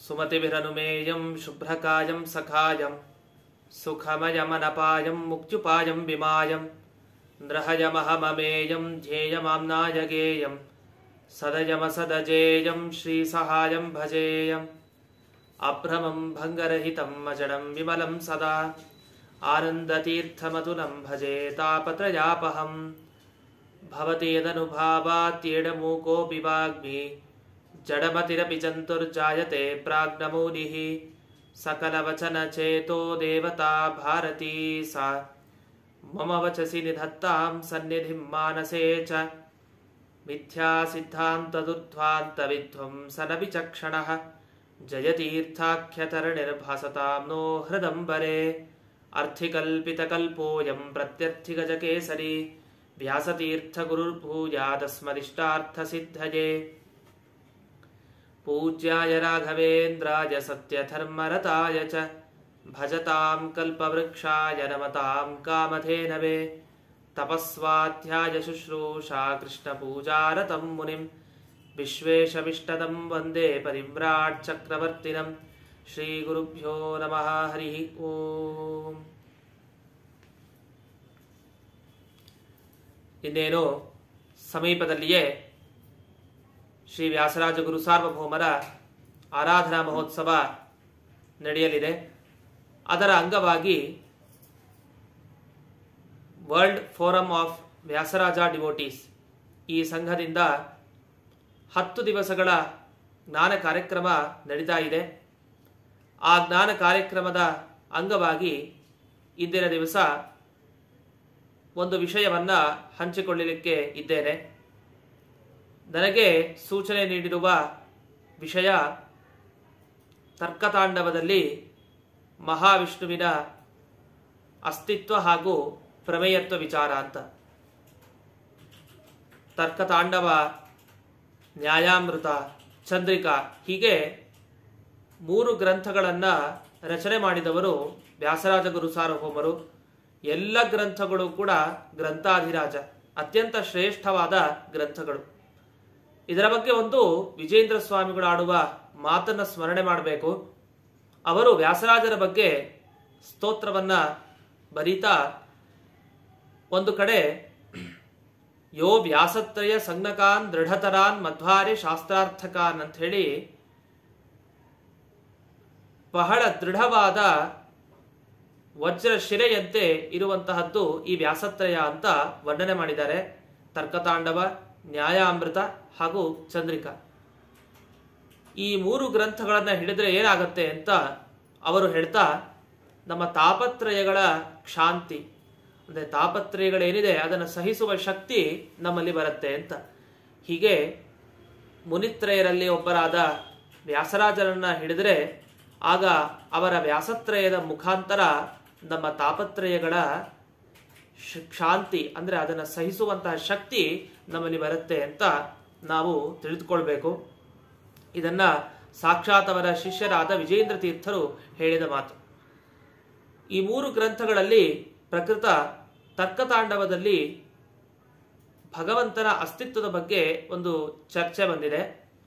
सुमतिभिरनुमेयं शुभ्रकायं सखायं सुखमयमनपायं मुक्त्युपायं विमायं नृहयमहममेयं ध्येयमाम्नाय गेयं सदयमसदजेयं श्रीसहायं भजेयम् अभ्रमं भङ्गरहितम् अजडं विमलं सदा आनन्दतीर्थमतुलं भजे तापत्रयापहम् भवति यदनुभावात्येडमूकोऽपि वाग्मी जडमतिरपि चन्तुर्जायते प्राज्ञमूनिः सकलवचनचेतो देवता भारती सा मम वचसि निधत्तां सन्निधिं मानसे च मिथ्यासिद्धान्तदुर्ध्वान्तविध्वंसनविचक्षणः जयतीर्थाख्यतरणिर्भासतां नो हृदम्बरे अर्थिकल्पितकल्पोऽयं प्रत्यर्थिगजकेसरी व्यासतीर्थगुरुर्भूयादस्मदिष्टार्थसिद्धये पूज्याय राघवेन्द्राय सत्यधर्मरताय च भजतां कल्पवृक्षाय नमतां कामधेनवे तपस्वाध्याय शुश्रूषा कृष्णपूजारतं मुनिं विश्वेशविष्टदं वन्दे परिव्राट् चक्रवर्तिनं श्रीगुरुभ्यो नमः हरिः ओम् ಇನ್ನೇನು ಸಮೀಪದಲ್ಲಿಯೇ ಶ್ರೀ ವ್ಯಾಸರಾಜ ಗುರು ಸಾರ್ವಭೌಮರ ಆರಾಧನಾ ಮಹೋತ್ಸವ ನಡೆಯಲಿದೆ ಅದರ ಅಂಗವಾಗಿ world forum of Vyasaraja devotees ಈ ಸಂಘದಿಂದ ಹತ್ತು ದಿವಸಗಳ ಜ್ಞಾನ ಕಾರ್ಯಕ್ರಮ ನಡೀತಾ ಇದೆ ಆ ಜ್ಞಾನ ಕಾರ್ಯಕ್ರಮದ ಅಂಗವಾಗಿ ಇಂದಿನ ದಿವಸ ಒಂದು ವಿಷಯವನ್ನ ಹಂಚಿಕೊಳ್ಳಲಿಕ್ಕೆ ಇದ್ದೇನೆ ನನಗೆ ಸೂಚನೆ ನೀಡಿರುವ ವಿಷಯ ತರ್ಕತಾಂಡವದಲ್ಲಿ ಮಹಾವಿಷ್ಣುವಿನ ಅಸ್ತಿತ್ವ ಹಾಗೂ ಪ್ರಮೇಯತ್ವ ವಿಚಾರ ಅಂತ ತರ್ಕತಾಂಡವ ನ್ಯಾಯಾಮೃತ ಚಂದ್ರಿಕಾ ಹೀಗೆ ಮೂರು ಗ್ರಂಥಗಳನ್ನು ರಚನೆ ಮಾಡಿದವರು ವ್ಯಾಸರಾಜ ಗುರು ಸಾರ್ವಭೌಮರು ಎಲ್ಲ ಗ್ರಂಥಗಳು ಕೂಡ ಗ್ರಂಥಾಧಿರಾಜ ಅತ್ಯಂತ ಶ್ರೇಷ್ಠವಾದ ಗ್ರಂಥಗಳು ಇದರ ಬಗ್ಗೆ ಒಂದು ವಿಜೇಂದ್ರ ಸ್ವಾಮಿಗಳು ಆಡುವ ಮಾತನ್ನ ಸ್ಮರಣೆ ಮಾಡಬೇಕು ಅವರು ವ್ಯಾಸರಾಜರ ಬಗ್ಗೆ ಸ್ತೋತ್ರವನ್ನ ಬರೀತಾ ಒಂದು ಕಡೆ ಯೋ ವ್ಯಾಸತ್ರಯ ಸಂಜ್ಞಕಾನ್ ದೃಢತರಾನ್ ಮಧ್ವಾರೆ ಶಾಸ್ತ್ರಾರ್ಥಕಾನ್ ಅಂತ ಹೇಳಿ ಬಹಳ ದೃಢವಾದ ವಜ್ರ ಶಿಲೆಯಂತೆ ಇರುವಂತಹದ್ದು ಈ ವ್ಯಾಸತ್ರಯ ಅಂತ ವರ್ಣನೆ ಮಾಡಿದ್ದಾರೆ ತರ್ಕತಾಂಡವ ನ್ಯಾಯಾಮೃತ ಹಾಗೂ ಚಂದ್ರಿಕಾ ಈ ಮೂರು ಗ್ರಂಥಗಳನ್ನ ಹಿಡಿದ್ರೆ ಏನಾಗತ್ತೆ ಅಂತ ಅವರು ಹೇಳ್ತಾ ನಮ್ಮ ತಾಪತ್ರಯಗಳ ಕ್ಷಾಂತಿ ಅಂದ್ರೆ ತಾಪತ್ರಯಗಳೇನಿದೆ ಅದನ್ನು ಸಹಿಸುವ ಶಕ್ತಿ ನಮ್ಮಲ್ಲಿ ಬರುತ್ತೆ ಅಂತ ಹೀಗೆ ಮುನಿತ್ರಯರಲ್ಲಿ ಒಬ್ಬರಾದ ವ್ಯಾಸರಾಜರನ್ನ ಹಿಡಿದ್ರೆ ಆಗ ಅವರ ವ್ಯಾಸತ್ರಯದ ಮುಖಾಂತರ ನಮ್ಮ ತಾಪತ್ರಯಗಳ ಶಾಂತಿ ಅಂದ್ರೆ ಅದನ್ನು ಸಹಿಸುವಂತಹ ಶಕ್ತಿ ನಮ್ಮಲ್ಲಿ ಬರುತ್ತೆ ಅಂತ ನಾವು ತಿಳಿದುಕೊಳ್ಬೇಕು ಇದನ್ನ ಸಾಕ್ಷಾತ್ ಅವರ ಶಿಷ್ಯರಾದ ವಿಜೇಂದ್ರ ತೀರ್ಥರು ಹೇಳಿದ ಮಾತು ಈ ಮೂರು ಗ್ರಂಥಗಳಲ್ಲಿ ಪ್ರಕೃತ ತರ್ಕತಾಂಡವದಲ್ಲಿ ಭಗವಂತನ ಅಸ್ತಿತ್ವದ ಬಗ್ಗೆ ಒಂದು ಚರ್ಚೆ ಬಂದಿದೆ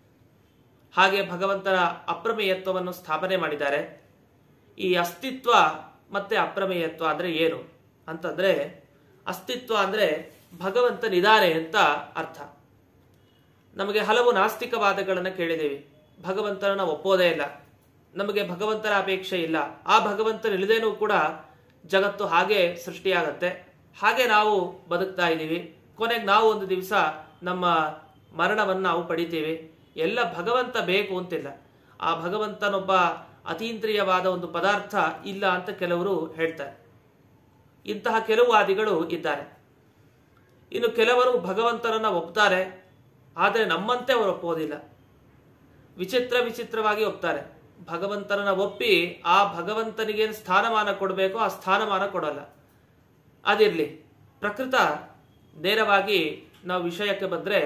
ಹಾಗೆ ಭಗವಂತನ ಅಪ್ರಮೇಯತ್ವವನ್ನು ಸ್ಥಾಪನೆ ಮಾಡಿದ್ದಾರೆ ಈ ಅಸ್ತಿತ್ವ ಮತ್ತೆ ಅಪ್ರಮೇಯತ್ವ ಅಂದ್ರೆ ಏನು ಅಂತಂದ್ರೆ ಅಸ್ತಿತ್ವ ಅಂದ್ರೆ ಭಗವಂತನಿದ್ದಾನೆ ಅಂತ ಅರ್ಥ ನಮಗೆ ಹಲವು ನಾಸ್ತಿಕವಾದಗಳನ್ನು ಕೇಳಿದ್ದೀವಿ ಭಗವಂತನನ್ನ ಒಪ್ಪೋದೇ ಇಲ್ಲ ನಮಗೆ ಭಗವಂತನ ಅಪೇಕ್ಷೆ ಇಲ್ಲ ಆ ಭಗವಂತನಿಲ್ಲದೇನೂ ಕೂಡ ಜಗತ್ತು ಹಾಗೆ ಸೃಷ್ಟಿಯಾಗತ್ತೆ ಹಾಗೆ ನಾವು ಬದುಕ್ತಾ ಇದ್ದೀವಿ ಕೊನೆಗೆ ನಾವು ಒಂದು ದಿವಸ ನಮ್ಮ ಮರಣವನ್ನು ನಾವು ಪಡಿತೀವಿ ಎಲ್ಲ ಭಗವಂತ ಬೇಕು ಅಂತಿಲ್ಲ ಆ ಭಗವಂತನೊಬ್ಬ ಅತೀಂದ್ರಿಯವಾದ ಒಂದು ಪದಾರ್ಥ ಇಲ್ಲ ಅಂತ ಕೆಲವರು ಹೇಳ್ತಾರೆ ಇಂತಹ ಕೆಲವು ವಾದಿಗಳು ಇದ್ದಾರೆ ಇನ್ನು ಕೆಲವರು ಭಗವಂತನನ್ನ ಒಪ್ತಾರೆ ಆದರೆ ನಮ್ಮಂತೆ ಅವರು ಒಪ್ಪೋದಿಲ್ಲ ವಿಚಿತ್ರ ವಿಚಿತ್ರವಾಗಿ ಒಪ್ತಾರೆ ಭಗವಂತನನ್ನ ಒಪ್ಪಿ ಆ ಭಗವಂತನಿಗೆ ಸ್ಥಾನಮಾನ ಕೊಡಬೇಕೋ ಆ ಸ್ಥಾನಮಾನ ಕೊಡಲ್ಲ ಅದಿರಲಿ ಪ್ರಕೃತ ನೇರವಾಗಿ ನಾವು ವಿಷಯಕ್ಕೆ ಬಂದ್ರೆ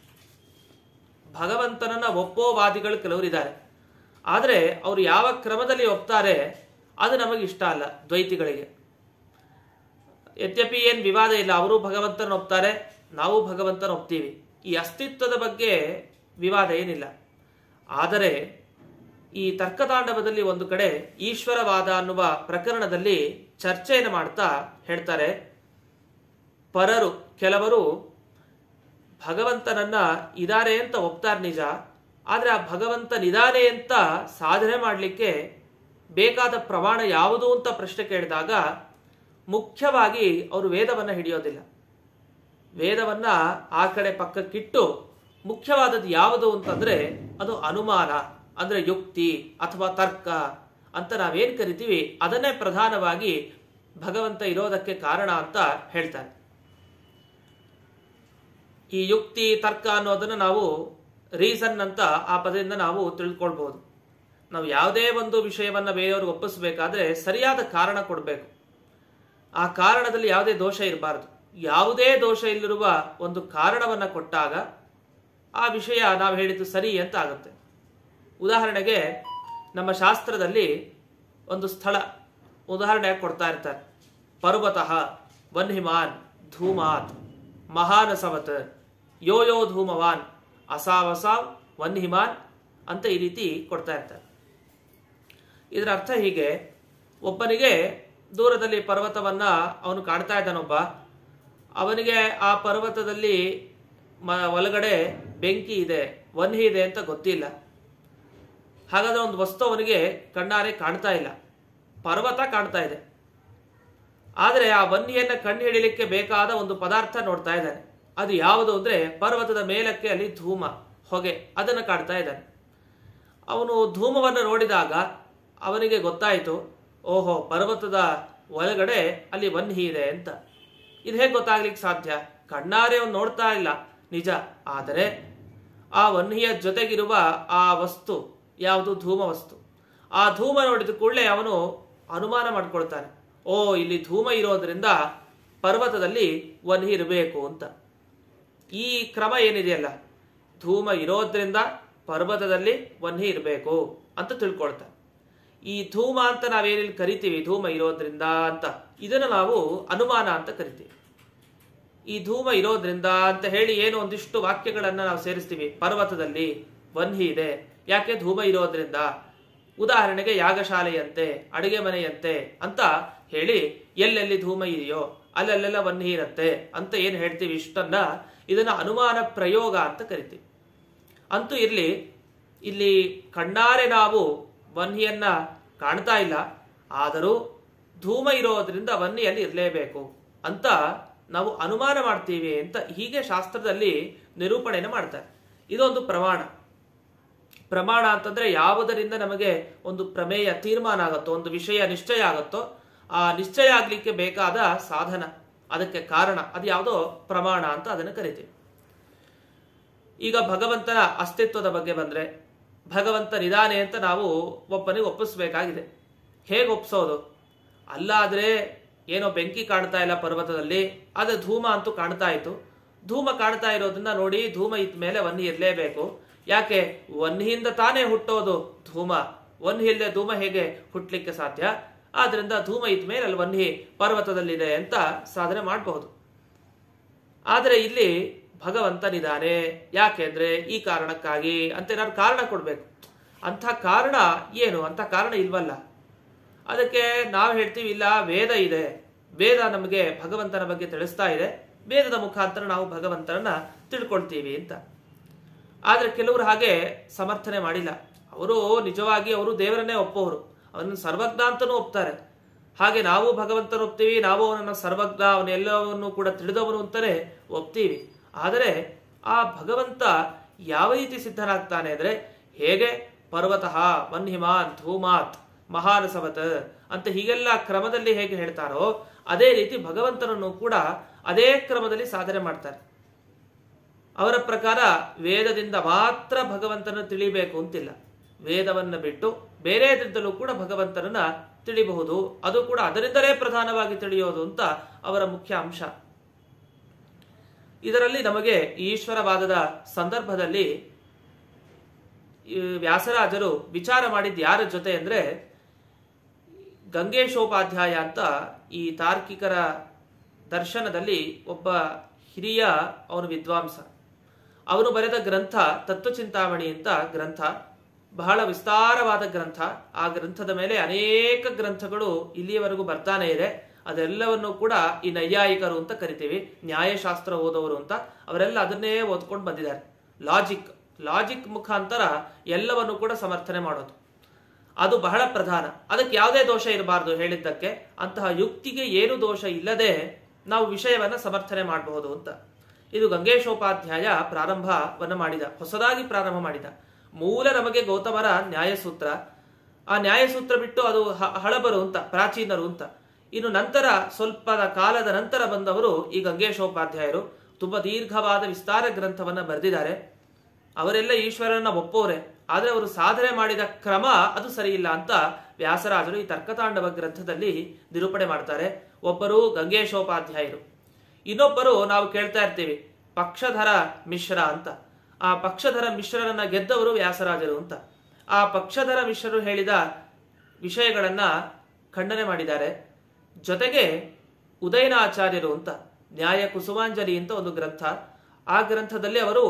ಭಗವಂತನನ್ನ ಒಪ್ಪೋ ವಾದಿಗಳು ಕೆಲವರು ಇದ್ದಾರೆ ಆದರೆ ಅವರು ಯಾವ ಕ್ರಮದಲ್ಲಿ ಒಪ್ತಾರೆ ಅದು ನಮಗೆ ಇಷ್ಟ ಅಲ್ಲ ದ್ವೈತಿಗಳಿಗೆ ಯದ್ಯಪಿ ಏನು ವಿವಾದ ಇಲ್ಲ ಅವರು ಭಗವಂತನ ಒಪ್ತಾರೆ ನಾವು ಭಗವಂತನ ಒಪ್ತೀವಿ ಈ ಅಸ್ತಿತ್ವದ ಬಗ್ಗೆ ವಿವಾದ ಏನಿಲ್ಲ ಆದರೆ ಈ ತರ್ಕತಾಂಡವದಲ್ಲಿ ಒಂದು ಕಡೆ ಈಶ್ವರವಾದ ಅನ್ನುವ ಪ್ರಕರಣದಲ್ಲಿ ಚರ್ಚೆಯನ್ನು ಮಾಡ್ತಾ ಹೇಳ್ತಾರೆ ಪರರು ಕೆಲವರು ಭಗವಂತನನ್ನ ಇದಾರೆ ಅಂತ ಒಪ್ತಾರೆ ನಿಜ ಆದರೆ ಆ ಭಗವಂತನಿದಾನೆ ಅಂತ ಸಾಧನೆ ಮಾಡಲಿಕ್ಕೆ ಬೇಕಾದ ಪ್ರಮಾಣ ಯಾವುದು ಅಂತ ಪ್ರಶ್ನೆ ಕೇಳಿದಾಗ ಮುಖ್ಯವಾಗಿ ಅವರು ವೇದವನ್ನ ಹಿಡಿಯೋದಿಲ್ಲ ವೇದವನ್ನ ಆ ಕಡೆ ಪಕ್ಕಕ್ಕಿಟ್ಟು ಮುಖ್ಯವಾದದ್ದು ಯಾವುದು ಅಂತಂದ್ರೆ ಅದು ಅನುಮಾನ ಅಂದ್ರೆ ಯುಕ್ತಿ ಅಥವಾ ತರ್ಕ ಅಂತ ನಾವೇನ್ ಕರಿತೀವಿ ಅದನ್ನೇ ಪ್ರಧಾನವಾಗಿ ಭಗವಂತ ಇರೋದಕ್ಕೆ ಕಾರಣ ಅಂತ ಹೇಳ್ತಾರೆ ಈ ಯುಕ್ತಿ ತರ್ಕ ಅನ್ನೋದನ್ನ ನಾವು ರೀಸನ್ ಅಂತ ಆ ಪದದಿಂದ ನಾವು ತಿಳ್ಕೊಳ್ಬಹುದು ನಾವು ಯಾವುದೇ ಒಂದು ವಿಷಯವನ್ನ ಬೇರೆಯವ್ರಿಗೆ ಒಪ್ಪಿಸಬೇಕಾದ್ರೆ ಸರಿಯಾದ ಕಾರಣ ಕೊಡಬೇಕು ಆ ಕಾರಣದಲ್ಲಿ ಯಾವುದೇ ದೋಷ ಇರಬಾರದು ಯಾವುದೇ ದೋಷ ಇಲ್ಲಿರುವ ಒಂದು ಕಾರಣವನ್ನ ಕೊಟ್ಟಾಗ ಆ ವಿಷಯ ನಾವು ಹೇಳಿದ್ದು ಸರಿ ಅಂತ ಆಗುತ್ತೆ ಉದಾಹರಣೆಗೆ ನಮ್ಮ ಶಾಸ್ತ್ರದಲ್ಲಿ ಒಂದು ಸ್ಥಳ ಉದಾಹರಣೆ ಕೊಡ್ತಾ ಇರ್ತಾರೆ ಪರ್ವತಃ ವನ್ಹಿಮಾನ್ ಧೂಮಾತ್ ಮಹಾನಸವತ್ ಯೋ ಯೋ ಧೂಮವಾನ್ ಅಸಾವಸಾವ್ ವನ್ಹಿಮಾನ್ ಅಂತ ಈ ರೀತಿ ಕೊಡ್ತಾ ಇರ್ತಾರೆ ಇದರ ಅರ್ಥ ಹೀಗೆ ಒಬ್ಬನಿಗೆ ದೂರದಲ್ಲಿ ಪರ್ವತವನ್ನ ಅವನು ಕಾಣ್ತಾ ಇದ್ದಾನೊಬ್ಬ ಅವನಿಗೆ ಆ ಪರ್ವತದಲ್ಲಿ ಮ ಒಳಗಡೆ ಬೆಂಕಿ ಇದೆ ವನ್ಹಿ ಇದೆ ಅಂತ ಗೊತ್ತಿಲ್ಲ ಹಾಗಾದ್ರೆ ಒಂದು ವಸ್ತು ಅವನಿಗೆ ಕಣ್ಣಾರೆ ಕಾಣ್ತಾ ಇಲ್ಲ ಪರ್ವತ ಕಾಣ್ತಾ ಇದೆ ಆದರೆ ಆ ವನ್ಹಿಯನ್ನ ಕಣ್ಣು ಹಿಡಿಲಿಕ್ಕೆ ಬೇಕಾದ ಒಂದು ಪದಾರ್ಥ ನೋಡ್ತಾ ಇದ್ದಾನೆ ಅದು ಯಾವುದು ಅಂದ್ರೆ ಪರ್ವತದ ಮೇಲಕ್ಕೆ ಅಲ್ಲಿ ಧೂಮ ಹೊಗೆ ಅದನ್ನು ಕಾಣ್ತಾ ಇದ್ದಾನೆ ಅವನು ಧೂಮವನ್ನು ನೋಡಿದಾಗ ಅವನಿಗೆ ಗೊತ್ತಾಯಿತು ಓಹೋ ಪರ್ವತದ ಒಳಗಡೆ ಅಲ್ಲಿ ವನ್ಹಿ ಇದೆ ಅಂತ ಇದು ಹೇಗೆ ಗೊತ್ತಾಗ್ಲಿಕ್ಕೆ ಸಾಧ್ಯ ಕಣ್ಣಾರೆ ಅವನು ನೋಡ್ತಾ ಇಲ್ಲ ನಿಜ ಆದರೆ ಆ ವನ್ಹಿಯ ಜೊತೆಗಿರುವ ಆ ವಸ್ತು ಯಾವುದು ಧೂಮ ವಸ್ತು ಆ ಧೂಮ ನೋಡಿದ ಕೂಡಲೇ ಅವನು ಅನುಮಾನ ಮಾಡ್ಕೊಳ್ತಾನೆ ಓ ಇಲ್ಲಿ ಧೂಮ ಇರೋದ್ರಿಂದ ಪರ್ವತದಲ್ಲಿ ವನ್ಹಿ ಇರಬೇಕು ಅಂತ ಈ ಕ್ರಮ ಏನಿದೆಯಲ್ಲ ಧೂಮ ಇರೋದ್ರಿಂದ ಪರ್ವತದಲ್ಲಿ ವನ್ಹಿ ಇರಬೇಕು ಅಂತ ತಿಳ್ಕೊಳ್ತಾನೆ ಈ ಧೂಮ ಅಂತ ನಾವೇನಿಲ್ಲಿ ಕರಿತೀವಿ ಧೂಮ ಇರೋದ್ರಿಂದ ಅಂತ ಇದನ್ನು ನಾವು ಅನುಮಾನ ಅಂತ ಕರಿತೀವಿ ಈ ಧೂಮ ಇರೋದ್ರಿಂದ ಅಂತ ಹೇಳಿ ಏನು ಒಂದಿಷ್ಟು ವಾಕ್ಯಗಳನ್ನ ನಾವು ಸೇರಿಸ್ತೀವಿ ಪರ್ವತದಲ್ಲಿ ವನ್ಹಿ ಇದೆ ಯಾಕೆ ಧೂಮ ಇರೋದ್ರಿಂದ ಉದಾಹರಣೆಗೆ ಯಾಗಶಾಲೆಯಂತೆ ಅಡಿಗೆ ಮನೆಯಂತೆ ಅಂತ ಹೇಳಿ ಎಲ್ಲೆಲ್ಲಿ ಧೂಮ ಇದೆಯೋ ಅಲ್ಲೆಲ್ಲೆಲ್ಲ ವನ್ಹಿ ಇರತ್ತೆ ಅಂತ ಏನು ಹೇಳ್ತೀವಿ ಇಷ್ಟನ್ನ ಇದನ್ನ ಅನುಮಾನ ಪ್ರಯೋಗ ಅಂತ ಕರಿತೀವಿ ಅಂತೂ ಇರ್ಲಿ ಇಲ್ಲಿ ಕಣ್ಣಾರೆ ನಾವು ವನ್ಹಿಯನ್ನ ಕಾಣ್ತಾ ಇಲ್ಲ ಆದರೂ ಧೂಮ ಇರೋದ್ರಿಂದ ವನ್ಹಿಯಲ್ಲಿ ಇರಲೇಬೇಕು ಅಂತ ನಾವು ಅನುಮಾನ ಮಾಡ್ತೀವಿ ಅಂತ ಹೀಗೆ ಶಾಸ್ತ್ರದಲ್ಲಿ ನಿರೂಪಣೆಯನ್ನು ಮಾಡ್ತಾರೆ ಇದೊಂದು ಪ್ರಮಾಣ ಪ್ರಮಾಣ ಅಂತಂದ್ರೆ ಯಾವುದರಿಂದ ನಮಗೆ ಒಂದು ಪ್ರಮೇಯ ತೀರ್ಮಾನ ಆಗುತ್ತೋ ಒಂದು ವಿಷಯ ನಿಶ್ಚಯ ಆಗುತ್ತೋ ಆ ನಿಶ್ಚಯ ಆಗ್ಲಿಕ್ಕೆ ಬೇಕಾದ ಸಾಧನ ಅದಕ್ಕೆ ಕಾರಣ ಅದು ಯಾವುದೋ ಪ್ರಮಾಣ ಅಂತ ಅದನ್ನು ಕರಿತೀವಿ ಈಗ ಭಗವಂತನ ಅಸ್ತಿತ್ವದ ಬಗ್ಗೆ ಬಂದ್ರೆ ಭಗವಂತ ನಿಧಾನೆ ಅಂತ ನಾವು ಒಬ್ಬನಿಗೆ ಒಪ್ಪಿಸ್ಬೇಕಾಗಿದೆ ಹೇಗೆ ಒಪ್ಸೋದು ಅಲ್ಲಾದ್ರೆ ಏನೋ ಬೆಂಕಿ ಕಾಣ್ತಾ ಇಲ್ಲ ಪರ್ವತದಲ್ಲಿ ಆದರೆ ಧೂಮ ಅಂತೂ ಕಾಣ್ತಾ ಇತ್ತು ಧೂಮ ಕಾಣ್ತಾ ಇರೋದನ್ನ ನೋಡಿ ಧೂಮ ಇದ್ದ ಮೇಲೆ ವನ್ಹಿ ಇರಲೇಬೇಕು ಯಾಕೆ ವನ್ಹಿಯಿಂದ ತಾನೇ ಹುಟ್ಟೋದು ಧೂಮ ವನ್ಹಿ ಇಲ್ಲದೆ ಧೂಮ ಹೇಗೆ ಹುಟ್ಟಲಿಕ್ಕೆ ಸಾಧ್ಯ ಆದ್ರಿಂದ ಧೂಮ ಇದ್ದ ಮೇಲೆ ಅಲ್ಲಿ ವನ್ಹಿ ಪರ್ವತದಲ್ಲಿದೆ ಅಂತ ಸಾಧನೆ ಮಾಡಬಹುದು ಆದರೆ ಇಲ್ಲಿ ಭಗವಂತನಿದ್ದಾನೆ ಯಾಕೆಂದ್ರೆ ಈ ಕಾರಣಕ್ಕಾಗಿ ಅಂತ ಏನಾದ್ರು ಕಾರಣ ಕೊಡ್ಬೇಕು ಅಂಥ ಕಾರಣ ಏನು ಅಂತ ಕಾರಣ ಇಲ್ವಲ್ಲ ಅದಕ್ಕೆ ನಾವು ಹೇಳ್ತೀವಿ ಇಲ್ಲ ವೇದ ಇದೆ ವೇದ ನಮಗೆ ಭಗವಂತನ ಬಗ್ಗೆ ತಿಳಿಸ್ತಾ ಇದೆ ವೇದದ ಮುಖಾಂತರ ನಾವು ಭಗವಂತನನ್ನ ತಿಳ್ಕೊಳ್ತೀವಿ ಅಂತ ಆದ್ರೆ ಕೆಲವರು ಹಾಗೆ ಸಮರ್ಥನೆ ಮಾಡಿಲ್ಲ ಅವರು ನಿಜವಾಗಿ ಅವರು ದೇವರನ್ನೇ ಒಪ್ಪೋರು ಅವನನ್ನು ಸರ್ವಜ್ಞ ಅಂತನೂ ಒಪ್ತಾರೆ ಹಾಗೆ ನಾವು ಭಗವಂತನ ಒಪ್ತೀವಿ ನಾವು ಅವನನ್ನು ಸರ್ವಜ್ಞ ಅವನೆಲ್ಲವನ್ನು ಕೂಡ ತಿಳಿದವನು ಅಂತಾನೆ ಒಪ್ತೀವಿ ಆದರೆ ಆ ಭಗವಂತ ಯಾವ ರೀತಿ ಸಿದ್ಧನಾಗ್ತಾನೆ ಅಂದ್ರೆ ಹೇಗೆ ಪರ್ವತಃ ವನ್ಹಿಮಾನ್ ಧೂಮಾತ್ ಮಹಾನಸವತ್ ಅಂತ ಹೀಗೆಲ್ಲ ಕ್ರಮದಲ್ಲಿ ಹೇಗೆ ಹೇಳ್ತಾರೋ ಅದೇ ರೀತಿ ಭಗವಂತನನ್ನು ಕೂಡ ಅದೇ ಕ್ರಮದಲ್ಲಿ ಸಾಧನೆ ಮಾಡ್ತಾರೆ ಅವರ ಪ್ರಕಾರ ವೇದದಿಂದ ಮಾತ್ರ ಭಗವಂತನ ತಿಳಿಬೇಕು ಅಂತಿಲ್ಲ ವೇದವನ್ನು ಬಿಟ್ಟು ಬೇರೆದಿಂದಲೂ ಕೂಡ ಭಗವಂತನನ್ನ ತಿಳಿಬಹುದು ಅದು ಕೂಡ ಅದರಿಂದಲೇ ಪ್ರಧಾನವಾಗಿ ತಿಳಿಯೋದು ಅಂತ ಅವರ ಮುಖ್ಯ ಅಂಶ ಇದರಲ್ಲಿ ನಮಗೆ ಈಶ್ವರವಾದದ ಸಂದರ್ಭದಲ್ಲಿ ಈ ವ್ಯಾಸರಾಜರು ವಿಚಾರ ಮಾಡಿದ್ದು ಯಾರ ಜೊತೆ ಅಂದ್ರೆ ಗಂಗೇಶೋಪಾಧ್ಯಾಯ ಅಂತ ಈ ತಾರ್ಕಿಕರ ದರ್ಶನದಲ್ಲಿ ಒಬ್ಬ ಹಿರಿಯ ಅವನು ವಿದ್ವಾಂಸ ಅವನು ಬರೆದ ಗ್ರಂಥ ತತ್ವಚಿಂತಾಮಣಿ ಅಂತ ಗ್ರಂಥ ಬಹಳ ವಿಸ್ತಾರವಾದ ಗ್ರಂಥ ಆ ಗ್ರಂಥದ ಮೇಲೆ ಅನೇಕ ಗ್ರಂಥಗಳು ಇಲ್ಲಿಯವರೆಗೂ ಬರ್ತಾನೆ ಇದೆ ಅದೆಲ್ಲವನ್ನು ಕೂಡ ಈ ನೈಯಾಯಿಕರು ಅಂತ ಕರಿತೀವಿ ನ್ಯಾಯಶಾಸ್ತ್ರ ಓದೋರು ಅಂತ ಅವರೆಲ್ಲ ಅದನ್ನೇ ಓದ್ಕೊಂಡು ಬಂದಿದ್ದಾರೆ ಲಾಜಿಕ್ ಲಾಜಿಕ್ ಮುಖಾಂತರ ಎಲ್ಲವನ್ನು ಕೂಡ ಸಮರ್ಥನೆ ಮಾಡೋದು ಅದು ಬಹಳ ಪ್ರಧಾನ ಅದಕ್ಕೆ ಯಾವುದೇ ದೋಷ ಇರಬಾರದು ಹೇಳಿದ್ದಕ್ಕೆ ಅಂತಹ ಯುಕ್ತಿಗೆ ಏನು ದೋಷ ಇಲ್ಲದೆ ನಾವು ವಿಷಯವನ್ನ ಸಮರ್ಥನೆ ಮಾಡಬಹುದು ಅಂತ ಇದು ಗಂಗೇಶೋಪಾಧ್ಯಾಯ ಪ್ರಾರಂಭವನ್ನ ಮಾಡಿದ ಹೊಸದಾಗಿ ಪ್ರಾರಂಭ ಮಾಡಿದ ಮೂಲ ನಮಗೆ ಗೌತಮರ ನ್ಯಾಯಸೂತ್ರ ಆ ನ್ಯಾಯಸೂತ್ರ ಬಿಟ್ಟು ಅದು ಹ- ಹಳಬರು ಅಂತ ಪ್ರಾಚೀನರು ಅಂತ ಇನ್ನು ನಂತರ ಸ್ವಲ್ಪ ಕಾಲದ ನಂತರ ಬಂದವರು ಈ ಗಂಗೇಶೋಪಾಧ್ಯಾಯರು ತುಂಬಾ ದೀರ್ಘವಾದ ವಿಸ್ತಾರ ಗ್ರಂಥವನ್ನ ಬರೆದಿದ್ದಾರೆ ಅವರೆಲ್ಲ ಈಶ್ವರನ ಒಪ್ಪೋರೆ ಆದ್ರೆ ಅವರು ಸಾಧನೆ ಮಾಡಿದ ಕ್ರಮ ಅದು ಸರಿ ಇಲ್ಲ ಅಂತ ವ್ಯಾಸರಾಜರು ಈ ತರ್ಕತಾಂಡವ ಗ್ರಂಥದಲ್ಲಿ ನಿರೂಪಣೆ ಮಾಡ್ತಾರೆ ಒಬ್ಬರು ಗಂಗೇಶೋಪಾಧ್ಯಾಯರು ಇನ್ನೊಬ್ಬರು ನಾವು ಕೇಳ್ತಾ ಇರ್ತೀವಿ ಪಕ್ಷಧರ ಮಿಶ್ರ ಅಂತ ಆ ಪಕ್ಷಧರ ಮಿಶ್ರರನ್ನ ಗೆದ್ದವರು ವ್ಯಾಸರಾಜರು ಅಂತ ಆ ಪಕ್ಷಧರ ಮಿಶ್ರರು ಹೇಳಿದ ವಿಷಯಗಳನ್ನ ಖಂಡನೆ ಮಾಡಿದ್ದಾರೆ ಜೊತೆಗೆ ಉದಯನಾಚಾರ್ಯರು ಅಂತ ನ್ಯಾಯ ಕುಸುಮಾಂಜಲಿ ಅಂತ ಒಂದು ಗ್ರಂಥ ಆ ಗ್ರಂಥದಲ್ಲಿ ಅವರು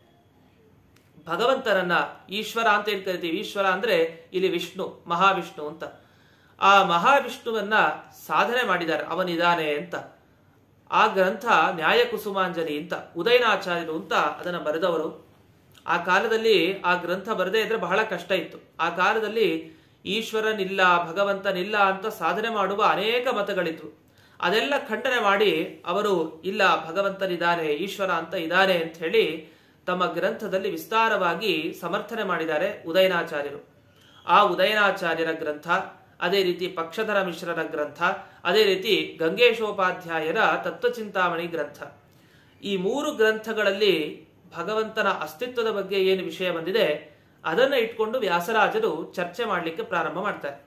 ಭಗವಂತನನ್ನ ಈಶ್ವರ ಅಂತ ಏನ್ ಕರಿತೀವಿ ಈಶ್ವರ ಅಂದ್ರೆ ಇಲ್ಲಿ ವಿಷ್ಣು ಮಹಾವಿಷ್ಣು ಅಂತ ಆ ಮಹಾವಿಷ್ಣುವನ್ನ ಸಾಧನೆ ಮಾಡಿದ್ದಾರೆ ಅವನಿದಾನೆ ಅಂತ ಆ ಗ್ರಂಥ ನ್ಯಾಯ ಕುಸುಮಾಂಜಲಿ ಅಂತ ಉದಯನಾಚಾರ್ಯರು ಅಂತ ಅದನ್ನ ಬರೆದವರು ಆ ಕಾಲದಲ್ಲಿ ಆ ಗ್ರಂಥ ಬರದೇ ಇದ್ರೆ ಬಹಳ ಕಷ್ಟ ಇತ್ತು ಆ ಕಾಲದಲ್ಲಿ ಈಶ್ವರನಿಲ್ಲ ಭಗವಂತನಿಲ್ಲ ಅಂತ ಸಾಧನೆ ಮಾಡುವ ಅನೇಕ ಮತಗಳಿದ್ವು ಅದೆಲ್ಲ ಖಂಡನೆ ಮಾಡಿ ಅವರು ಇಲ್ಲ ಭಗವಂತನಿದ್ದಾನೆ ಈಶ್ವರ ಅಂತ ಇದ್ದಾನೆ ಅಂತ ಹೇಳಿ ತಮ್ಮ ಗ್ರಂಥದಲ್ಲಿ ವಿಸ್ತಾರವಾಗಿ ಸಮರ್ಥನೆ ಮಾಡಿದ್ದಾರೆ ಉದಯನಾಚಾರ್ಯರು ಆ ಉದಯನಾಚಾರ್ಯರ ಗ್ರಂಥ ಅದೇ ರೀತಿ ಪಕ್ಷಧರ ಮಿಶ್ರರ ಗ್ರಂಥ ಅದೇ ರೀತಿ ಗಂಗೇಶೋಪಾಧ್ಯಾಯರ ತತ್ವಚಿಂತಾಮಣಿ ಗ್ರಂಥ ಈ ಮೂರು ಗ್ರಂಥಗಳಲ್ಲಿ ಭಗವಂತನ ಅಸ್ತಿತ್ವದ ಬಗ್ಗೆ ಏನು ವಿಷಯ ಬಂದಿದೆ ಅದನ್ನ ಇಟ್ಕೊಂಡು ವ್ಯಾಸರಾಜರು ಚರ್ಚೆ ಮಾಡಲಿಕ್ಕೆ ಪ್ರಾರಂಭ ಮಾಡ್ತಾರೆ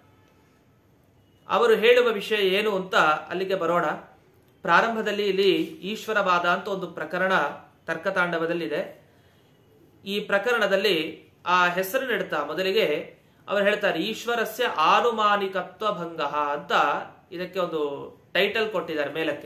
ಅವರು ಹೇಳುವ ವಿಷಯ ಏನು ಅಂತ ಅಲ್ಲಿಗೆ ಬರೋಣ ಪ್ರಾರಂಭದಲ್ಲಿ ಇಲ್ಲಿ ಈಶ್ವರವಾದ ಅಂತ ಒಂದು ಪ್ರಕರಣ ತರ್ಕತಾಂಡವದಲ್ಲಿದೆ ಈ ಪ್ರಕರಣದಲ್ಲಿ ಆ ಹೆಸರಿನಿಡ್ತಾ ಮೊದಲಿಗೆ ಅವರು ಹೇಳ್ತಾರೆ ಈಶ್ವರಸ್ಯ ಆನುಮಾನಿಕತ್ವ ಭಂಗ ಅಂತ ಇದಕ್ಕೆ ಒಂದು ಟೈಟಲ್ ಕೊಟ್ಟಿದ್ದಾರೆ ಮೇಲಕ್ಕೆ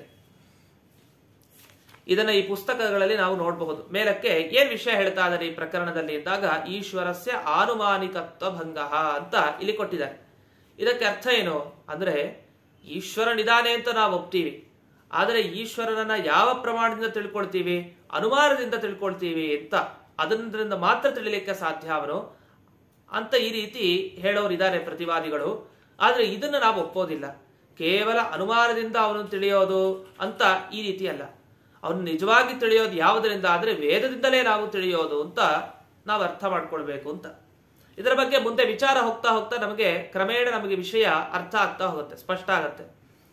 ಇದನ್ನ ಈ ಪುಸ್ತಕಗಳಲ್ಲಿ ನಾವು ನೋಡಬಹುದು ಮೇಲಕ್ಕೆ ಏನ್ ವಿಷಯ ಹೇಳ್ತಾ ಇದ್ದಾರೆ ಈ ಪ್ರಕರಣದಲ್ಲಿ ಇದ್ದಾಗ ಈಶ್ವರಸ್ಯ ಆನುಮಾನಿಕತ್ವ ಭಂಗ ಅಂತ ಇಲ್ಲಿ ಕೊಟ್ಟಿದ್ದಾರೆ ಇದಕ್ಕೆ ಅರ್ಥ ಏನು ಅಂದ್ರೆ ಈಶ್ವರನಿದಾನೆ ಅಂತ ನಾವು ಒಪ್ತೀವಿ ಆದರೆ ಈಶ್ವರನನ್ನ ಯಾವ ಪ್ರಮಾಣದಿಂದ ತಿಳ್ಕೊಳ್ತೀವಿ ಅನುಮಾನದಿಂದ ತಿಳ್ಕೊಳ್ತೀವಿ ಅಂತ ಅದರಿಂದ ಮಾತ್ರ ತಿಳಿಲಿಕ್ಕೆ ಸಾಧ್ಯ ಅವನು ಅಂತ ಈ ರೀತಿ ಹೇಳೋರಿದ್ದಾರೆ ಪ್ರತಿವಾದಿಗಳು ಆದ್ರೆ ಇದನ್ನು ನಾವು ಒಪ್ಪೋದಿಲ್ಲ ಕೇವಲ ಅನುಮಾನದಿಂದ ಅವನು ತಿಳಿಯೋದು ಅಂತ ಈ ರೀತಿ ಅಲ್ಲ ಅವನು ನಿಜವಾಗಿ ತಿಳಿಯೋದು ಯಾವುದರಿಂದ ಆದ್ರೆ ವೇದದಿಂದಲೇ ನಾವು ತಿಳಿಯೋದು ಅಂತ ನಾವು ಅರ್ಥ ಮಾಡ್ಕೊಳ್ಬೇಕು ಅಂತ ಇದರ ಬಗ್ಗೆ ಮುಂದೆ ವಿಚಾರ ಹೋಗ್ತಾ ಹೋಗ್ತಾ ನಮಗೆ ಕ್ರಮೇಣ ನಮಗೆ ವಿಷಯ ಅರ್ಥ ಆಗ್ತಾ ಹೋಗುತ್ತೆ ಸ್ಪಷ್ಟ ಆಗತ್ತೆ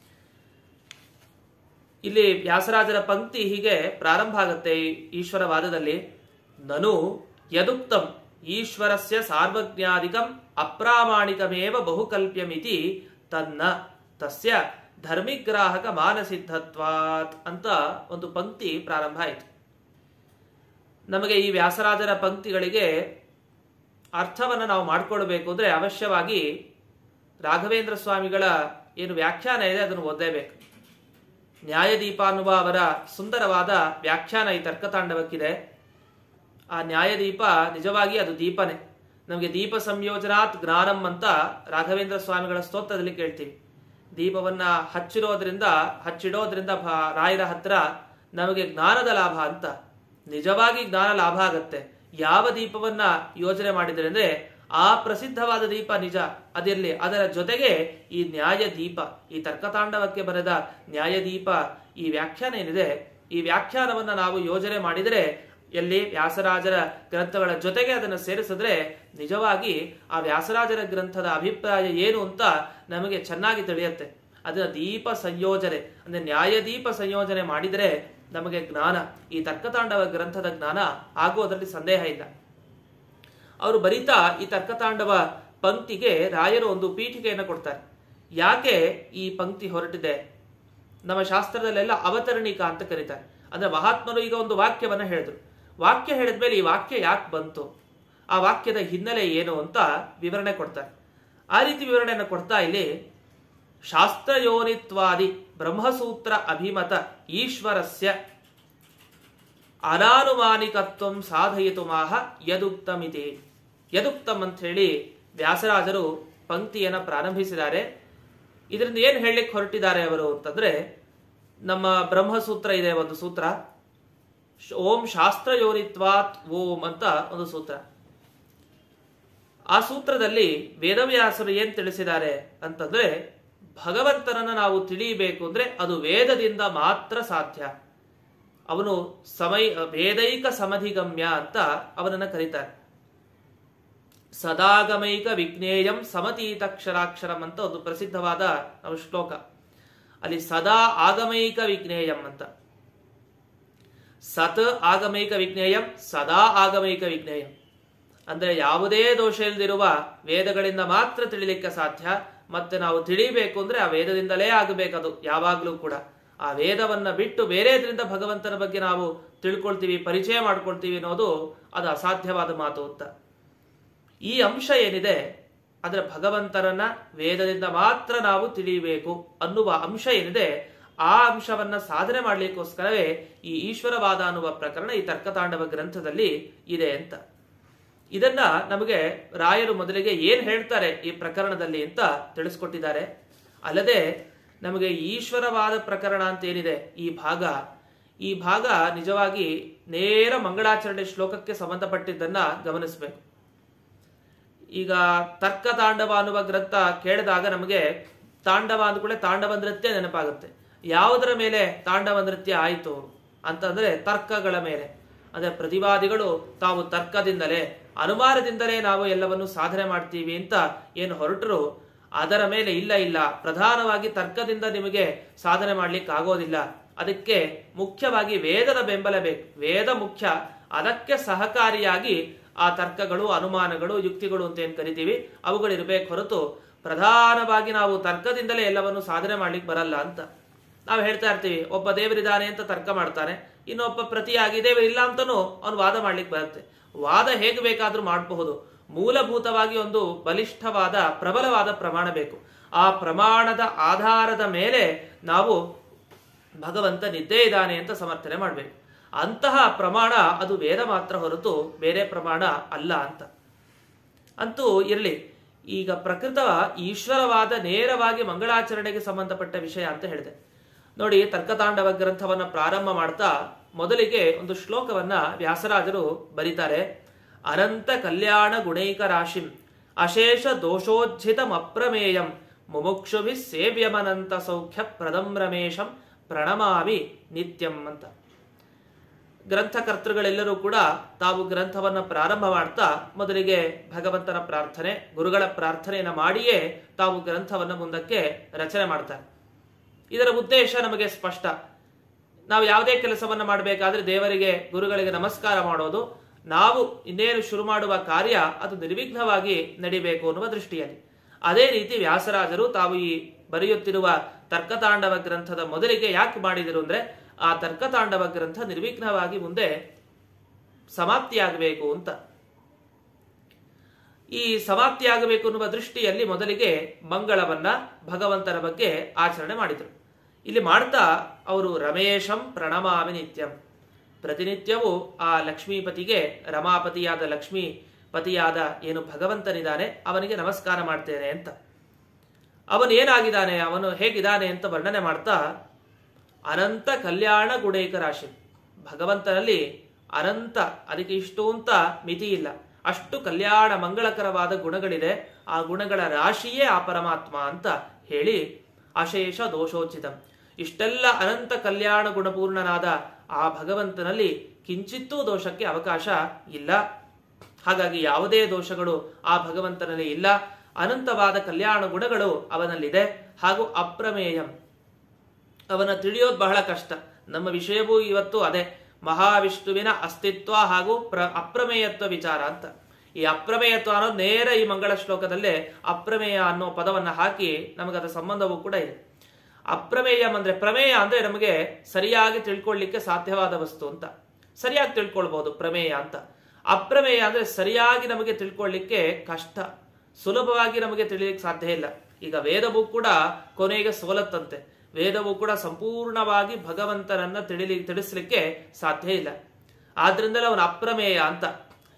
ಇಲ್ಲಿ ವ್ಯಾಸರಾಜರ ಪಂಕ್ತಿ ಹೀಗೆ ಪ್ರಾರಂಭ ಆಗುತ್ತೆ ಈ ಈಶ್ವರವಾದದಲ್ಲಿ ನನು ಯದುಕ್ತಂ ಈಶ್ವರಸ್ಯ ಸಾರ್ವಜ್ಞಾದಿಕಂ ಅಪ್ರಾಮಾಣಿಕಮೇವ ಬಹುಕಲ್ಪ್ಯಮಿತಿ ತನ್ನ ತಸ್ಯ ಧರ್ಮಿಗ್ರಾಹಕ ಮಾನಸಿದ್ಧತ್ವಾತ್ ಅಂತ ಒಂದು ಪಂಕ್ತಿ ಪ್ರಾರಂಭ ಆಯಿತು ನಮಗೆ ಈ ವ್ಯಾಸರಾಜರ ಪಂಕ್ತಿಗಳಿಗೆ ಅರ್ಥವನ್ನು ನಾವು ಮಾಡಿಕೊಳ್ಬೇಕು ಅಂದ್ರೆ ಅವಶ್ಯವಾಗಿ ರಾಘವೇಂದ್ರ ಸ್ವಾಮಿಗಳ ಏನು ವ್ಯಾಖ್ಯಾನ ಇದೆ ಅದನ್ನು ಓದಲೇಬೇಕು ನ್ಯಾಯದೀಪ ಅನ್ನುವ ಅವರ ಸುಂದರವಾದ ವ್ಯಾಖ್ಯಾನ ಈ ತರ್ಕತಾಂಡವಕ್ಕಿದೆ ಆ ನ್ಯಾಯದೀಪ ನಿಜವಾಗಿ ಅದು ದೀಪನೇ ನಮಗೆ ದೀಪ ಸಂಯೋಜನಾತ್ ಜ್ಞಾನಂ ಅಂತ ರಾಘವೇಂದ್ರ ಸ್ವಾಮಿಗಳ ಸ್ತೋತ್ರದಲ್ಲಿ ಕೇಳ್ತೀವಿ ದೀಪವನ್ನ ಹಚ್ಚಿರೋದ್ರಿಂದ ಹಚ್ಚಿಡೋದ್ರಿಂದ ಭ- ರಾಯರ ಹತ್ರ ನಮಗೆ ಜ್ಞಾನದ ಲಾಭ ಅಂತ ನಿಜವಾಗಿ ಜ್ಞಾನ ಲಾಭ ಆಗತ್ತೆ ಯಾವ ದೀಪವನ್ನ ಯೋಚನೆ ಮಾಡಿದ್ರೆ ಅಂದ್ರೆ ಆ ಪ್ರಸಿದ್ಧವಾದ ದೀಪ ನಿಜ ಅದಿರಲಿ ಅದರ ಜೊತೆಗೆ ಈ ನ್ಯಾಯ ದೀಪ ಈ ತರ್ಕತಾಂಡವಕ್ಕೆ ಬರೆದ ನ್ಯಾಯ ದೀಪ ಈ ವ್ಯಾಖ್ಯಾನ ಏನಿದೆ ಈ ವ್ಯಾಖ್ಯಾನವನ್ನ ನಾವು ಯೋಜನೆ ಮಾಡಿದರೆ ಎಲ್ಲಿ ವ್ಯಾಸರಾಜರ ಗ್ರಂಥಗಳ ಜೊತೆಗೆ ಅದನ್ನು ಸೇರಿಸಿದ್ರೆ ನಿಜವಾಗಿ ಆ ವ್ಯಾಸರಾಜರ ಗ್ರಂಥದ ಅಭಿಪ್ರಾಯ ಏನು ಅಂತ ನಮಗೆ ಚೆನ್ನಾಗಿ ತಿಳಿಯುತ್ತೆ ಅದನ್ನ ದೀಪ ಸಂಯೋಜನೆ ಅಂದ್ರೆ ನ್ಯಾಯ ದೀಪ ಸಂಯೋಜನೆ ಮಾಡಿದರೆ ನಮಗೆ ಜ್ಞಾನ ಈ ತರ್ಕತಾಂಡವ ಗ್ರಂಥದ ಜ್ಞಾನ ಆಗುವುದರಲ್ಲಿ ಸಂದೇಹ ಇಲ್ಲ ಅವರು ಬರಿತಾ ಈ ತರ್ಕತಾಂಡವ ಪಂಕ್ತಿಗೆ ರಾಯರು ಒಂದು ಪೀಠಿಕೆಯನ್ನು ಕೊಡ್ತಾರೆ ಯಾಕೆ ಈ ಪಂಕ್ತಿ ಹೊರಟಿದೆ ನಮ್ಮ ಶಾಸ್ತ್ರದಲ್ಲೆಲ್ಲ ಅವತರಣಿಕ ಅಂತ ಕರೀತಾರೆ ಅಂದ್ರೆ ಮಹಾತ್ಮರು ಈಗ ಒಂದು ವಾಕ್ಯವನ್ನ ಹೇಳಿದ್ರು ವಾಕ್ಯ ಹೇಳಿದ್ಮೇಲೆ ಈ ವಾಕ್ಯ ಯಾಕೆ ಬಂತು ಆ ವಾಕ್ಯದ ಹಿನ್ನೆಲೆ ಏನು ಅಂತ ವಿವರಣೆ ಕೊಡ್ತಾರೆ ಆ ರೀತಿ ವಿವರಣೆಯನ್ನು ಕೊಡ್ತಾ ಇಲ್ಲಿ ಶಾಸ್ತ್ರಯೋನಿತ್ವಾದಿ ಬ್ರಹ್ಮಸೂತ್ರ ಅಭಿಮತ ಈಶ್ವರಸ್ಯ ಅನಾನುಮಾನಿಕತ್ವ ಸಾಧಯಿತು ಮಾಹ ಯದುಕ್ತಮಿತಿ ಯದುಕ್ತಂ ಅಂತ ಹೇಳಿ ವ್ಯಾಸರಾಜರು ಪಂಕ್ತಿಯನ್ನ ಪ್ರಾರಂಭಿಸಿದ್ದಾರೆ ಇದರಿಂದ ಏನು ಹೇಳಲಿಕ್ಕೆ ಹೊರಟಿದ್ದಾರೆ ಅವರು ಅಂತಂದ್ರೆ ನಮ್ಮ ಬ್ರಹ್ಮಸೂತ್ರ ಇದೆ ಒಂದು ಸೂತ್ರ ಶ- ಓಂ ಶಾಸ್ತ್ರಯೋನಿತ್ವಾತ್ ಓಂ ಅಂತ ಒಂದು ಸೂತ್ರ ಆ ಸೂತ್ರದಲ್ಲಿ ವೇದವ್ಯಾಸರು ಏನ್ ತಿಳಿಸಿದ್ದಾರೆ ಅಂತಂದ್ರೆ ಭಗವಂತನನ್ನ ನಾವು ತಿಳಿಯಬೇಕು ಅಂದ್ರೆ ಅದು ವೇದದಿಂದ ಮಾತ್ರ ಸಾಧ್ಯ ಅವನು ಸಮಯ ವೇದೈಕ ಸಮಧಿಗಮ್ಯ ಅಂತ ಅವನನ್ನ ಕರೀತಾರೆ ಸದಾಗಮೈಕ ವಿಜ್ಞೇಯಂ ಸಮತೀತಕ್ಷರಾಕ್ಷರಂ ಅಂತ ಒಂದು ಪ್ರಸಿದ್ಧವಾದ ನಾವು ಶ್ಲೋಕ ಅಲ್ಲಿ ಸದಾ ಆಗಮೈಕ ವಿಜ್ಞೇಯಂ ಅಂತ ಸತ್ ಆಗಮೈಕ ವಿಜ್ಞೇಯಂ ಸದಾ ಆಗಮೈಕ ವಿಜ್ಞೇಯಂ ಅಂದ್ರೆ ಯಾವುದೇ ದೋಷ ಇಲ್ಲದಿರುವ ವೇದಗಳಿಂದ ಮಾತ್ರ ತಿಳಿಲಿಕ್ಕೆ ಸಾಧ್ಯ ಮತ್ತೆ ನಾವು ತಿಳಿಬೇಕು ಅಂದ್ರೆ ಆ ವೇದದಿಂದಲೇ ಆಗಬೇಕದು ಯಾವಾಗಲೂ ಕೂಡ ಆ ವೇದವನ್ನ ಬಿಟ್ಟು ಬೇರೆದ್ರಿಂದ ಭಗವಂತನ ಬಗ್ಗೆ ನಾವು ತಿಳ್ಕೊಳ್ತೀವಿ ಪರಿಚಯ ಮಾಡ್ಕೊಳ್ತೀವಿ ಅನ್ನೋದು ಅದು ಅಸಾಧ್ಯವಾದ ಮಾತು ಅಂತ ಈ ಅಂಶ ಏನಿದೆ ಅದರ ಭಗವಂತನನ್ನ ವೇದದಿಂದ ಮಾತ್ರ ನಾವು ತಿಳಿಯಬೇಕು ಅನ್ನುವ ಅಂಶ ಏನಿದೆ ಆ ಅಂಶವನ್ನ ಸಾಧನೆ ಮಾಡ್ಲಿಕ್ಕೋಸ್ಕರವೇ ಈ ಈಶ್ವರವಾದ ಅನ್ನುವ ಪ್ರಕರಣ ಈ ತರ್ಕತಾಂಡವ ಗ್ರಂಥದಲ್ಲಿ ಇದೆ ಅಂತ ಇದನ್ನ ನಮಗೆ ರಾಯರು ಮೊದಲಿಗೆ ಏನ್ ಹೇಳ್ತಾರೆ ಈ ಪ್ರಕರಣದಲ್ಲಿ ಅಂತ ತಿಳಿಸ್ಕೊಟ್ಟಿದ್ದಾರೆ ಅಲ್ಲದೆ ನಮಗೆ ಈಶ್ವರವಾದ ಪ್ರಕರಣ ಅಂತ ಏನಿದೆ ಈ ಭಾಗ ಈ ಭಾಗ ನಿಜವಾಗಿ ನೇರ ಮಂಗಳಾಚರಣೆ ಶ್ಲೋಕಕ್ಕೆ ಸಂಬಂಧಪಟ್ಟಿದ್ದನ್ನ ಗಮನಿಸಬೇಕು ಈಗ ತರ್ಕ ತಾಂಡವ ಅನ್ನುವ ಗ್ರಂಥ ಕೇಳಿದಾಗ ನಮಗೆ ತಾಂಡವ ಅಂದ್ಕೂಡಲೇ ತಾಂಡವ ನೃತ್ಯ ನೆನಪಾಗುತ್ತೆ ಯಾವುದರ ಮೇಲೆ ತಾಂಡವ ನೃತ್ಯ ಆಯಿತು ಅಂತಂದ್ರೆ ತರ್ಕಗಳ ಮೇಲೆ ಅಂದ್ರೆ ಪ್ರತಿವಾದಿಗಳು ತಾವು ತರ್ಕದಿಂದಲೇ ಅನುಮಾನದಿಂದಲೇ ನಾವು ಎಲ್ಲವನ್ನು ಸಾಧನೆ ಮಾಡ್ತೀವಿ ಅಂತ ಏನು ಹೊರಟರು ಅದರ ಮೇಲೆ ಇಲ್ಲ ಇಲ್ಲ ಪ್ರಧಾನವಾಗಿ ತರ್ಕದಿಂದ ನಿಮಗೆ ಸಾಧನೆ ಮಾಡ್ಲಿಕ್ಕೆ ಆಗೋದಿಲ್ಲ ಅದಕ್ಕೆ ಮುಖ್ಯವಾಗಿ ವೇದದ ಬೆಂಬಲ ಬೇಕು ವೇದ ಮುಖ್ಯ ಅದಕ್ಕೆ ಸಹಕಾರಿಯಾಗಿ ಆ ತರ್ಕಗಳು ಅನುಮಾನಗಳು ಯುಕ್ತಿಗಳು ಅಂತ ಏನ್ ಕರಿತೀವಿ ಅವುಗಳಿರ್ಬೇಕು ಹೊರತು ಪ್ರಧಾನವಾಗಿ ನಾವು ತರ್ಕದಿಂದಲೇ ಎಲ್ಲವನ್ನು ಸಾಧನೆ ಮಾಡ್ಲಿಕ್ಕೆ ಬರಲ್ಲ ಅಂತ ನಾವು ಹೇಳ್ತಾ ಇರ್ತೀವಿ ಒಬ್ಬ ದೇವರಿದ್ದಾನೆ ಅಂತ ತರ್ಕ ಮಾಡ್ತಾನೆ ಇನ್ನೊಬ್ಬ ಪ್ರತಿಯಾಗಿ ದೇವರಿಲ್ಲ ಅಂತನೂ ಅವನು ವಾದ ಮಾಡ್ಲಿಕ್ಕೆ ಬರುತ್ತೆ ವಾದ ಹೇಗೆ ಬೇಕಾದ್ರೂ ಮಾಡಬಹುದು ಮೂಲಭೂತವಾಗಿ ಒಂದು ಬಲಿಷ್ಠವಾದ ಪ್ರಬಲವಾದ ಪ್ರಮಾಣ ಬೇಕು ಆ ಪ್ರಮಾಣದ ಆಧಾರದ ಮೇಲೆ ನಾವು ಭಗವಂತ ನಿದ್ದೆ ಇದ್ದಾನೆ ಅಂತ ಸಮರ್ಥನೆ ಮಾಡಬೇಕು ಅಂತಹ ಪ್ರಮಾಣ ಅದು ವೇದ ಮಾತ್ರ ಹೊರತು ಬೇರೆ ಪ್ರಮಾಣ ಅಲ್ಲ ಅಂತ ಅಂತೂ ಇರಲಿ ಈಗ ಪ್ರಕೃತ ಈಶ್ವರವಾದ ನೇರವಾಗಿ ಮಂಗಳಾಚರಣೆಗೆ ಸಂಬಂಧಪಟ್ಟ ವಿಷಯ ಅಂತ ಹೇಳಿದೆ ನೋಡಿ ತರ್ಕತಾಂಡವ ಗ್ರಂಥವನ್ನ ಪ್ರಾರಂಭ ಮಾಡ್ತಾ ಮೊದಲಿಗೆ ಒಂದು ಶ್ಲೋಕವನ್ನ ವ್ಯಾಸರಾಜರು ಬರೀತಾರೆ ಅನಂತ ಕಲ್ಯಾಣ ಗುಣೈಕ ರಾಶಿಂ ಅಶೇಷ ದೋಷೋಜ್ಜಿತಮಪ್ರಮೇಯಂ ಮುಮುಕ್ಷುಭಿ ಸೇವ್ಯಮನಂತ ಸೌಖ್ಯ ಪ್ರದಂ ರಮೇಶಂ ಪ್ರಣಮಾಮಿ ನಿತ್ಯಂ ಅಂತ ಗ್ರಂಥಕರ್ತೃಗಳೆಲ್ಲರೂ ಕೂಡ ತಾವು ಗ್ರಂಥವನ್ನ ಪ್ರಾರಂಭ ಮಾಡ್ತಾ ಮೊದಲಿಗೆ ಭಗವಂತನ ಪ್ರಾರ್ಥನೆ ಗುರುಗಳ ಪ್ರಾರ್ಥನೆಯನ್ನ ಮಾಡಿಯೇ ತಾವು ಗ್ರಂಥವನ್ನ ಮುಂದಕ್ಕೆ ರಚನೆ ಮಾಡ್ತಾರೆ ಇದರ ಉದ್ದೇಶ ನಮಗೆ ಸ್ಪಷ್ಟ ನಾವು ಯಾವುದೇ ಕೆಲಸವನ್ನ ಮಾಡಬೇಕಾದ್ರೆ ದೇವರಿಗೆ ಗುರುಗಳಿಗೆ ನಮಸ್ಕಾರ ಮಾಡೋದು ನಾವು ಇನ್ನೇನು ಶುರು ಮಾಡುವ ಕಾರ್ಯ ಅದು ನಿರ್ವಿಘ್ನವಾಗಿ ನಡಿಬೇಕು ಅನ್ನುವ ದೃಷ್ಟಿಯಲ್ಲಿ ಅದೇ ರೀತಿ ವ್ಯಾಸರಾಜರು ತಾವು ಈ ಬರೆಯುತ್ತಿರುವ ತರ್ಕತಾಂಡವ ಗ್ರಂಥದ ಮೊದಲಿಗೆ ಯಾಕೆ ಮಾಡಿದರು ಅಂದ್ರೆ ಆ ತರ್ಕತಾಂಡವ ಗ್ರಂಥ ನಿರ್ವಿಘ್ನವಾಗಿ ಮುಂದೆ ಸಮಾಪ್ತಿಯಾಗಬೇಕು ಅಂತ ಈ ಸಮಾಪ್ತಿಯಾಗಬೇಕು ಅನ್ನುವ ದೃಷ್ಟಿಯಲ್ಲಿ ಮೊದಲಿಗೆ ಮಂಗಳವನ್ನ ಭಗವಂತನ ಬಗ್ಗೆ ಆಚರಣೆ ಮಾಡಿದರು ಇಲ್ಲಿ ಮಾಡ್ತಾ ಅವರು ರಮೇಶಂ ಪ್ರಣಮಾಮಿ ನಿತ್ಯಂ ಪ್ರತಿನಿತ್ಯವೂ ಆ ಲಕ್ಷ್ಮೀಪತಿಗೆ ರಮಾಪತಿಯಾದ ಲಕ್ಷ್ಮೀ ಪತಿಯಾದ ಏನು ಭಗವಂತನಿದ್ದಾನೆ ಅವನಿಗೆ ನಮಸ್ಕಾರ ಮಾಡ್ತೇನೆ ಅಂತ ಅವನು ಏನಾಗಿದ್ದಾನೆ ಅವನು ಹೇಗಿದ್ದಾನೆ ಅಂತ ವರ್ಣನೆ ಮಾಡ್ತಾ ಅನಂತ ಕಲ್ಯಾಣ ಗುಣೈಕ ರಾಶಿ ಭಗವಂತನಲ್ಲಿ ಅನಂತ ಅದಕ್ಕೆ ಇಷ್ಟು ಅಂತ ಮಿತಿ ಇಲ್ಲ ಅಷ್ಟು ಕಲ್ಯಾಣ ಮಂಗಳಕರವಾದ ಗುಣಗಳಿದೆ ಆ ಗುಣಗಳ ರಾಶಿಯೇ ಆ ಪರಮಾತ್ಮ ಅಂತ ಹೇಳಿ ಅಶೇಷ ದೋಷೋಚಿತಂ ಇಷ್ಟೆಲ್ಲ ಅನಂತ ಕಲ್ಯಾಣ ಗುಣಪೂರ್ಣನಾದ ಆ ಭಗವಂತನಲ್ಲಿ ಕಿಂಚಿತ್ತೂ ದೋಷಕ್ಕೆ ಅವಕಾಶ ಇಲ್ಲ ಹಾಗಾಗಿ ಯಾವುದೇ ದೋಷಗಳು ಆ ಭಗವಂತನಲ್ಲಿ ಇಲ್ಲ ಅನಂತವಾದ ಕಲ್ಯಾಣ ಗುಣಗಳು ಅವನಲ್ಲಿದೆ ಹಾಗೂ ಅಪ್ರಮೇಯಂ ಅವನ ತಿಳಿಯೋದು ಬಹಳ ಕಷ್ಟ ನಮ್ಮ ವಿಷಯವೂ ಇವತ್ತು ಅದೇ ಮಹಾವಿಷ್ಣುವಿನ ಅಸ್ತಿತ್ವ ಹಾಗೂ ಪ್ರ ಅಪ್ರಮೇಯತ್ವ ವಿಚಾರ ಅಂತ ಈ ಅಪ್ರಮೇಯತ್ವ ಅನ್ನೋದು ನೇರ ಈ ಮಂಗಳ ಶ್ಲೋಕದಲ್ಲೇ ಅಪ್ರಮೇಯ ಅನ್ನೋ ಪದವನ್ನ ಹಾಕಿ ನಮಗದ ಸಂಬಂಧವೂ ಕೂಡ ಇದೆ ಅಪ್ರಮೇಯಂ ಅಂದ್ರೆ ಪ್ರಮೇಯ ಅಂದ್ರೆ ನಮಗೆ ಸರಿಯಾಗಿ ತಿಳ್ಕೊಳ್ಳಿಕ್ಕೆ ಸಾಧ್ಯವಾದ ವಸ್ತು ಅಂತ ಸರಿಯಾಗಿ ತಿಳ್ಕೊಳ್ಬಹುದು ಪ್ರಮೇಯ ಅಂತ ಅಪ್ರಮೇಯ ಅಂದ್ರೆ ಸರಿಯಾಗಿ ನಮಗೆ ತಿಳ್ಕೊಳ್ಳಿಕ್ಕೆ ಕಷ್ಟ ಸುಲಭವಾಗಿ ನಮಗೆ ತಿಳಿಲಿಕ್ಕೆ ಸಾಧ್ಯ ಇಲ್ಲ ಈಗ ವೇದವೂ ಕೂಡ ಕೊನೆಗೆ ಸೋಲತ್ತಂತೆ ವೇದವು ಕೂಡ ಸಂಪೂರ್ಣವಾಗಿ ಭಗವಂತನನ್ನ ತಿಳಿಲಿ ತಿಳಿಸ್ಲಿಕ್ಕೆ ಸಾಧ್ಯ ಇಲ್ಲ ಆದ್ರಿಂದಲೇ ಅವನ ಅಪ್ರಮೇಯ ಅಂತ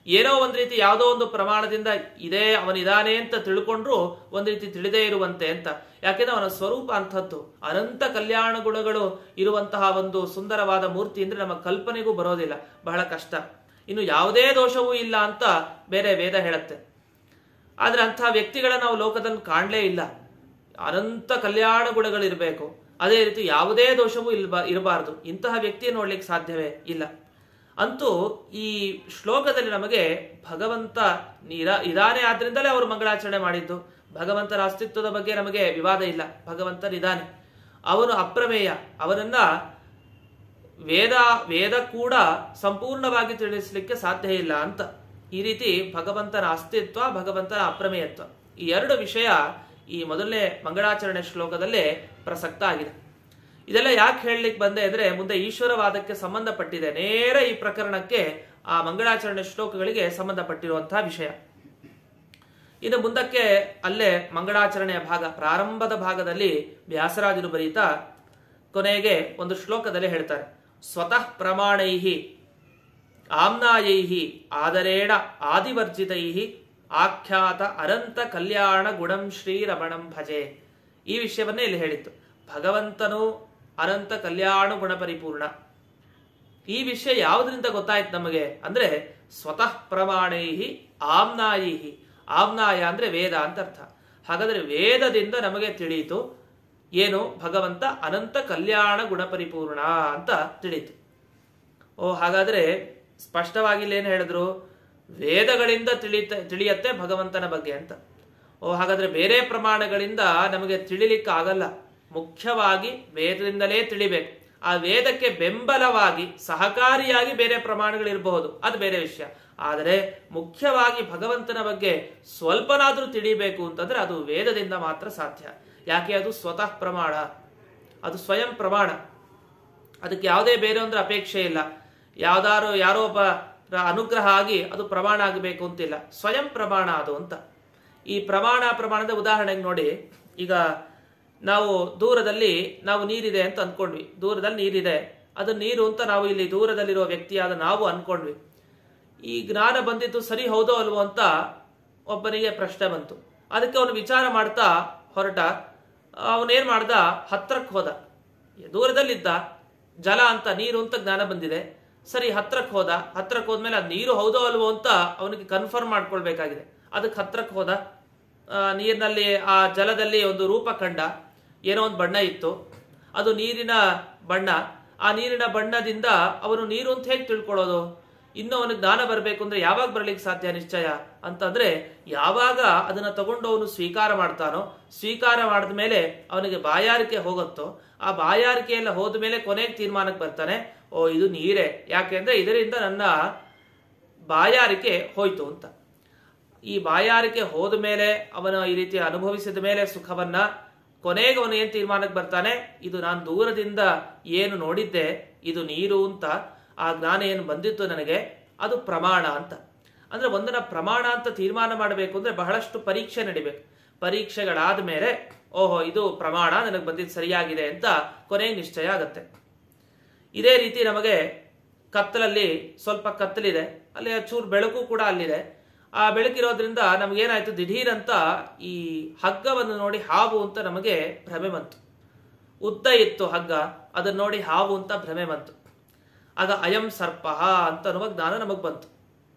ಏನೋ ಒಂದ್ ರೀತಿ ಯಾವುದೋ ಒಂದು ಪ್ರಮಾಣದಿಂದ ಇದೇ ಅವನಿದಾನೆ ಅಂತ ತಿಳ್ಕೊಂಡ್ರು ಒಂದ್ ರೀತಿ ತಿಳಿದೇ ಇರುವಂತೆ ಅಂತ ಯಾಕೆಂದ್ರೆ ಅವನ ಸ್ವರೂಪ ಅಂಥದ್ದು ಅನಂತ ಕಲ್ಯಾಣ ಗುಣಗಳು ಇರುವಂತಹ ಒಂದು ಸುಂದರವಾದ ಮೂರ್ತಿ ಅಂದ್ರೆ ನಮ್ಮ ಕಲ್ಪನೆಗೂ ಬರೋದಿಲ್ಲ ಬಹಳ ಕಷ್ಟ ಇನ್ನು ಯಾವುದೇ ದೋಷವೂ ಇಲ್ಲ ಅಂತ ಬೇರೆ ವೇದ ಹೇಳುತ್ತೆ ಆದ್ರೆ ಅಂತಹ ವ್ಯಕ್ತಿಗಳ ನಾವು ಲೋಕದಲ್ಲಿ ಕಾಣಲೇ ಇಲ್ಲ ಅನಂತ ಕಲ್ಯಾಣ ಗುಣಗಳಿರಬೇಕು ಅದೇ ರೀತಿ ಯಾವುದೇ ದೋಷವೂ ಇಲ್ಬಾ ಇರಬಾರದು ಇಂತಹ ವ್ಯಕ್ತಿ ನೋಡ್ಲಿಕ್ಕೆ ಸಾಧ್ಯವೇ ಇಲ್ಲ ಅಂತೂ ಈ ಶ್ಲೋಕದಲ್ಲಿ ನಮಗೆ ಭಗವಂತ ಇರ ಇದಾನೆ ಆದ್ರಿಂದಲೇ ಅವರು ಮಂಗಳಾಚರಣೆ ಮಾಡಿದ್ದು ಭಗವಂತನ ಅಸ್ತಿತ್ವದ ಬಗ್ಗೆ ನಮಗೆ ವಿವಾದ ಇಲ್ಲ ಭಗವಂತನಿದ್ದಾನೆ ಅವನು ಅಪ್ರಮೇಯ ಅವನನ್ನ ವೇದ ವೇದ ಕೂಡ ಸಂಪೂರ್ಣವಾಗಿ ತಿಳಿಸಲಿಕ್ಕೆ ಸಾಧ್ಯ ಇಲ್ಲ ಅಂತ ಈ ರೀತಿ ಭಗವಂತನ ಅಸ್ತಿತ್ವ ಭಗವಂತನ ಅಪ್ರಮೇಯತ್ವ ಈ ಎರಡು ವಿಷಯ ಈ ಮೊದಲನೇ ಮಂಗಳಾಚರಣೆ ಶ್ಲೋಕದಲ್ಲೇ ಪ್ರಸಕ್ತ ಆಗಿದೆ ಇದೆಲ್ಲ ಯಾಕೆ ಹೇಳಲಿಕ್ಕೆ ಬಂದೆ ಅಂದ್ರೆ ಮುಂದೆ ಈಶ್ವರವಾದಕ್ಕೆ ಸಂಬಂಧಪಟ್ಟಿದೆ ನೇರ ಈ ಪ್ರಕರಣಕ್ಕೆ ಆ ಮಂಗಳಾಚರಣೆ ಶ್ಲೋಕಗಳಿಗೆ ಸಂಬಂಧಪಟ್ಟಿರುವಂತಹ ವಿಷಯ ಇನ್ನು ಮುಂದಕ್ಕೆ ಅಲ್ಲೇ ಮಂಗಳಾಚರಣೆಯ ಭಾಗ ಪ್ರಾರಂಭದ ಭಾಗದಲ್ಲಿ ವ್ಯಾಸರಾಜರು ಬರೀತಾ ಕೊನೆಗೆ ಒಂದು ಶ್ಲೋಕದಲ್ಲಿ ಹೇಳ್ತಾರೆ ಸ್ವತಃ ಪ್ರಮಾಣೈಹಿ ಆಮ್ನಾಯೈಹಿ ಆದರೇಣ ಆದಿವರ್ಜಿತೈಹಿ ಆಖ್ಯಾತ ಅನಂತ ಕಲ್ಯಾಣ ಗುಣಂ ಶ್ರೀರಮಣಂ ಭಜೆ ಈ ವಿಷಯವನ್ನೇ ಇಲ್ಲಿ ಹೇಳಿತ್ತು ಭಗವಂತನು ಅನಂತ ಕಲ್ಯಾಣ ಗುಣ ಪರಿಪೂರ್ಣ ಈ ವಿಷಯ ಯಾವುದರಿಂದ ಗೊತ್ತಾಯ್ತು ನಮಗೆ ಅಂದ್ರೆ ಸ್ವತಃ ಪ್ರಮಾಣೈಹಿ ಆಮ್ನಾಯಿಹಿ ಆಮ್ನಾಯ ಅಂದ್ರೆ ವೇದ ಅಂತ ಅರ್ಥ ಹಾಗಾದ್ರೆ ವೇದದಿಂದ ನಮಗೆ ತಿಳಿಯಿತು ಏನು ಭಗವಂತ ಅನಂತ ಕಲ್ಯಾಣ ಗುಣ ಪರಿಪೂರ್ಣ ಅಂತ ತಿಳಿಯಿತು ಓ ಹಾಗಾದ್ರೆ ಸ್ಪಷ್ಟವಾಗಿ ಇಲ್ಲಿ ಏನು ಹೇಳಿದ್ರು ವೇದಗಳಿಂದ ತಿಳಿತ ತಿಳಿಯತ್ತೆ ಭಗವಂತನ ಬಗ್ಗೆ ಅಂತ ಓ ಹಾಗಾದ್ರೆ ಬೇರೆ ಪ್ರಮಾಣಗಳಿಂದ ನಮಗೆ ತಿಳಿಲಿಕ್ಕೆ ಆಗಲ್ಲ ಮುಖ್ಯವಾಗಿ ವೇದದಿಂದಲೇ ತಿಳಿಬೇಕು ಆ ವೇದಕ್ಕೆ ಬೆಂಬಲವಾಗಿ ಸಹಕಾರಿಯಾಗಿ ಬೇರೆ ಪ್ರಮಾಣಗಳಿರಬಹುದು ಅದು ಬೇರೆ ವಿಷಯ ಆದರೆ ಮುಖ್ಯವಾಗಿ ಭಗವಂತನ ಬಗ್ಗೆ ಸ್ವಲ್ಪನಾದ್ರೂ ತಿಳಿಬೇಕು ಅಂತಂದ್ರೆ ಅದು ವೇದದಿಂದ ಮಾತ್ರ ಸಾಧ್ಯ ಯಾಕೆ ಅದು ಸ್ವತಃ ಪ್ರಮಾಣ ಅದು ಸ್ವಯಂ ಪ್ರಮಾಣ ಅದಕ್ಕೆ ಯಾವುದೇ ಬೇರೆ ಒಂದು ಅಪೇಕ್ಷೆ ಇಲ್ಲ ಯಾವ್ದಾರು ಯಾರೋ ಒಬ್ಬ ರ- ಅನುಗ್ರಹ ಆಗಿ ಅದು ಪ್ರಮಾಣ ಆಗಬೇಕು ಅಂತಿಲ್ಲ ಸ್ವಯಂ ಪ್ರಮಾಣ ಅದು ಅಂತ ಈ ಪ್ರಮಾಣ ಪ್ರಮಾಣದ ಉದಾಹರಣೆಗೆ ನೋಡಿ ಈಗ ನಾವು ದೂರದಲ್ಲಿ ನಾವು ನೀರಿದೆ ಅಂತ ಅನ್ಕೊಂಡ್ವಿ ದೂರದಲ್ಲಿ ನೀರಿದೆ ಅದು ನೀರು ಅಂತ ನಾವು ಇಲ್ಲಿ ದೂರದಲ್ಲಿರುವ ವ್ಯಕ್ತಿಯಾದ ನಾವು ಅನ್ಕೊಂಡ್ವಿ ಈ ಜ್ಞಾನ ಬಂದಿದ್ದು ಸರಿ ಹೌದೋ ಅಲ್ವೋ ಅಂತ ಒಬ್ಬನಿಗೆ ಪ್ರಶ್ನೆ ಬಂತು ಅದಕ್ಕೆ ಅವನು ವಿಚಾರ ಮಾಡ್ತಾ ಹೊರಟ ಅವನೇನ್ ಮಾಡ್ದ ಹತ್ರಕ್ಕೆ ಹೋದ ದೂರದಲ್ಲಿದ್ದ ಜಲ ಅಂತ ನೀರು ಅಂತ ಜ್ಞಾನ ಬಂದಿದೆ ಸರಿ ಹತ್ರಕ್ಕೆ ಹೋದ ಹತ್ರಕ್ಕೆ ಹೋದ್ಮೇಲೆ ಅದು ನೀರು ಹೌದೋ ಅಲ್ವೋ ಅಂತ ಅವನಿಗೆ ಕನ್ಫರ್ಮ್ ಮಾಡ್ಕೊಳ್ಬೇಕಾಗಿದೆ ಅದಕ್ಕೆ ಹತ್ರಕ್ಕೆ ಹೋದ ಆ, ನೀರಿನಲ್ಲಿ ಆ ಜಲದಲ್ಲಿ ಒಂದು ರೂಪ ಕಂಡ ಏನೋ ಒಂದು ಬಣ್ಣ ಇತ್ತು ಅದು ನೀರಿನ ಬಣ್ಣ ಆ ನೀರಿನ ಬಣ್ಣದಿಂದ ಅವನು ನೀರು ಅಂತ ಹೇಗೆ ತಿಳ್ಕೊಳ್ಳೋದು ಇನ್ನು ಅವನಿಗೆ ಜ್ಞಾನ ಬರಬೇಕು ಅಂದ್ರೆ ಯಾವಾಗ ಬರ್ಲಿಕ್ಕೆ ಸಾಧ್ಯ ನಿಶ್ಚಯ ಅಂತಂದ್ರೆ ಯಾವಾಗ ಅದನ್ನ ತಗೊಂಡು ಅವನು ಸ್ವೀಕಾರ ಮಾಡ್ತಾನೋ ಸ್ವೀಕಾರ ಮಾಡಿದ ಮೇಲೆ ಅವನಿಗೆ ಬಾಯಾರಿಕೆ ಹೋಗುತ್ತೋ ಆ ಬಾಯಾರಿಕೆ ಎಲ್ಲ ಹೋದ ಮೇಲೆ ಕೊನೆಗೆ ತೀರ್ಮಾನಕ್ಕೆ ಬರ್ತಾನೆ ಓ ಇದು ನೀರೇ ಯಾಕೆಂದ್ರೆ ಇದರಿಂದ ನನ್ನ ಬಾಯಾರಿಕೆ ಹೋಯ್ತು ಅಂತ ಈ ಬಾಯಾರಿಕೆ ಹೋದ ಮೇಲೆ ಅವನು ಈ ರೀತಿ ಅನುಭವಿಸಿದ ಮೇಲೆ ಸುಖವನ್ನ ಕೊನೆಗೆ ಅವನು ಏನ್ ತೀರ್ಮಾನಕ್ಕೆ ಬರ್ತಾನೆ ಇದು ನಾನು ದೂರದಿಂದ ಏನು ನೋಡಿದ್ದೆ ಇದು ನೀರು ಅಂತ ಆ ಜ್ಞಾನ ಏನು ಬಂದಿತ್ತು ನನಗೆ ಅದು ಪ್ರಮಾಣ ಅಂತ ಅಂದ್ರೆ ಒಂದನ್ನ ಪ್ರಮಾಣ ಅಂತ ತೀರ್ಮಾನ ಮಾಡಬೇಕು ಅಂದ್ರೆ ಬಹಳಷ್ಟು ಪರೀಕ್ಷೆ ನಡಿಬೇಕು ಪರೀಕ್ಷೆಗಳಾದ ಮೇಲೆ ಓಹೋ ಇದು ಪ್ರಮಾಣ ನನಗೆ ಬಂದಿದ್ದು ಸರಿಯಾಗಿದೆ ಅಂತ ಕೊನೆಗೆ ನಿಶ್ಚಯ ಆಗತ್ತೆ ಇದೇ ರೀತಿ ನಮಗೆ ಕತ್ತಲಲ್ಲಿ ಸ್ವಲ್ಪ ಕತ್ತಲಿದೆ ಅಲ್ಲಿ ಚೂರು ಬೆಳಕು ಕೂಡ ಅಲ್ಲಿದೆ ಆ ಬೆಳಕಿರೋದ್ರಿಂದ ನಮಗೇನಾಯ್ತು ದಿಢೀರ್ ಅಂತ ಈ ಹಗ್ಗವನ್ನು ನೋಡಿ ಹಾವು ಅಂತ ನಮಗೆ ಭ್ರಮೆ ಬಂತು ಉದ್ದ ಇತ್ತು ಹಗ್ಗ ಅದನ್ನ ನೋಡಿ ಹಾವು ಅಂತ ಭ್ರಮೆ ಬಂತು ಆಗ ಅಯಂ ಸರ್ಪ ಅಂತ ಅನ್ನುವ ಜ್ಞಾನ ನಮಗ್ ಬಂತು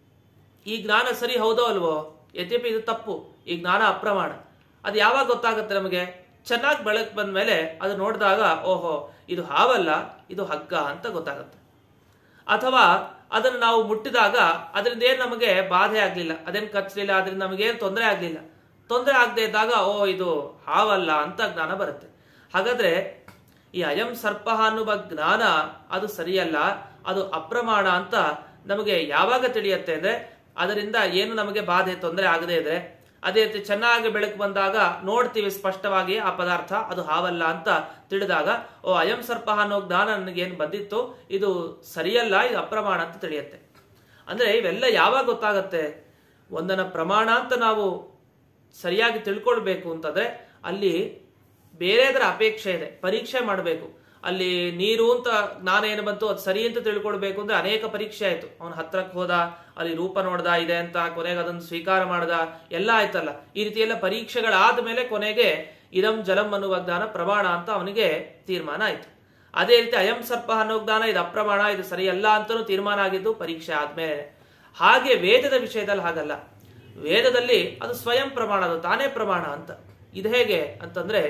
ಈ ಜ್ಞಾನ ಸರಿ ಹೌದೋ ಅಲ್ವೋ ಯದ್ಯಪಿ ಇದು ತಪ್ಪು ಈ ಜ್ಞಾನ ಅಪ್ರಮಾಣ ಅದು ಯಾವಾಗ ಗೊತ್ತಾಗುತ್ತೆ ನಮಗೆ ಚೆನ್ನಾಗಿ ಬೆಳಕು ಬಂದ ಮೇಲೆ ಅದು ನೋಡಿದಾಗ ಓಹೋ ಇದು ಹಾವಲ್ಲ ಇದು ಹಗ್ಗ ಅಂತ ಗೊತ್ತಾಗುತ್ತೆ ಅಥವಾ ಅದನ್ನು ನಾವು ಮುಟ್ಟಿದಾಗ ಅದರಿಂದ ಏನು ನಮಗೆ ಬಾಧೆ ಆಗಲಿಲ್ಲ ಅದೇನು ಕಚ್ಚಲಿಲ್ಲ ಅದರಿಂದ ನಮಗೇನು ತೊಂದರೆ ಆಗಲಿಲ್ಲ ತೊಂದರೆ ಆಗದೆ ಇದ್ದಾಗ ಓ ಇದು ಹಾವಲ್ಲ ಅಂತ ಜ್ಞಾನ ಬರುತ್ತೆ ಹಾಗಾದ್ರೆ ಈ ಅಯಂ ಸರ್ಪ ಅನ್ನುವ ಜ್ಞಾನ ಅದು ಸರಿಯಲ್ಲ ಅದು ಅಪ್ರಮಾಣ ಅಂತ ನಮಗೆ ಯಾವಾಗ ತಿಳಿಯುತ್ತೆ ಅಂದ್ರೆ ಅದರಿಂದ ಏನು ನಮಗೆ ಬಾಧೆ ತೊಂದರೆ ಆಗದೆ ಇದ್ರೆ ಅದೇ ರೀತಿ ಚೆನ್ನಾಗಿ ಬೆಳಕು ಬಂದಾಗ ನೋಡ್ತೀವಿ ಸ್ಪಷ್ಟವಾಗಿ ಆ ಪದಾರ್ಥ ಅದು ಹಾವಲ್ಲ ಅಂತ ತಿಳಿದಾಗ ಓ ಅಯಂ ಸರ್ಪ ಅನ್ನೋ ಜ್ಞಾನ ನನಗೇನು ಬಂದಿತ್ತು ಇದು ಸರಿಯಲ್ಲ ಇದು ಅಪ್ರಮಾಣ ಅಂತ ತಿಳಿಯುತ್ತೆ ಅಂದ್ರೆ ಇವೆಲ್ಲ ಯಾವಾಗ ಗೊತ್ತಾಗತ್ತೆ ಒಂದನ್ನ ಪ್ರಮಾಣ ಅಂತ ನಾವು ಸರಿಯಾಗಿ ತಿಳ್ಕೊಳ್ಬೇಕು ಅಂತಂದ್ರೆ ಅಲ್ಲಿ ಬೇರೆದರ ಅಪೇಕ್ಷೆ ಇದೆ ಪರೀಕ್ಷೆ ಮಾಡಬೇಕು ಅಲ್ಲಿ ನೀರು ಅಂತ ಜ್ಞಾನ ಏನು ಬಂತು ಅದು ಸರಿ ಅಂತ ತಿಳ್ಕೊಳ್ಬೇಕು ಅಂದ್ರೆ ಅನೇಕ ಪರೀಕ್ಷೆ ಆಯ್ತು ಅವನ ಹತ್ರಕ್ಕೆ ಹೋದ ಅಲ್ಲಿ ರೂಪ ನೋಡ್ದ ಇದೆ ಅಂತ ಕೊನೆಗೆ ಅದನ್ನು ಸ್ವೀಕಾರ ಮಾಡ್ದ ಎಲ್ಲ ಆಯ್ತಲ್ಲ ಈ ರೀತಿ ಎಲ್ಲ ಪರೀಕ್ಷೆಗಳಾದ ಮೇಲೆ ಕೊನೆಗೆ ಇದಂ ಜಲಂ ಅನ್ನುವ ಜ್ಞಾನ ಪ್ರಮಾಣ ಅಂತ ಅವನಿಗೆ ತೀರ್ಮಾನ ಆಯ್ತು ಅದೇ ರೀತಿ ಅಯಂ ಸರ್ಪ ಅನ್ನೋ ಜ್ಞಾನ ಇದು ಅಪ್ರಮಾಣ ಇದು ಸರಿಯಲ್ಲ ಅಂತಲೂ ತೀರ್ಮಾನ ಆಗಿದ್ದು ಪರೀಕ್ಷೆ ಆದ್ಮೇಲೆ ಹಾಗೆ ವೇದದ ವಿಷಯದಲ್ಲಿ ಹಾಗಲ್ಲ ವೇದದಲ್ಲಿ ಅದು ಸ್ವಯಂ ಪ್ರಮಾಣ ಅದು ತಾನೇ ಪ್ರಮಾಣ ಅಂತ ಇದು ಹೇಗೆ ಅಂತಂದ್ರೆ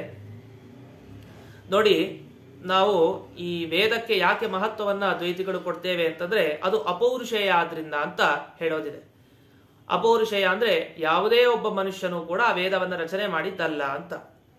ನೋಡಿ ನಾವು ಈ ವೇದಕ್ಕೆ ಯಾಕೆ ಮಹತ್ವವನ್ನ ದ್ವೈತಿಗಳು ಕೊಡ್ತೇವೆ ಅಂತಂದ್ರೆ ಅದು ಅಪೌರುಷೇಯ ಆದ್ರಿಂದ ಅಂತ ಹೇಳೋದಿದೆ ಅಪೌರುಷೇಯ ಅಂದ್ರೆ ಯಾವುದೇ ಒಬ್ಬ ಮನುಷ್ಯನು ಕೂಡ ಆ ವೇದವನ್ನ ರಚನೆ ಮಾಡಿದ್ದಲ್ಲ ಅಂತ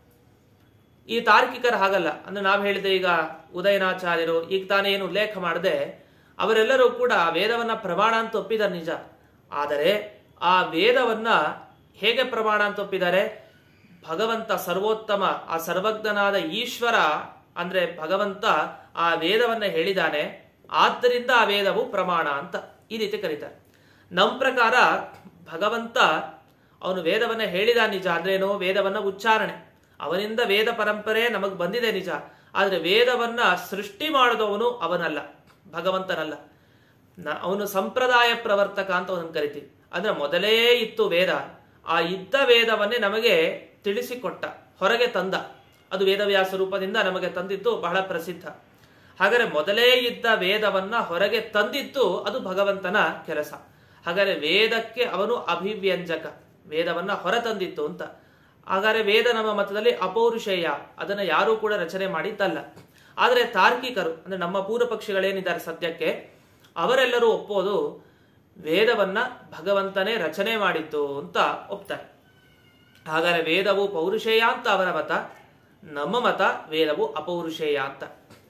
ಈ ತಾರ್ಕಿಕರು ಹಾಗಲ್ಲ ಅಂದ್ರೆ ನಾವು ಹೇಳಿದೆ ಈಗ ಉದಯನಾಚಾರ್ಯರು ಈಗ ತಾನೇ ಏನು ಉಲ್ಲೇಖ ಮಾಡದೆ ಅವರೆಲ್ಲರೂ ಕೂಡ ವೇದವನ್ನ ಪ್ರಮಾಣ ಅಂತ ಒಪ್ಪಿದ್ದಾರೆ ನಿಜ ಆದರೆ ಆ ವೇದವನ್ನ ಹೇಗೆ ಪ್ರಮಾಣ ಅಂತ ಒಪ್ಪಿದ್ದಾರೆ ಭಗವಂತ ಸರ್ವೋತ್ತಮ ಆ ಸರ್ವಜ್ಞನಾದ ಈಶ್ವರ ಅಂದ್ರೆ ಭಗವಂತ ಆ ವೇದವನ್ನ ಹೇಳಿದಾನೆ ಆದ್ದರಿಂದ ಆ ವೇದವು ಪ್ರಮಾಣ ಅಂತ ಈ ರೀತಿ ಕರೀತಾರೆ ನಮ್ಮ ಪ್ರಕಾರ ಭಗವಂತ ಅವನು ವೇದವನ್ನ ಹೇಳಿದ ನಿಜ ಅಂದ್ರೇನು ವೇದವನ್ನ ಉಚ್ಚಾರಣೆ ಅವನಿಂದ ವೇದ ಪರಂಪರೆ ನಮಗ್ ಬಂದಿದೆ ನಿಜ ಆದ್ರೆ ವೇದವನ್ನ ಸೃಷ್ಟಿ ಮಾಡಿದವನು ಅವನಲ್ಲ ಭಗವಂತನಲ್ಲ ನ- ಅವನು ಸಂಪ್ರದಾಯ ಪ್ರವರ್ತಕ ಅಂತ ಅವನನ್ನು ಕರಿತೀವಿ ಅಂದ್ರೆ ಮೊದಲೇ ಇತ್ತು ವೇದ ಆ ಇದ್ದ ವೇದವನ್ನೇ ನಮಗೆ ತಿಳಿಸಿಕೊಟ್ಟ ಹೊರಗೆ ತಂದ ಅದು ವೇದವ್ಯಾಸ ರೂಪದಿಂದ ನಮಗೆ ತಂದಿದ್ದು ಬಹಳ ಪ್ರಸಿದ್ಧ ಹಾಗಾದ್ರೆ ಮೊದಲೇ ಇದ್ದ ವೇದವನ್ನ ಹೊರಗೆ ತಂದಿತ್ತು ಅದು ಭಗವಂತನ ಕೆಲಸ ಹಾಗಾದ್ರೆ ವೇದಕ್ಕೆ ಅವನು ಅಭಿವ್ಯಂಜಕ ವೇದವನ್ನ ಹೊರ ತಂದಿತ್ತು ಅಂತ ಹಾಗಾದ್ರೆ ವೇದ ನಮ್ಮ ಮತದಲ್ಲಿ ಅಪೌರುಷೇಯ ಅದನ್ನ ಯಾರೂ ಕೂಡ ರಚನೆ ಮಾಡಿದ್ದಲ್ಲ ಆದರೆ ತಾರ್ಕಿಕರು ಅಂದ್ರೆ ನಮ್ಮ ಪೂರ್ವ ಪಕ್ಷಿಗಳೇನಿದ್ದಾರೆ ಸದ್ಯಕ್ಕೆ ಅವರೆಲ್ಲರೂ ಒಪ್ಪೋದು ವೇದವನ್ನ ಭಗವಂತನೇ ರಚನೆ ಮಾಡಿದ್ದು ಅಂತ ಒಪ್ತಾರೆ ಹಾಗಾದ್ರೆ ವೇದವು ಪೌರುಷೇಯ ಅಂತ ಅವರ ಮತ ನಮ್ಮ ಮತ ವೇದವು ಅಪೌರುಷೇಯ ಅಂತ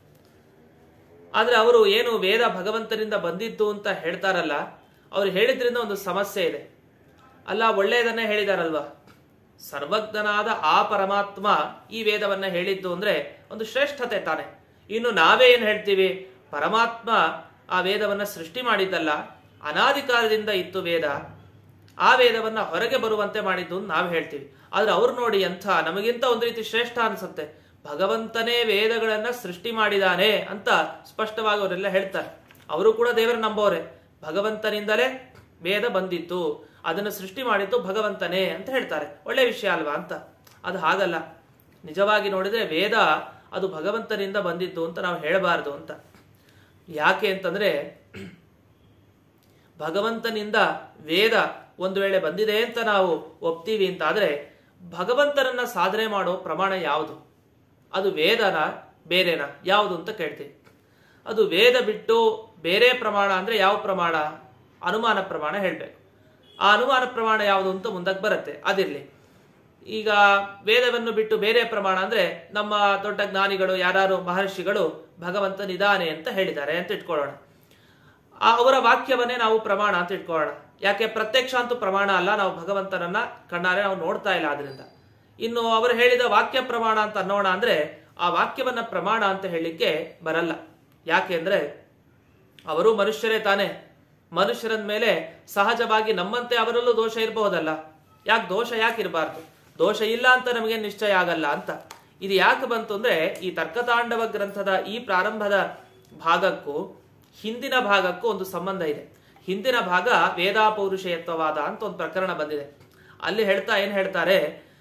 ಆದ್ರೆ ಅವರು ಏನು ವೇದ ಭಗವಂತನಿಂದ ಬಂದಿದ್ದು ಅಂತ ಹೇಳ್ತಾರಲ್ಲ ಅವ್ರು ಹೇಳಿದ್ರಿಂದ ಒಂದು ಸಮಸ್ಯೆ ಇದೆ ಅಲ್ಲ ಒಳ್ಳೆಯದನ್ನೇ ಹೇಳಿದಾರಲ್ವಾ ಸರ್ವಜ್ಞನಾದ ಆ ಪರಮಾತ್ಮ ಈ ವೇದವನ್ನ ಹೇಳಿದ್ದು ಅಂದ್ರೆ ಒಂದು ಶ್ರೇಷ್ಠತೆ ತಾನೆ ಇನ್ನು ನಾವೇ ಏನ್ ಹೇಳ್ತೀವಿ ಪರಮಾತ್ಮ ಆ ವೇದವನ್ನ ಸೃಷ್ಟಿ ಮಾಡಿದ್ದಲ್ಲ ಅನಾದಿಕಾಲದಿಂದ ಇತ್ತು ವೇದ ಆ ವೇದವನ್ನ ಹೊರಗೆ ಬರುವಂತೆ ಮಾಡಿದ್ದು ಅಂತ ನಾವು ಹೇಳ್ತೀವಿ ಆದ್ರೆ ಅವ್ರು ನೋಡಿ ಎಂಥ ನಮಗಿಂತ ಒಂದು ರೀತಿ ಶ್ರೇಷ್ಠ ಅನ್ಸುತ್ತೆ ಭಗವಂತನೇ ವೇದಗಳನ್ನ ಸೃಷ್ಟಿ ಮಾಡಿದಾನೆ ಅಂತ ಸ್ಪಷ್ಟವಾಗಿ ಅವರೆಲ್ಲ ಹೇಳ್ತಾರೆ ಅವರು ಕೂಡ ದೇವರ ನಂಬೋರೆ ಭಗವಂತನಿಂದಲೇ ವೇದ ಬಂದಿತ್ತು ಅದನ್ನು ಸೃಷ್ಟಿ ಮಾಡಿದ್ದು ಭಗವಂತನೇ ಅಂತ ಹೇಳ್ತಾರೆ ಒಳ್ಳೆ ವಿಷಯ ಅಲ್ವಾ ಅಂತ ಅದು ಹಾಗಲ್ಲ ನಿಜವಾಗಿ ನೋಡಿದ್ರೆ ವೇದ ಅದು ಭಗವಂತನಿಂದ ಬಂದಿದ್ದು ಅಂತ ನಾವು ಹೇಳಬಾರದು ಅಂತ ಯಾಕೆ ಅಂತಂದ್ರೆ ಭಗವಂತನಿಂದ ವೇದ ಒಂದು ವೇಳೆ ಬಂದಿದೆ ಅಂತ ನಾವು ಒಪ್ತೀವಿ ಅಂತ ಆದ್ರೆ ಭಗವಂತನನ್ನ ಸಾಧನೆ ಮಾಡೋ ಪ್ರಮಾಣ ಯಾವುದು ಅದು ವೇದನ ಬೇರೆನಾ ಯಾವುದು ಅಂತ ಕೇಳ್ತೀವಿ ಅದು ವೇದ ಬಿಟ್ಟು ಬೇರೆ ಪ್ರಮಾಣ ಅಂದ್ರೆ ಯಾವ ಪ್ರಮಾಣ ಅನುಮಾನ ಪ್ರಮಾಣ ಹೇಳ್ಬೇಕು ಆ ಅನುಮಾನ ಪ್ರಮಾಣ ಯಾವುದು ಅಂತ ಮುಂದಕ್ಕೆ ಬರುತ್ತೆ ಅದಿರ್ಲಿ ಈಗ ವೇದವನ್ನು ಬಿಟ್ಟು ಬೇರೆ ಪ್ರಮಾಣ ಅಂದ್ರೆ ನಮ್ಮ ದೊಡ್ಡ ಜ್ಞಾನಿಗಳು ಯಾರು ಮಹರ್ಷಿಗಳು ಭಗವಂತನಿದಾನೆ ಅಂತ ಹೇಳಿದ್ದಾರೆ ಅಂತ ಇಟ್ಕೊಳ್ಳೋಣ ಆ ಅವರ ವಾಕ್ಯವನ್ನೇ ನಾವು ಪ್ರಮಾಣ ಅಂತ ಇಟ್ಕೊಳ್ಳೋಣ ಯಾಕೆ ಪ್ರತ್ಯಕ್ಷ ಅಂತೂ ಪ್ರಮಾಣ ಅಲ್ಲ ನಾವು ಭಗವಂತನನ್ನ ಕಣ್ಣಾರೆ ನಾವು ನೋಡ್ತಾ ಇಲ್ಲ ಆದ್ರಿಂದ ಇನ್ನು ಅವರು ಹೇಳಿದ ವಾಕ್ಯ ಪ್ರಮಾಣ ಅಂತ ಅನ್ನೋಣ ಅಂದ್ರೆ ಆ ವಾಕ್ಯವನ್ನ ಪ್ರಮಾಣ ಅಂತ ಹೇಳಲಿಕ್ಕೆ ಬರಲ್ಲ ಯಾಕೆ ಅಂದ್ರೆ ಅವರು ಮನುಷ್ಯರೇ ತಾನೇ ಮನುಷ್ಯರ ಮೇಲೆ ಸಹಜವಾಗಿ ನಮ್ಮಂತೆ ಅವರಲ್ಲೂ ದೋಷ ಇರಬಹುದಲ್ಲ ಯಾಕೆ ದೋಷ ಯಾಕೆ ಇರಬಾರ್ದು ದೋಷ ಇಲ್ಲ ಅಂತ ನಮಗೆ ನಿಶ್ಚಯ ಆಗಲ್ಲ ಅಂತ ಇದು ಯಾಕೆ ಬಂತು ಅಂದ್ರೆ ಈ ತರ್ಕತಾಂಡವ ಗ್ರಂಥದ ಈ ಪ್ರಾರಂಭದ ಭಾಗಕ್ಕೂ ಹಿಂದಿನ ಭಾಗಕ್ಕೂ ಒಂದು ಸಂಬಂಧ ಇದೆ ಹಿಂದಿನ ಭಾಗ ವೇದಾಪೌರುಷಯತ್ವವಾದ ಅಂತ ಒಂದು ಪ್ರಕರಣ ಬಂದಿದೆ ಅಲ್ಲಿ ಹೇಳ್ತಾ ಏನ್ ಹೇಳ್ತಾರೆ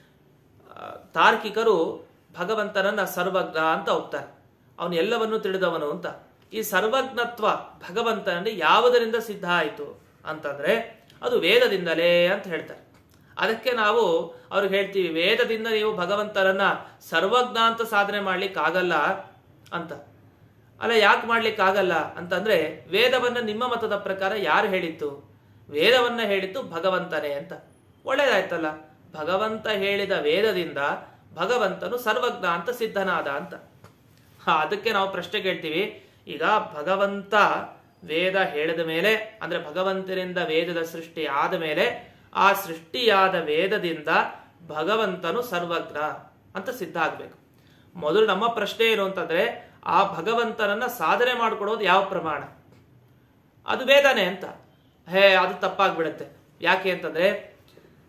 ಆ, ತಾರ್ಕಿಕರು ಭಗವಂತನನ್ನ ಸರ್ವಜ್ಞ ಅಂತ ಒಪ್ತಾರೆ ಅವನು ಎಲ್ಲವನ್ನೂ ತಿಳಿದವನು ಅಂತ ಈ ಸರ್ವಜ್ಞತ್ವ ಭಗವಂತನಲ್ಲಿ ಯಾವುದರಿಂದ ಸಿದ್ಧ ಆಯಿತು ಅಂತಂದ್ರೆ ಅದು ವೇದದಿಂದಲೇ ಅಂತ ಹೇಳ್ತಾರೆ ಅದಕ್ಕೆ ನಾವು ಅವ್ರಿಗೆ ಹೇಳ್ತೀವಿ ವೇದದಿಂದ ನೀವು ಭಗವಂತನನ್ನ ಸರ್ವಜ್ಞ ಅಂತ ಸಾಧನೆ ಮಾಡ್ಲಿಕ್ಕೆ ಆಗಲ್ಲ ಅಂತ ಅಲ್ಲ ಯಾಕೆ ಮಾಡ್ಲಿಕ್ಕೆ ಆಗಲ್ಲ ಅಂತಂದ್ರೆ ವೇದವನ್ನ ನಿಮ್ಮ ಮತದ ಪ್ರಕಾರ ಯಾರು ಹೇಳಿತ್ತು ವೇದವನ್ನ ಹೇಳಿದ್ದು ಭಗವಂತನೇ ಅಂತ ಒಳ್ಳೇದಾಯ್ತಲ್ಲ ಭಗವಂತ ಹೇಳಿದ ವೇದದಿಂದ ಭಗವಂತನು ಸರ್ವಜ್ಞ ಅಂತ ಸಿದ್ಧನಾದ ಅಂತ ಹಾ ಅದಕ್ಕೆ ನಾವು ಪ್ರಶ್ನೆ ಕೇಳ್ತೀವಿ ಈಗ ಭಗವಂತ ವೇದ ಹೇಳಿದ ಮೇಲೆ ಅಂದ್ರೆ ಭಗವಂತನಿಂದ ವೇದದ ಸೃಷ್ಟಿ ಆದ ಮೇಲೆ ಆ ಸೃಷ್ಟಿಯಾದ ವೇದದಿಂದ ಭಗವಂತನು ಸರ್ವಜ್ಞ ಅಂತ ಸಿದ್ಧ ಆಗ್ಬೇಕು ಮೊದಲು ನಮ್ಮ ಪ್ರಶ್ನೆ ಏನು ಅಂತಂದ್ರೆ ಆ ಭಗವಂತನನ್ನ ಸಾಧನೆ ಮಾಡ್ಕೊಡೋದು ಯಾವ ಪ್ರಮಾಣ ಅದು ವೇದನೆ ಅಂತ ಹೇ ಅದು ತಪ್ಪಾಗ್ಬಿಡುತ್ತೆ ಯಾಕೆ ಅಂತಂದ್ರೆ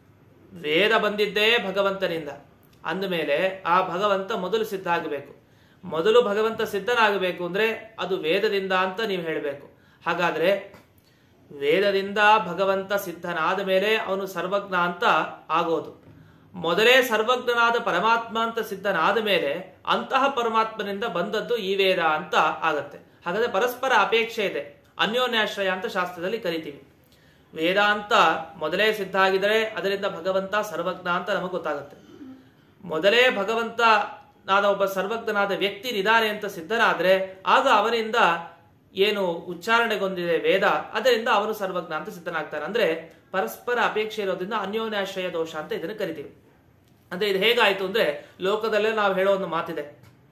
ವೇದ ಬಂದಿದ್ದೇ ಭಗವಂತನಿಂದ ಅಂದಮೇಲೆ ಆ ಭಗವಂತ ಮೊದಲು ಸಿದ್ಧ ಆಗಬೇಕು ಮೊದಲು ಭಗವಂತ ಸಿದ್ಧನಾಗಬೇಕು ಅಂದ್ರೆ ಅದು ವೇದದಿಂದ ಅಂತ ನೀವು ಹೇಳಬೇಕು ಹಾಗಾದ್ರೆ ವೇದದಿಂದ ಭಗವಂತ ಸಿದ್ಧನಾದ ಮೇಲೆ ಅವನು ಸರ್ವಜ್ಞ ಅಂತ ಆಗೋದು ಮೊದಲೇ ಸರ್ವಜ್ಞನಾದ ಪರಮಾತ್ಮ ಅಂತ ಸಿದ್ಧನಾದ ಮೇಲೆ ಅಂತಹ ಪರಮಾತ್ಮನಿಂದ ಬಂದದ್ದು ಈ ವೇದ ಅಂತ ಆಗತ್ತೆ ಹಾಗಾದ್ರೆ ಪರಸ್ಪರ ಅಪೇಕ್ಷೆ ಇದೆ ಅನ್ಯೋನ್ಯಾಶ್ರಯ ಅಂತ ಶಾಸ್ತ್ರದಲ್ಲಿ ಕರಿತೀವಿ ವೇದಾಂತ ಮೊದಲೇ ಸಿದ್ಧ ಆಗಿದರೆ ಅದರಿಂದ ಭಗವಂತ ಸರ್ವಜ್ಞ ಅಂತ ನಮಗೆ ಗೊತ್ತಾಗುತ್ತೆ ಮೊದಲೇ ಭಗವಂತನಾದ ಒಬ್ಬ ಸರ್ವಜ್ಞನಾದ ವ್ಯಕ್ತಿ ನಿಧಾನೆ ಅಂತ ಸಿದ್ಧನಾದ್ರೆ ಆಗ ಅವನಿಂದ ಏನು ಉಚ್ಚಾರಣೆಗೊಂದಿದೆ ವೇದ ಅದರಿಂದ ಅವನು ಸರ್ವಜ್ಞ ಅಂತ ಸಿದ್ಧನಾಗ್ತಾನೆ ಅಂದ್ರೆ ಪರಸ್ಪರ ಅಪೇಕ್ಷೆ ಇರೋದ್ರಿಂದ ಅನ್ಯೋನ್ಯಾಶ್ರಯ ದೋಷ ಅಂತ ಇದನ್ನು ಕರಿತೀವಿ ಅಂದ್ರೆ ಇದು ಹೇಗಾಯ್ತು ಅಂದ್ರೆ ಲೋಕದಲ್ಲೇ ನಾವು ಹೇಳೋ ಒಂದು ಮಾತಿದೆ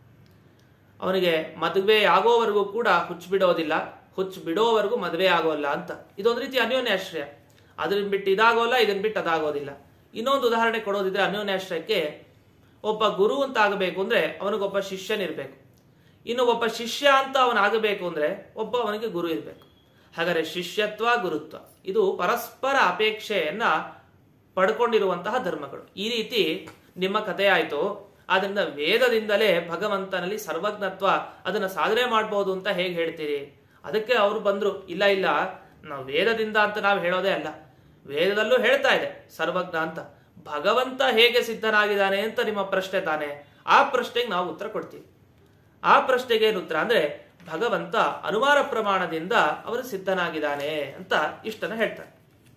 ಅವನಿಗೆ ಮದುವೆ ಆಗೋವರೆಗೂ ಕೂಡ ಹುಚ್ಚು ಬಿಡೋದಿಲ್ಲ ಹುಚ್ಚು ಬಿಡೋವರೆಗೂ ಮದುವೆ ಆಗೋಲ್ಲ ಅಂತ ಇದೊಂದು ರೀತಿ ಅನ್ಯೋನ್ಯಾಶ್ರಯ ಅದನ್ನ ಬಿಟ್ಟು ಇದಾಗೋಲ್ಲ ಇದನ್ನ ಬಿಟ್ಟು ಅದಾಗೋದಿಲ್ಲ ಇನ್ನೊಂದು ಉದಾಹರಣೆ ಕೊಡೋದಿದ್ರೆ ಅನ್ಯೋನ್ಯಾಶ್ರಯಕ್ಕೆ ಒಬ್ಬ ಗುರು ಅಂತ ಆಗಬೇಕು ಅಂದ್ರೆ ಅವನಿಗೊಬ್ಬ ಶಿಷ್ಯನಿರ್ಬೇಕು ಇನ್ನು ಒಬ್ಬ ಶಿಷ್ಯ ಅಂತ ಅವನಾಗಬೇಕು ಅಂದ್ರೆ ಒಬ್ಬ ಅವನಿಗೆ ಗುರು ಇರಬೇಕು ಹಾಗಾದ್ರೆ ಶಿಷ್ಯತ್ವ ಗುರುತ್ವ ಇದು ಪರಸ್ಪರ ಅಪೇಕ್ಷೆಯನ್ನ ಪಡ್ಕೊಂಡಿರುವಂತಹ ಧರ್ಮಗಳು ಈ ರೀತಿ ನಿಮ್ಮ ಕಥೆ ಆಯ್ತು ಆದ್ರಿಂದ ವೇದದಿಂದಲೇ ಭಗವಂತನಲ್ಲಿ ಸರ್ವಜ್ಞತ್ವ ಅದನ್ನ ಸಾಧನೆ ಮಾಡಬಹುದು ಅಂತ ಹೇಗೆ ಹೇಳ್ತೀರಿ ಅದಕ್ಕೆ ಅವರು ಬಂದ್ರು ಇಲ್ಲ ಇಲ್ಲ ನಾವು ವೇದದಿಂದ ಅಂತ ನಾವು ಹೇಳೋದೇ ಅಲ್ಲ ವೇದದಲ್ಲೂ ಹೇಳ್ತಾ ಇದೆ ಸರ್ವಜ್ಞ ಅಂತ ಭಗವಂತ ಹೇಗೆ ಸಿದ್ಧನಾಗಿದ್ದಾನೆ ಅಂತ ನಿಮ್ಮ ಪ್ರಶ್ನೆ ತಾನೆ ಆ ಪ್ರಶ್ನೆಗೆ ನಾವು ಉತ್ತರ ಕೊಡ್ತೀವಿ ಆ ಪ್ರಶ್ನೆಗೆ ಏನು ಉತ್ತರ ಅಂದ್ರೆ ಭಗವಂತ ಅನುಮಾನ ಪ್ರಮಾಣದಿಂದ ಅವರು ಸಿದ್ಧನಾಗಿದ್ದಾನೆ ಅಂತ ಇಷ್ಟನ್ನ ಹೇಳ್ತಾರೆ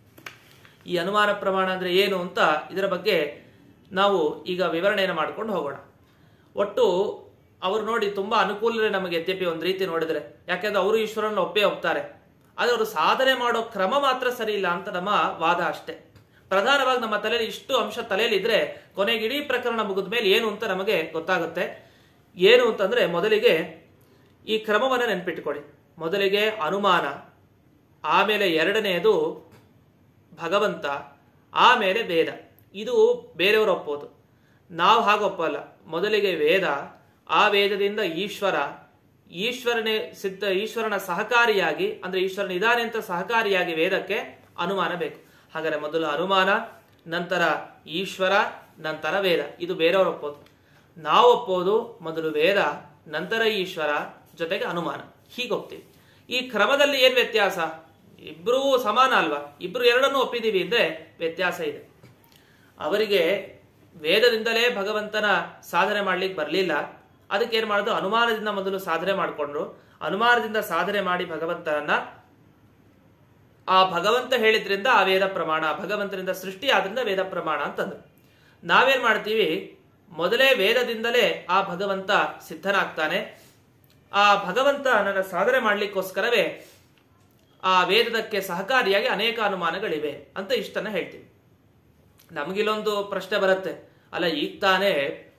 ಈ ಅನುಮಾನ ಪ್ರಮಾಣ ಅಂದ್ರೆ ಏನು ಅಂತ ಇದರ ಬಗ್ಗೆ ನಾವು ಈಗ ವಿವರಣೆಯನ್ನು ಮಾಡ್ಕೊಂಡು ಹೋಗೋಣ ಒಟ್ಟು ಅವರು ನೋಡಿ ತುಂಬಾ ಅನುಕೂಲವೇ ನಮಗೆ ಯದ್ಯಪಿ ಒಂದು ರೀತಿ ನೋಡಿದ್ರೆ ಯಾಕೆಂದ್ರೆ ಅವರು ಈಶ್ವರನ ಒಪ್ಪೇ ಒಪ್ತಾರೆ ಆದ್ರೆ ಅವರು ಸಾಧನೆ ಮಾಡೋ ಕ್ರಮ ಮಾತ್ರ ಸರಿ ಇಲ್ಲ ಅಂತ ನಮ್ಮ ವಾದ ಅಷ್ಟೇ ಪ್ರಧಾನವಾಗಿ ನಮ್ಮ ತಲೆಯಲ್ಲಿ ಇಷ್ಟು ಅಂಶ ತಲೆಯಲ್ಲಿ ಇದ್ರೆ ಕೊನೆಗೆ ಇಡೀ ಪ್ರಕರಣ ಮುಗಿದ ಮೇಲೆ ಏನು ಅಂತ ನಮಗೆ ಗೊತ್ತಾಗುತ್ತೆ ಏನು ಅಂತಂದ್ರೆ ಮೊದಲಿಗೆ ಈ ಕ್ರಮವನ್ನು ನೆನ್ಪಿಟ್ಕೊಳ್ಳಿ ಮೊದಲಿಗೆ ಅನುಮಾನ ಆಮೇಲೆ ಎರಡನೆಯದು ಭಗವಂತ ಆಮೇಲೆ ವೇದ ಇದು ಬೇರೆಯವರು ಒಪ್ಪೋದು ನಾವು ಹಾಗೆ ಒಪ್ಪಲ್ಲ ಮೊದಲಿಗೆ ವೇದ ಆ ವೇದದಿಂದ ಈಶ್ವರ ಈಶ್ವರನೇ ಸಿದ್ಧ ಈಶ್ವರನ ಸಹಕಾರಿಯಾಗಿ ಅಂದ್ರೆ ಈಶ್ವರನ ಇದಾನೆ ಅಂತ ಸಹಕಾರಿಯಾಗಿ ವೇದಕ್ಕೆ ಅನುಮಾನ ಬೇಕು ಹಾಗಾದ್ರೆ ಮೊದಲು ಅನುಮಾನ ನಂತರ ಈಶ್ವರ ನಂತರ ವೇದ ಇದು ಬೇರೆಯವರು ಒಪ್ಪೋದು ನಾವು ಒಪ್ಪೋದು ಮೊದಲು ವೇದ ನಂತರ ಈಶ್ವರ ಜೊತೆಗೆ ಅನುಮಾನ ಹೀಗೆ ಒಪ್ತೀವಿ ಈ ಕ್ರಮದಲ್ಲಿ ಏನ್ ವ್ಯತ್ಯಾಸ ಇಬ್ರು ಸಮಾನ ಅಲ್ವಾ ಇಬ್ರು ಎರಡನ್ನೂ ಒಪ್ಪಿದೀವಿ ಅಂದ್ರೆ ವ್ಯತ್ಯಾಸ ಇದೆ ಅವರಿಗೆ ವೇದದಿಂದಲೇ ಭಗವಂತನ ಸಾಧನೆ ಮಾಡ್ಲಿಕ್ಕೆ ಬರಲಿಲ್ಲ ಅದಕ್ಕೆ ಏನ್ ಮಾಡಿದ್ರು ಅನುಮಾನದಿಂದ ಮೊದಲು ಸಾಧನೆ ಮಾಡಿಕೊಂಡ್ರು ಅನುಮಾನದಿಂದ ಸಾಧನೆ ಮಾಡಿ ಭಗವಂತನನ್ನ ಆ ಭಗವಂತ ಹೇಳಿದ್ರಿಂದ ಆ ವೇದ ಪ್ರಮಾಣ ಭಗವಂತನಿಂದ ಸೃಷ್ಟಿ ಆದ್ರಿಂದ ವೇದ ಪ್ರಮಾಣ ಅಂತಂದ್ರು ನಾವೇನ್ ಮಾಡ್ತೀವಿ ಮೊದಲೇ ವೇದದಿಂದಲೇ ಆ ಭಗವಂತ ಸಿದ್ಧನಾಗ್ತಾನೆ ಆ ಭಗವಂತ ನನ್ನ ಸಾಧನೆ ಮಾಡ್ಲಿಕ್ಕೋಸ್ಕರವೇ ಆ ವೇದದಕ್ಕೆ ಸಹಕಾರಿಯಾಗಿ ಅನೇಕ ಅನುಮಾನಗಳಿವೆ ಅಂತ ಇಷ್ಟನ್ನ ಹೇಳ್ತೀವಿ ನಮಗಿಲ್ಲೊಂದು ಪ್ರಶ್ನೆ ಬರುತ್ತೆ ಅಲ್ಲ ಈಗ ತಾನೇ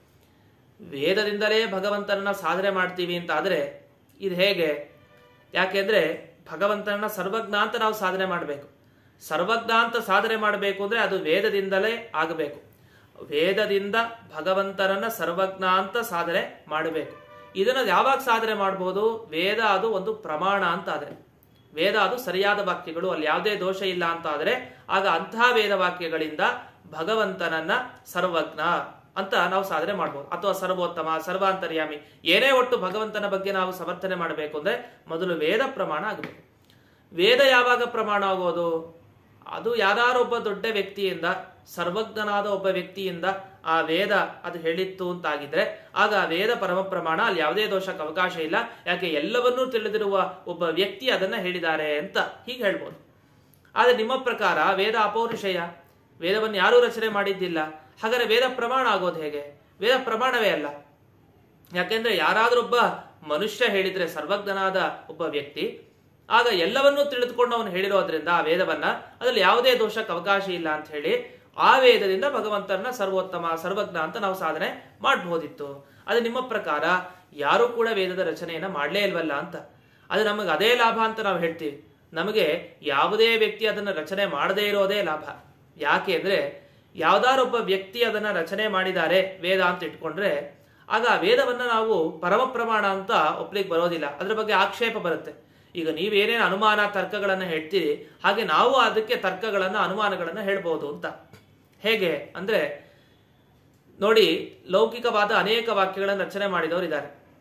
ವೇದದಿಂದಲೇ ಭಗವಂತನನ್ನ ಸಾಧನೆ ಮಾಡ್ತೀವಿ ಅಂತ ಆದ್ರೆ ಇದು ಹೇಗೆ ಯಾಕೆಂದ್ರೆ ಭಗವಂತನನ್ನ ಸರ್ವಜ್ಞ ಅಂತ ನಾವು ಸಾಧನೆ ಮಾಡಬೇಕು ಸರ್ವಜ್ಞ ಅಂತ ಸಾಧನೆ ಮಾಡಬೇಕು ಅಂದ್ರೆ ಅದು ವೇದದಿಂದಲೇ ಆಗಬೇಕು ವೇದದಿಂದ ಭಗವಂತನನ್ನ ಸರ್ವಜ್ಞ ಅಂತ ಸಾಧನೆ ಮಾಡಬೇಕು ಇದನ್ನ ಯಾವಾಗ ಸಾಧನೆ ಮಾಡಬಹುದು ವೇದ ಅದು ಒಂದು ಪ್ರಮಾಣ ಅಂತ ಆದ್ರೆ ವೇದ ಅದು ಸರಿಯಾದ ವಾಕ್ಯಗಳು ಅಲ್ಲಿ ಯಾವುದೇ ದೋಷ ಇಲ್ಲ ಅಂತ ಆದ್ರೆ ಆಗ ಅಂತಹ ವೇದ ವಾಕ್ಯಗಳಿಂದ ಭಗವಂತನನ್ನ ಸರ್ವಜ್ಞ ಅಂತ ನಾವು ಸಾಧನೆ ಮಾಡಬಹುದು ಅಥವಾ ಸರ್ವೋತ್ತಮ ಸರ್ವಾಂತರ್ಯಾಮಿ ಏನೇ ಒಟ್ಟು ಭಗವಂತನ ಬಗ್ಗೆ ನಾವು ಸಮರ್ಥನೆ ಮಾಡಬೇಕು ಅಂದ್ರೆ ಮೊದಲು ವೇದ ಪ್ರಮಾಣ ಆಗಬೇಕು ವೇದ ಯಾವಾಗ ಪ್ರಮಾಣ ಆಗೋದು ಅದು ಯಾರೊಬ್ಬ ದೊಡ್ಡ ವ್ಯಕ್ತಿಯಿಂದ ಸರ್ವಜ್ಞನಾದ ಒಬ್ಬ ವ್ಯಕ್ತಿಯಿಂದ ಆ ವೇದ ಅದು ಹೇಳಿತ್ತು ಅಂತಾಗಿದ್ರೆ ಆಗ ಆ ವೇದ ಪರಮ ಪ್ರಮಾಣ ಅಲ್ಲಿ ಯಾವುದೇ ದೋಷಕ್ಕೆ ಅವಕಾಶ ಇಲ್ಲ ಯಾಕೆ ಎಲ್ಲವನ್ನೂ ತಿಳಿದಿರುವ ಒಬ್ಬ ವ್ಯಕ್ತಿ ಅದನ್ನ ಹೇಳಿದ್ದಾರೆ ಅಂತ ಹೀಗೆ ಹೇಳ್ಬೋದು ಆದ್ರೆ ನಿಮ್ಮ ಪ್ರಕಾರ ವೇದ ಅಪೌರುಷಯ ವೇದವನ್ನು ಯಾರೂ ರಚನೆ ಮಾಡಿದ್ದಿಲ್ಲ ಹಾಗಾದ್ರೆ ವೇದ ಪ್ರಮಾಣ ಆಗೋದು ಹೇಗೆ ವೇದ ಪ್ರಮಾಣವೇ ಅಲ್ಲ ಯಾಕೆಂದ್ರೆ ಯಾರಾದ್ರೊಬ್ಬ ಮನುಷ್ಯ ಹೇಳಿದ್ರೆ ಸರ್ವಜ್ಞನಾದ ಒಬ್ಬ ವ್ಯಕ್ತಿ ಆಗ ಎಲ್ಲವನ್ನೂ ತಿಳಿದುಕೊಂಡು ಅವನು ಹೇಳಿರೋದ್ರಿಂದ ಆ ವೇದವನ್ನ ಅದ್ರಲ್ಲಿ ಯಾವುದೇ ದೋಷಕ್ಕೆ ಅವಕಾಶ ಇಲ್ಲ ಅಂತ ಹೇಳಿ ಆ ವೇದದಿಂದ ಭಗವಂತನ ಸರ್ವೋತ್ತಮ ಸರ್ವಜ್ಞ ಅಂತ ನಾವು ಸಾಧನೆ ಮಾಡಬಹುದಿತ್ತು ಅದು ನಿಮ್ಮ ಪ್ರಕಾರ ಯಾರು ಕೂಡ ವೇದದ ರಚನೆಯನ್ನ ಮಾಡಲೇ ಇಲ್ವಲ್ಲ ಅಂತ ಅದು ನಮಗೆ ಅದೇ ಲಾಭ ಅಂತ ನಾವು ಹೇಳ್ತೀವಿ ನಮಗೆ ಯಾವುದೇ ವ್ಯಕ್ತಿ ಅದನ್ನ ರಚನೆ ಮಾಡದೇ ಇರೋದೇ ಲಾಭ ಯಾಕೆ ಅಂದ್ರೆ ಯಾವ್ದಾರೊಬ್ಬ ವ್ಯಕ್ತಿ ಅದನ್ನ ರಚನೆ ಮಾಡಿದ್ದಾರೆ ವೇದ ಅಂತ ಇಟ್ಕೊಂಡ್ರೆ ಆಗ ಆ ವೇದವನ್ನ ನಾವು ಪರಮ ಪ್ರಮಾಣ ಅಂತ ಒಪ್ಲಿಕ್ಕೆ ಬರೋದಿಲ್ಲ ಅದ್ರ ಬಗ್ಗೆ ಆಕ್ಷೇಪ ಬರುತ್ತೆ ಈಗ ನೀವೇನೇನು ಅನುಮಾನ ತರ್ಕಗಳನ್ನ ಹೇಳ್ತೀರಿ ಹಾಗೆ ನಾವು ಅದಕ್ಕೆ ತರ್ಕಗಳನ್ನ ಅನುಮಾನಗಳನ್ನ ಹೇಳ್ಬೋದು ಅಂತ ಹೇಗೆ ಅಂದ್ರೆ ನೋಡಿ ಲೌಕಿಕವಾದ ಅನೇಕ ವಾಕ್ಯಗಳನ್ನು ರಚನೆ ಮಾಡಿದವರು ಇದ್ದಾರೆ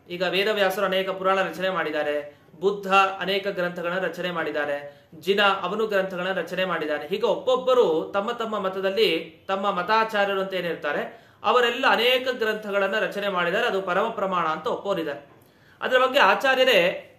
ಈಗ ವೇದವ್ಯಾಸರು ಅನೇಕ ಪುರಾಣ ರಚನೆ ಮಾಡಿದ್ದಾರೆ ಬುದ್ಧ ಅನೇಕ ಗ್ರಂಥಗಳನ್ನ ರಚನೆ ಮಾಡಿದ್ದಾರೆ ಜಿನ ಅವನು ಗ್ರಂಥಗಳನ್ನ ರಚನೆ ಮಾಡಿದ್ದಾನೆ ಹೀಗೆ ಒಬ್ಬೊಬ್ಬರು ತಮ್ಮ ತಮ್ಮ ಮತದಲ್ಲಿ ತಮ್ಮ ಮತಾಚಾರ್ಯರು ಅಂತ ಏನಿರ್ತಾರೆ ಅವರೆಲ್ಲ ಅನೇಕ ಗ್ರಂಥಗಳನ್ನ ರಚನೆ ಮಾಡಿದ್ದಾರೆ ಅದು ಪರಮ ಪ್ರಮಾಣ ಅಂತ ಒಪ್ಪೋರಿದ್ದಾರೆ ಅದರ ಬಗ್ಗೆ ಆಚಾರ್ಯರೇ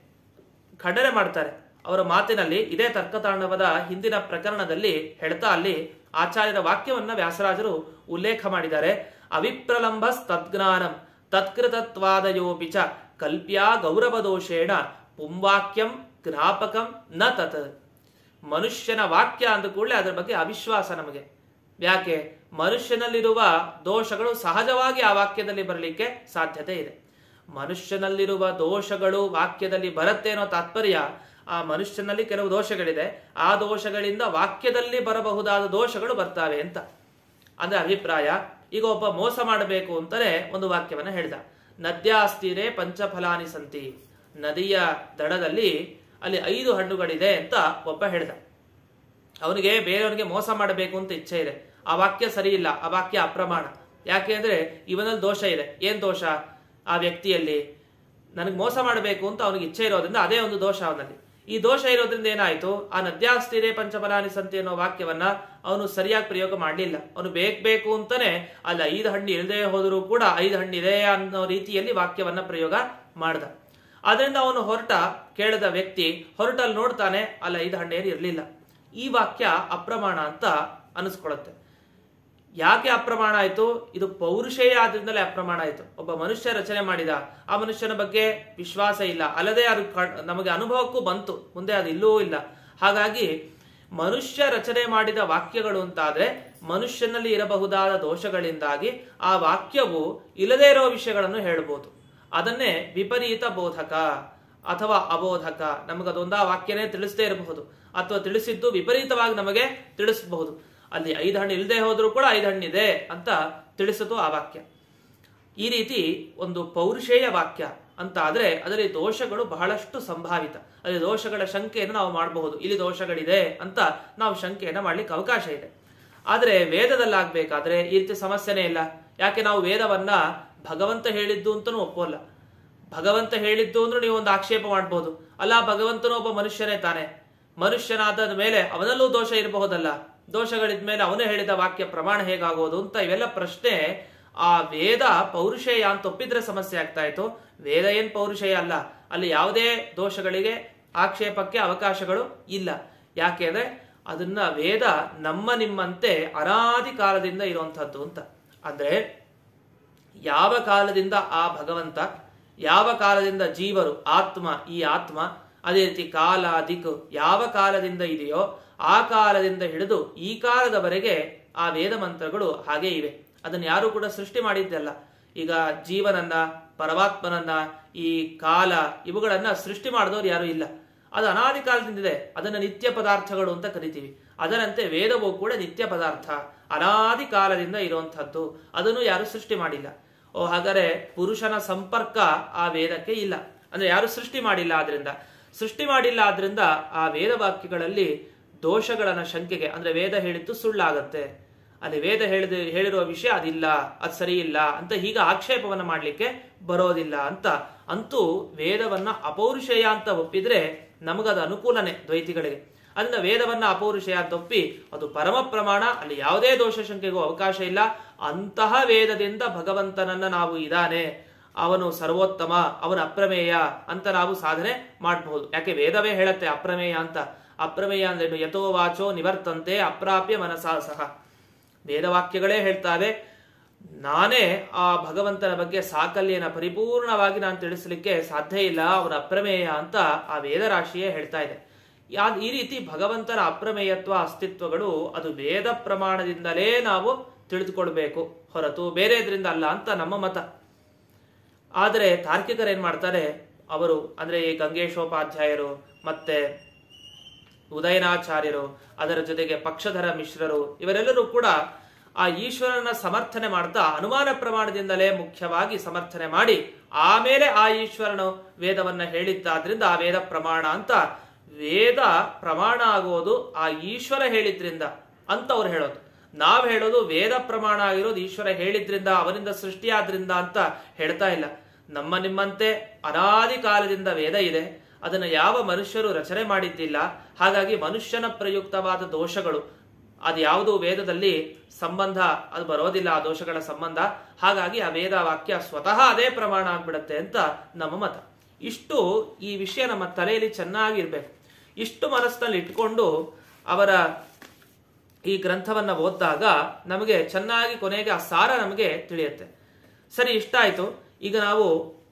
ಖಂಡನೆ ಮಾಡ್ತಾರೆ ಅವರ ಮಾತಿನಲ್ಲಿ ಇದೇ ತರ್ಕತಾಂಡವದ ಹಿಂದಿನ ಪ್ರಕರಣದಲ್ಲಿ ಹೇಳ್ತಾ ಅಲ್ಲಿ ಆಚಾರ್ಯರ ವಾಕ್ಯವನ್ನ ವ್ಯಾಸರಾಜರು ಉಲ್ಲೇಖ ಮಾಡಿದ್ದಾರೆ ಅವಿಪ್ರಲಂಬ ತದ್ಜ್ಞಾನಂ ತತ್ಕೃತತ್ವಾದಯೋಪಿ ಚ ಕಲ್ಪ್ಯಾ ಗೌರವದೋಷೇಣ ಪುಂವಾಕ್ಯಂ ಜ್ಞಾಪಕಂ ನ ತತ್ ಮನುಷ್ಯನ ವಾಕ್ಯ ಅಂದ ಕೂಡಲೇ ಅದರ ಬಗ್ಗೆ ಅವಿಶ್ವಾಸ ನಮಗೆ ಯಾಕೆ ಮನುಷ್ಯನಲ್ಲಿರುವ ದೋಷಗಳು ಸಹಜವಾಗಿ ಆ ವಾಕ್ಯದಲ್ಲಿ ಬರಲಿಕ್ಕೆ ಸಾಧ್ಯತೆ ಇದೆ ಮನುಷ್ಯನಲ್ಲಿರುವ ದೋಷಗಳು ವಾಕ್ಯದಲ್ಲಿ ಬರುತ್ತೆ ಅನ್ನೋ ತಾತ್ಪರ್ಯ ಆ ಮನುಷ್ಯನಲ್ಲಿ ಕೆಲವು ದೋಷಗಳಿದೆ ಆ ದೋಷಗಳಿಂದ ವಾಕ್ಯದಲ್ಲಿ ಬರಬಹುದಾದ ದೋಷಗಳು ಬರ್ತಾವೆ ಅಂತ ಅಂದ್ರೆ ಅಭಿಪ್ರಾಯ ಈಗ ಒಬ್ಬ ಮೋಸ ಮಾಡಬೇಕು ಅಂತಾನೆ ಒಂದು ವಾಕ್ಯವನ್ನ ಹೇಳ್ದ ನದ್ಯಾಸ್ತಿರೇ ಪಂಚಫಲಾನಿ ಸಂತಿ ನದಿಯ ದಡದಲ್ಲಿ ಅಲ್ಲಿ ಐದು ಹಣ್ಣುಗಳಿದೆ ಅಂತ ಒಬ್ಬ ಹೇಳ್ದ ಅವನಿಗೆ ಬೇರೆಯವನಿಗೆ ಮೋಸ ಮಾಡಬೇಕು ಅಂತ ಇಚ್ಛೆ ಇದೆ ಆ ವಾಕ್ಯ ಸರಿ ಇಲ್ಲ ಆ ವಾಕ್ಯ ಅಪ್ರಮಾಣ ಯಾಕೆ ಅಂದ್ರೆ ಇವನಲ್ಲಿ ದೋಷ ಇದೆ ಏನ್ ದೋಷ ಆ ವ್ಯಕ್ತಿಯಲ್ಲಿ ನನಗೆ ಮೋಸ ಮಾಡಬೇಕು ಅಂತ ಅವನಿಗೆ ಇಚ್ಛೆ ಇರೋದ್ರಿಂದ ಅದೇ ಒಂದು ದೋಷ ಅವನಲ್ಲಿ ಈ ದೋಷ ಇರೋದ್ರಿಂದ ಏನಾಯ್ತು ಆ ನದ್ಯಾಸ್ತಿರೇ ಪಂಚಫಲಾನಿ ಸಂತಿ ಅನ್ನೋ ವಾಕ್ಯವನ್ನ ಅವನು ಸರಿಯಾಗಿ ಪ್ರಯೋಗ ಮಾಡಲಿಲ್ಲ ಅವನು ಬೇಕು ಬೇಕು ಅಂತಾನೆ ಅಲ್ಲಿ ಐದು ಹಣ್ಣು ಇಲ್ಲದೆ ಹೋದರೂ ಕೂಡ ಐದು ಹಣ್ಣು ಇದೆ ಅನ್ನೋ ರೀತಿಯಲ್ಲಿ ವಾಕ್ಯವನ್ನ ಪ್ರಯೋಗ ಮಾಡ್ದ ಅದರಿಂದ ಅವನು ಹೊರಟ ಕೇಳಿದ ವ್ಯಕ್ತಿ ಹೊರಟಲ್ಲಿ ನೋಡ್ತಾನೆ ಅಲ್ಲಿ ಐದು ಹಣ್ಣೇನು ಇರಲಿಲ್ಲ ಈ ವಾಕ್ಯ ಅಪ್ರಮಾಣ ಅಂತ ಅನಿಸ್ಕೊಳುತ್ತೆ ಯಾಕೆ ಅಪ್ರಮಾಣ ಆಯ್ತು ಇದು ಪೌರುಷೇಯ ಆದ್ರಿಂದಲೇ ಅಪ್ರಮಾಣ ಆಯ್ತು ಒಬ್ಬ ಮನುಷ್ಯ ರಚನೆ ಮಾಡಿದ ಆ ಮನುಷ್ಯನ ಬಗ್ಗೆ ವಿಶ್ವಾಸ ಇಲ್ಲ ಅಲ್ಲದೆ ಅದು ಕ- ನಮಗೆ ಅನುಭವಕ್ಕೂ ಬಂತು ಮುಂದೆ ಅದು ಇಲ್ಲೂ ಇಲ್ಲ ಹಾಗಾಗಿ ಮನುಷ್ಯ ರಚನೆ ಮಾಡಿದ ವಾಕ್ಯಗಳು ಅಂತಾದ್ರೆ ಮನುಷ್ಯನಲ್ಲಿ ಇರಬಹುದಾದ ದೋಷಗಳಿಂದಾಗಿ ಆ ವಾಕ್ಯವು ಇಲ್ಲದೇ ಇರೋ ವಿಷಯಗಳನ್ನು ಹೇಳಬಹುದು ಅದನ್ನೇ ವಿಪರೀತ ಬೋಧಕ ಅಥವಾ ಅಬೋಧಕ ನಮಗದೊಂದ ವಾಕ್ಯನೇ ತಿಳಿಸದೇ ಇರಬಹುದು ಅಥವಾ ತಿಳಿಸಿದ್ದು ವಿಪರೀತವಾಗಿ ನಮಗೆ ತಿಳಿಸಬಹುದು ಅಲ್ಲಿ ಐದು ಹಣ್ಣು ಇಲ್ಲದೆ ಹೋದ್ರೂ ಕೂಡ ಐದು ಹಣ್ಣಿದೆ ಅಂತ ತಿಳಿಸಿತು ಆ ವಾಕ್ಯ ಈ ರೀತಿ ಒಂದು ಪೌರುಷೇಯ ವಾಕ್ಯ ಅಂತ ಆದ್ರೆ ಅದರಲ್ಲಿ ದೋಷಗಳು ಬಹಳಷ್ಟು ಸಂಭಾವಿತ ಅಲ್ಲಿ ದೋಷಗಳ ಶಂಕೆಯನ್ನು ನಾವು ಮಾಡಬಹುದು ಇಲ್ಲಿ ದೋಷಗಳಿದೆ ಅಂತ ನಾವು ಶಂಕೆಯನ್ನು ಮಾಡ್ಲಿಕ್ಕೆ ಅವಕಾಶ ಇದೆ ಆದ್ರೆ ವೇದದಲ್ಲಾಗ್ಬೇಕಾದ್ರೆ ಈ ರೀತಿ ಸಮಸ್ಯೆನೇ ಇಲ್ಲ ಯಾಕೆ ನಾವು ವೇದವನ್ನ ಭಗವಂತ ಹೇಳಿದ್ದು ಅಂತನೂ ಒಪ್ಪೋಲ್ಲ ಭಗವಂತ ಹೇಳಿದ್ದು ಅಂದ್ರೆ ನೀವು ಒಂದು ಆಕ್ಷೇಪ ಮಾಡ್ಬೋದು ಅಲ್ಲ ಭಗವಂತನು ಒಬ್ಬ ಮನುಷ್ಯನೇ ತಾನೆ ಮನುಷ್ಯನಾದ ಮೇಲೆ ಅವನಲ್ಲೂ ದೋಷ ಇರಬಹುದಲ್ಲ ದೋಷಗಳಿದ ಮೇಲೆ ಅವನು ಹೇಳಿದ ವಾಕ್ಯ ಪ್ರಮಾಣ ಹೇಗಾಗೋದು ಅಂತ ಇವೆಲ್ಲ ಪ್ರಶ್ನೆ ಆ ವೇದ ಪೌರುಷೇಯ ಅಂತ ಒಪ್ಪಿದ್ರೆ ಸಮಸ್ಯೆ ಆಗ್ತಾ ಇತ್ತು ವೇದ ಏನ್ ಪೌರುಷೇಯ ಅಲ್ಲ ಅಲ್ಲಿ ಯಾವುದೇ ದೋಷಗಳಿಗೆ ಆಕ್ಷೇಪಕ್ಕೆ ಅವಕಾಶಗಳು ಇಲ್ಲ ಯಾಕೆಂದ್ರೆ ಅದನ್ನ ವೇದ ನಮ್ಮ ನಿಮ್ಮಂತೆ ಅನಾದಿ ಕಾಲದಿಂದ ಇರುವಂತಹದ್ದು ಅಂತ ಅಂದ್ರೆ ಯಾವ ಕಾಲದಿಂದ ಆ ಭಗವಂತ ಯಾವ ಕಾಲದಿಂದ ಜೀವರು ಆತ್ಮ ಈ ಆತ್ಮ ಅದೇ ರೀತಿ ಕಾಲ ದಿಕ್ಕು ಯಾವ ಕಾಲದಿಂದ ಇದೆಯೋ ಆ ಕಾಲದಿಂದ ಹಿಡಿದು ಈ ಕಾಲದವರೆಗೆ ಆ ವೇದ ಮಂತ್ರಗಳು ಹಾಗೇ ಇವೆ ಅದನ್ನು ಯಾರು ಕೂಡ ಸೃಷ್ಟಿ ಮಾಡಿದ್ದಲ್ಲ ಈಗ ಜೀವನನ್ನ ಪರಮಾತ್ಮನನ್ನ ಈ ಕಾಲ ಇವುಗಳನ್ನ ಸೃಷ್ಟಿ ಮಾಡಿದವರು ಯಾರು ಇಲ್ಲ ಅದು ಅನಾದಿ ಕಾಲದಿಂದಿದೆ ಅದನ್ನ ನಿತ್ಯ ಪದಾರ್ಥಗಳು ಅಂತ ಕರಿತೀವಿ ಅದರಂತೆ ವೇದವು ಕೂಡ ನಿತ್ಯ ಪದಾರ್ಥ ಅನಾದಿ ಕಾಲದಿಂದ ಇರುವಂತಹದ್ದು ಅದನ್ನು ಯಾರು ಸೃಷ್ಟಿ ಮಾಡಿಲ್ಲ ಓ ಹಾಗಾದ್ರೆ ಪುರುಷನ ಸಂಪರ್ಕ ಆ ವೇದಕ್ಕೆ ಇಲ್ಲ ಅಂದ್ರೆ ಯಾರು ಸೃಷ್ಟಿ ಮಾಡಿಲ್ಲ ಆದ್ರಿಂದ ಸೃಷ್ಟಿ ಮಾಡಿಲ್ಲ ಆದ್ರಿಂದ ಆ ವೇದ ವಾಕ್ಯಗಳಲ್ಲಿ ದೋಷಗಳನ್ನ ಶಂಕೆಗೆ ಅಂದ್ರೆ ವೇದ ಹೇಳಿದ್ದು ಸುಳ್ಳಾಗತ್ತೆ ಅಲ್ಲಿ ವೇದ ಹೇಳಿದ ಹೇಳಿರುವ ವಿಷಯ ಅದಿಲ್ಲ ಅದು ಸರಿ ಇಲ್ಲ ಅಂತ ಹೀಗ ಆಕ್ಷೇಪವನ್ನ ಮಾಡ್ಲಿಕ್ಕೆ ಬರೋದಿಲ್ಲ ಅಂತ ಅಂತೂ ವೇದವನ್ನ ಅಪೌರುಷೇಯ ಅಂತ ಒಪ್ಪಿದ್ರೆ ನಮಗದು ಅನುಕೂಲನೇ ದ್ವೈತಿಗಳಿಗೆ ಅದನ್ನ ವೇದವನ್ನ ಅಪೌರುಷೇಯ ಅಂತ ಒಪ್ಪಿ ಅದು ಪರಮ ಪ್ರಮಾಣ ಅಲ್ಲಿ ಯಾವುದೇ ದೋಷ ಶಂಕೆಗೂ ಅವಕಾಶ ಇಲ್ಲ ಅಂತಹ ವೇದದಿಂದ ಭಗವಂತನನ್ನ ನಾವು ಇದಾನೆ ಅವನು ಸರ್ವೋತ್ತಮ ಅವನು ಅಪ್ರಮೇಯ ಅಂತ ನಾವು ಸಾಧನೆ ಮಾಡಬಹುದು ಯಾಕೆ ವೇದವೇ ಹೇಳತ್ತೆ ಅಪ್ರಮೇಯ ಅಂತ ಅಪ್ರಮೇಯ ಅಂದ್ರೆ ಯಥೋ ವಾಚೋ ನಿವರ್ತಂತೆ ಅಪ್ರಾಪ್ಯ ಮನಸಾ ಸಹ ವೇದವಾಕ್ಯಗಳೇ ಹೇಳ್ತಾವೆ ನಾನೇ ಆ ಭಗವಂತನ ಬಗ್ಗೆ ಸಾಕಲ್ಯನ ಪರಿಪೂರ್ಣವಾಗಿ ನಾನು ತಿಳಿಸಲಿಕ್ಕೆ ಸಾಧ್ಯ ಇಲ್ಲ ಅವನ ಅಪ್ರಮೇಯ ಅಂತ ಆ ವೇದರಾಶಿಯೇ ಹೇಳ್ತಾ ಇದೆ ಯಾ- ಈ ರೀತಿ ಭಗವಂತನ ಅಪ್ರಮೇಯತ್ವ ಅಸ್ತಿತ್ವಗಳು ಅದು ವೇದ ಪ್ರಮಾಣದಿಂದಲೇ ನಾವು ತಿಳಿದುಕೊಳ್ಬೇಕು ಹೊರತು ಬೇರೆದ್ರಿಂದ ಅಲ್ಲ ಅಂತ ನಮ್ಮ ಮತ ಆದರೆ ತಾರ್ಕಿಕರು ಏನ್ ಮಾಡ್ತಾರೆ ಅವರು ಅಂದ್ರೆ ಈ ಗಂಗೇಶೋಪಾಧ್ಯಾಯರು ಮತ್ತೆ ಉದಯನಾಚಾರ್ಯರು ಅದರ ಜೊತೆಗೆ ಪಕ್ಷಧರ ಮಿಶ್ರರು ಇವರೆಲ್ಲರೂ ಕೂಡ ಆ ಈಶ್ವರನ ಸಮರ್ಥನೆ ಮಾಡ್ತಾ ಅನುಮಾನ ಪ್ರಮಾಣದಿಂದಲೇ ಮುಖ್ಯವಾಗಿ ಸಮರ್ಥನೆ ಮಾಡಿ ಆಮೇಲೆ ಆ ಈಶ್ವರನು ವೇದವನ್ನ ಹೇಳಿದ್ದಾದ್ರಿಂದ ಆ ವೇದ ಪ್ರಮಾಣ ಅಂತ ವೇದ ಪ್ರಮಾಣ ಆಗೋದು ಆ ಈಶ್ವರ ಹೇಳಿದ್ರಿಂದ ಅಂತ ಅವ್ರು ಹೇಳೋದು ನಾವ್ ಹೇಳೋದು ವೇದ ಪ್ರಮಾಣ ಆಗಿರೋದು ಈಶ್ವರ ಹೇಳಿದ್ರಿಂದ ಅವನಿಂದ ಸೃಷ್ಟಿಯಾದ್ರಿಂದ ಅಂತ ಹೇಳ್ತಾ ಇಲ್ಲ ನಮ್ಮ ನಿಮ್ಮಂತೆ ಅನಾದಿ ಕಾಲದಿಂದ ವೇದ ಇದೆ ಅದನ್ನು ಯಾವ ಮನುಷ್ಯರು ರಚನೆ ಮಾಡಿದ್ದಿಲ್ಲ ಹಾಗಾಗಿ ಮನುಷ್ಯನ ಪ್ರಯುಕ್ತವಾದ ದೋಷಗಳು ಅದು ಯಾವುದು ವೇದದಲ್ಲಿ ಸಂಬಂಧ ಅದು ಬರೋದಿಲ್ಲ ಆ ದೋಷಗಳ ಸಂಬಂಧ ಹಾಗಾಗಿ ಆ ವೇದ ವಾಕ್ಯ ಸ್ವತಃ ಅದೇ ಪ್ರಮಾಣ ಆಗ್ಬಿಡುತ್ತೆ ಅಂತ ನಮ್ಮ ಮತ ಇಷ್ಟು ಈ ವಿಷಯ ನಮ್ಮ ತಲೆಯಲ್ಲಿ ಚೆನ್ನಾಗಿರ್ಬೇಕು ಇಷ್ಟು ಮನಸ್ಸಿನಲ್ಲಿ ಇಟ್ಕೊಂಡು ಅವರ ಈ ಗ್ರಂಥವನ್ನ ಓದಿದಾಗ ನಮಗೆ ಚೆನ್ನಾಗಿ ಕೊನೆಗೆ ಆ ಸಾರ ನಮಗೆ ತಿಳಿಯುತ್ತೆ ಸರಿ ಇಷ್ಟ ಆಯ್ತು ಈಗ ನಾವು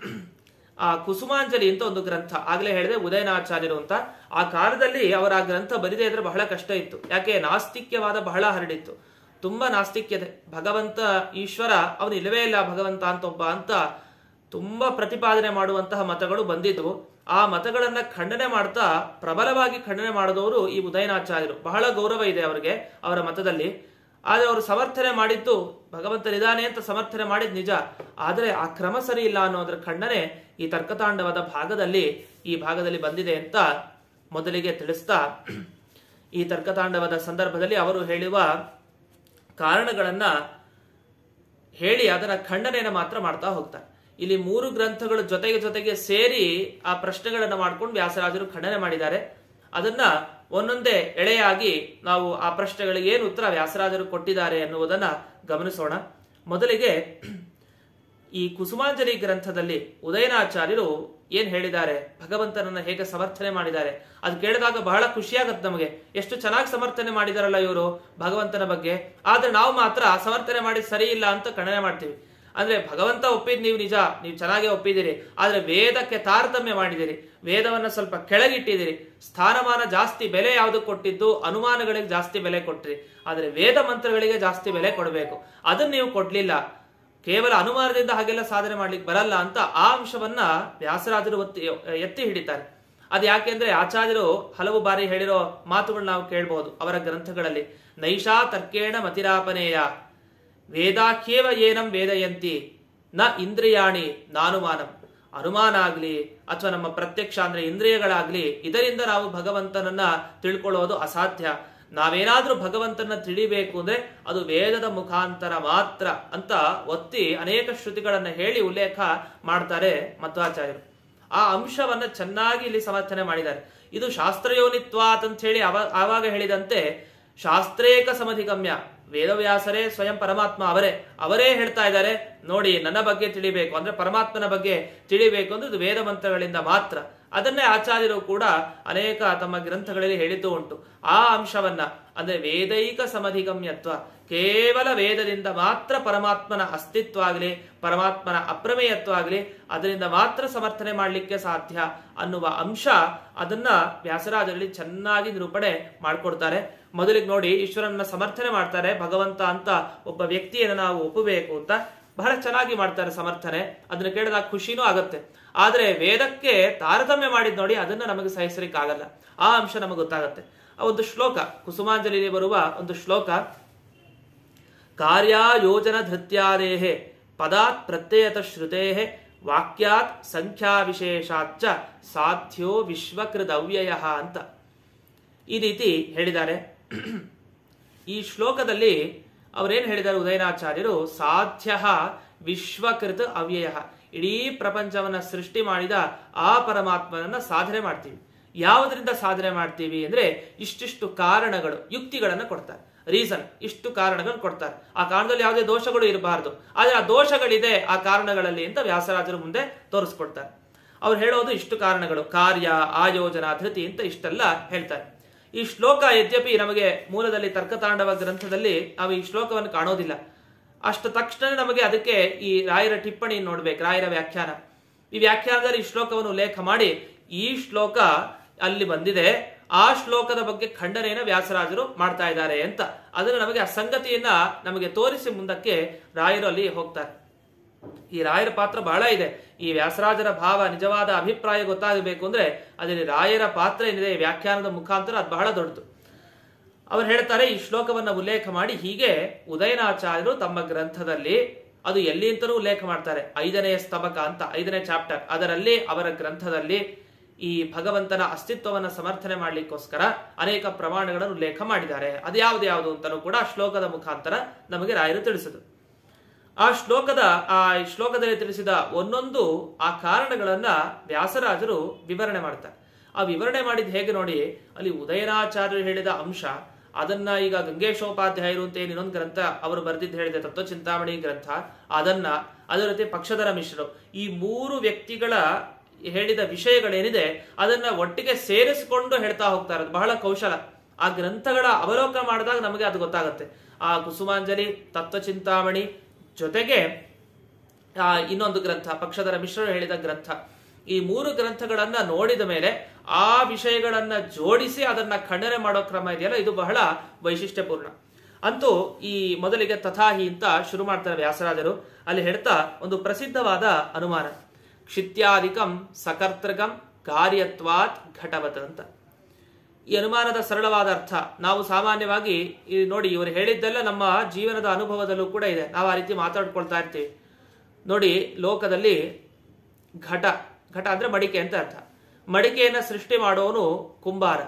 ಆ ಕುಸುಮಾಂಜಲಿ ಅಂತ ಒಂದು ಗ್ರಂಥ ಆಗ್ಲೇ ಹೇಳಿದೆ ಉದಯನಾಚಾರ್ಯರು ಅಂತ ಆ ಕಾಲದಲ್ಲಿ ಅವರ ಆ ಗ್ರಂಥ ಬರಿದೇ ಇದ್ರೆ ಬಹಳ ಕಷ್ಟ ಇತ್ತು ಯಾಕೆ ನಾಸ್ತಿಕ್ಯವಾದ ಬಹಳ ಹರಡಿತ್ತು ತುಂಬಾ ನಾಸ್ತಿಕ್ಯತೆ ಭಗವಂತ ಈಶ್ವರ ಅವನು ಇಲ್ಲವೇ ಇಲ್ಲ ಭಗವಂತ ಅಂತ ಒಬ್ಬ ಅಂತ ತುಂಬಾ ಪ್ರತಿಪಾದನೆ ಮಾಡುವಂತಹ ಮತಗಳು ಬಂದಿದ್ವು ಆ ಮತಗಳನ್ನ ಖಂಡನೆ ಮಾಡ್ತಾ ಪ್ರಬಲವಾಗಿ ಖಂಡನೆ ಮಾಡಿದವರು ಈ ಉದಯನಾಚಾರ್ಯರು ಬಹಳ ಗೌರವ ಇದೆ ಅವರಿಗೆ ಅವರ ಮತದಲ್ಲಿ ಆದ್ರೆ ಅವರು ಸಮರ್ಥನೆ ಮಾಡಿದ್ದು ಭಗವಂತನಿದಾನೆ ಅಂತ ಸಮರ್ಥನೆ ಮಾಡಿದ್ ನಿಜ ಆದರೆ ಆ ಕ್ರಮ ಸರಿ ಇಲ್ಲ ಅನ್ನೋದ್ರ ಖಂಡನೆ ಈ ತರ್ಕತಾಂಡವದ ಭಾಗದಲ್ಲಿ ಈ ಭಾಗದಲ್ಲಿ ಬಂದಿದೆ ಅಂತ ಮೊದಲಿಗೆ ತಿಳಿಸ್ತಾ ಈ ತರ್ಕತಾಂಡವದ ಸಂದರ್ಭದಲ್ಲಿ ಅವರು ಹೇಳುವ ಕಾರಣಗಳನ್ನ ಹೇಳಿ ಅದರ ಖಂಡನೆಯನ್ನು ಮಾತ್ರ ಮಾಡ್ತಾ ಹೋಗ್ತಾರೆ ಇಲ್ಲಿ ಮೂರು ಗ್ರಂಥಗಳು ಜೊತೆಗೆ ಜೊತೆಗೆ ಸೇರಿ ಆ ಪ್ರಶ್ನೆಗಳನ್ನ ಮಾಡ್ಕೊಂಡು ವ್ಯಾಸರಾಜರು ಖಂಡನೆ ಮಾಡಿದ್ದಾರೆ ಅದನ್ನ ಒಂದೊಂದೇ ಎಳೆಯಾಗಿ ನಾವು ಆ ಪ್ರಶ್ನೆಗಳಿಗೆ ಏನು ಉತ್ತರ ವ್ಯಾಸರಾಜರು ಕೊಟ್ಟಿದ್ದಾರೆ ಎನ್ನುವುದನ್ನ ಗಮನಿಸೋಣ ಮೊದಲಿಗೆ ಈ ಕುಸುಮಾಂಜಲಿ ಗ್ರಂಥದಲ್ಲಿ ಉದಯನಾಚಾರ್ಯರು ಏನ್ ಹೇಳಿದ್ದಾರೆ ಭಗವಂತನನ್ನ ಹೇಗೆ ಸಮರ್ಥನೆ ಮಾಡಿದ್ದಾರೆ ಅದು ಕೇಳಿದಾಗ ಬಹಳ ಖುಷಿಯಾಗತ್ತೆ ನಮಗೆ ಎಷ್ಟು ಚೆನ್ನಾಗಿ ಸಮರ್ಥನೆ ಮಾಡಿದಾರಲ್ಲ ಇವರು ಭಗವಂತನ ಬಗ್ಗೆ ಆದ್ರೆ ನಾವು ಮಾತ್ರ ಸಮರ್ಥನೆ ಮಾಡಿ ಸರಿ ಇಲ್ಲ ಅಂತ ಖಂಡನೆ ಮಾಡ್ತೀವಿ ಅಂದ್ರೆ ಭಗವಂತ ಒಪ್ಪಿದ್ ನೀವು ನಿಜ ನೀವು ಚೆನ್ನಾಗಿ ಒಪ್ಪಿದಿರಿ ಆದ್ರೆ ವೇದಕ್ಕೆ ತಾರತಮ್ಯ ಮಾಡಿದಿರಿ ವೇದವನ್ನ ಸ್ವಲ್ಪ ಕೆಳಗಿಟ್ಟಿದಿರಿ ಸ್ಥಾನಮಾನ ಜಾಸ್ತಿ ಬೆಲೆ ಯಾವ್ದು ಕೊಟ್ಟಿದ್ದು ಅನುಮಾನಗಳಿಗೆ ಜಾಸ್ತಿ ಬೆಲೆ ಕೊಟ್ರಿ ಆದ್ರೆ ವೇದ ಮಂತ್ರಗಳಿಗೆ ಜಾಸ್ತಿ ಬೆಲೆ ಕೊಡಬೇಕು ಅದನ್ನ ನೀವು ಕೊಡ್ಲಿಲ್ಲ ಕೇವಲ ಅನುಮಾನದಿಂದ ಹಾಗೆಲ್ಲ ಸಾಧನೆ ಮಾಡ್ಲಿಕ್ಕೆ ಬರಲ್ಲ ಅಂತ ಆ ಅಂಶವನ್ನ ವ್ಯಾಸರಾಜರು ಒತ್ತಿ ಎತ್ತಿ ಹಿಡಿತಾರೆ ಅದು ಯಾಕೆಂದ್ರೆ ಆಚಾರ್ಯರು ಹಲವು ಬಾರಿ ಹೇಳಿರೋ ಮಾತುಗಳನ್ನ ನಾವು ಕೇಳಬಹುದು ಅವರ ಗ್ರಂಥಗಳಲ್ಲಿ ನೈಷಾ ತರ್ಕೇಣ ಮತಿರಾಪನೇಯ ವೇದಾಖ್ಯೇವ ಏನಂ ವೇದಯಂತಿ ನ ಇಂದ್ರಿಯಾಣಿ ನಾನುಮಾನಂ ಅನುಮಾನ ಆಗ್ಲಿ ಅಥವಾ ನಮ್ಮ ಪ್ರತ್ಯಕ್ಷ ಅಂದ್ರೆ ಇಂದ್ರಿಯಗಳಾಗ್ಲಿ ಇದರಿಂದ ನಾವು ಭಗವಂತನನ್ನ ತಿಳ್ಕೊಳ್ಳೋದು ಅಸಾಧ್ಯ ನಾವೇನಾದ್ರೂ ಭಗವಂತನ ತಿಳಿಬೇಕು ಅಂದ್ರೆ ಅದು ವೇದದ ಮುಖಾಂತರ ಮಾತ್ರ ಅಂತ ಒತ್ತಿ ಅನೇಕ ಶ್ರುತಿಗಳನ್ನ ಹೇಳಿ ಉಲ್ಲೇಖ ಮಾಡ್ತಾರೆ ಮಧ್ವಾಚಾರ್ಯರು ಆ ಅಂಶವನ್ನ ಚೆನ್ನಾಗಿ ಇಲ್ಲಿ ಸಮರ್ಥನೆ ಮಾಡಿದ್ದಾರೆ ಇದು ಶಾಸ್ತ್ರಯೋನಿತ್ವಾತ್ ಅಂತ ಹೇಳಿ ಅವ ಆವಾಗ ಹೇಳಿದಂತೆ ಶಾಸ್ತ್ರೇಕ ಸಮಧಿಗಮ್ಯ ವೇದವ್ಯಾಸರೇ ಸ್ವಯಂ ಪರಮಾತ್ಮ ಅವರೇ ಅವರೇ ಹೇಳ್ತಾ ಇದ್ದಾರೆ ನೋಡಿ ನನ್ನ ಬಗ್ಗೆ ತಿಳಿಬೇಕು ಅಂದ್ರೆ ಪರಮಾತ್ಮನ ಬಗ್ಗೆ ತಿಳಿಬೇಕು ಅಂದ್ರೆ ಇದು ವೇದ ಮಂತ್ರಗಳಿಂದ ಮಾತ್ರ ಅದನ್ನೇ ಆಚಾರ್ಯರು ಕೂಡ ಅನೇಕ ತಮ್ಮ ಗ್ರಂಥಗಳಲ್ಲಿ ಹೇಳಿದ್ದು ಉಂಟು ಆ ಅಂಶವನ್ನ ಅಂದ್ರೆ ವೇದೈಕ ಸಮಧಿಗಮ್ಯತ್ವ ಕೇವಲ ವೇದದಿಂದ ಮಾತ್ರ ಪರಮಾತ್ಮನ ಅಸ್ತಿತ್ವ ಆಗಲಿ ಪರಮಾತ್ಮನ ಅಪ್ರಮೇಯತ್ವ ಆಗಲಿ ಅದರಿಂದ ಮಾತ್ರ ಸಮರ್ಥನೆ ಮಾಡಲಿಕ್ಕೆ ಸಾಧ್ಯ ಅನ್ನುವ ಅಂಶ ಅದನ್ನ ವ್ಯಾಸರಾಜರಲ್ಲಿ ಚೆನ್ನಾಗಿ ನಿರೂಪಣೆ ಮಾಡ್ಕೊಡ್ತಾರೆ ಮೊದಲಿಗೆ ನೋಡಿ ಈಶ್ವರನ ಸಮರ್ಥನೆ ಮಾಡ್ತಾರೆ ಭಗವಂತ ಅಂತ ಒಬ್ಬ ವ್ಯಕ್ತಿಯನ್ನು ನಾವು ಒಪ್ಪಬೇಕು ಅಂತ ಬಹಳ ಚೆನ್ನಾಗಿ ಮಾಡ್ತಾರೆ ಸಮರ್ಥನೆ ಅದನ್ನ ಕೇಳಿದಾಗ ಖುಷಿನೂ ಆಗತ್ತೆ ಆದ್ರೆ ವೇದಕ್ಕೆ ತಾರತಮ್ಯ ಮಾಡಿದ್ ನೋಡಿ ಅದನ್ನ ನಮಗೆ ಸಹಿಸಲಿಕ್ಕಾಗಲ್ಲ ಆ ಅಂಶ ನಮಗೆ ಗೊತ್ತಾಗತ್ತೆ ಆ ಒಂದು ಶ್ಲೋಕ ಕುಸುಮಾಂಜಲಿ ಬರುವ ಒಂದು ಶ್ಲೋಕ ಕಾರ್ಯಾಯೋಜನ ಧೃತ್ಯಾದೇಹೆ ಪದಾತ್ ಪ್ರತ್ಯಯತ ಶ್ರುತೇ ವಾಕ್ಯಾತ್ ಸಂಖ್ಯಾ ವಿಶೇಷಾಚ್ಚ ಸಾಧ್ಯ ವಿಶ್ವಕೃದವ್ಯಯ ಅಂತ ಈ ರೀತಿ ಹೇಳಿದ್ದಾರೆ ಈ ಶ್ಲೋಕದಲ್ಲಿ ಅವರೇನು ಹೇಳಿದ್ದಾರೆ ಉದಯನಾಚಾರ್ಯರು ಸಾಧ್ಯ ವಿಶ್ವಕೃತ ಅವ್ಯಯ ಇಡೀ ಪ್ರಪಂಚವನ್ನ ಸೃಷ್ಟಿ ಮಾಡಿದ ಆ ಪರಮಾತ್ಮನನ್ನ ಸಾಧನೆ ಮಾಡ್ತೀವಿ ಯಾವುದರಿಂದ ಸಾಧನೆ ಮಾಡ್ತೀವಿ ಅಂದ್ರೆ ಇಷ್ಟಿಷ್ಟು ಕಾರಣಗಳು ಯುಕ್ತಿಗಳನ್ನ ಕೊಡ್ತಾರೆ ರೀಸನ್ ಇಷ್ಟು ಕಾರಣಗಳನ್ನು ಕೊಡ್ತಾರೆ ಆ ಕಾರಣದಲ್ಲಿ ಯಾವುದೇ ದೋಷಗಳು ಇರಬಾರದು ಆದ್ರೆ ಆ ದೋಷಗಳಿದೆ ಆ ಕಾರಣಗಳಲ್ಲಿ ಅಂತ ವ್ಯಾಸರಾಜರು ಮುಂದೆ ತೋರಿಸ್ಕೊಡ್ತಾರೆ ಅವ್ರು ಹೇಳೋದು ಇಷ್ಟು ಕಾರಣಗಳು ಕಾರ್ಯ ಆಯೋಜನ ಧೃತಿ ಅಂತ ಇಷ್ಟೆಲ್ಲ ಹೇಳ್ತಾರೆ ಈ ಶ್ಲೋಕ ಯದ್ಯಪಿ ನಮಗೆ ಮೂಲದಲ್ಲಿ ತರ್ಕತಾಂಡವ ಗ್ರಂಥದಲ್ಲಿ ನಾವು ಈ ಶ್ಲೋಕವನ್ನು ಕಾಣೋದಿಲ್ಲ ಅಷ್ಟ ತಕ್ಷಣ ನಮಗೆ ಅದಕ್ಕೆ ಈ ರಾಯರ ಟಿಪ್ಪಣಿ ನೋಡ್ಬೇಕು ರಾಯರ ವ್ಯಾಖ್ಯಾನ ಈ ವ್ಯಾಖ್ಯಾನದಲ್ಲಿ ಈ ಶ್ಲೋಕವನ್ನು ಉಲ್ಲೇಖ ಮಾಡಿ ಈ ಶ್ಲೋಕ ಅಲ್ಲಿ ಬಂದಿದೆ ಆ ಶ್ಲೋಕದ ಬಗ್ಗೆ ಖಂಡನೆಯನ್ನ ವ್ಯಾಸರಾಜರು ಮಾಡ್ತಾ ಇದ್ದಾರೆ ಅಂತ ಅದನ್ನು ನಮಗೆ ಆ ಸಂಗತಿಯನ್ನ ನಮಗೆ ತೋರಿಸಿ ಮುಂದಕ್ಕೆ ರಾಯರು ಅಲ್ಲಿ ಹೋಗ್ತಾರೆ ಈ ರಾಯರ ಪಾತ್ರ ಬಹಳ ಇದೆ ಈ ವ್ಯಾಸರಾಜರ ಭಾವ ನಿಜವಾದ ಅಭಿಪ್ರಾಯ ಗೊತ್ತಾಗಬೇಕು ಅಂದ್ರೆ ಅದರಲ್ಲಿ ರಾಯರ ಪಾತ್ರ ಏನಿದೆ ವ್ಯಾಖ್ಯಾನದ ಮುಖಾಂತರ ಅದು ಬಹಳ ದೊಡ್ಡದು ಅವರು ಹೇಳ್ತಾರೆ ಈ ಶ್ಲೋಕವನ್ನ ಉಲ್ಲೇಖ ಮಾಡಿ ಹೀಗೆ ಉದಯನಾಚಾರ್ಯರು ತಮ್ಮ ಗ್ರಂಥದಲ್ಲಿ ಅದು ಎಲ್ಲಿ ಅಂತಲೂ ಉಲ್ಲೇಖ ಮಾಡ್ತಾರೆ ಐದನೆಯ ಸ್ತಬಕ ಅಂತ ಐದನೇ ಚಾಪ್ಟರ್ ಅದರಲ್ಲಿ ಅವರ ಗ್ರಂಥದಲ್ಲಿ ಈ ಭಗವಂತನ ಅಸ್ತಿತ್ವವನ್ನು ಸಮರ್ಥನೆ ಮಾಡಲಿಕ್ಕೋಸ್ಕರ ಅನೇಕ ಪ್ರಮಾಣಗಳನ್ನು ಉಲ್ಲೇಖ ಮಾಡಿದ್ದಾರೆ ಅದು ಯಾವ್ದು ಯಾವುದು ಅಂತಲೂ ಕೂಡ ಶ್ಲೋಕದ ಮುಖಾಂತರ ನಮಗೆ ರಾಯರು ತಿಳಿಸಿದ್ರು ಆ ಶ್ಲೋಕದ ಆ ಶ್ಲೋಕದಲ್ಲಿ ತಿಳಿಸಿದ ಒಂದೊಂದು ಆ ಕಾರಣಗಳನ್ನ ವ್ಯಾಸರಾಜರು ವಿವರಣೆ ಮಾಡ್ತಾರೆ ಆ ವಿವರಣೆ ಮಾಡಿದ ಹೇಗೆ ನೋಡಿ ಅಲ್ಲಿ ಉದಯನಾಚಾರ್ಯರು ಹೇಳಿದ ಅಂಶ ಅದನ್ನ ಈಗ ಗಂಗೇಶೋಪಾಧ್ಯಾಯರು ಅಂತ ಏನು ಇನ್ನೊಂದು ಗ್ರಂಥ ಅವರು ಬರೆದಿದ್ದು ಹೇಳಿದೆ ತತ್ವಚಿಂತಾಮಣಿ ಗ್ರಂಥ ಅದನ್ನ ಅದರ ಜೊತೆ ಪಕ್ಷಧರ ಮಿಶ್ರರು ಈ ಮೂರು ವ್ಯಕ್ತಿಗಳ ಹೇಳಿದ ವಿಷಯಗಳೇನಿದೆ ಅದನ್ನ ಒಟ್ಟಿಗೆ ಸೇರಿಸಿಕೊಂಡು ಹೇಳ್ತಾ ಹೋಗ್ತಾರೆ ಅದು ಬಹಳ ಕೌಶಲ ಆ ಗ್ರಂಥಗಳ ಅವಲೋಕನ ಮಾಡಿದಾಗ ನಮಗೆ ಅದು ಗೊತ್ತಾಗುತ್ತೆ ಆ ಕುಸುಮಾಂಜಲಿ ತತ್ವಚಿಂತಾಮಣಿ ಜೊತೆಗೆ ಆ ಇನ್ನೊಂದು ಗ್ರಂಥ ಪಕ್ಷಧರ ಮಿಶ್ರರು ಹೇಳಿದ ಗ್ರಂಥ ಈ ಮೂರು ಗ್ರಂಥಗಳನ್ನ ನೋಡಿದ ಮೇಲೆ ಆ ವಿಷಯಗಳನ್ನ ಜೋಡಿಸಿ ಅದನ್ನ ಖಂಡನೆ ಮಾಡೋ ಕ್ರಮ ಇದೆಯಲ್ಲ ಇದು ಬಹಳ ವೈಶಿಷ್ಟ್ಯಪೂರ್ಣ ಅಂತೂ ಈ ಮೊದಲಿಗೆ ತಥಾಹಿ ಅಂತ ಶುರು ಮಾಡ್ತಾರೆ ವ್ಯಾಸರಾಜರು ಅಲ್ಲಿ ಹೇಳ್ತಾ ಒಂದು ಪ್ರಸಿದ್ಧವಾದ ಅನುಮಾನ ಕ್ಷಿತ್ಯಾಧಿಕಂ ಸಕರ್ತೃಕಂ ಕಾರ್ಯತ್ವಾತ್ ಘಟವತ್ ಅಂತ ಈ ಅನುಮಾನದ ಸರಳವಾದ ಅರ್ಥ ನಾವು ಸಾಮಾನ್ಯವಾಗಿ ಈ ನೋಡಿ ಇವರು ಹೇಳಿದ್ದೆಲ್ಲ ನಮ್ಮ ಜೀವನದ ಅನುಭವದಲ್ಲೂ ಕೂಡ ಇದೆ ನಾವು ಆ ರೀತಿ ಮಾತಾಡ್ಕೊಳ್ತಾ ಇರ್ತೀವಿ ನೋಡಿ ಲೋಕದಲ್ಲಿ ಘಟ ಘಟ ಅಂದ್ರೆ ಮಡಿಕೆ ಅಂತ ಅರ್ಥ ಮಡಿಕೆಯನ್ನ ಸೃಷ್ಟಿ ಮಾಡೋನು ಕುಂಬಾರ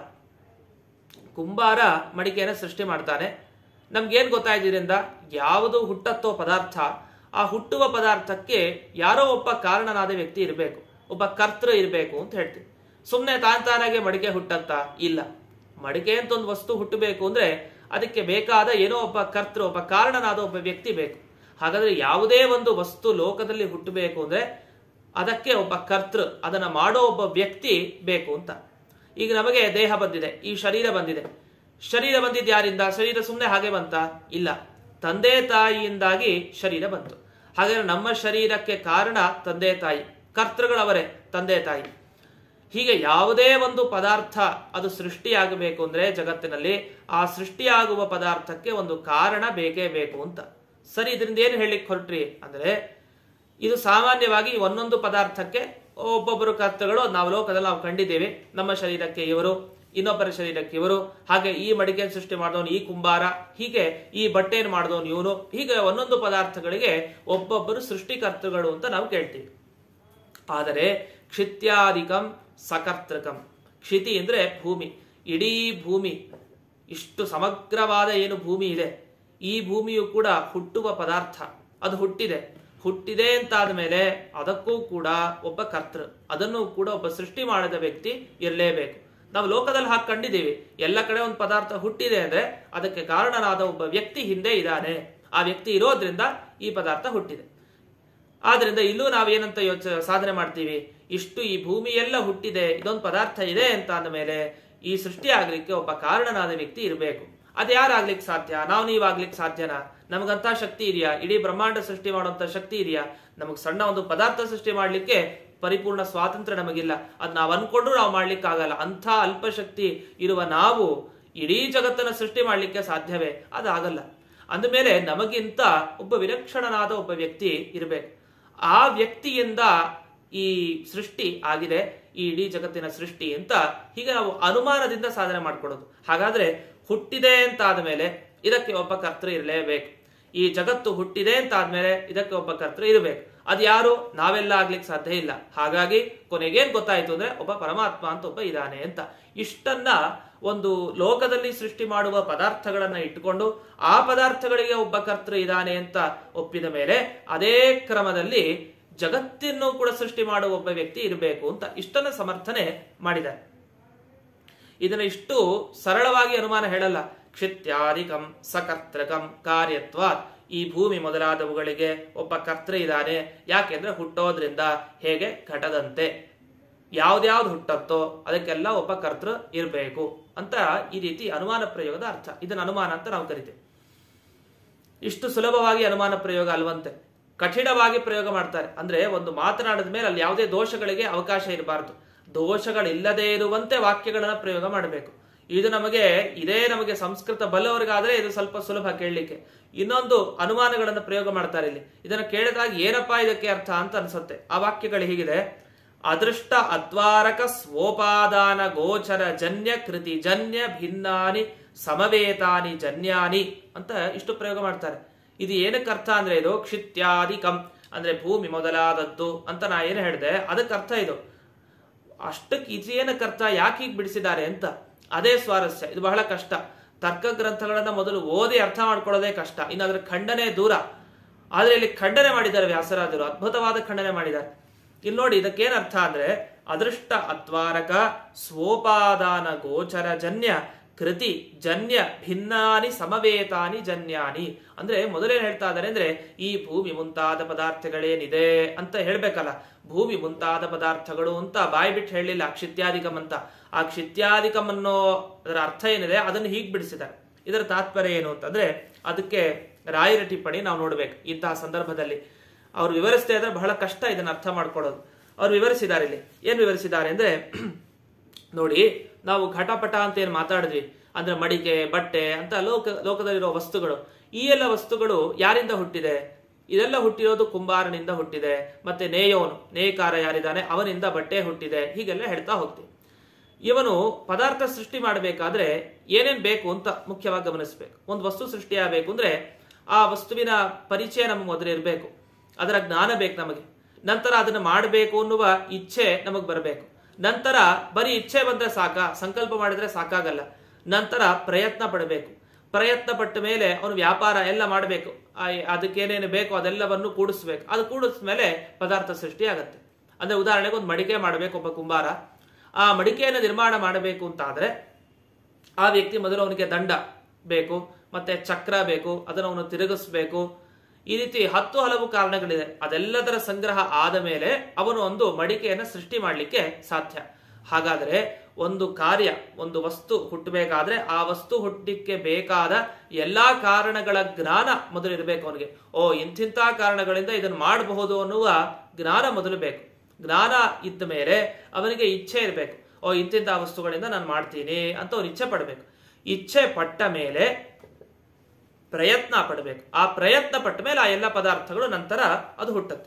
ಕುಂಬಾರ ಮಡಿಕೆಯನ್ನ ಸೃಷ್ಟಿ ಮಾಡ್ತಾನೆ ನಮ್ಗೇನ್ ಗೊತ್ತಾಯ್ತಿದ್ರಿಂದ ಯಾವುದು ಹುಟ್ಟತ್ತೋ ಪದಾರ್ಥ ಆ ಹುಟ್ಟುವ ಪದಾರ್ಥಕ್ಕೆ ಯಾರೋ ಒಬ್ಬ ಕಾರಣನಾದ ವ್ಯಕ್ತಿ ಇರಬೇಕು ಒಬ್ಬ ಕರ್ತೃ ಇರಬೇಕು ಅಂತ ಹೇಳ್ತೀವಿ ಸುಮ್ಮನೆ ತಾನ್ ತಾನಾಗೆ ಮಡಿಕೆ ಹುಟ್ಟತ್ತಾ ಇಲ್ಲ ಮಡಿಕೆ ಅಂತ ಒಂದು ವಸ್ತು ಹುಟ್ಟಬೇಕು ಅಂದ್ರೆ ಅದಕ್ಕೆ ಬೇಕಾದ ಏನೋ ಒಬ್ಬ ಕರ್ತೃ ಒಬ್ಬ ಕಾರಣನಾದ ಒಬ್ಬ ವ್ಯಕ್ತಿ ಬೇಕು ಹಾಗಾದ್ರೆ ಯಾವುದೇ ಒಂದು ವಸ್ತು ಲೋಕದಲ್ಲಿ ಹುಟ್ಟಬೇಕು ಅಂದ್ರೆ ಅದಕ್ಕೆ ಒಬ್ಬ ಕರ್ತೃ ಅದನ್ನ ಮಾಡೋ ಒಬ್ಬ ವ್ಯಕ್ತಿ ಬೇಕು ಅಂತ ಈಗ ನಮಗೆ ದೇಹ ಬಂದಿದೆ ಈ ಶರೀರ ಬಂದಿದೆ ಶರೀರ ಬಂದಿದ್ದು ಯಾರಿಂದ ಶರೀರ ಸುಮ್ಮನೆ ಹಾಗೆ ಬಂತ ಇಲ್ಲ ತಂದೆ ತಾಯಿಯಿಂದಾಗಿ ಶರೀರ ಬಂತು ಹಾಗಾದ್ರೆ ನಮ್ಮ ಶರೀರಕ್ಕೆ ಕಾರಣ ತಂದೆ ತಾಯಿ ಕರ್ತೃಗಳವರೇ ತಂದೆ ತಾಯಿ ಹೀಗೆ ಯಾವುದೇ ಒಂದು ಪದಾರ್ಥ ಅದು ಸೃಷ್ಟಿಯಾಗಬೇಕು ಅಂದ್ರೆ ಜಗತ್ತಿನಲ್ಲಿ ಆ ಸೃಷ್ಟಿಯಾಗುವ ಪದಾರ್ಥಕ್ಕೆ ಒಂದು ಕಾರಣ ಬೇಕೇ ಬೇಕು ಅಂತ ಸರಿ ಇದರಿಂದ ಏನು ಹೇಳಿಕ್ ಹೊರಟ್ರಿ ಅಂದ್ರೆ ಇದು ಸಾಮಾನ್ಯವಾಗಿ ಒಂದೊಂದು ಪದಾರ್ಥಕ್ಕೆ ಒಬ್ಬೊಬ್ಬರು ಕರ್ತಗಳು ನಾವು ಲೋಕದಲ್ಲಿ ನಾವು ಕಂಡಿದ್ದೇವೆ ನಮ್ಮ ಶರೀರಕ್ಕೆ ಇವರು ಇನ್ನೊಬ್ಬರ ಶರೀರಕ್ಕೆ ಇವರು ಹಾಗೆ ಈ ಮಡಿಕೆ ಸೃಷ್ಟಿ ಮಾಡಿದವನು ಈ ಕುಂಬಾರ ಹೀಗೆ ಈ ಬಟ್ಟೆಯನ್ನು ಮಾಡಿದವನು ಇವನು ಹೀಗೆ ಒಂದೊಂದು ಪದಾರ್ಥಗಳಿಗೆ ಒಬ್ಬೊಬ್ಬರು ಸೃಷ್ಟಿಕರ್ತೃಗಳು ಅಂತ ನಾವು ಕೇಳ್ತೀವಿ ಆದರೆ ಕ್ಷಿತ್ಯಾಧಿಕಂ ಸಕರ್ತೃಕಂ ಕ್ಷಿತಿ ಅಂದ್ರೆ ಭೂಮಿ ಇಡೀ ಭೂಮಿ ಇಷ್ಟು ಸಮಗ್ರವಾದ ಏನು ಭೂಮಿ ಇದೆ ಈ ಭೂಮಿಯು ಕೂಡ ಹುಟ್ಟುವ ಪದಾರ್ಥ ಅದು ಹುಟ್ಟಿದೆ ಹುಟ್ಟಿದೆ ಅಂತಾದ ಮೇಲೆ ಅದಕ್ಕೂ ಕೂಡ ಒಬ್ಬ ಕರ್ತೃ ಅದನ್ನು ಕೂಡ ಒಬ್ಬ ಸೃಷ್ಟಿ ಮಾಡಿದ ವ್ಯಕ್ತಿ ಇರಲೇಬೇಕು ನಾವು ಲೋಕದಲ್ಲಿ ಹಾಕಿ ಕಂಡಿದ್ದೀವಿ ಎಲ್ಲ ಕಡೆ ಒಂದು ಪದಾರ್ಥ ಹುಟ್ಟಿದೆ ಅಂದ್ರೆ ಅದಕ್ಕೆ ಕಾರಣನಾದ ಒಬ್ಬ ವ್ಯಕ್ತಿ ಹಿಂದೆ ಇದ್ದಾನೆ ಆ ವ್ಯಕ್ತಿ ಇರೋದ್ರಿಂದ ಈ ಪದಾರ್ಥ ಹುಟ್ಟಿದೆ ಆದ್ರಿಂದ ಇಲ್ಲೂ ನಾವೇನಂತ ಯೋಚ ಸಾಧನೆ ಮಾಡ್ತೀವಿ ಇಷ್ಟು ಈ ಭೂಮಿ ಎಲ್ಲ ಹುಟ್ಟಿದೆ ಇದೊಂದು ಪದಾರ್ಥ ಇದೆ ಅಂತ ಅಂದ ಮೇಲೆ ಈ ಸೃಷ್ಟಿ ಆಗ್ಲಿಕ್ಕೆ ಒಬ್ಬ ಕಾರಣನಾದ ವ್ಯಕ್ತಿ ಇರಬೇಕು ಅದು ಯಾರಾಗ್ಲಿಕ್ಕೆ ಸಾಧ್ಯ ನಾವು ನೀವಾಗ್ಲಿಕ್ಕೆ ಸಾಧ್ಯನಾ ನಮಗಂತ ಶಕ್ತಿ ಇದೆಯಾ ಇಡೀ ಬ್ರಹ್ಮಾಂಡ ಸೃಷ್ಟಿ ಮಾಡುವಂತ ಶಕ್ತಿ ಇದೆಯಾ ನಮಗ್ ಸಣ್ಣ ಒಂದು ಪದಾರ್ಥ ಸೃಷ್ಟಿ ಮಾಡ್ಲಿಕ್ಕೆ ಪರಿಪೂರ್ಣ ಸ್ವಾತಂತ್ರ್ಯ ನಮಗಿಲ್ಲ ಅದ್ ನಾವು ಅನ್ಕೊಂಡ್ರು ನಾವು ಮಾಡ್ಲಿಕ್ಕೆ ಆಗಲ್ಲ ಅಂಥ ಅಲ್ಪಶಕ್ತಿ ಇರುವ ನಾವು ಇಡೀ ಜಗತ್ತನ್ನ ಸೃಷ್ಟಿ ಮಾಡ್ಲಿಕ್ಕೆ ಸಾಧ್ಯವೇ ಅದಾಗಲ್ಲ ಅಂದಮೇಲೆ ನಮಗಿಂತ ಒಬ್ಬ ವಿಲಕ್ಷಣನಾದ ಒಬ್ಬ ವ್ಯಕ್ತಿ ಇರಬೇಕು ಆ ವ್ಯಕ್ತಿಯಿಂದ ಈ ಸೃಷ್ಟಿ ಆಗಿದೆ ಈ ಇಡೀ ಜಗತ್ತಿನ ಸೃಷ್ಟಿ ಅಂತ ಹೀಗೆ ನಾವು ಅನುಮಾನದಿಂದ ಸಾಧನೆ ಮಾಡ್ಕೊಡೋದು ಹಾಗಾದ್ರೆ ಹುಟ್ಟಿದೆ ಅಂತ ಆದ್ಮೇಲೆ ಇದಕ್ಕೆ ಒಬ್ಬ ಕರ್ತೃ ಇರಲೇಬೇಕು ಈ ಜಗತ್ತು ಹುಟ್ಟಿದೆ ಅಂತ ಆದ್ಮೇಲೆ ಇದಕ್ಕೆ ಒಬ್ಬ ಕರ್ತೃ ಇರಬೇಕು ಅದು ಯಾರು ನಾವೆಲ್ಲ ಆಗ್ಲಿಕ್ಕೆ ಸಾಧ್ಯ ಇಲ್ಲ ಹಾಗಾಗಿ ಕೊನೆಗೇನ್ ಗೊತ್ತಾಯ್ತು ಅಂದ್ರೆ ಒಬ್ಬ ಪರಮಾತ್ಮ ಅಂತ ಒಬ್ಬ ಇದ್ದಾನೆ ಅಂತ ಇಷ್ಟನ್ನ ಒಂದು ಲೋಕದಲ್ಲಿ ಸೃಷ್ಟಿ ಮಾಡುವ ಪದಾರ್ಥಗಳನ್ನ ಇಟ್ಟುಕೊಂಡು ಆ ಪದಾರ್ಥಗಳಿಗೆ ಒಬ್ಬ ಕರ್ತೃ ಇದ್ದಾನೆ ಅಂತ ಒಪ್ಪಿದ ಮೇಲೆ ಅದೇ ಕ್ರಮದಲ್ಲಿ ಜಗತ್ತನ್ನು ಕೂಡ ಸೃಷ್ಟಿ ಮಾಡುವ ಒಬ್ಬ ವ್ಯಕ್ತಿ ಇರಬೇಕು ಅಂತ ಇಷ್ಟನ್ನ ಸಮರ್ಥನೆ ಮಾಡಿದ್ದಾರೆ ಇದನ್ನ ಇಷ್ಟು ಸರಳವಾಗಿ ಅನುಮಾನ ಹೇಳಲ್ಲ ಕ್ಷಿತ್ಯಾಧಿಕಂ ಸಕರ್ತೃಕಂ ಕಾರ್ಯತ್ವ ಈ ಭೂಮಿ ಮೊದಲಾದವುಗಳಿಗೆ ಒಬ್ಬ ಕರ್ತೃ ಇದ್ದಾನೆ ಯಾಕೆಂದ್ರೆ ಹುಟ್ಟೋದ್ರಿಂದ ಹೇಗೆ ಘಟದಂತೆ ಯಾವ್ದ್ಯಾವ್ದು ಹುಟ್ಟತ್ತೋ ಅದಕ್ಕೆಲ್ಲ ಒಬ್ಬ ಕರ್ತೃ ಇರಬೇಕು ಅಂತ ಈ ರೀತಿ ಅನುಮಾನ ಪ್ರಯೋಗದ ಅರ್ಥ ಇದನ್ನ ಅನುಮಾನ ಅಂತ ನಾವು ಕರಿತೇವೆ ಇಷ್ಟು ಸುಲಭವಾಗಿ ಅನುಮಾನ ಪ್ರಯೋಗ ಅಲ್ವಂತೆ ಕಠಿಣವಾಗಿ ಪ್ರಯೋಗ ಮಾಡ್ತಾರೆ ಅಂದ್ರೆ ಒಂದು ಮಾತನಾಡಿದ ಮೇಲೆ ಅಲ್ಲಿ ಯಾವುದೇ ದೋಷಗಳಿಗೆ ಅವಕಾಶ ಇರಬಾರದು ದೋಷಗಳಿಲ್ಲದೆ ಇರುವಂತೆ ವಾಕ್ಯಗಳನ್ನ ಪ್ರಯೋಗ ಮಾಡಬೇಕು ಇದು ನಮಗೆ ಇದೇ ನಮಗೆ ಸಂಸ್ಕೃತ ಬಲ್ಲವರಿಗಾದ್ರೆ ಇದು ಸ್ವಲ್ಪ ಸುಲಭ ಕೇಳಲಿಕ್ಕೆ ಇನ್ನೊಂದು ಅನುಮಾನಗಳನ್ನು ಪ್ರಯೋಗ ಮಾಡ್ತಾರೆ ಇಲ್ಲಿ ಇದನ್ನು ಕೇಳಿದಾಗ ಏನಪ್ಪಾ ಇದಕ್ಕೆ ಅರ್ಥ ಅಂತ ಅನ್ಸುತ್ತೆ ಆ ವಾಕ್ಯಗಳು ಹೀಗಿದೆ ಅದೃಷ್ಟ ಅದ್ವಾರಕ ಸ್ವೋಪಾದಾನ ಗೋಚರ ಜನ್ಯ ಕೃತಿ ಜನ್ಯ ಭಿನ್ನಾನಿ ಸಮವೇತಾನಿ ಜನ್ಯಾನಿ ಅಂತ ಇಷ್ಟು ಪ್ರಯೋಗ ಮಾಡ್ತಾರೆ ಇದು ಏನಕ್ಕೆ ಅರ್ಥ ಅಂದ್ರೆ ಇದು ಕ್ಷಿತ್ಯಾದಿಕಂ ಅಂದ್ರೆ ಭೂಮಿ ಮೊದಲಾದದ್ದು ಅಂತ ನಾ ಏನು ಹೇಳಿದೆ ಅದಕ್ಕೆ ಅರ್ಥ ಇದು ಅಷ್ಟಕ್ಕೆ ಇದೇನಕ್ಕೆ ಅರ್ಥ ಯಾಕೆ ಹೀಗೆ ಬಿಡಿಸಿದ್ದಾರೆ ಅಂತ ಅದೇ ಸ್ವಾರಸ್ಯ ಇದು ಬಹಳ ಕಷ್ಟ ತರ್ಕ ಗ್ರಂಥಗಳನ್ನ ಮೊದಲು ಓದಿ ಅರ್ಥ ಮಾಡ್ಕೊಳ್ಳೋದೇ ಕಷ್ಟ ಇನ್ನು ಅದ್ರ ಖಂಡನೆ ದೂರ ಆದ್ರೆ ಇಲ್ಲಿ ಖಂಡನೆ ಮಾಡಿದ್ದಾರೆ ವ್ಯಾಸರಾಜರು ಅದ್ಭುತವಾದ ಖಂಡನೆ ಮಾಡಿದ್ದಾರೆ ಇಲ್ಲಿ ನೋಡಿ ಇದಕ್ಕೇನ್ ಅರ್ಥ ಅಂದ್ರೆ ಅದೃಷ್ಟ ಅತ್ವಾರಕ ಸ್ವೋಪಾದಾನ ಗೋಚರ ಜನ್ಯ ಕೃತಿ ಜನ್ಯ ಭಿನ್ನಾನಿ ಸಮವೇತಾನಿ ಜನ್ಯಾನಿ ಅಂದ್ರೆ ಮೊದಲೇನ್ ಹೇಳ್ತಾ ಇದ್ದಾರೆ ಅಂದ್ರೆ ಈ ಭೂಮಿ ಮುಂತಾದ ಪದಾರ್ಥಗಳೇನಿದೆ ಅಂತ ಹೇಳ್ಬೇಕಲ್ಲ ಭೂಮಿ ಮುಂತಾದ ಪದಾರ್ಥಗಳು ಅಂತ ಬಾಯಿ ಬಿಟ್ಟು ಹೇಳಲಿಲ್ಲ ಕ್ಷಿತ್ಯಾಧಿಕಂ ಅಂತ ಆ ಕ್ಷಿತ್ಯಾಧಿಕಂ ಅನ್ನೋ ಅದರ ಅರ್ಥ ಏನಿದೆ ಅದನ್ನು ಹೀಗೆ ಬಿಡಿಸಿದ್ದಾರೆ ಇದರ ತಾತ್ಪರ್ಯ ಏನು ಅಂತಂದ್ರೆ ಅದಕ್ಕೆ ರಾಯರ ಟಿಪ್ಪಣಿ ನಾವು ನೋಡ್ಬೇಕು ಇಂತಹ ಸಂದರ್ಭದಲ್ಲಿ ಅವ್ರು ವಿವರಿಸ್ತಾ ಇದ್ರೆ ಬಹಳ ಕಷ್ಟ ಇದನ್ನ ಅರ್ಥ ಮಾಡ್ಕೊಳ್ಳೋದು ಅವ್ರು ವಿವರಿಸಿದ್ದಾರೆ ಇಲ್ಲಿ ಏನ್ ವಿವರಿಸಿದ್ದಾರೆ ಅಂದ್ರೆ ನೋಡಿ ನಾವು ಘಟಪಟ ಅಂತ ಏನು ಮಾತಾಡಿದ್ವಿ ಅಂದ್ರೆ ಮಡಿಕೆ ಬಟ್ಟೆ ಅಂತ ಲೋಕ ಲೋಕದಲ್ಲಿರೋ ವಸ್ತುಗಳು ಈ ಎಲ್ಲ ವಸ್ತುಗಳು ಯಾರಿಂದ ಹುಟ್ಟಿದೆ ಇದೆಲ್ಲ ಹುಟ್ಟಿರೋದು ಕುಂಬಾರನಿಂದ ಹುಟ್ಟಿದೆ ಮತ್ತೆ ನೇಯೋನು ನೇಕಾರ ಯಾರಿದ್ದಾನೆ ಅವನಿಂದ ಬಟ್ಟೆ ಹುಟ್ಟಿದೆ ಹೀಗೆಲ್ಲ ಹೇಳ್ತಾ ಹೋಗ್ತೀವಿ ಇವನು ಪದಾರ್ಥ ಸೃಷ್ಟಿ ಮಾಡಬೇಕಾದ್ರೆ ಏನೇನ್ ಬೇಕು ಅಂತ ಮುಖ್ಯವಾಗಿ ಗಮನಿಸಬೇಕು ಒಂದು ವಸ್ತು ಸೃಷ್ಟಿಯಾಗಬೇಕು ಅಂದ್ರೆ ಆ ವಸ್ತುವಿನ ಪರಿಚಯ ನಮಗೆ ಮೊದಲು ಇರಬೇಕು ಅದರ ಜ್ಞಾನ ಬೇಕು ನಮಗೆ ನಂತರ ಅದನ್ನು ಮಾಡಬೇಕು ಅನ್ನುವ ಇಚ್ಛೆ ನಮಗೆ ಬರಬೇಕು ನಂತರ ಬರೀ ಇಚ್ಛೆ ಬಂದ್ರೆ ಸಾಕ ಸಂಕಲ್ಪ ಮಾಡಿದ್ರೆ ಸಾಕಾಗಲ್ಲ ನಂತರ ಪ್ರಯತ್ನ ಪಡಬೇಕು ಪ್ರಯತ್ನ ಪಟ್ಟ ಮೇಲೆ ಅವನು ವ್ಯಾಪಾರ ಎಲ್ಲ ಮಾಡಬೇಕು ಅದಕ್ಕೇನೇನು ಬೇಕೋ ಅದೆಲ್ಲವನ್ನು ಕೂಡಿಸ್ಬೇಕು ಅದು ಕೂಡಿಸ್ಮೇಲೆ ಪದಾರ್ಥ ಸೃಷ್ಟಿ ಆಗತ್ತೆ ಅಂದ್ರೆ ಉದಾಹರಣೆಗೆ ಒಂದು ಮಡಿಕೆ ಮಾಡಬೇಕು ಒಬ್ಬ ಕುಂಬಾರ ಆ ಮಡಿಕೆಯನ್ನು ನಿರ್ಮಾಣ ಮಾಡಬೇಕು ಅಂತ ಆದ್ರೆ ಆ ವ್ಯಕ್ತಿ ಮೊದಲು ಅವನಿಗೆ ದಂಡ ಬೇಕು ಮತ್ತೆ ಚಕ್ರ ಬೇಕು ಅದನ್ನು ಅವನು ತಿರುಗಿಸ್ಬೇಕು ಈ ರೀತಿ ಹತ್ತು ಹಲವು ಕಾರಣಗಳಿದೆ ಅದೆಲ್ಲದರ ಸಂಗ್ರಹ ಆದ ಮೇಲೆ ಅವನು ಒಂದು ಮಡಿಕೆಯನ್ನು ಸೃಷ್ಟಿ ಮಾಡಲಿಕ್ಕೆ ಸಾಧ್ಯ ಹಾಗಾದರೆ ಒಂದು ಕಾರ್ಯ ಒಂದು ವಸ್ತು ಹುಟ್ಟಬೇಕಾದ್ರೆ ಆ ವಸ್ತು ಹುಟ್ಟಿಕ್ಕೆ ಬೇಕಾದ ಎಲ್ಲಾ ಕಾರಣಗಳ ಜ್ಞಾನ ಮೊದಲು ಇರಬೇಕು ಅವನಿಗೆ ಓ ಇಂತಿಂಥ ಕಾರಣಗಳಿಂದ ಇದನ್ನು ಮಾಡಬಹುದು ಅನ್ನುವ ಜ್ಞಾನ ಮೊದಲು ಬೇಕು ಜ್ಞಾನ ಇದ್ದ ಮೇಲೆ ಅವನಿಗೆ ಇಚ್ಛೆ ಇರಬೇಕು ಓ ಇಂತಿಂಥ ವಸ್ತುಗಳಿಂದ ನಾನು ಮಾಡ್ತೀನಿ ಅಂತ ಅವ್ರು ಇಚ್ಛೆ ಪಡಬೇಕು ಇಚ್ಛೆ ಪಟ್ಟ ಮೇಲೆ ಪ್ರಯತ್ನ ಪಡಬೇಕು ಆ ಪ್ರಯತ್ನ ಪಟ್ಟ ಮೇಲೆ ಆ ಎಲ್ಲ ಪದಾರ್ಥಗಳು ನಂತರ ಅದು ಹುಟ್ಟುತ್ತೆ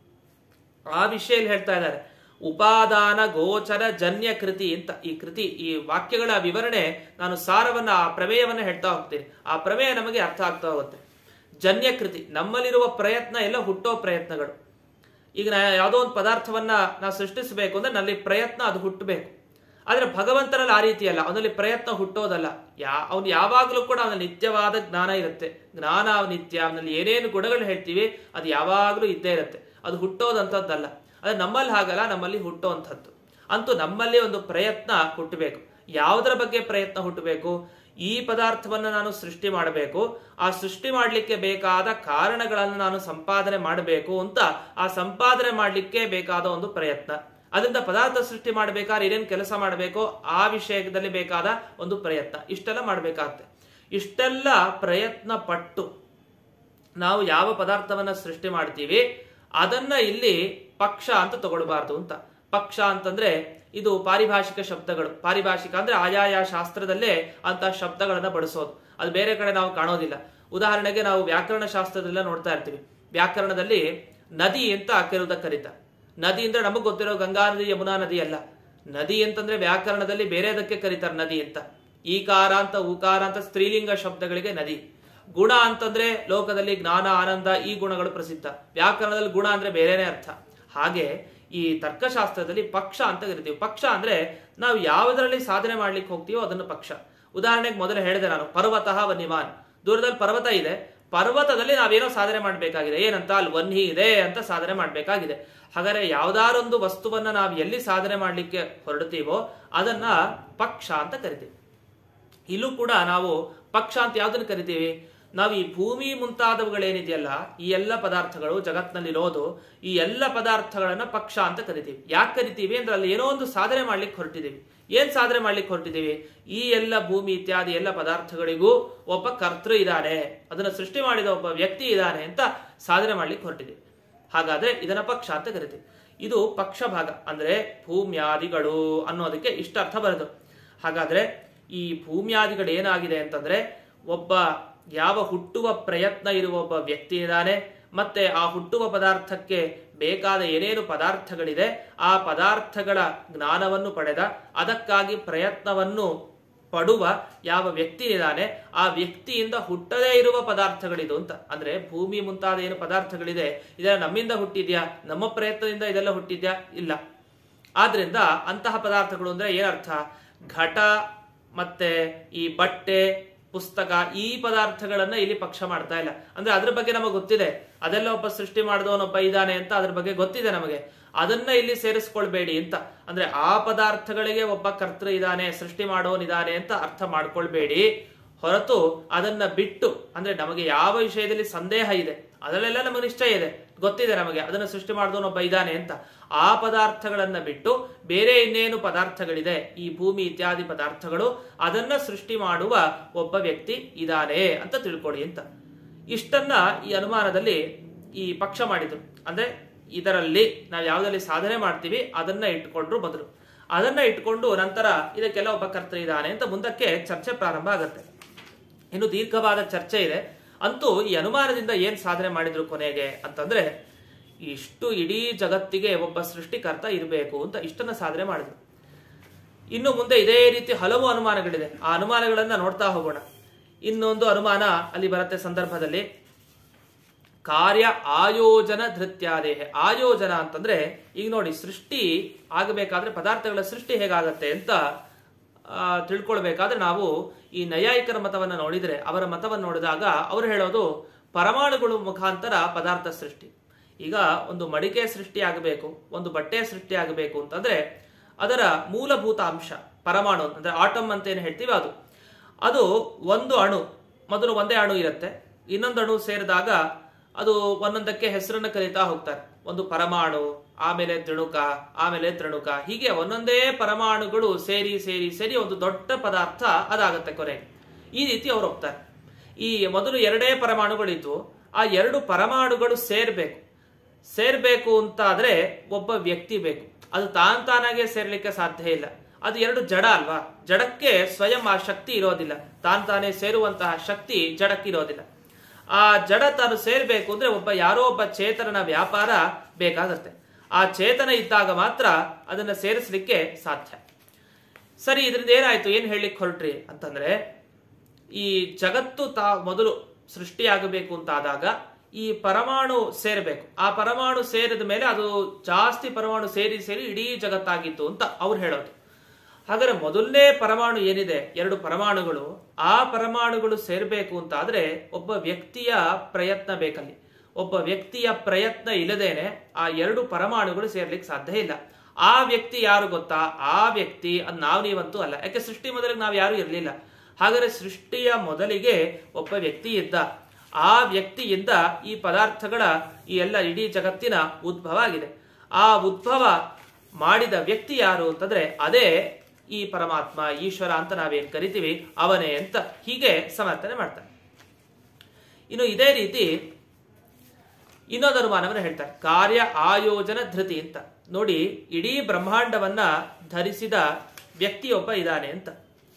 ಆ ವಿಷಯಲ್ಲಿ ಹೇಳ್ತಾ ಇದ್ದಾರೆ ಉಪಾದಾನ ಗೋಚರ ಜನ್ಯ ಕೃತಿ ಅಂತ ಈ ಕೃತಿ ಈ ವಾಕ್ಯಗಳ ವಿವರಣೆ ನಾನು ಸಾರವನ್ನ ಆ ಪ್ರಮೇಯವನ್ನ ಹೇಳ್ತಾ ಹೋಗ್ತೀನಿ ಆ ಪ್ರಮೇಯ ನಮಗೆ ಅರ್ಥ ಆಗ್ತಾ ಹೋಗುತ್ತೆ ಜನ್ಯ ಕೃತಿ ನಮ್ಮಲ್ಲಿರುವ ಪ್ರಯತ್ನ ಎಲ್ಲ ಹುಟ್ಟೋ ಪ್ರಯತ್ನಗಳು ಈಗ ನಾ ಯಾವುದೋ ಒಂದು ಪದಾರ್ಥವನ್ನ ನಾವು ಸೃಷ್ಟಿಸಬೇಕು ಅಂದ್ರೆ ನಲ್ಲಿ ಪ್ರಯತ್ನ ಅದು ಹುಟ್ಟಬೇಕು ಆದ್ರೆ ಭಗವಂತನಲ್ಲಿ ಆ ರೀತಿ ಅಲ್ಲ ಅವನಲ್ಲಿ ಪ್ರಯತ್ನ ಹುಟ್ಟೋದಲ್ಲ ಯಾ ಅವನು ಯಾವಾಗಲೂ ಕೂಡ ಅವನ ನಿತ್ಯವಾದ ಜ್ಞಾನ ಇರುತ್ತೆ ಜ್ಞಾನ ನಿತ್ಯ ಅವನಲ್ಲಿ ಏನೇನು ಗುಣಗಳು ಹೇಳ್ತೀವಿ ಅದು ಯಾವಾಗಲೂ ಇದ್ದೇ ಇರುತ್ತೆ ಅದು ಹುಟ್ಟೋದಂಥದ್ದಲ್ಲ ಅದು ನಮ್ಮಲ್ಲಿ ಹಾಗಲ್ಲ ನಮ್ಮಲ್ಲಿ ಹುಟ್ಟುವಂಥದ್ದು ಅಂತೂ ನಮ್ಮಲ್ಲಿ ಒಂದು ಪ್ರಯತ್ನ ಹುಟ್ಟಬೇಕು ಯಾವುದರ ಬಗ್ಗೆ ಪ್ರಯತ್ನ ಹುಟ್ಟಬೇಕು ಈ ಪದಾರ್ಥವನ್ನು ನಾನು ಸೃಷ್ಟಿ ಮಾಡಬೇಕು ಆ ಸೃಷ್ಟಿ ಮಾಡಲಿಕ್ಕೆ ಬೇಕಾದ ಕಾರಣಗಳನ್ನು ನಾನು ಸಂಪಾದನೆ ಮಾಡಬೇಕು ಅಂತ ಆ ಸಂಪಾದನೆ ಮಾಡಲಿಕ್ಕೆ ಬೇಕಾದ ಒಂದು ಪ್ರಯತ್ನ ಅದರಿಂದ ಪದಾರ್ಥ ಸೃಷ್ಟಿ ಮಾಡಬೇಕಾದ್ರೆ ಏನೇನು ಕೆಲಸ ಮಾಡಬೇಕೋ ಆ ವಿಷಯದಲ್ಲಿ ಬೇಕಾದ ಒಂದು ಪ್ರಯತ್ನ ಇಷ್ಟೆಲ್ಲ ಮಾಡಬೇಕಾಗತ್ತೆ ಇಷ್ಟೆಲ್ಲ ಪ್ರಯತ್ನ ಪಟ್ಟು ನಾವು ಯಾವ ಪದಾರ್ಥವನ್ನ ಸೃಷ್ಟಿ ಮಾಡ್ತೀವಿ ಅದನ್ನ ಇಲ್ಲಿ ಪಕ್ಷ ಅಂತ ತಗೊಳ್ಬಾರ್ದು ಅಂತ ಪಕ್ಷ ಅಂತಂದ್ರೆ ಇದು ಪಾರಿಭಾಷಿಕ ಶಬ್ದಗಳು ಪಾರಿಭಾಷಿಕ ಅಂದ್ರೆ ಆಯಾಯ ಶಾಸ್ತ್ರದಲ್ಲೇ ಅಂತ ಶಬ್ದಗಳನ್ನ ಬಳಸೋದು ಅದು ಬೇರೆ ಕಡೆ ನಾವು ಕಾಣೋದಿಲ್ಲ ಉದಾಹರಣೆಗೆ ನಾವು ವ್ಯಾಕರಣ ಶಾಸ್ತ್ರದಲ್ಲ ನೋಡ್ತಾ ಇರ್ತೀವಿ ವ್ಯಾಕರಣದಲ್ಲಿ ನದಿ ಅಂತ ಕೆಲವುದಕ್ಕೆ ಕರೀತಾರೆ ನದಿ ಅಂದ್ರೆ ನಮಗೆ ಗೊತ್ತಿರೋ ಗಂಗಾ ನದಿ ಯಮುನಾ ನದಿ ಅಲ್ಲ ನದಿ ಅಂತಂದ್ರೆ ವ್ಯಾಕರಣದಲ್ಲಿ ಬೇರೆದಕ್ಕೆ ಕರೀತಾರೆ ನದಿ ಅಂತ ಈಕಾರ ಅಂತ ಉಕಾರ ಅಂತ ಸ್ತ್ರೀಲಿಂಗ ಶಬ್ದಗಳಿಗೆ ನದಿ ಗುಣ ಅಂತಂದ್ರೆ ಲೋಕದಲ್ಲಿ ಜ್ಞಾನ ಆನಂದ ಈ ಗುಣಗಳು ಪ್ರಸಿದ್ಧ ವ್ಯಾಕರಣದಲ್ಲಿ ಗುಣ ಅಂದ್ರೆ ಬೇರೆನೇ ಅರ್ಥ ಹಾಗೆ ಈ ತರ್ಕಶಾಸ್ತ್ರದಲ್ಲಿ ಪಕ್ಷ ಅಂತ ಕರಿತೀವಿ ಪಕ್ಷ ಅಂದ್ರೆ ನಾವು ಯಾವುದರಲ್ಲಿ ಸಾಧನೆ ಮಾಡ್ಲಿಕ್ಕೆ ಹೋಗ್ತೀವೋ ಅದನ್ನು ಪಕ್ಷ ಉದಾಹರಣೆಗೆ ಮೊದಲು ಹೇಳಿದೆ ನಾನು ಪರ್ವತಃ ವನ್ಯಮಾನ್ ದೂರದಲ್ಲಿ ಪರ್ವತ ಇದೆ ಪರ್ವತದಲ್ಲಿ ನಾವೇನೋ ಸಾಧನೆ ಮಾಡಬೇಕಾಗಿದೆ ಏನಂತ ಅಲ್ಲಿ ವನ್ಹಿ ಇದೆ ಅಂತ ಸಾಧನೆ ಮಾಡಬೇಕಾಗಿದೆ ಹಾಗಾದ್ರೆ ಯಾವ್ದಾರೊಂದು ವಸ್ತುವನ್ನ ನಾವು ಎಲ್ಲಿ ಸಾಧನೆ ಮಾಡ್ಲಿಕ್ಕೆ ಹೊರಡ್ತೀವೋ ಅದನ್ನ ಪಕ್ಷ ಅಂತ ಕರಿತೀವಿ ಇಲ್ಲೂ ಕೂಡ ನಾವು ಪಕ್ಷ ಅಂತ ಯಾವ್ದನ್ನ ಕರಿತೀವಿ ನಾವು ಈ ಭೂಮಿ ಮುಂತಾದವುಗಳೇನಿದೆಯಲ್ಲ ಈ ಎಲ್ಲ ಪದಾರ್ಥಗಳು ಜಗತ್ನಲ್ಲಿರೋದು ಈ ಎಲ್ಲ ಪದಾರ್ಥಗಳನ್ನ ಪಕ್ಷ ಅಂತ ಕರಿತೀವಿ ಯಾಕೆ ಕರಿತೀವಿ ಅಂದ್ರೆ ಅಲ್ಲಿ ಏನೋ ಒಂದು ಸಾಧನೆ ಮಾಡ್ಲಿಕ್ಕೆ ಹೊರಟಿದ್ದೀವಿ ಏನ್ ಸಾಧನೆ ಮಾಡ್ಲಿಕ್ಕೆ ಹೊರಟಿದ್ದೀವಿ ಈ ಎಲ್ಲ ಭೂಮಿ ಇತ್ಯಾದಿ ಎಲ್ಲ ಪದಾರ್ಥಗಳಿಗೂ ಒಬ್ಬ ಕರ್ತೃ ಇದ್ದಾನೆ ಅದನ್ನ ಸೃಷ್ಟಿ ಮಾಡಿದ ಒಬ್ಬ ವ್ಯಕ್ತಿ ಇದ್ದಾನೆ ಅಂತ ಸಾಧನೆ ಮಾಡ್ಲಿಕ್ಕೆ ಹೊರಟಿದ್ದೀವಿ ಹಾಗಾದ್ರೆ ಇದನ್ನ ಪಕ್ಷ ಅಂತ ಕರಿತೀವಿ ಇದು ಪಕ್ಷ ಭಾಗ ಅಂದ್ರೆ ಭೂಮ್ಯಾದಿಗಳು ಅನ್ನೋದಕ್ಕೆ ಇಷ್ಟ ಅರ್ಥ ಬರೋದು ಹಾಗಾದ್ರೆ ಈ ಭೂಮ್ಯಾದಿಗಳು ಏನಾಗಿದೆ ಅಂತಂದ್ರೆ ಒಬ್ಬ ಯಾವ ಹುಟ್ಟುವ ಪ್ರಯತ್ನ ಇರುವ ಒಬ್ಬ ವ್ಯಕ್ತಿ ಇದ್ದಾನೆ ಮತ್ತೆ ಆ ಹುಟ್ಟುವ ಪದಾರ್ಥಕ್ಕೆ ಬೇಕಾದ ಏನೇನು ಪದಾರ್ಥಗಳಿದೆ ಆ ಪದಾರ್ಥಗಳ ಜ್ಞಾನವನ್ನು ಪಡೆದ ಅದಕ್ಕಾಗಿ ಪ್ರಯತ್ನವನ್ನು ಪಡುವ ಯಾವ ವ್ಯಕ್ತಿ ಇದ್ದಾನೆ ಆ ವ್ಯಕ್ತಿಯಿಂದ ಹುಟ್ಟದೇ ಇರುವ ಪದಾರ್ಥಗಳಿದು ಅಂತ ಅಂದ್ರೆ ಭೂಮಿ ಮುಂತಾದ ಏನು ಪದಾರ್ಥಗಳಿದೆ ಇದೆಲ್ಲ ನಮ್ಮಿಂದ ಹುಟ್ಟಿದ್ಯಾ ನಮ್ಮ ಪ್ರಯತ್ನದಿಂದ ಇದೆಲ್ಲ ಹುಟ್ಟಿದ್ಯಾ ಇಲ್ಲ ಆದ್ರಿಂದ ಅಂತಹ ಪದಾರ್ಥಗಳು ಅಂದ್ರೆ ಏನರ್ಥ ಘಟ ಮತ್ತೆ ಈ ಬಟ್ಟೆ ಪುಸ್ತಕ ಈ ಪದಾರ್ಥಗಳನ್ನ ಇಲ್ಲಿ ಪಕ್ಷ ಮಾಡ್ತಾ ಇಲ್ಲ ಅಂದ್ರೆ ಅದ್ರ ಬಗ್ಗೆ ನಮಗೆ ಗೊತ್ತಿದೆ ಅದೆಲ್ಲ ಒಬ್ಬ ಸೃಷ್ಟಿ ಮಾಡಿದವನೊಬ್ಬ ಇದ್ದಾನೆ ಅಂತ ಅದ್ರ ಬಗ್ಗೆ ಗೊತ್ತಿದೆ ನಮಗೆ ಅದನ್ನ ಇಲ್ಲಿ ಸೇರಿಸ್ಕೊಳ್ಬೇಡಿ ಅಂತ ಅಂದ್ರೆ ಆ ಪದಾರ್ಥಗಳಿಗೆ ಒಬ್ಬ ಕರ್ತೃ ಇದ್ದಾನೆ ಸೃಷ್ಟಿ ಮಾಡೋನಿದ್ದಾನೆ ಅಂತ ಅರ್ಥ ಮಾಡ್ಕೊಳ್ಬೇಡಿ ಹೊರತು ಅದನ್ನ ಬಿಟ್ಟು ಅಂದ್ರೆ ನಮಗೆ ಯಾವ ವಿಷಯದಲ್ಲಿ ಸಂದೇಹ ಇದೆ ಅದರಲ್ಲೆಲ್ಲ ನಮಗೆ ನಿಶ್ಚಯ ಇದೆ ಗೊತ್ತಿದೆ ನಮಗೆ ಅದನ್ನ ಸೃಷ್ಟಿ ಮಾಡಿದವನೊಬ್ಬ ಇದ್ದಾನೆ ಅಂತ ಆ ಪದಾರ್ಥಗಳನ್ನ ಬಿಟ್ಟು ಬೇರೆ ಇನ್ನೇನು ಪದಾರ್ಥಗಳಿದೆ ಈ ಭೂಮಿ ಇತ್ಯಾದಿ ಪದಾರ್ಥಗಳು ಅದನ್ನ ಸೃಷ್ಟಿ ಮಾಡುವ ಒಬ್ಬ ವ್ಯಕ್ತಿ ಇದ್ದಾನೆ ಅಂತ ತಿಳ್ಕೊಳ್ಳಿ ಅಂತ ಇಷ್ಟನ್ನ ಈ ಅನುಮಾನದಲ್ಲಿ ಈ ಪಕ್ಷ ಮಾಡಿದ್ರು ಅಂದ್ರೆ ಇದರಲ್ಲಿ ನಾವು ಯಾವ್ದಲ್ಲಿ ಸಾಧನೆ ಮಾಡ್ತೀವಿ ಅದನ್ನ ಇಟ್ಕೊಂಡ್ರು ಮೊದಲು ಅದನ್ನ ಇಟ್ಕೊಂಡು ನಂತರ ಇದಕ್ಕೆಲ್ಲ ಒಬ್ಬ ಕರ್ತೃ ಇದ್ದಾನೆ ಅಂತ ಮುಂದಕ್ಕೆ ಚರ್ಚೆ ಪ್ರಾರಂಭ ಆಗುತ್ತೆ ಇನ್ನು ದೀರ್ಘವಾದ ಚರ್ಚೆ ಇದೆ ಅಂತೂ ಈ ಅನುಮಾನದಿಂದ ಏನ್ ಸಾಧನೆ ಮಾಡಿದ್ರು ಕೊನೆಗೆ ಅಂತಂದ್ರೆ ಇಷ್ಟು ಇಡೀ ಜಗತ್ತಿಗೆ ಒಬ್ಬ ಸೃಷ್ಟಿಕರ್ತ ಇರಬೇಕು ಅಂತ ಇಷ್ಟನ್ನ ಸಾಧನೆ ಮಾಡಿದ್ರು ಇನ್ನು ಮುಂದೆ ಇದೇ ರೀತಿ ಹಲವು ಅನುಮಾನಗಳಿದೆ ಆ ಅನುಮಾನಗಳನ್ನ ನೋಡ್ತಾ ಹೋಗೋಣ ಇನ್ನೊಂದು ಅನುಮಾನ ಅಲ್ಲಿ ಬರುತ್ತೆ ಸಂದರ್ಭದಲ್ಲಿ ಕಾರ್ಯ ಆಯೋಜನ ಧೃತ್ಯಾದೇಹ ಆಯೋಜನ ಅಂತಂದ್ರೆ ಈಗ ನೋಡಿ ಸೃಷ್ಟಿ ಆಗಬೇಕಾದ್ರೆ ಪದಾರ್ಥಗಳ ಸೃಷ್ಟಿ ಹೇಗಾಗತ್ತೆ ಅಂತ ಆ, ತಿಳ್ಕೊಳ್ಬೇಕಾದ್ರೆ ನಾವು ಈ ನೈಯಾಯಿಕರ ಮತವನ್ನ ನೋಡಿದ್ರೆ ಅವರ ಮತವನ್ನು ನೋಡಿದಾಗ ಅವರು ಹೇಳೋದು ಪರಮಾಣುಗಳು ಮುಖಾಂತರ ಪದಾರ್ಥ ಸೃಷ್ಟಿ ಈಗ ಒಂದು ಮಡಿಕೆ ಸೃಷ್ಟಿ ಆಗಬೇಕು ಒಂದು ಬಟ್ಟೆ ಸೃಷ್ಟಿ ಆಗಬೇಕು ಅಂತಂದ್ರೆ ಅದರ ಮೂಲಭೂತ ಅಂಶ ಪರಮಾಣು ಅಂದ್ರೆ ಆಟಮ್ ಅಂತ ಏನು ಹೇಳ್ತೀವಿ ಅದು ಅದು ಒಂದು ಅಣು ಮೊದಲು ಒಂದೇ ಅಣು ಇರುತ್ತೆ ಇನ್ನೊಂದು ಅಣು ಸೇರಿದಾಗ ಅದು ಒಂದೊಂದಕ್ಕೆ ಹೆಸರನ್ನು ಕರೀತಾ ಹೋಗ್ತಾರೆ ಒಂದು ಪರಮಾಣು ಆಮೇಲೆ ತ್ರಿಣುಕ ಆಮೇಲೆ ತ್ರಿಣುಕ ಹೀಗೆ ಒಂದೊಂದೇ ಪರಮಾಣುಗಳು ಸೇರಿ ಸೇರಿ ಸೇರಿ ಒಂದು ದೊಡ್ಡ ಪದಾರ್ಥ ಅದಾಗತ್ತೆ ಕೊನೆಗೆ ಈ ರೀತಿ ಅವ್ರು ಹೋಗ್ತಾರೆ ಈ ಮೊದಲು ಎರಡೇ ಪರಮಾಣುಗಳಿದ್ವು ಆ ಎರಡು ಪರಮಾಣುಗಳು ಸೇರ್ಬೇಕು ಸೇರ್ಬೇಕು ಅಂತ ಆದ್ರೆ ಒಬ್ಬ ವ್ಯಕ್ತಿ ಬೇಕು ಅದು ತಾನ್ ತಾನಾಗೆ ಸೇರ್ಲಿಕ್ಕೆ ಸಾಧ್ಯ ಇಲ್ಲ ಅದು ಎರಡು ಜಡ ಅಲ್ವಾ ಜಡಕ್ಕೆ ಸ್ವಯಂ ಆ ಶಕ್ತಿ ಇರೋದಿಲ್ಲ ತಾನ್ ತಾನೇ ಸೇರುವಂತಹ ಶಕ್ತಿ ಜಡಕ್ಕೆ ಇರೋದಿಲ್ಲ ಆ ಜಡ ತಾನು ಸೇರ್ಬೇಕು ಅಂದ್ರೆ ಒಬ್ಬ ಯಾರೋ ಒಬ್ಬ ಚೇತನನ ವ್ಯಾಪಾರ ಬೇಕಾಗತ್ತೆ ಆ ಚೇತನ ಇದ್ದಾಗ ಮಾತ್ರ ಅದನ್ನ ಸೇರಿಸಲಿಕ್ಕೆ ಸಾಧ್ಯ ಸರಿ ಇದರಿಂದ ಏನಾಯ್ತು ಏನ್ ಹೇಳಲಿಕ್ಕೆ ಹೊರಟ್ರಿ ಅಂತಂದ್ರೆ ಈ ಜಗತ್ತು ತಾ ಮೊದಲು ಸೃಷ್ಟಿಯಾಗಬೇಕು ಅಂತ ಆದಾಗ ಈ ಪರಮಾಣು ಸೇರಬೇಕು ಆ ಪರಮಾಣು ಸೇರಿದ ಮೇಲೆ ಅದು ಜಾಸ್ತಿ ಪರಮಾಣು ಸೇರಿ ಸೇರಿ ಇಡೀ ಜಗತ್ತಾಗಿತ್ತು ಅಂತ ಅವ್ರು ಹೇಳೋದು ಹಾಗಾದ್ರೆ ಮೊದಲನೇ ಪರಮಾಣು ಏನಿದೆ ಎರಡು ಪರಮಾಣುಗಳು ಆ ಪರಮಾಣುಗಳು ಸೇರ್ಬೇಕು ಅಂತ ಆದ್ರೆ ಒಬ್ಬ ವ್ಯಕ್ತಿಯ ಪ್ರಯತ್ನ ಬೇಕಲ್ಲಿ ಒಬ್ಬ ವ್ಯಕ್ತಿಯ ಪ್ರಯತ್ನ ಇಲ್ಲದೇನೆ ಆ ಎರಡು ಪರಮಾಣುಗಳು ಸೇರ್ಲಿಕ್ಕೆ ಸಾಧ್ಯ ಇಲ್ಲ ಆ ವ್ಯಕ್ತಿ ಯಾರು ಗೊತ್ತಾ ಆ ವ್ಯಕ್ತಿ ಅದ್ ನಾವು ನೀವಂತೂ ಅಲ್ಲ ಯಾಕೆ ಸೃಷ್ಟಿ ಮೊದಲಿಗೆ ನಾವು ಯಾರು ಇರಲಿಲ್ಲ ಹಾಗಾದ್ರೆ ಸೃಷ್ಟಿಯ ಮೊದಲಿಗೆ ಒಬ್ಬ ವ್ಯಕ್ತಿ ಇದ್ದ ಆ ವ್ಯಕ್ತಿಯಿಂದ ಈ ಪದಾರ್ಥಗಳ ಈ ಎಲ್ಲ ಇಡೀ ಜಗತ್ತಿನ ಉದ್ಭವ ಆಗಿದೆ ಆ ಉದ್ಭವ ಮಾಡಿದ ವ್ಯಕ್ತಿ ಯಾರು ಅಂತಂದ್ರೆ ಅದೇ ಈ ಪರಮಾತ್ಮ ಈಶ್ವರ ಅಂತ ನಾವೇನ್ ಕರಿತೀವಿ ಅವನೇ ಅಂತ ಹೀಗೆ ಸಮರ್ಥನೆ ಮಾಡ್ತಾರೆ ಇನ್ನು ಇದೇ ರೀತಿ ಇನ್ನೊಂದು ಅನುಮಾನವನ್ನು ಹೇಳ್ತಾರೆ ಕಾರ್ಯ ಆಯೋಜನ ಧೃತಿ ಅಂತ ನೋಡಿ ಇಡೀ ಬ್ರಹ್ಮಾಂಡವನ್ನ ಧರಿಸಿದ ವ್ಯಕ್ತಿಯೊಬ್ಬ ಇದ್ದಾನೆ ಅಂತ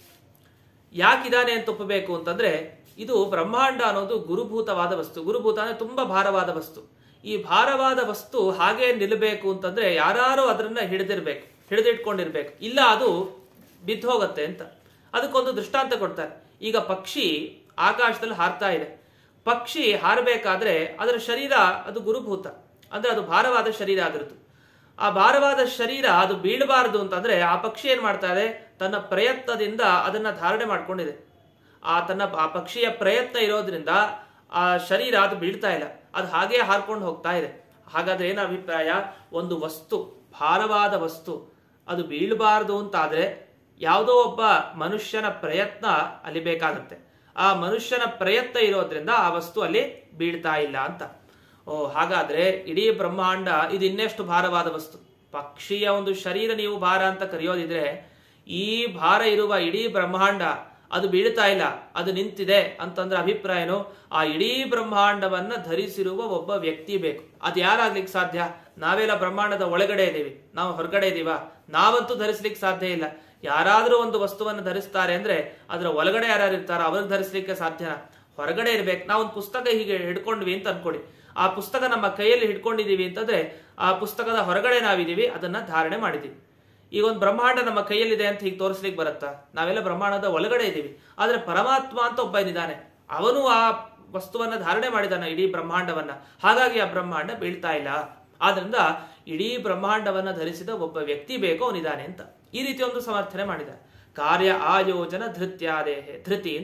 ಯಾಕಿದಾನೆ ಅಂತ ಒಪ್ಪಬೇಕು ಅಂತಂದ್ರೆ ಇದು ಬ್ರಹ್ಮಾಂಡ ಅನ್ನೋದು ಗುರುಭೂತವಾದ ವಸ್ತು ಗುರುಭೂತ ಅಂದ್ರೆ ತುಂಬಾ ಭಾರವಾದ ವಸ್ತು ಈ ಭಾರವಾದ ವಸ್ತು ಹಾಗೆ ನಿಲ್ಲಬೇಕು ಅಂತಂದ್ರೆ ಯಾರು ಅದನ್ನ ಹಿಡಿದಿರ್ಬೇಕು ಹಿಡಿದಿಟ್ಕೊಂಡಿರ್ಬೇಕು ಇಲ್ಲ ಅದು ಬಿದ್ದು ಹೋಗುತ್ತೆ ಅಂತ ಅದಕ್ಕೊಂದು ದೃಷ್ಟಾಂತ ಕೊಡ್ತಾರೆ ಈಗ ಪಕ್ಷಿ ಆಕಾಶದಲ್ಲಿ ಹಾರ್ತಾ ಇದೆ ಪಕ್ಷಿ ಹಾರಬೇಕಾದ್ರೆ ಅದರ ಶರೀರ ಅದು ಗುರುಭೂತ ಅಂದ್ರೆ ಅದು ಭಾರವಾದ ಶರೀರ ಅದರದ್ದು ಆ ಭಾರವಾದ ಶರೀರ ಅದು ಬೀಳಬಾರದು ಅಂತಂದ್ರೆ ಆ ಪಕ್ಷಿ ಏನ್ ಮಾಡ್ತಾ ಇದೆ ತನ್ನ ಪ್ರಯತ್ನದಿಂದ ಅದನ್ನ ಧಾರಣೆ ಮಾಡ್ಕೊಂಡಿದೆ ಆ ತನ್ನ ಆ ಪಕ್ಷಿಯ ಪ್ರಯತ್ನ ಇರೋದ್ರಿಂದ ಆ ಶರೀರ ಅದು ಬೀಳ್ತಾ ಇಲ್ಲ ಅದು ಹಾಗೆ ಹಾರ್ಕೊಂಡು ಹೋಗ್ತಾ ಇದೆ ಹಾಗಾದ್ರೆ ಏನ ಅಭಿಪ್ರಾಯ ಒಂದು ವಸ್ತು ಭಾರವಾದ ವಸ್ತು ಅದು ಬೀಳಬಾರದು ಅಂತಾದ್ರೆ ಯಾವುದೋ ಒಬ್ಬ ಮನುಷ್ಯನ ಪ್ರಯತ್ನ ಅಲ್ಲಿ ಬೇಕಾಗುತ್ತೆ ಆ ಮನುಷ್ಯನ ಪ್ರಯತ್ನ ಇರೋದ್ರಿಂದ ಆ ವಸ್ತು ಅಲ್ಲಿ ಬೀಳ್ತಾ ಇಲ್ಲ ಅಂತ ಓ ಹಾಗಾದ್ರೆ ಇಡೀ ಬ್ರಹ್ಮಾಂಡ ಇದು ಇನ್ನೆಷ್ಟು ಭಾರವಾದ ವಸ್ತು ಪಕ್ಷಿಯ ಒಂದು ಶರೀರ ನೀವು ಭಾರ ಅಂತ ಕರೆಯೋದಿದ್ರೆ ಈ ಭಾರ ಇರುವ ಇಡೀ ಬ್ರಹ್ಮಾಂಡ ಅದು ಬೀಳ್ತಾ ಇಲ್ಲ ಅದು ನಿಂತಿದೆ ಅಂತಂದ್ರೆ ಅಭಿಪ್ರಾಯನು ಆ ಇಡೀ ಬ್ರಹ್ಮಾಂಡವನ್ನ ಧರಿಸಿರುವ ಒಬ್ಬ ವ್ಯಕ್ತಿ ಬೇಕು ಅದು ಯಾರಾಗ್ಲಿಕ್ಕೆ ಸಾಧ್ಯ ನಾವೆಲ್ಲ ಬ್ರಹ್ಮಾಂಡದ ಒಳಗಡೆ ಇದೀವಿ ನಾವು ಹೊರಗಡೆ ಇದೀವ ನಾವಂತೂ ಧರಿಸ್ಲಿಕ್ಕೆ ಸಾಧ್ಯ ಇಲ್ಲ ಯಾರಾದ್ರೂ ಒಂದು ವಸ್ತುವನ್ನು ಧರಿಸ್ತಾರೆ ಅಂದ್ರೆ ಅದರ ಒಳಗಡೆ ಯಾರು ಇರ್ತಾರೋ ಅವ್ರಿಗೆ ಧರಿಸ್ಲಿಕ್ಕೆ ಸಾಧ್ಯನಾ ಹೊರಗಡೆ ಇರ್ಬೇಕು ನಾವು ಒಂದು ಪುಸ್ತಕ ಹೀಗೆ ಹಿಡ್ಕೊಂಡ್ವಿ ಅಂತ ಅನ್ಕೊಡಿ ಆ ಪುಸ್ತಕ ನಮ್ಮ ಕೈಯಲ್ಲಿ ಹಿಡ್ಕೊಂಡಿದೀವಿ ಅಂತಂದ್ರೆ ಆ ಪುಸ್ತಕದ ಹೊರಗಡೆ ನಾವಿದೀವಿ ಅದನ್ನ ಧಾರಣೆ ಮಾಡಿದೀವಿ ಈಗ ಒಂದು ಬ್ರಹ್ಮಾಂಡ ನಮ್ಮ ಕೈಯಲ್ಲಿದೆ ಅಂತ ಹೀಗೆ ತೋರಿಸ್ಲಿಕ್ಕೆ ಬರುತ್ತಾ ನಾವೆಲ್ಲ ಬ್ರಹ್ಮಾಂಡದ ಒಳಗಡೆ ಇದ್ದೀವಿ ಆದ್ರೆ ಪರಮಾತ್ಮ ಅಂತ ಒಬ್ಬ ಏನಿದ್ದಾನೆ ಅವನು ಆ ವಸ್ತುವನ್ನ ಧಾರಣೆ ಮಾಡಿದಾನ ಇಡೀ ಬ್ರಹ್ಮಾಂಡವನ್ನ ಹಾಗಾಗಿ ಆ ಬ್ರಹ್ಮಾಂಡ ಬೀಳ್ತಾ ಇಲ್ಲ ಆದ್ರಿಂದ ಇಡೀ ಬ್ರಹ್ಮಾಂಡವನ್ನ ಧರಿಸಿದ ಒಬ್ಬ ವ್ಯಕ್ತಿ ಬೇಕು ಅವನಿದ್ದಾನೆ ಅಂತ ಈ ರೀತಿ ಒಂದು ಸಮರ್ಥನೆ ಮಾಡಿದ ಕಾರ್ಯ ಆಯೋಜನ ಧೃತ್ಯಾದೇಹೆ ಧೃತಿ ಅಂತ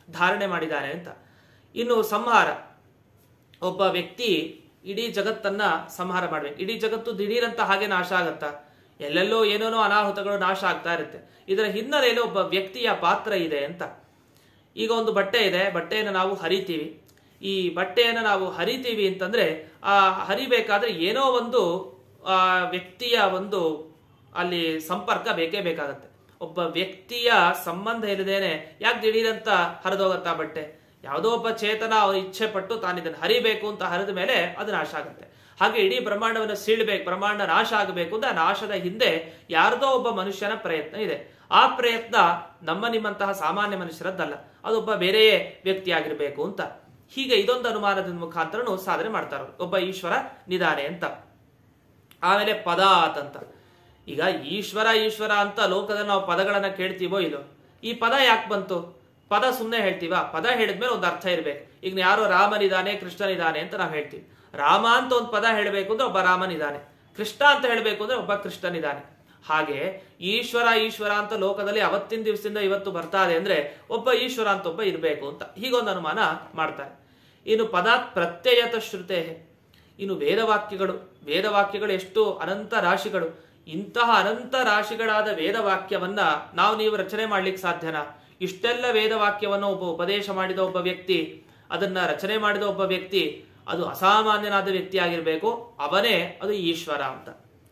ಧಾರಣೆ ಮಾಡಿದ್ದಾನೆ ಅಂತ ಇನ್ನು ಸಂಹಾರ ಒಬ್ಬ ವ್ಯಕ್ತಿ ಇಡೀ ಜಗತ್ತನ್ನ ಸಂಹಾರ ಮಾಡ್ಬೇಕು ಇಡೀ ಜಗತ್ತು ದಿಢೀರಂತ ಹಾಗೆ ನಾಶ ಆಗತ್ತಾ ಎಲ್ಲೆಲ್ಲೋ ಏನೇನೋ ಅನಾಹುತಗಳು ನಾಶ ಆಗ್ತಾ ಇರುತ್ತೆ ಇದರ ಹಿನ್ನೆಲೆಯಲ್ಲಿ ಒಬ್ಬ ವ್ಯಕ್ತಿಯ ಪಾತ್ರ ಇದೆ ಅಂತ ಈಗ ಒಂದು ಬಟ್ಟೆ ಇದೆ ಬಟ್ಟೆಯನ್ನು ನಾವು ಹರಿತೀವಿ ಈ ಬಟ್ಟೆಯನ್ನು ನಾವು ಹರಿತೀವಿ ಅಂತಂದ್ರೆ ಆ ಹರಿಬೇಕಾದ್ರೆ ಏನೋ ಒಂದು ಆ ವ್ಯಕ್ತಿಯ ಒಂದು ಅಲ್ಲಿ ಸಂಪರ್ಕ ಬೇಕೇ ಬೇಕಾಗತ್ತೆ ಒಬ್ಬ ವ್ಯಕ್ತಿಯ ಸಂಬಂಧ ಇಲ್ಲದೇನೆ ಯಾಕೆ ದಿಢೀರಂತ ಹರಿದೋಗತ್ತಾ ಬಟ್ಟೆ ಯಾವುದೋ ಒಬ್ಬ ಚೇತನ ಅವನ ಇಚ್ಛೆ ಪಟ್ಟು ತಾನು ಇದನ್ನು ಹರಿಬೇಕು ಅಂತ ಹರಿದ ಮೇಲೆ ಅದು ನಾಶ ಆಗುತ್ತೆ ಹಾಗೆ ಇಡೀ ಬ್ರಹ್ಮಾಂಡವನ್ನು ಸೀಳ್ಬೇಕು ಬ್ರಹ್ಮಾಂಡ ನಾಶ ಆಗಬೇಕು ಅಂತ ನಾಶದ ಹಿಂದೆ ಯಾರದೋ ಒಬ್ಬ ಮನುಷ್ಯನ ಪ್ರಯತ್ನ ಇದೆ ಆ ಪ್ರಯತ್ನ ನಮ್ಮ ನಿಮ್ಮಂತಹ ಸಾಮಾನ್ಯ ಮನುಷ್ಯರದ್ದಲ್ಲ ಅದೊಬ್ಬ ಬೇರೆಯೇ ವ್ಯಕ್ತಿ ಆಗಿರ್ಬೇಕು ಅಂತ ಹೀಗೆ ಇದೊಂದು ಅನುಮಾನದ ಮುಖಾಂತರನು ಸಾಧನೆ ಮಾಡ್ತಾರೆ ಒಬ್ಬ ಈಶ್ವರ ನಿಧಾನೆ ಅಂತ ಆಮೇಲೆ ಪದಾತ್ ಅಂತ ಈಗ ಈಶ್ವರ ಈಶ್ವರ ಅಂತ ಲೋಕದ ನಾವು ಪದಗಳನ್ನ ಕೇಳ್ತೀವೋ ಇಲ್ಲೋ ಈ ಪದ ಯಾಕೆ ಬಂತು ಪದ ಸುಮ್ಮನೆ ಹೇಳ್ತೀವ ಪದ ಹೇಳಿದ್ಮೇಲೆ ಒಂದು ಅರ್ಥ ಇರ್ಬೇಕು ಈಗ ಯಾರೋ ರಾಮನಿದಾನೆ ಕೃಷ್ಣನಿದಾನೆ ಅಂತ ನಾವು ಹೇಳ್ತೀವಿ ರಾಮ ಅಂತ ಒಂದು ಪದ ಹೇಳಬೇಕು ಅಂದ್ರೆ ಒಬ್ಬ ರಾಮನಿದಾನೆ ಕೃಷ್ಣ ಅಂತ ಹೇಳಬೇಕು ಅಂದ್ರೆ ಒಬ್ಬ ಕೃಷ್ಣನಿದಾನೆ ಹಾಗೆ ಈಶ್ವರ ಈಶ್ವರ ಅಂತ ಲೋಕದಲ್ಲಿ ಅವತ್ತಿನ ದಿವಸದಿಂದ ಇವತ್ತು ಬರ್ತಾ ಇದೆ ಅಂದ್ರೆ ಒಬ್ಬ ಈಶ್ವರ ಅಂತ ಒಬ್ಬ ಇರಬೇಕು ಅಂತ ಹೀಗೊಂದು ಅನುಮಾನ ಮಾಡ್ತಾರೆ ಇನ್ನು ಪದಾತ್ ಪ್ರತ್ಯಯತ ಶ್ರುತೆ ಇನ್ನು ವೇದವಾಕ್ಯಗಳು ವೇದವಾಕ್ಯಗಳು ಎಷ್ಟು ಅನಂತ ರಾಶಿಗಳು ಇಂತಹ ಅನಂತ ರಾಶಿಗಳಾದ ವೇದವಾಕ್ಯವನ್ನ ನಾವು ನೀವು ರಚನೆ ಮಾಡ್ಲಿಕ್ಕೆ ಸಾಧ್ಯನಾ ಇಷ್ಟೆಲ್ಲ ವೇದವಾಕ್ಯವನ್ನು ಒಬ್ಬ ಉಪದೇಶ ಮಾಡಿದ ಒಬ್ಬ ವ್ಯಕ್ತಿ ಅದನ್ನ ರಚನೆ ಮಾಡಿದ ಒಬ್ಬ ವ್ಯಕ್ತಿ ಅದು ಅಸಾಮಾನ್ಯನಾದ ವ್ಯಕ್ತಿ ಆಗಿರ್ಬೇಕು ಅವನೇ ಅದು ಈಶ್ವರ ಅಂತ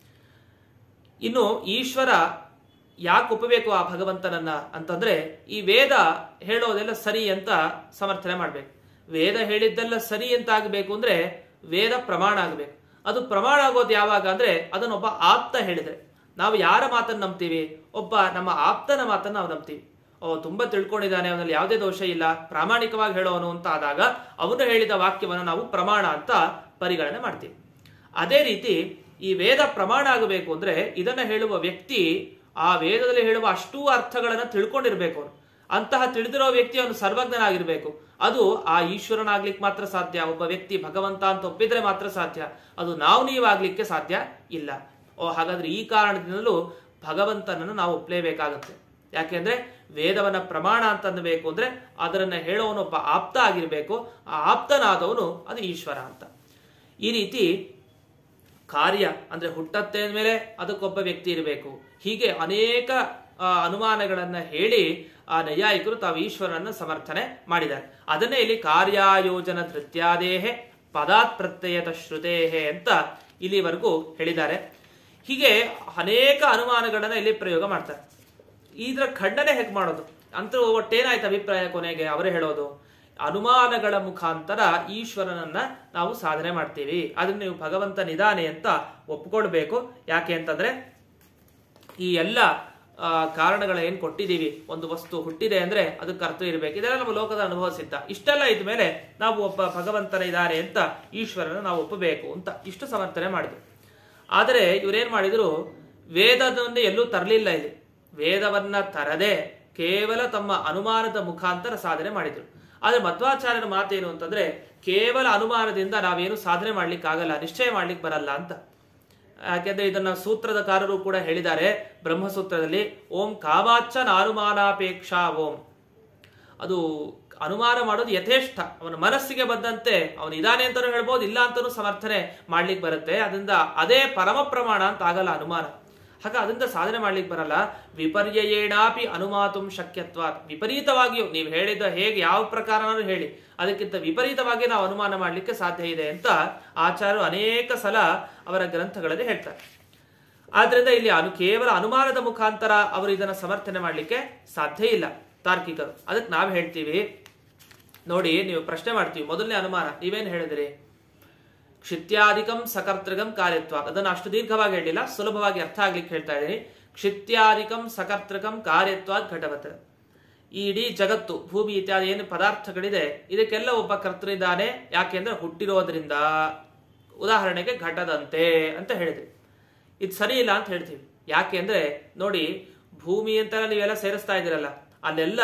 ಇನ್ನು ಈಶ್ವರ ಯಾಕೆ ಒಪ್ಪಬೇಕು ಆ ಭಗವಂತನನ್ನ ಅಂತಂದ್ರೆ ಈ ವೇದ ಹೇಳೋದೆಲ್ಲ ಸರಿ ಅಂತ ಸಮರ್ಥನೆ ಮಾಡ್ಬೇಕು ವೇದ ಹೇಳಿದ್ದೆಲ್ಲ ಸರಿ ಅಂತ ಆಗಬೇಕು ಅಂದ್ರೆ ವೇದ ಪ್ರಮಾಣ ಆಗಬೇಕು ಅದು ಪ್ರಮಾಣ ಆಗೋದು ಯಾವಾಗ ಅಂದ್ರೆ ಅದನ್ನೊಬ್ಬ ಆಪ್ತ ಹೇಳಿದ್ರೆ ನಾವು ಯಾರ ಮಾತನ್ನು ನಂಬ್ತೀವಿ ಒಬ್ಬ ನಮ್ಮ ಆಪ್ತನ ಮಾತನ್ನು ನಾವು ನಂಬ್ತೀವಿ ಓ ತುಂಬಾ ತಿಳ್ಕೊಂಡಿದ್ದಾನೆ ಅವನಲ್ಲಿ ಯಾವುದೇ ದೋಷ ಇಲ್ಲ ಪ್ರಾಮಾಣಿಕವಾಗಿ ಹೇಳೋನು ಅಂತ ಆದಾಗ ಅವನು ಹೇಳಿದ ವಾಕ್ಯವನ್ನು ನಾವು ಪ್ರಮಾಣ ಅಂತ ಪರಿಗಣನೆ ಮಾಡ್ತೀವಿ ಅದೇ ರೀತಿ ಈ ವೇದ ಪ್ರಮಾಣ ಆಗಬೇಕು ಅಂದ್ರೆ ಇದನ್ನ ಹೇಳುವ ವ್ಯಕ್ತಿ ಆ ವೇದದಲ್ಲಿ ಹೇಳುವ ಅಷ್ಟೂ ಅರ್ಥಗಳನ್ನ ತಿಳ್ಕೊಂಡಿರ್ಬೇಕು ಅವನು ಅಂತಹ ತಿಳಿದಿರೋ ವ್ಯಕ್ತಿ ಅವನು ಸರ್ವಜ್ಞನಾಗಿರ್ಬೇಕು ಅದು ಆ ಈಶ್ವರನಾಗ್ಲಿಕ್ಕೆ ಮಾತ್ರ ಸಾಧ್ಯ ಒಬ್ಬ ವ್ಯಕ್ತಿ ಭಗವಂತ ಅಂತ ಒಪ್ಪಿದ್ರೆ ಮಾತ್ರ ಸಾಧ್ಯ ಅದು ನಾವು ನೀವಾಗ್ಲಿಕ್ಕೆ ಸಾಧ್ಯ ಇಲ್ಲ ಓ ಹಾಗಾದ್ರೆ ಈ ಕಾರಣದಿಂದಲೂ ಭಗವಂತನನ್ನು ನಾವು ಒಪ್ಲೇಬೇಕಾಗುತ್ತೆ ಯಾಕೆಂದ್ರೆ ವೇದವನ್ನ ಪ್ರಮಾಣ ಅಂತ ಅನ್ನಬೇಕು ಅಂದ್ರೆ ಅದರನ್ನ ಹೇಳೋನೊಬ್ಬ ಆಪ್ತ ಆಗಿರ್ಬೇಕು ಆ ಆಪ್ತನಾದವನು ಅದು ಈಶ್ವರ ಅಂತ ಈ ರೀತಿ ಕಾರ್ಯ ಅಂದ್ರೆ ಹುಟ್ಟತ್ತೆ ಮೇಲೆ ಅದಕ್ಕೊಬ್ಬ ವ್ಯಕ್ತಿ ಇರಬೇಕು ಹೀಗೆ ಅನೇಕ ಆ, ಅನುಮಾನಗಳನ್ನ ಹೇಳಿ ಆ ನೈಯಾಯಿಕರು ತಾವು ಈಶ್ವರನನ್ನ ಸಮರ್ಥನೆ ಮಾಡಿದ್ದಾರೆ ಅದನ್ನೇ ಇಲ್ಲಿ ಕಾರ್ಯಾಯೋಜನ ಧೃತ್ಯಾದೇಹೆ ಪದಾತ್ ಪ್ರತ್ಯಯತ ಶ್ರುತೇಹೆ ಅಂತ ಇಲ್ಲಿವರೆಗೂ ಹೇಳಿದ್ದಾರೆ ಹೀಗೆ ಅನೇಕ ಅನುಮಾನಗಳನ್ನ ಇಲ್ಲಿ ಪ್ರಯೋಗ ಮಾಡ್ತಾರೆ ಇದರ ಖಂಡನೆ ಹೇಗೆ ಮಾಡೋದು ಅಂತೂ ಒಟ್ಟೇನಾಯ್ತು ಅಭಿಪ್ರಾಯ ಕೊನೆಗೆ ಅವರೇ ಹೇಳೋದು ಅನುಮಾನಗಳ ಮುಖಾಂತರ ಈಶ್ವರನನ್ನ ನಾವು ಸಾಧನೆ ಮಾಡ್ತೀವಿ ಅದನ್ನ ನೀವು ಭಗವಂತ ನಿಧಾನೆ ಅಂತ ಒಪ್ಕೊಳ್ಬೇಕು ಯಾಕೆ ಅಂತಂದ್ರೆ ಈ ಎಲ್ಲ ಆ, ಕಾರಣಗಳ ಏನ್ ಕೊಟ್ಟಿದೀವಿ ಒಂದು ವಸ್ತು ಹುಟ್ಟಿದೆ ಅಂದ್ರೆ ಅದಕ್ಕೆ ಅರ್ಥ ಇರಬೇಕು ಇದೆಲ್ಲ ನಮ್ಮ ಲೋಕದ ಅನುಭವ ಸಿದ್ಧ ಇಷ್ಟೆಲ್ಲ ಇದ್ಮೇಲೆ ನಾವು ಒಬ್ಬ ಭಗವಂತನ ಇದ್ದಾರೆ ಅಂತ ಈಶ್ವರನ ನಾವು ಒಪ್ಪಬೇಕು ಅಂತ ಇಷ್ಟು ಸಮರ್ಥನೆ ಮಾಡಿದ್ರು ಆದರೆ ಇವರೇನ್ ಮಾಡಿದ್ರು ವೇದದನ್ನೇ ಎಲ್ಲೂ ತರಲಿಲ್ಲ ಇಲ್ಲಿ ವೇದವನ್ನ ತರದೆ ಕೇವಲ ತಮ್ಮ ಅನುಮಾನದ ಮುಖಾಂತರ ಸಾಧನೆ ಮಾಡಿದ್ರು ಆದ್ರೆ ಮಧ್ವಾಚಾರ್ಯರ ಮಾತೇನು ಅಂತಂದ್ರೆ ಕೇವಲ ಅನುಮಾನದಿಂದ ನಾವೇನು ಸಾಧನೆ ಮಾಡ್ಲಿಕ್ಕೆ ಆಗಲ್ಲ ನಿಶ್ಚಯ ಮಾಡ್ಲಿಕ್ಕೆ ಬರಲ್ಲ ಅಂತ ಯಾಕೆಂದ್ರೆ ಇದನ್ನ ಸೂತ್ರದಕಾರರು ಕೂಡ ಹೇಳಿದ್ದಾರೆ ಬ್ರಹ್ಮಸೂತ್ರದಲ್ಲಿ ಓಂ ಕಾಮಾಚ್ಚ ನಾನುಮಾನಾಪೇಕ್ಷಾ ಓಂ ಅದು ಅನುಮಾನ ಮಾಡೋದು ಯಥೇಷ್ಟ ಅವನ ಮನಸ್ಸಿಗೆ ಬಂದಂತೆ ಅವನು ಇದಾನೆ ಅಂತಾನು ಹೇಳ್ಬೋದು ಇಲ್ಲ ಅಂತಾನು ಸಮರ್ಥನೆ ಮಾಡ್ಲಿಕ್ಕೆ ಬರುತ್ತೆ ಅದರಿಂದ ಅದೇ ಪರಮ ಪ್ರಮಾಣ ಅಂತ ಆಗಲ್ಲ ಅನುಮಾನ ಹಾಗ ಅದರಿಂದ ಸಾಧನೆ ಮಾಡ್ಲಿಕ್ಕೆ ಬರಲ್ಲ ವಿಪರ್ಯಯೇಣಾಪಿ ಅನುಮಾತುಂ ಶಕ್ಯತ್ವ ವಿಪರೀತವಾಗಿಯೂ ನೀವು ಹೇಳಿದ ಹೇಗೆ ಯಾವ ಪ್ರಕಾರನಾದ್ರೂ ಹೇಳಿ ಅದಕ್ಕಿಂತ ವಿಪರೀತವಾಗಿ ನಾವು ಅನುಮಾನ ಮಾಡ್ಲಿಕ್ಕೆ ಸಾಧ್ಯ ಇದೆ ಅಂತ ಆಚಾರ್ಯರು ಅನೇಕ ಸಲ ಅವರ ಗ್ರಂಥಗಳಲ್ಲಿ ಹೇಳ್ತಾರೆ ಆದ್ರಿಂದ ಇಲ್ಲಿ ಅನು ಕೇವಲ ಅನುಮಾನದ ಮುಖಾಂತರ ಅವರು ಇದನ್ನ ಸಮರ್ಥನೆ ಮಾಡ್ಲಿಕ್ಕೆ ಸಾಧ್ಯ ಇಲ್ಲ ತಾರ್ಕಿಕರು ಅದಕ್ಕೆ ನಾವು ಹೇಳ್ತೀವಿ ನೋಡಿ ನೀವು ಪ್ರಶ್ನೆ ಮಾಡ್ತೀವಿ ಮೊದಲನೇ ಅನುಮಾನ ನೀವೇನ್ ಹೇಳಿದ್ರಿ ಕ್ಷಿತ್ಯಾಧಿಕಂ ಸಕರ್ತೃಗಂ ಕಾರ್ಯತ್ವ ಅದನ್ನು ಅಷ್ಟು ದೀರ್ಘವಾಗಿ ಹೇಳಿಲ್ಲ ಸುಲಭವಾಗಿ ಅರ್ಥ ಆಗ್ಲಿಕ್ಕೆ ಹೇಳ್ತಾ ಇದ್ದೀನಿ ಕ್ಷಿತ್ಯಾಧಿಕಂ ಸಕರ್ತೃಕಂ ಕಾರ್ಯತ್ವ ಘಟವತ್ ಈ ಇಡೀ ಜಗತ್ತು ಭೂಮಿ ಇತ್ಯಾದಿ ಏನು ಪದಾರ್ಥಗಳಿದೆ ಇದಕ್ಕೆಲ್ಲ ಒಬ್ಬ ಕರ್ತೃ ಇದ್ದಾನೆ ಯಾಕೆಂದ್ರೆ ಹುಟ್ಟಿರೋದ್ರಿಂದ ಉದಾಹರಣೆಗೆ ಘಟದಂತೆ ಅಂತ ಹೇಳಿದ್ವಿ ಇದು ಸರಿ ಇಲ್ಲ ಅಂತ ಹೇಳ್ತೀವಿ ಯಾಕೆ ಅಂದ್ರೆ ನೋಡಿ ಭೂಮಿ ಅಂತ ನೀವೆಲ್ಲ ಸೇರಿಸ್ತಾ ಇದ್ದೀರಲ್ಲ ಅಲ್ಲೆಲ್ಲ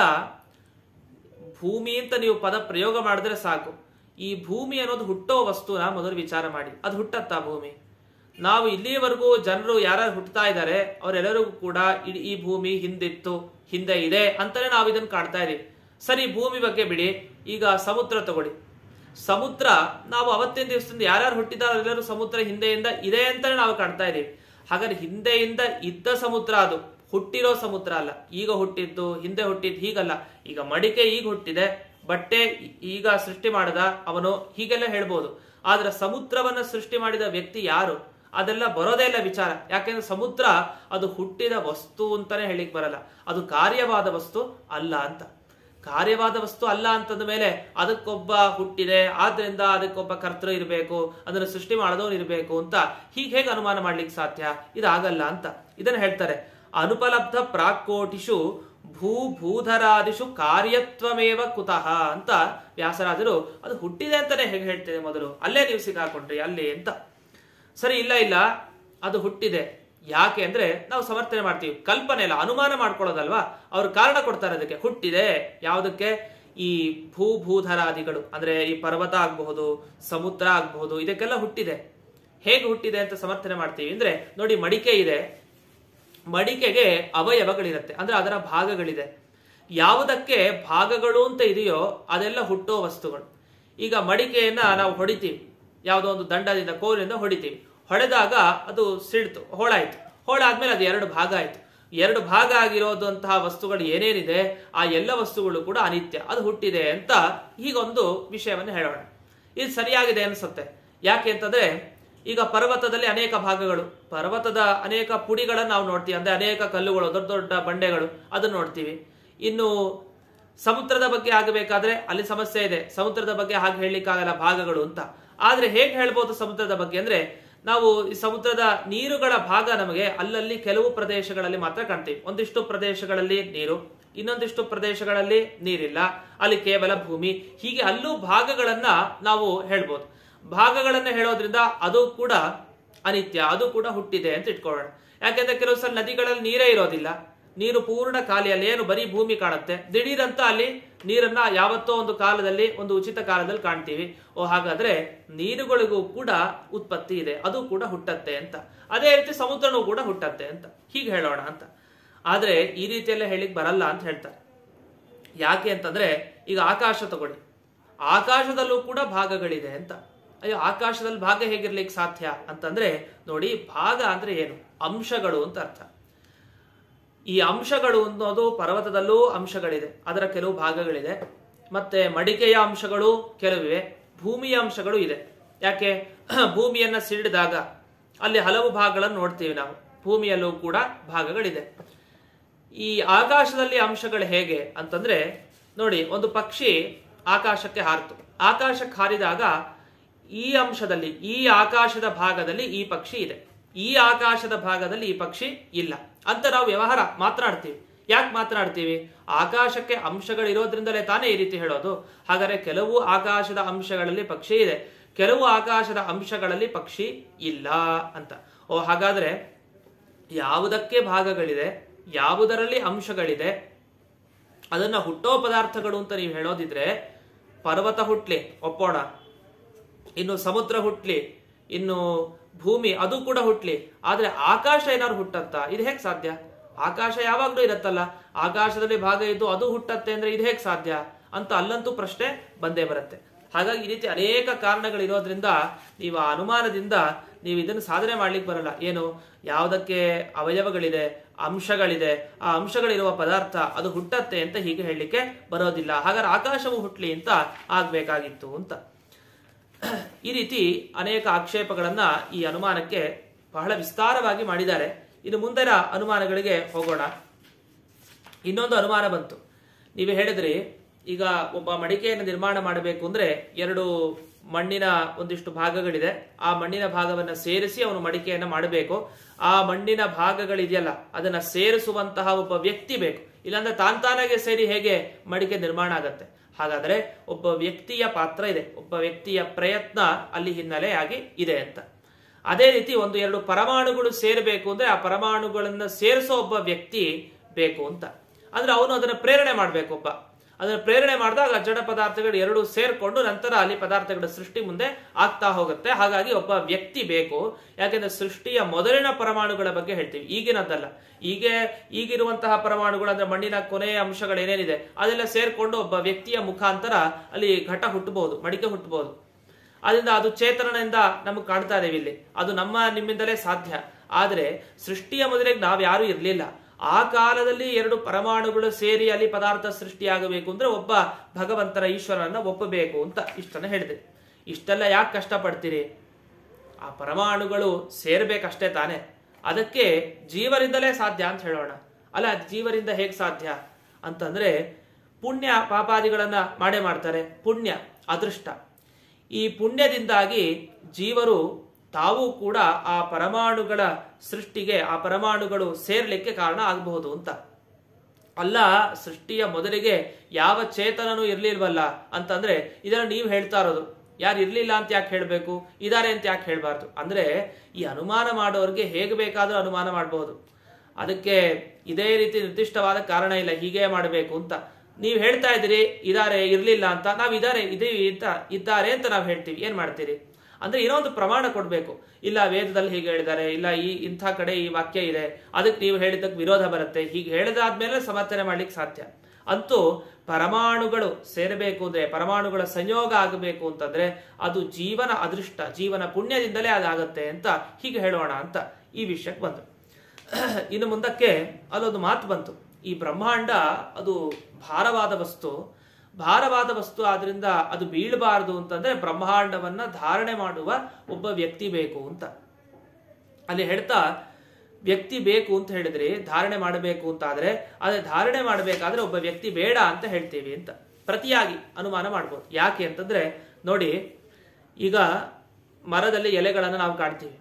ಭೂಮಿ ಅಂತ ನೀವು ಪದ ಪ್ರಯೋಗ ಮಾಡಿದ್ರೆ ಸಾಕು ಈ ಭೂಮಿ ಅನ್ನೋದು ಹುಟ್ಟೋ ವಸ್ತುನ ಮೊದಲು ವಿಚಾರ ಮಾಡಿ ಅದು ಹುಟ್ಟತ್ತಾ ಭೂಮಿ ನಾವು ಇಲ್ಲಿಯವರೆಗೂ ಜನರು ಯಾರು ಹುಟ್ಟುತ್ತಾ ಇದ್ದಾರೆ ಅವರೆಲ್ಲರಿಗೂ ಕೂಡ ಇಡೀ ಈ ಭೂಮಿ ಹಿಂದಿತ್ತು ಹಿಂದೆ ಇದೆ ಅಂತಾನೆ ನಾವು ಇದನ್ನ ಕಾಡ್ತಾ ಇದೀವಿ ಸರಿ ಭೂಮಿ ಬಗ್ಗೆ ಬಿಡಿ ಈಗ ಸಮುದ್ರ ತಗೊಳ್ಳಿ ಸಮುದ್ರ ನಾವು ಅವತ್ತಿನ ದಿವಸದಿಂದ ಯಾರ್ಯಾರು ಹುಟ್ಟಿದಾರೋ ಎಲ್ಲರೂ ಸಮುದ್ರ ಹಿಂದೆಯಿಂದ ಇದೆ ಅಂತಾನೆ ನಾವು ಕಾಣ್ತಾ ಇದೀವಿ ಹಾಗಾದ್ರೆ ಹಿಂದೆಯಿಂದ ಇದ್ದ ಸಮುದ್ರ ಅದು ಹುಟ್ಟಿರೋ ಸಮುದ್ರ ಅಲ್ಲ ಈಗ ಹುಟ್ಟಿದ್ದು ಹಿಂದೆ ಹುಟ್ಟಿದ್ದು ಹೀಗಲ್ಲ ಈಗ ಮಡಿಕೆ ಈಗ ಹುಟ್ಟಿದೆ ಬಟ್ಟೆ ಈಗ ಸೃಷ್ಟಿ ಮಾಡದ ಅವನು ಹೀಗೆಲ್ಲ ಹೇಳ್ಬೋದು ಆದ್ರೆ ಸಮುದ್ರವನ್ನ ಸೃಷ್ಟಿ ಮಾಡಿದ ವ್ಯಕ್ತಿ ಯಾರು ಅದೆಲ್ಲ ಬರೋದೇ ಇಲ್ಲ ವಿಚಾರ ಯಾಕೆಂದ್ರೆ ಸಮುದ್ರ ಅದು ಹುಟ್ಟಿದ ವಸ್ತು ಅಂತಾನೆ ಹೇಳಿಕ್ ಬರಲ್ಲ ಅದು ಕಾರ್ಯವಾದ ವಸ್ತು ಅಲ್ಲ ಅಂತ ಕಾರ್ಯವಾದ ವಸ್ತು ಅಲ್ಲ ಅಂತಂದ ಮೇಲೆ ಅದಕ್ಕೊಬ್ಬ ಹುಟ್ಟಿದೆ ಆದ್ರಿಂದ ಅದಕ್ಕೊಬ್ಬ ಕರ್ತೃ ಇರಬೇಕು ಅದನ್ನು ಸೃಷ್ಟಿ ಮಾಡೋದವ್ರು ಇರಬೇಕು ಅಂತ ಹೀಗೆ ಹೇಗೆ ಅನುಮಾನ ಮಾಡ್ಲಿಕ್ಕೆ ಸಾಧ್ಯ ಇದಾಗಲ್ಲ ಅಂತ ಇದನ್ನ ಹೇಳ್ತಾರೆ ಅನುಪಲಬ್ಧ ಪ್ರಾಕೋಟಿಷು ಭೂ ಭೂಧರಾದಿಷು ಕಾರ್ಯತ್ವಮೇವ ಕುತಃ ಅಂತ ವ್ಯಾಸರಾಜರು ಅದು ಹುಟ್ಟಿದೆ ಅಂತಾನೆ ಹೇಗೆ ಹೇಳ್ತೇನೆ ಮೊದಲು ಅಲ್ಲೇ ನೀವು ಸಿಕ್ಕಾಕೊಂಡ್ರಿ ಅಲ್ಲಿ ಅಂತ ಸರಿ ಇಲ್ಲ ಇಲ್ಲ ಅದು ಹುಟ್ಟಿದೆ ಯಾಕೆ ಅಂದ್ರೆ ನಾವು ಸಮರ್ಥನೆ ಮಾಡ್ತೀವಿ ಕಲ್ಪನೆ ಇಲ್ಲ ಅನುಮಾನ ಮಾಡ್ಕೊಳ್ಳೋದಲ್ವಾ ಅವ್ರು ಕಾರಣ ಕೊಡ್ತಾರೆ ಅದಕ್ಕೆ ಹುಟ್ಟಿದೆ ಯಾವುದಕ್ಕೆ ಈ ಭೂ ಭೂಧರಾದಿಗಳು ಅಂದ್ರೆ ಈ ಪರ್ವತ ಆಗಬಹುದು ಸಮುದ್ರ ಆಗಬಹುದು ಇದಕ್ಕೆಲ್ಲ ಹುಟ್ಟಿದೆ ಹೇಗೆ ಹುಟ್ಟಿದೆ ಅಂತ ಸಮರ್ಥನೆ ಮಾಡ್ತೀವಿ ಅಂದ್ರೆ ನೋಡಿ ಮಡಿಕೆ ಇದೆ ಮಡಿಕೆಗೆ ಅವಯವಗಳಿರುತ್ತೆ ಅಂದ್ರೆ ಅದರ ಭಾಗಗಳಿದೆ ಯಾವುದಕ್ಕೆ ಭಾಗಗಳು ಅಂತ ಇದೆಯೋ ಅದೆಲ್ಲ ಹುಟ್ಟೋ ವಸ್ತುಗಳು ಈಗ ಮಡಿಕೆಯನ್ನ ನಾವು ಹೊಡಿತೀವಿ ಯಾವುದೋ ಒಂದು ದಂಡದಿಂದ ಕೋಲಿನಿಂದ ಹೊಡಿತೀವಿ ಹೊಡೆದಾಗ ಅದು ಸಿಡ್ತು ಹೋಳಾಯ್ತು ಹೋಳಾದ್ಮೇಲೆ ಅದು ಎರಡು ಭಾಗ ಆಯ್ತು ಎರಡು ಭಾಗ ಆಗಿರೋದಂತಹ ವಸ್ತುಗಳು ಏನೇನಿದೆ ಆ ಎಲ್ಲ ವಸ್ತುಗಳು ಕೂಡ ಅನಿತ್ಯ ಅದು ಹುಟ್ಟಿದೆ ಅಂತ ಹೀಗೊಂದು ವಿಷಯವನ್ನು ಹೇಳೋಣ ಇದು ಸರಿಯಾಗಿದೆ ಅನ್ಸುತ್ತೆ ಯಾಕೆ ಅಂತಂದ್ರೆ ಈಗ ಪರ್ವತದಲ್ಲಿ ಅನೇಕ ಭಾಗಗಳು ಪರ್ವತದ ಅನೇಕ ಪುಡಿಗಳನ್ನು ನಾವು ನೋಡ್ತೀವಿ ಅಂದ್ರೆ ಅನೇಕ ಕಲ್ಲುಗಳು ದೊಡ್ಡ ದೊಡ್ಡ ಬಂಡೆಗಳು ಅದನ್ನ ನೋಡ್ತೀವಿ ಇನ್ನು ಸಮುದ್ರದ ಬಗ್ಗೆ ಆಗಬೇಕಾದ್ರೆ ಅಲ್ಲಿ ಸಮಸ್ಯೆ ಇದೆ ಸಮುದ್ರದ ಬಗ್ಗೆ ಹಾಗೆ ಹೇಳಲಿಕ್ಕಾಗಲ್ಲ ಭಾಗಗಳು ಅಂತ ಆದ್ರೆ ಹೇಗೆ ಹೇಳ್ಬೋದು ಸಮುದ್ರದ ಬಗ್ಗೆ ಅಂದ್ರೆ ನಾವು ಈ ಸಮುದ್ರದ ನೀರುಗಳ ಭಾಗ ನಮಗೆ ಅಲ್ಲಲ್ಲಿ ಕೆಲವು ಪ್ರದೇಶಗಳಲ್ಲಿ ಮಾತ್ರ ಕಾಣ್ತೀವಿ ಒಂದಿಷ್ಟು ಪ್ರದೇಶಗಳಲ್ಲಿ ನೀರು ಇನ್ನೊಂದಿಷ್ಟು ಪ್ರದೇಶಗಳಲ್ಲಿ ನೀರಿಲ್ಲ ಅಲ್ಲಿ ಕೇವಲ ಭೂಮಿ ಹೀಗೆ ಅಲ್ಲೂ ಭಾಗಗಳನ್ನ ನಾವು ಹೇಳ್ಬೋದು ಭಾಗಗಳನ್ನ ಹೇಳೋದ್ರಿಂದ ಅದು ಕೂಡ ಅನಿತ್ಯ ಅದು ಕೂಡ ಹುಟ್ಟಿದೆ ಅಂತ ಇಟ್ಕೊಳ್ಳೋಣ ಯಾಕೆಂದ್ರೆ ಕೆಲವು ಸಲ ನದಿಗಳಲ್ಲಿ ನೀರೇ ಇರೋದಿಲ್ಲ ನೀರು ಪೂರ್ಣ ಖಾಲಿಯಲ್ಲಿ ಏನು ಬರೀ ಭೂಮಿ ಕಾಣುತ್ತೆ ದಿಢೀರಂತ ಅಲ್ಲಿ ನೀರನ್ನ ಯಾವತ್ತೋ ಒಂದು ಕಾಲದಲ್ಲಿ ಒಂದು ಉಚಿತ ಕಾಲದಲ್ಲಿ ಕಾಣ್ತೀವಿ ಓ ಹಾಗಾದ್ರೆ ನೀರುಗಳಿಗೂ ಕೂಡ ಉತ್ಪತ್ತಿ ಇದೆ ಅದು ಕೂಡ ಹುಟ್ಟತ್ತೆ ಅಂತ ಅದೇ ರೀತಿ ಸಮುದ್ರನೂ ಕೂಡ ಹುಟ್ಟತ್ತೆ ಅಂತ ಹೀಗೆ ಹೇಳೋಣ ಅಂತ ಆದ್ರೆ ಈ ರೀತಿಯೆಲ್ಲ ಹೇಳಿಕ್ ಬರಲ್ಲ ಅಂತ ಹೇಳ್ತಾರೆ ಯಾಕೆ ಅಂತಂದ್ರೆ ಈಗ ಆಕಾಶ ತಗೊಳ್ಳಿ ಆಕಾಶದಲ್ಲೂ ಕೂಡ ಭಾಗಗಳಿದೆ ಅಂತ ಅಯ್ಯೋ ಆಕಾಶದಲ್ಲಿ ಭಾಗ ಹೇಗಿರ್ಲಿಕ್ಕೆ ಸಾಧ್ಯ ಅಂತಂದ್ರೆ ನೋಡಿ ಭಾಗ ಅಂದ್ರೆ ಏನು ಅಂಶಗಳು ಅಂತ ಅರ್ಥ ಈ ಅಂಶಗಳು ಅನ್ನೋದು ಪರ್ವತದಲ್ಲೂ ಅಂಶಗಳಿದೆ ಅದರ ಕೆಲವು ಭಾಗಗಳಿದೆ ಮತ್ತೆ ಮಡಿಕೆಯ ಅಂಶಗಳು ಕೆಲವಿವೆ ಭೂಮಿಯ ಅಂಶಗಳು ಇದೆ ಯಾಕೆ ಭೂಮಿಯನ್ನ ಸಿಡಿದಾಗ ಅಲ್ಲಿ ಹಲವು ಭಾಗಗಳನ್ನು ನೋಡ್ತೀವಿ ನಾವು ಭೂಮಿಯಲ್ಲೂ ಕೂಡ ಭಾಗಗಳಿದೆ ಈ ಆಕಾಶದಲ್ಲಿ ಅಂಶಗಳು ಹೇಗೆ ಅಂತಂದ್ರೆ ನೋಡಿ ಒಂದು ಪಕ್ಷಿ ಆಕಾಶಕ್ಕೆ ಹಾರಿತು ಆಕಾಶಕ್ಕೆ ಹಾರಿದಾಗ ಈ ಅಂಶದಲ್ಲಿ ಈ ಆಕಾಶದ ಭಾಗದಲ್ಲಿ ಈ ಪಕ್ಷಿ ಇದೆ ಈ ಆಕಾಶದ ಭಾಗದಲ್ಲಿ ಈ ಪಕ್ಷಿ ಇಲ್ಲ ಅಂತ ನಾವು ವ್ಯವಹಾರ ಮಾತನಾಡ್ತೀವಿ ಯಾಕೆ ಮಾತನಾಡ್ತೀವಿ ಆಕಾಶಕ್ಕೆ ಅಂಶಗಳಿರೋದ್ರಿಂದಲೇ ತಾನೇ ಈ ರೀತಿ ಹೇಳೋದು ಹಾಗಾದ್ರೆ ಕೆಲವು ಆಕಾಶದ ಅಂಶಗಳಲ್ಲಿ ಪಕ್ಷಿ ಇದೆ ಕೆಲವು ಆಕಾಶದ ಅಂಶಗಳಲ್ಲಿ ಪಕ್ಷಿ ಇಲ್ಲ ಅಂತ ಓ ಹಾಗಾದ್ರೆ ಯಾವುದಕ್ಕೆ ಭಾಗಗಳಿದೆ ಯಾವುದರಲ್ಲಿ ಅಂಶಗಳಿದೆ ಅದನ್ನ ಹುಟ್ಟೋ ಪದಾರ್ಥಗಳು ಅಂತ ನೀವು ಹೇಳೋದಿದ್ರೆ ಪರ್ವತ ಹುಟ್ಲಿ ಒಪ್ಪೋಣ ಇನ್ನು ಸಮುದ್ರ ಹುಟ್ಲಿ ಇನ್ನು ಭೂಮಿ ಅದು ಕೂಡ ಹುಟ್ಲಿ ಆದ್ರೆ ಆಕಾಶ ಏನಾದ್ರು ಹುಟ್ಟತ್ತ ಇದು ಹೇಗೆ ಸಾಧ್ಯ ಆಕಾಶ ಯಾವಾಗ್ಲೂ ಇರತ್ತಲ್ಲ ಆಕಾಶದಲ್ಲಿ ಭಾಗ ಇದ್ದು ಅದು ಹುಟ್ಟತ್ತೆ ಅಂದ್ರೆ ಇದು ಹೇಗೆ ಸಾಧ್ಯ ಅಂತ ಅಲ್ಲಂತೂ ಪ್ರಶ್ನೆ ಬಂದೇ ಬರುತ್ತೆ ಹಾಗಾಗಿ ಈ ರೀತಿ ಅನೇಕ ಕಾರಣಗಳಿರೋದ್ರಿಂದ ನೀವು ಆ ಅನುಮಾನದಿಂದ ನೀವು ಇದನ್ನು ಸಾಧನೆ ಮಾಡ್ಲಿಕ್ಕೆ ಬರಲ್ಲ ಏನು ಯಾವುದಕ್ಕೆ ಅವಯವಗಳಿದೆ ಅಂಶಗಳಿದೆ ಆ ಅಂಶಗಳಿರುವ ಪದಾರ್ಥ ಅದು ಹುಟ್ಟತ್ತೆ ಅಂತ ಹೀಗೆ ಹೇಳಲಿಕ್ಕೆ ಬರೋದಿಲ್ಲ ಹಾಗಾದ್ರೆ ಆಕಾಶವು ಹುಟ್ಲಿ ಅಂತ ಆಗ್ಬೇಕಾಗಿತ್ತು ಅಂತ ಈ ರೀತಿ ಅನೇಕ ಆಕ್ಷೇಪಗಳನ್ನ ಈ ಅನುಮಾನಕ್ಕೆ ಬಹಳ ವಿಸ್ತಾರವಾಗಿ ಮಾಡಿದ್ದಾರೆ ಇನ್ನು ಮುಂದಿನ ಅನುಮಾನಗಳಿಗೆ ಹೋಗೋಣ ಇನ್ನೊಂದು ಅನುಮಾನ ಬಂತು ನೀವು ಹೇಳಿದ್ರಿ ಈಗ ಒಬ್ಬ ಮಡಿಕೆಯನ್ನು ನಿರ್ಮಾಣ ಮಾಡಬೇಕು ಅಂದ್ರೆ ಎರಡು ಮಣ್ಣಿನ ಒಂದಿಷ್ಟು ಭಾಗಗಳಿದೆ ಆ ಮಣ್ಣಿನ ಭಾಗವನ್ನ ಸೇರಿಸಿ ಅವನು ಮಡಿಕೆಯನ್ನ ಮಾಡಬೇಕು ಆ ಮಣ್ಣಿನ ಭಾಗಗಳಿದೆಯಲ್ಲ ಅದನ್ನ ಸೇರಿಸುವಂತಹ ಒಬ್ಬ ವ್ಯಕ್ತಿ ಬೇಕು ಇಲ್ಲಾಂದ್ರೆ ತಾನ್ ತಾನಾಗೆ ಸೇರಿ ಹೇಗೆ ಮಡಿಕೆ ನಿರ್ಮಾಣ ಆಗತ್ತೆ ಹಾಗಾದ್ರೆ ಒಬ್ಬ ವ್ಯಕ್ತಿಯ ಪಾತ್ರ ಇದೆ ಒಬ್ಬ ವ್ಯಕ್ತಿಯ ಪ್ರಯತ್ನ ಅಲ್ಲಿ ಹಿನ್ನೆಲೆಯಾಗಿ ಇದೆ ಅಂತ ಅದೇ ರೀತಿ ಒಂದು ಎರಡು ಪರಮಾಣುಗಳು ಸೇರಬೇಕು ಅಂದ್ರೆ ಆ ಪರಮಾಣುಗಳನ್ನ ಸೇರಿಸೋ ಒಬ್ಬ ವ್ಯಕ್ತಿ ಬೇಕು ಅಂತ ಅಂದ್ರೆ ಅವನು ಅದನ್ನ ಪ್ರೇರಣೆ ಮಾಡ್ಬೇಕು ಒಬ್ಬ ಅದನ್ನು ಪ್ರೇರಣೆ ಮಾಡಿದಾಗ ಜಡ ಪದಾರ್ಥಗಳು ಎರಡು ಸೇರ್ಕೊಂಡು ನಂತರ ಅಲ್ಲಿ ಪದಾರ್ಥಗಳ ಸೃಷ್ಟಿ ಮುಂದೆ ಆಗ್ತಾ ಹೋಗುತ್ತೆ ಹಾಗಾಗಿ ಒಬ್ಬ ವ್ಯಕ್ತಿ ಬೇಕು ಯಾಕೆಂದ್ರೆ ಸೃಷ್ಟಿಯ ಮೊದಲಿನ ಪರಮಾಣುಗಳ ಬಗ್ಗೆ ಹೇಳ್ತೀವಿ ಈಗಿನದ್ದಲ್ಲ ಈಗ ಈಗಿರುವಂತಹ ಪರಮಾಣುಗಳು ಅಂದ್ರೆ ಮಣ್ಣಿನ ಕೊನೆಯ ಅಂಶಗಳು ಏನೇನಿದೆ ಅದೆಲ್ಲ ಸೇರ್ಕೊಂಡು ಒಬ್ಬ ವ್ಯಕ್ತಿಯ ಮುಖಾಂತರ ಅಲ್ಲಿ ಘಟ ಹುಟ್ಟಬಹುದು ಮಡಿಕೆ ಹುಟ್ಟಬಹುದು ಅದರಿಂದ ಅದು ಚೇತನದಿಂದ ನಮಗೆ ಕಾಣ್ತಾ ಇದ್ದೇವೆ ಇಲ್ಲಿ ಅದು ನಮ್ಮ ನಿಮ್ಮಿಂದಲೇ ಸಾಧ್ಯ ಆದರೆ ಸೃಷ್ಟಿಯ ಮೊದಲಿಗೆ ನಾವು ಯಾರು ಇರಲಿಲ್ಲ ಆ ಕಾಲದಲ್ಲಿ ಎರಡು ಪರಮಾಣುಗಳು ಸೇರಿ ಅಲ್ಲಿ ಪದಾರ್ಥ ಸೃಷ್ಟಿಯಾಗಬೇಕು ಅಂದ್ರೆ ಒಬ್ಬ ಭಗವಂತನ ಈಶ್ವರನನ್ನ ಒಪ್ಪಬೇಕು ಅಂತ ಇಷ್ಟನ್ನ ಹೇಳಿದೆ ಇಷ್ಟೆಲ್ಲ ಯಾಕೆ ಕಷ್ಟಪಡ್ತೀರಿ ಆ ಪರಮಾಣುಗಳು ಸೇರ್ಬೇಕಷ್ಟೇ ತಾನೆ ಅದಕ್ಕೆ ಜೀವರಿಂದಲೇ ಸಾಧ್ಯ ಅಂತ ಹೇಳೋಣ ಅಲ್ಲ ಜೀವರಿಂದ ಹೇಗೆ ಸಾಧ್ಯ ಅಂತಂದ್ರೆ ಪುಣ್ಯ ಪಾಪಾದಿಗಳನ್ನ ಮಾಡೇ ಮಾಡ್ತಾರೆ ಪುಣ್ಯ ಅದೃಷ್ಟ ಈ ಪುಣ್ಯದಿಂದಾಗಿ ಜೀವರು ತಾವು ಕೂಡ ಆ ಪರಮಾಣುಗಳ ಸೃಷ್ಟಿಗೆ ಆ ಪರಮಾಣುಗಳು ಸೇರ್ಲಿಕ್ಕೆ ಕಾರಣ ಆಗಬಹುದು ಅಂತ ಅಲ್ಲ ಸೃಷ್ಟಿಯ ಮೊದಲಿಗೆ ಯಾವ ಚೇತನನೂ ಇರ್ಲಿಲ್ವಲ್ಲ ಅಂತಂದ್ರೆ ಇದನ್ನ ನೀವು ಹೇಳ್ತಾ ಇರೋದು ಯಾರು ಇರ್ಲಿಲ್ಲ ಅಂತ ಯಾಕೆ ಹೇಳ್ಬೇಕು ಇದಾರೆ ಅಂತ ಯಾಕೆ ಹೇಳ್ಬಾರ್ದು ಅಂದ್ರೆ ಈ ಅನುಮಾನ ಮಾಡೋರಿಗೆ ಹೇಗೆ ಬೇಕಾದ್ರೂ ಅನುಮಾನ ಮಾಡಬಹುದು ಅದಕ್ಕೆ ಇದೇ ರೀತಿ ನಿರ್ದಿಷ್ಟವಾದ ಕಾರಣ ಇಲ್ಲ ಹೀಗೆ ಮಾಡಬೇಕು ಅಂತ ನೀವು ಹೇಳ್ತಾ ಇದ್ದೀರಿ ಇದಾರೆ ಇರ್ಲಿಲ್ಲ ಅಂತ ನಾವು ಇದಾರೆ ಇದೀವಿ ಅಂತ ಇದ್ದಾರೆ ಅಂತ ನಾವು ಹೇಳ್ತೀವಿ ಏನ್ ಮಾಡ್ತೀರಿ ಅಂದ್ರೆ ಏನೋ ಒಂದು ಪ್ರಮಾಣ ಕೊಡ್ಬೇಕು ಇಲ್ಲ ವೇದದಲ್ಲಿ ಹೀಗೆ ಹೇಳಿದ್ದಾರೆ ಇಲ್ಲ ಈ ಇಂಥ ಕಡೆ ಈ ವಾಕ್ಯ ಇದೆ ಅದಕ್ಕೆ ನೀವು ಹೇಳಿದ್ದಕ್ಕೆ ವಿರೋಧ ಬರುತ್ತೆ ಹೀಗೆ ಹೇಳಿದಾದ್ಮೇಲೆ ಸಮರ್ಥನೆ ಮಾಡ್ಲಿಕ್ಕೆ ಸಾಧ್ಯ ಅಂತೂ ಪರಮಾಣುಗಳು ಸೇರಬೇಕು ಅಂದ್ರೆ ಪರಮಾಣುಗಳ ಸಂಯೋಗ ಆಗಬೇಕು ಅಂತಂದ್ರೆ ಅದು ಜೀವನ ಅದೃಷ್ಟ ಜೀವನ ಪುಣ್ಯದಿಂದಲೇ ಅದಾಗತ್ತೆ ಅಂತ ಹೀಗೆ ಹೇಳೋಣ ಅಂತ ಈ ವಿಷಯಕ್ಕೆ ಬಂತು ಇನ್ನು ಮುಂದಕ್ಕೆ ಅಲ್ಲೊಂದು ಮಾತು ಬಂತು ಈ ಬ್ರಹ್ಮಾಂಡ ಅದು ಭಾರವಾದ ವಸ್ತು ಭಾರವಾದ ವಸ್ತು ಆದ್ರಿಂದ ಅದು ಬೀಳಬಾರದು ಅಂತಂದ್ರೆ ಬ್ರಹ್ಮಾಂಡವನ್ನ ಧಾರಣೆ ಮಾಡುವ ಒಬ್ಬ ವ್ಯಕ್ತಿ ಬೇಕು ಅಂತ ಅಲ್ಲಿ ಹೇಳ್ತಾ ವ್ಯಕ್ತಿ ಬೇಕು ಅಂತ ಹೇಳಿದ್ರಿ ಧಾರಣೆ ಮಾಡಬೇಕು ಅಂತ ಆದ್ರೆ ಅದೇ ಧಾರಣೆ ಮಾಡಬೇಕಾದ್ರೆ ಒಬ್ಬ ವ್ಯಕ್ತಿ ಬೇಡ ಅಂತ ಹೇಳ್ತೀವಿ ಅಂತ ಪ್ರತಿಯಾಗಿ ಅನುಮಾನ ಮಾಡ್ಬೋದು ಯಾಕೆ ಅಂತಂದ್ರೆ ನೋಡಿ ಈಗ ಮರದಲ್ಲಿ ಎಲೆಗಳನ್ನು ನಾವು ಕಾಣ್ತೀವಿ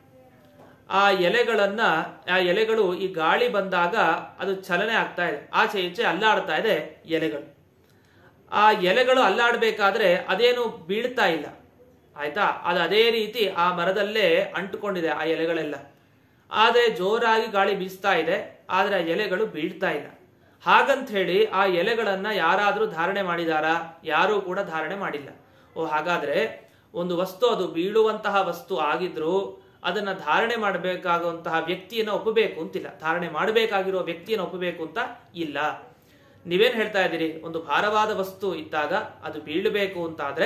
ಆ ಎಲೆಗಳನ್ನ ಆ ಎಲೆಗಳು ಈ ಗಾಳಿ ಬಂದಾಗ ಅದು ಚಲನೆ ಆಗ್ತಾ ಇದೆ ಆಚೆ ಈಚೆ ಅಲ್ಲಾಡ್ತಾ ಇದೆ ಎಲೆಗಳು ಆ ಎಲೆಗಳು ಅಲ್ಲಾಡಬೇಕಾದ್ರೆ ಅದೇನು ಬೀಳ್ತಾ ಇಲ್ಲ ಆಯ್ತಾ ಅದು ಅದೇ ರೀತಿ ಆ ಮರದಲ್ಲೇ ಅಂಟುಕೊಂಡಿದೆ ಆ ಎಲೆಗಳೆಲ್ಲ ಆದರೆ ಜೋರಾಗಿ ಗಾಳಿ ಬೀಸ್ತಾ ಇದೆ ಆದ್ರೆ ಆ ಎಲೆಗಳು ಬೀಳ್ತಾ ಇಲ್ಲ ಹಾಗಂತ ಹೇಳಿ ಆ ಎಲೆಗಳನ್ನ ಯಾರಾದ್ರೂ ಧಾರಣೆ ಮಾಡಿದಾರಾ ಯಾರೂ ಕೂಡ ಧಾರಣೆ ಮಾಡಿಲ್ಲ ಓ ಹಾಗಾದ್ರೆ ಒಂದು ವಸ್ತು ಅದು ಬೀಳುವಂತಹ ವಸ್ತು ಆಗಿದ್ರು ಅದನ್ನ ಧಾರಣೆ ಮಾಡಬೇಕಾಗುವಂತಹ ವ್ಯಕ್ತಿಯನ್ನ ಒಪ್ಪಬೇಕು ಅಂತಿಲ್ಲ ಧಾರಣೆ ಮಾಡಬೇಕಾಗಿರೋ ವ್ಯಕ್ತಿಯನ್ನ ಒಪ್ಪಬೇಕು ಅಂತ ಇಲ್ಲ ನೀವೇನ್ ಹೇಳ್ತಾ ಇದ್ದೀರಿ ಒಂದು ಭಾರವಾದ ವಸ್ತು ಇದ್ದಾಗ ಅದು ಬೀಳಬೇಕು ಅಂತಾದ್ರೆ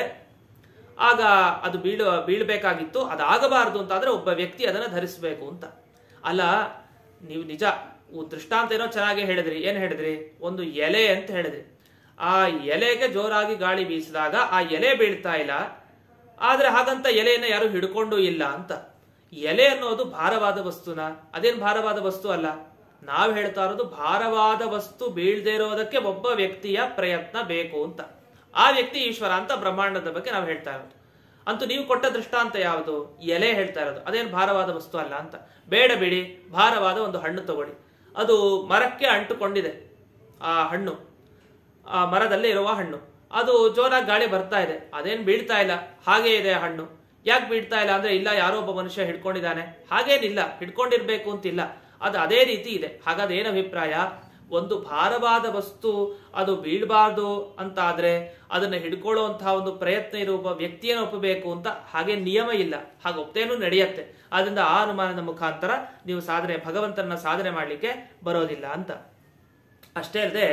ಆಗ ಅದು ಬೀಳು ಬೀಳ್ಬೇಕಾಗಿತ್ತು ಅದಾಗಬಾರದು ಅಂತಾದ್ರೆ ಒಬ್ಬ ವ್ಯಕ್ತಿ ಅದನ್ನ ಧರಿಸಬೇಕು ಅಂತ ಅಲ್ಲ ನೀವು ನಿಜ ಉ- ದೃಷ್ಟಾಂತ ಏನೋ ಚೆನ್ನಾಗಿ ಹೇಳಿದ್ರಿ ಏನ್ ಹೇಳಿದ್ರಿ ಒಂದು ಎಲೆ ಅಂತ ಹೇಳಿದ್ರಿ ಆ ಎಲೆಗೆ ಜೋರಾಗಿ ಗಾಳಿ ಬೀಸಿದಾಗ ಆ ಎಲೆ ಬೀಳ್ತಾ ಇಲ್ಲ ಆದ್ರೆ ಹಾಗಂತ ಎಲೆಯನ್ನ ಯಾರು ಹಿಡ್ಕೊಂಡು ಇಲ್ಲ ಅಂತ ಎಲೆ ಅನ್ನೋದು ಭಾರವಾದ ವಸ್ತುನ ಅದೇನ್ ಭಾರವಾದ ವಸ್ತು ಅಲ್ಲ ನಾವು ಹೇಳ್ತಾ ಇರೋದು ಭಾರವಾದ ವಸ್ತು ಬೀಳ್ದೇ ಇರೋದಕ್ಕೆ ಒಬ್ಬ ವ್ಯಕ್ತಿಯ ಪ್ರಯತ್ನ ಬೇಕು ಅಂತ ಆ ವ್ಯಕ್ತಿ ಈಶ್ವರ ಅಂತ ಬ್ರಹ್ಮಾಂಡದ ಬಗ್ಗೆ ನಾವು ಹೇಳ್ತಾ ಇರೋದು ಅಂತೂ ನೀವು ಕೊಟ್ಟ ದೃಷ್ಟಾಂತ ಯಾವುದು ಎಲೆ ಹೇಳ್ತಾ ಇರೋದು ಅದೇನು ಭಾರವಾದ ವಸ್ತು ಅಲ್ಲ ಅಂತ ಬೇಡ ಬಿಡಿ ಭಾರವಾದ ಒಂದು ಹಣ್ಣು ತಗೊಳ್ಳಿ ಅದು ಮರಕ್ಕೆ ಅಂಟುಕೊಂಡಿದೆ ಆ ಹಣ್ಣು ಆ ಮರದಲ್ಲಿ ಇರುವ ಹಣ್ಣು ಅದು ಜೋರಾಗಿ ಗಾಳಿ ಬರ್ತಾ ಇದೆ ಅದೇನ್ ಬೀಳ್ತಾ ಇಲ್ಲ ಹಾಗೇ ಇದೆ ಆ ಹಣ್ಣು ಯಾಕೆ ಬೀಳ್ತಾ ಇಲ್ಲ ಅಂದ್ರೆ ಇಲ್ಲ ಯಾರೋ ಒಬ್ಬ ಮನುಷ್ಯ ಹಿಡ್ಕೊಂಡಿದ್ದಾನೆ ಹಾಗೇನಿಲ್ಲ ಹಿಡ್ಕೊಂಡಿರ್ಬೇಕು ಅಂತಿಲ್ಲ ಅದು ಅದೇ ರೀತಿ ಇದೆ ಹಾಗಾದ್ರೆ ಏನ್ ಅಭಿಪ್ರಾಯ ಒಂದು ಭಾರವಾದ ವಸ್ತು ಅದು ಬೀಳ್ಬಾರ್ದು ಅಂತ ಆದ್ರೆ ಅದನ್ನ ಹಿಡ್ಕೊಳ್ಳುವಂತಹ ಒಂದು ಪ್ರಯತ್ನ ಇರುವ ಒಬ್ಬ ವ್ಯಕ್ತಿಯನ್ನು ಒಪ್ಪಬೇಕು ಅಂತ ಹಾಗೆ ನಿಯಮ ಇಲ್ಲ ಹಾಗೆ ಒಪ್ಪೇನು ನಡೆಯುತ್ತೆ ಆದ್ರಿಂದ ಆ ಅನುಮಾನದ ಮುಖಾಂತರ ನೀವು ಸಾಧನೆ ಭಗವಂತನ ಸಾಧನೆ ಮಾಡ್ಲಿಕ್ಕೆ ಬರೋದಿಲ್ಲ ಅಂತ ಅಷ್ಟೇ ಅಲ್ಲದೆ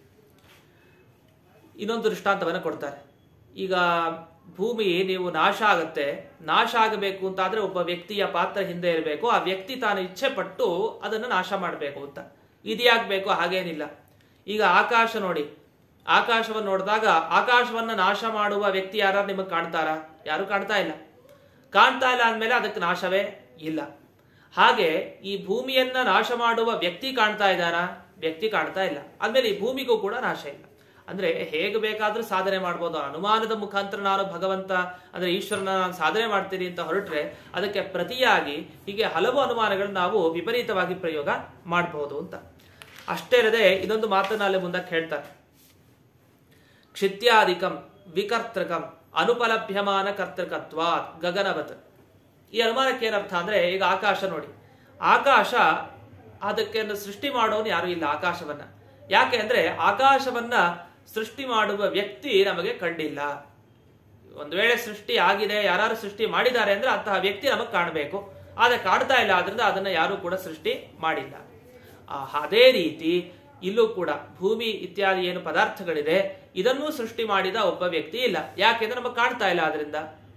ಇನ್ನೊಂದು ದೃಷ್ಟಾಂತವನ್ನು ಕೊಡ್ತಾರೆ ಈಗ ಭೂಮಿ ನೀವು ನಾಶ ಆಗತ್ತೆ ನಾಶ ಆಗಬೇಕು ಅಂತ ಆದ್ರೆ ಒಬ್ಬ ವ್ಯಕ್ತಿಯ ಪಾತ್ರ ಹಿಂದೆ ಇರಬೇಕು ಆ ವ್ಯಕ್ತಿ ತಾನು ಇಚ್ಛೆ ಪಟ್ಟು ಅದನ್ನು ನಾಶ ಮಾಡಬೇಕು ಅಂತ ಇದ್ಯಾಗ್ಬೇಕು ಹಾಗೇನಿಲ್ಲ ಈಗ ಆಕಾಶ ನೋಡಿ ಆಕಾಶವನ್ನು ನೋಡಿದಾಗ ಆಕಾಶವನ್ನ ನಾಶ ಮಾಡುವ ವ್ಯಕ್ತಿ ಯಾರು ನಿಮಗೆ ಕಾಣ್ತಾರಾ ಯಾರು ಕಾಣ್ತಾ ಇಲ್ಲ ಕಾಣ್ತಾ ಇಲ್ಲ ಅಂದ್ಮೇಲೆ ಅದಕ್ಕೆ ನಾಶವೇ ಇಲ್ಲ ಹಾಗೆ ಈ ಭೂಮಿಯನ್ನ ನಾಶ ಮಾಡುವ ವ್ಯಕ್ತಿ ಕಾಣ್ತಾ ಇದ್ದಾರಾ ವ್ಯಕ್ತಿ ಕಾಣ್ತಾ ಇಲ್ಲ ಅಂದ್ಮೇಲೆ ಈ ಭೂಮಿಗೂ ಕೂಡ ನಾಶ ಇಲ್ಲ ಅಂದ್ರೆ ಹೇಗೆ ಬೇಕಾದ್ರೂ ಸಾಧನೆ ಮಾಡ್ಬೋದು ಅನುಮಾನದ ಮುಖಾಂತರ ನಾನು ಭಗವಂತ ಅಂದ್ರೆ ಈಶ್ವರನ ನಾನು ಸಾಧನೆ ಮಾಡ್ತೀನಿ ಅಂತ ಹೊರಟ್ರೆ ಅದಕ್ಕೆ ಪ್ರತಿಯಾಗಿ ಹೀಗೆ ಹಲವು ಅನುಮಾನಗಳನ್ನ ನಾವು ವಿಪರೀತವಾಗಿ ಪ್ರಯೋಗ ಮಾಡಬಹುದು ಅಂತ ಅಷ್ಟೇ ಇರದೆ ಇದೊಂದು ಮಾತನ್ನ ಅಲ್ಲಿ ಮುಂದಕ್ಕೆ ಹೇಳ್ತಾರೆ ಕ್ಷಿತ್ಯಾಧಿಕಂ ವಿಕರ್ತೃಕಂ ಅನುಪಲಭ್ಯಮಾನ ಕರ್ತೃಕತ್ವ ಗಗನವತ್ ಈ ಅನುಮಾನಕ್ಕೆ ಏನರ್ಥ ಅಂದ್ರೆ ಈಗ ಆಕಾಶ ನೋಡಿ ಆಕಾಶ ಅದಕ್ಕೆ ಒಂದು ಸೃಷ್ಟಿ ಮಾಡೋನು ಯಾರು ಇಲ್ಲ ಆಕಾಶವನ್ನ ಯಾಕೆ ಅಂದ್ರೆ ಆಕಾಶವನ್ನ ಸೃಷ್ಟಿ ಮಾಡುವ ವ್ಯಕ್ತಿ ನಮಗೆ ಕಂಡಿಲ್ಲ ಒಂದು ವೇಳೆ ಸೃಷ್ಟಿ ಆಗಿದೆ ಯಾರು ಸೃಷ್ಟಿ ಮಾಡಿದ್ದಾರೆ ಅಂದ್ರೆ ಅಂತಹ ವ್ಯಕ್ತಿ ನಮಗೆ ಕಾಣಬೇಕು ಆದ್ರೆ ಕಾಣ್ತಾ ಇಲ್ಲ ಆದ್ರಿಂದ ಅದನ್ನ ಯಾರು ಕೂಡ ಸೃಷ್ಟಿ ಮಾಡಿಲ್ಲ ಆ, ಅದೇ ರೀತಿ ಇಲ್ಲೂ ಕೂಡ ಭೂಮಿ ಇತ್ಯಾದಿ ಏನು ಪದಾರ್ಥಗಳಿದೆ ಇದನ್ನೂ ಸೃಷ್ಟಿ ಮಾಡಿದ ಒಬ್ಬ ವ್ಯಕ್ತಿ ಇಲ್ಲ ಯಾಕೆಂದ್ರೆ ನಮಗೆ ಕಾಣ್ತಾ ಇಲ್ಲ ಆದ್ರಿಂದ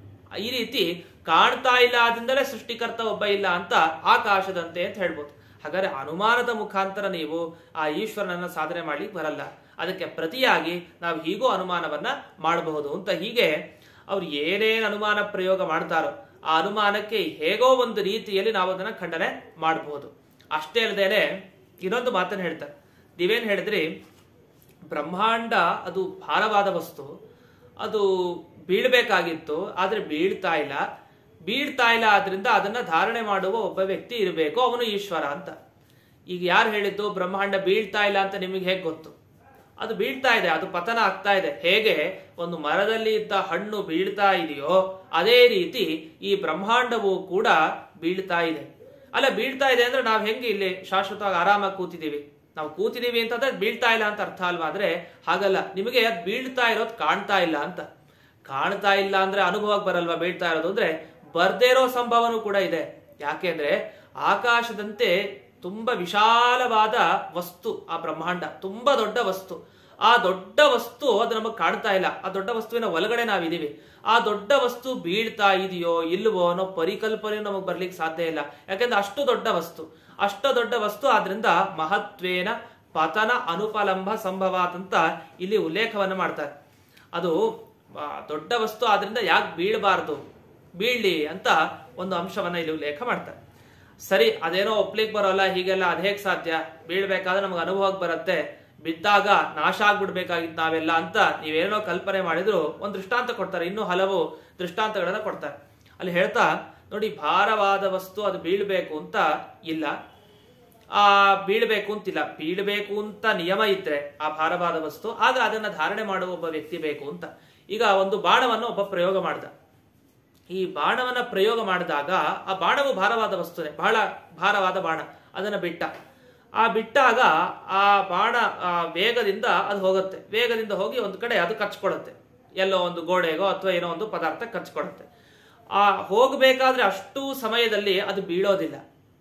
ಈ ರೀತಿ ಕಾಣ್ತಾ ಇಲ್ಲ ಆದ್ರಿಂದಲೇ ಸೃಷ್ಟಿಕರ್ತ ಒಬ್ಬ ಇಲ್ಲ ಅಂತ ಆಕಾಶದಂತೆ ಅಂತ ಹೇಳ್ಬೋದು ಹಾಗಾದ್ರೆ ಅನುಮಾನದ ಮುಖಾಂತರ ನೀವು ಆ ಈಶ್ವರನನ್ನ ಸಾಧನೆ ಮಾಡ್ಲಿಕ್ಕೆ ಬರಲ್ಲ ಅದಕ್ಕೆ ಪ್ರತಿಯಾಗಿ ನಾವು ಹೀಗೂ ಅನುಮಾನವನ್ನ ಮಾಡಬಹುದು ಅಂತ ಹೀಗೆ ಅವ್ರು ಏನೇನು ಅನುಮಾನ ಪ್ರಯೋಗ ಮಾಡ್ತಾರೋ ಆ ಅನುಮಾನಕ್ಕೆ ಹೇಗೋ ಒಂದು ರೀತಿಯಲ್ಲಿ ನಾವು ಅದನ್ನ ಖಂಡನೆ ಮಾಡಬಹುದು ಅಷ್ಟೇ ಅಲ್ಲದೇನೆ ಇನ್ನೊಂದು ಮಾತನ್ನು ಹೇಳ್ತಾರೆ ನೀವೇನ್ ಹೇಳಿದ್ರಿ ಬ್ರಹ್ಮಾಂಡ ಅದು ಭಾರವಾದ ವಸ್ತು ಅದು ಬೀಳ್ಬೇಕಾಗಿತ್ತು ಆದ್ರೆ ಬೀಳ್ತಾ ಇಲ್ಲ ಬೀಳ್ತಾ ಇಲ್ಲ ಆದ್ರಿಂದ ಅದನ್ನ ಧಾರಣೆ ಮಾಡುವ ಒಬ್ಬ ವ್ಯಕ್ತಿ ಇರಬೇಕು ಅವನು ಈಶ್ವರ ಅಂತ ಈಗ ಯಾರು ಹೇಳಿದ್ದು ಬ್ರಹ್ಮಾಂಡ ಬೀಳ್ತಾ ಇಲ್ಲ ಅಂತ ನಿಮಗೆ ಹೇಗೆ ಗೊತ್ತು ಅದು ಬೀಳ್ತಾ ಇದೆ ಅದು ಪತನ ಆಗ್ತಾ ಇದೆ ಹೇಗೆ ಒಂದು ಮರದಲ್ಲಿ ಇದ್ದ ಹಣ್ಣು ಬೀಳ್ತಾ ಇದೆಯೋ ಅದೇ ರೀತಿ ಈ ಬ್ರಹ್ಮಾಂಡವು ಕೂಡ ಬೀಳ್ತಾ ಇದೆ ಅಲ್ಲ ಬೀಳ್ತಾ ಇದೆ ಅಂದ್ರೆ ನಾವು ಹೆಂಗೆ ಇಲ್ಲಿ ಶಾಶ್ವತವಾಗಿ ಆರಾಮಾಗಿ ಕೂತಿದೀವಿ ನಾವು ಕೂತಿದೀವಿ ಅಂತಂದ್ರೆ ಅದ್ ಬೀಳ್ತಾ ಇಲ್ಲ ಅಂತ ಅರ್ಥ ಅಲ್ವಾ ಅಂದ್ರೆ ಹಾಗಲ್ಲ ನಿಮಗೆ ಅದ್ ಬೀಳ್ತಾ ಇರೋದು ಕಾಣ್ತಾ ಇಲ್ಲ ಅಂತ ಕಾಣ್ತಾ ಇಲ್ಲ ಅಂದ್ರೆ ಅನುಭವಕ್ಕೆ ಬರಲ್ವಾ ಬೀಳ್ತಾ ಇರೋದು ಅಂದ್ರೆ ಬರ್ದೇ ಇರೋ ಸಂಭವನೂ ಕೂಡ ಇದೆ ಯಾಕೆಂದ್ರೆ ಆಕಾಶದಂತೆ ತುಂಬಾ ವಿಶಾಲವಾದ ವಸ್ತು ಆ ಬ್ರಹ್ಮಾಂಡ ತುಂಬಾ ದೊಡ್ಡ ವಸ್ತು ಆ ದೊಡ್ಡ ವಸ್ತು ಅದು ನಮಗೆ ಕಾಣ್ತಾ ಇಲ್ಲ ಆ ದೊಡ್ಡ ವಸ್ತುವಿನ ಒಳಗಡೆ ನಾವಿದೀವಿ ಆ ದೊಡ್ಡ ವಸ್ತು ಬೀಳ್ತಾ ಇದೆಯೋ ಇಲ್ವೋ ಅನ್ನೋ ಪರಿಕಲ್ಪನೆ ನಮಗೆ ಬರ್ಲಿಕ್ಕೆ ಸಾಧ್ಯ ಇಲ್ಲ ಯಾಕೆಂದ್ರೆ ಅಷ್ಟು ದೊಡ್ಡ ವಸ್ತು ಅಷ್ಟು ದೊಡ್ಡ ವಸ್ತು ಆದ್ರಿಂದ ಮಹತ್ವೇನ ಪತನ ಅನುಪಲಂಬ ಸಂಭವಾತ್ ಅಂತ ಇಲ್ಲಿ ಉಲ್ಲೇಖವನ್ನು ಮಾಡ್ತಾರೆ ಅದು ಆ, ದೊಡ್ಡ ವಸ್ತು ಆದ್ರಿಂದ ಯಾಕೆ ಬೀಳಬಾರ್ದು ಬೀಳ್ಲಿ ಅಂತ ಒಂದು ಅಂಶವನ್ನ ಇಲ್ಲಿ ಉಲ್ಲೇಖ ಮಾಡ್ತಾರೆ ಸರಿ ಅದೇನೋ ಒಪ್ಲಿಕ್ ಬರೋಲ್ಲ ಹೀಗೆಲ್ಲ ಅದ್ ಹೇಗ್ ಸಾಧ್ಯ ಬೀಳ್ಬೇಕಾದ್ರೆ ನಮ್ಗೆ ಅನುಭವಕ್ಕೆ ಬರುತ್ತೆ ಬಿದ್ದಾಗ ನಾಶ ಆಗ್ಬಿಡ್ಬೇಕಾಗಿತ್ತು ನಾವೆಲ್ಲ ಅಂತ ನೀವೇನೋ ಕಲ್ಪನೆ ಮಾಡಿದ್ರು ಒಂದು ದೃಷ್ಟಾಂತ ಕೊಡ್ತಾರೆ ಇನ್ನೂ ಹಲವು ದೃಷ್ಟಾಂತಗಳನ್ನ ಕೊಡ್ತಾರೆ ಅಲ್ಲಿ ಹೇಳ್ತಾ ನೋಡಿ ಭಾರವಾದ ವಸ್ತು ಅದು ಬೀಳ್ಬೇಕು ಅಂತ ಇಲ್ಲ ಆ ಬೀಳ್ಬೇಕು ಅಂತಿಲ್ಲ ಬೀಳ್ಬೇಕು ಅಂತ ನಿಯಮ ಇದ್ರೆ ಆ ಭಾರವಾದ ವಸ್ತು ಆಗ ಅದನ್ನ ಧಾರಣೆ ಮಾಡುವ ಒಬ್ಬ ವ್ಯಕ್ತಿ ಬೇಕು ಅಂತ ಈಗ ಒಂದು ಬಾಣವನ್ನು ಒಬ್ಬ ಪ್ರಯೋಗ ಮಾಡ್ದ ಈ ಬಾಣವನ್ನ ಪ್ರಯೋಗ ಮಾಡಿದಾಗ ಆ ಬಾಣವು ಭಾರವಾದ ವಸ್ತುನೇ ಬಹಳ ಭಾರವಾದ ಬಾಣ ಅದನ್ನ ಬಿಟ್ಟ ಆ ಬಿಟ್ಟಾಗ ಆ ಬಾಣ ಆ ವೇಗದಿಂದ ಅದು ಹೋಗುತ್ತೆ ವೇಗದಿಂದ ಹೋಗಿ ಒಂದು ಕಡೆ ಅದು ಕಚ್ಕೊಳುತ್ತೆ ಎಲ್ಲೋ ಒಂದು ಗೋಡೆಗೋ ಅಥವಾ ಏನೋ ಒಂದು ಪದಾರ್ಥ ಕಚ್ಕೊಳುತ್ತೆ ಆ ಹೋಗಬೇಕಾದ್ರೆ ಅಷ್ಟು ಸಮಯದಲ್ಲಿ ಅದು ಬೀಳೋದಿಲ್ಲ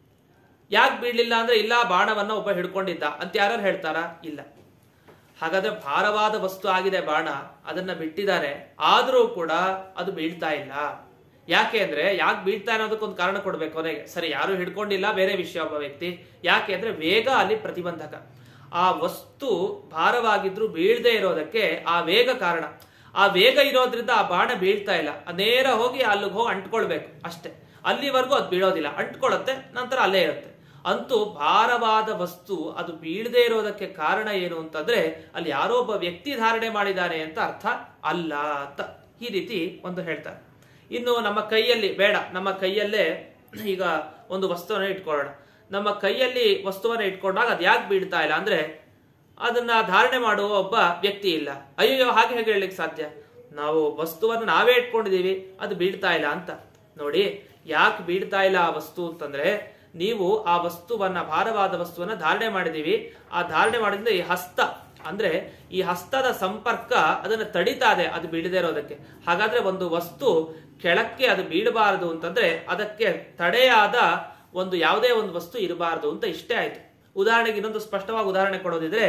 ಯಾಕೆ ಬೀಳಲಿಲ್ಲ ಅಂದ್ರೆ ಇಲ್ಲ ಬಾಣವನ್ನ ಒಬ್ಬ ಹಿಡ್ಕೊಂಡಿದ್ದ ಅಂತ ಯಾರು ಹೇಳ್ತಾರಾ ಇಲ್ಲ ಹಾಗಾದ್ರೆ ಭಾರವಾದ ವಸ್ತು ಆಗಿದೆ ಬಾಣ ಅದನ್ನ ಬಿಟ್ಟಿದ್ದಾರೆ ಆದ್ರೂ ಕೂಡ ಅದು ಬೀಳ್ತಾ ಇಲ್ಲ ಯಾಕೆ ಅಂದ್ರೆ ಯಾಕೆ ಬೀಳ್ತಾ ಅನ್ನೋದಕ್ಕೊಂದು ಕಾರಣ ಕೊಡ್ಬೇಕು ಕೊನೆಗೆ ಸರಿ ಯಾರು ಹಿಡ್ಕೊಂಡಿಲ್ಲ ಬೇರೆ ವಿಷಯ ಒಬ್ಬ ವ್ಯಕ್ತಿ ಯಾಕೆ ಅಂದ್ರೆ ವೇಗ ಅಲ್ಲಿ ಪ್ರತಿಬಂಧಕ ಆ ವಸ್ತು ಭಾರವಾಗಿದ್ರು ಬೀಳದೆ ಇರೋದಕ್ಕೆ ಆ ವೇಗ ಕಾರಣ ಆ ವೇಗ ಇರೋದ್ರಿಂದ ಆ ಬಾಣ ಬೀಳ್ತಾ ಇಲ್ಲ ಅದ್ ನೇರ ಹೋಗಿ ಅಲ್ಲಿಗೆ ಹೋಗಿ ಅಂಟ್ಕೊಳ್ಬೇಕು ಅಷ್ಟೇ ಅಲ್ಲಿವರೆಗೂ ಅದು ಬೀಳೋದಿಲ್ಲ ಅಂಟ್ಕೊಳ್ಳುತ್ತೆ ನಂತರ ಅಲ್ಲೇ ಇರುತ್ತೆ ಅಂತೂ ಭಾರವಾದ ವಸ್ತು ಅದು ಬೀಳದೆ ಇರೋದಕ್ಕೆ ಕಾರಣ ಏನು ಅಂತಂದ್ರೆ ಅಲ್ಲಿ ಯಾರೋ ಒಬ್ಬ ವ್ಯಕ್ತಿ ಧಾರಣೆ ಮಾಡಿದ್ದಾನೆ ಅಂತ ಅರ್ಥ ಅಲ್ಲ ಅಂತ ಈ ರೀತಿ ಒಂದು ಹೇಳ್ತಾರೆ ಇನ್ನು ನಮ್ಮ ಕೈಯಲ್ಲಿ ಬೇಡ ನಮ್ಮ ಕೈಯಲ್ಲೇ ಈಗ ಒಂದು ವಸ್ತುವನ್ನ ಇಟ್ಕೊಳ್ಳೋಣ ನಮ್ಮ ಕೈಯಲ್ಲಿ ವಸ್ತುವನ್ನ ಇಟ್ಕೊಂಡಾಗ ಅದು ಯಾಕೆ ಬೀಳ್ತಾ ಇಲ್ಲ ಅಂದ್ರೆ ಅದನ್ನ ಧಾರಣೆ ಮಾಡುವ ಒಬ್ಬ ವ್ಯಕ್ತಿ ಇಲ್ಲ ಅಯ್ಯೋ ಹಾಗೆ ಹೇಗೆ ಹೇಳಲಿಕ್ಕೆ ಸಾಧ್ಯ ನಾವು ವಸ್ತುವನ್ನು ನಾವೇ ಇಟ್ಕೊಂಡಿದೀವಿ ಅದು ಬೀಳ್ತಾ ಇಲ್ಲ ಅಂತ ನೋಡಿ ಯಾಕೆ ಬೀಳ್ತಾ ಇಲ್ಲ ಆ ವಸ್ತು ಅಂತಂದ್ರೆ ನೀವು ಆ ವಸ್ತುವನ್ನ ಭಾರವಾದ ವಸ್ತುವನ್ನ ಧಾರಣೆ ಮಾಡಿದೀವಿ ಆ ಧಾರಣೆ ಮಾಡಿದ್ರೆ ಈ ಹಸ್ತ ಅಂದ್ರೆ ಈ ಹಸ್ತದ ಸಂಪರ್ಕ ಅದನ್ನ ತಡಿತಾ ಇದೆ ಅದು ಬೀಳದೇ ಇರೋದಕ್ಕೆ ಹಾಗಾದ್ರೆ ಒಂದು ವಸ್ತು ಕೆಳಕ್ಕೆ ಅದು ಬೀಳಬಾರದು ಅಂತಂದ್ರೆ ಅದಕ್ಕೆ ತಡೆಯಾದ ಒಂದು ಯಾವುದೇ ಒಂದು ವಸ್ತು ಇರಬಾರದು ಅಂತ ಇಷ್ಟೇ ಆಯ್ತು ಉದಾಹರಣೆಗೆ ಇನ್ನೊಂದು ಸ್ಪಷ್ಟವಾಗಿ ಉದಾಹರಣೆ ಕೊಡೋದಿದ್ರೆ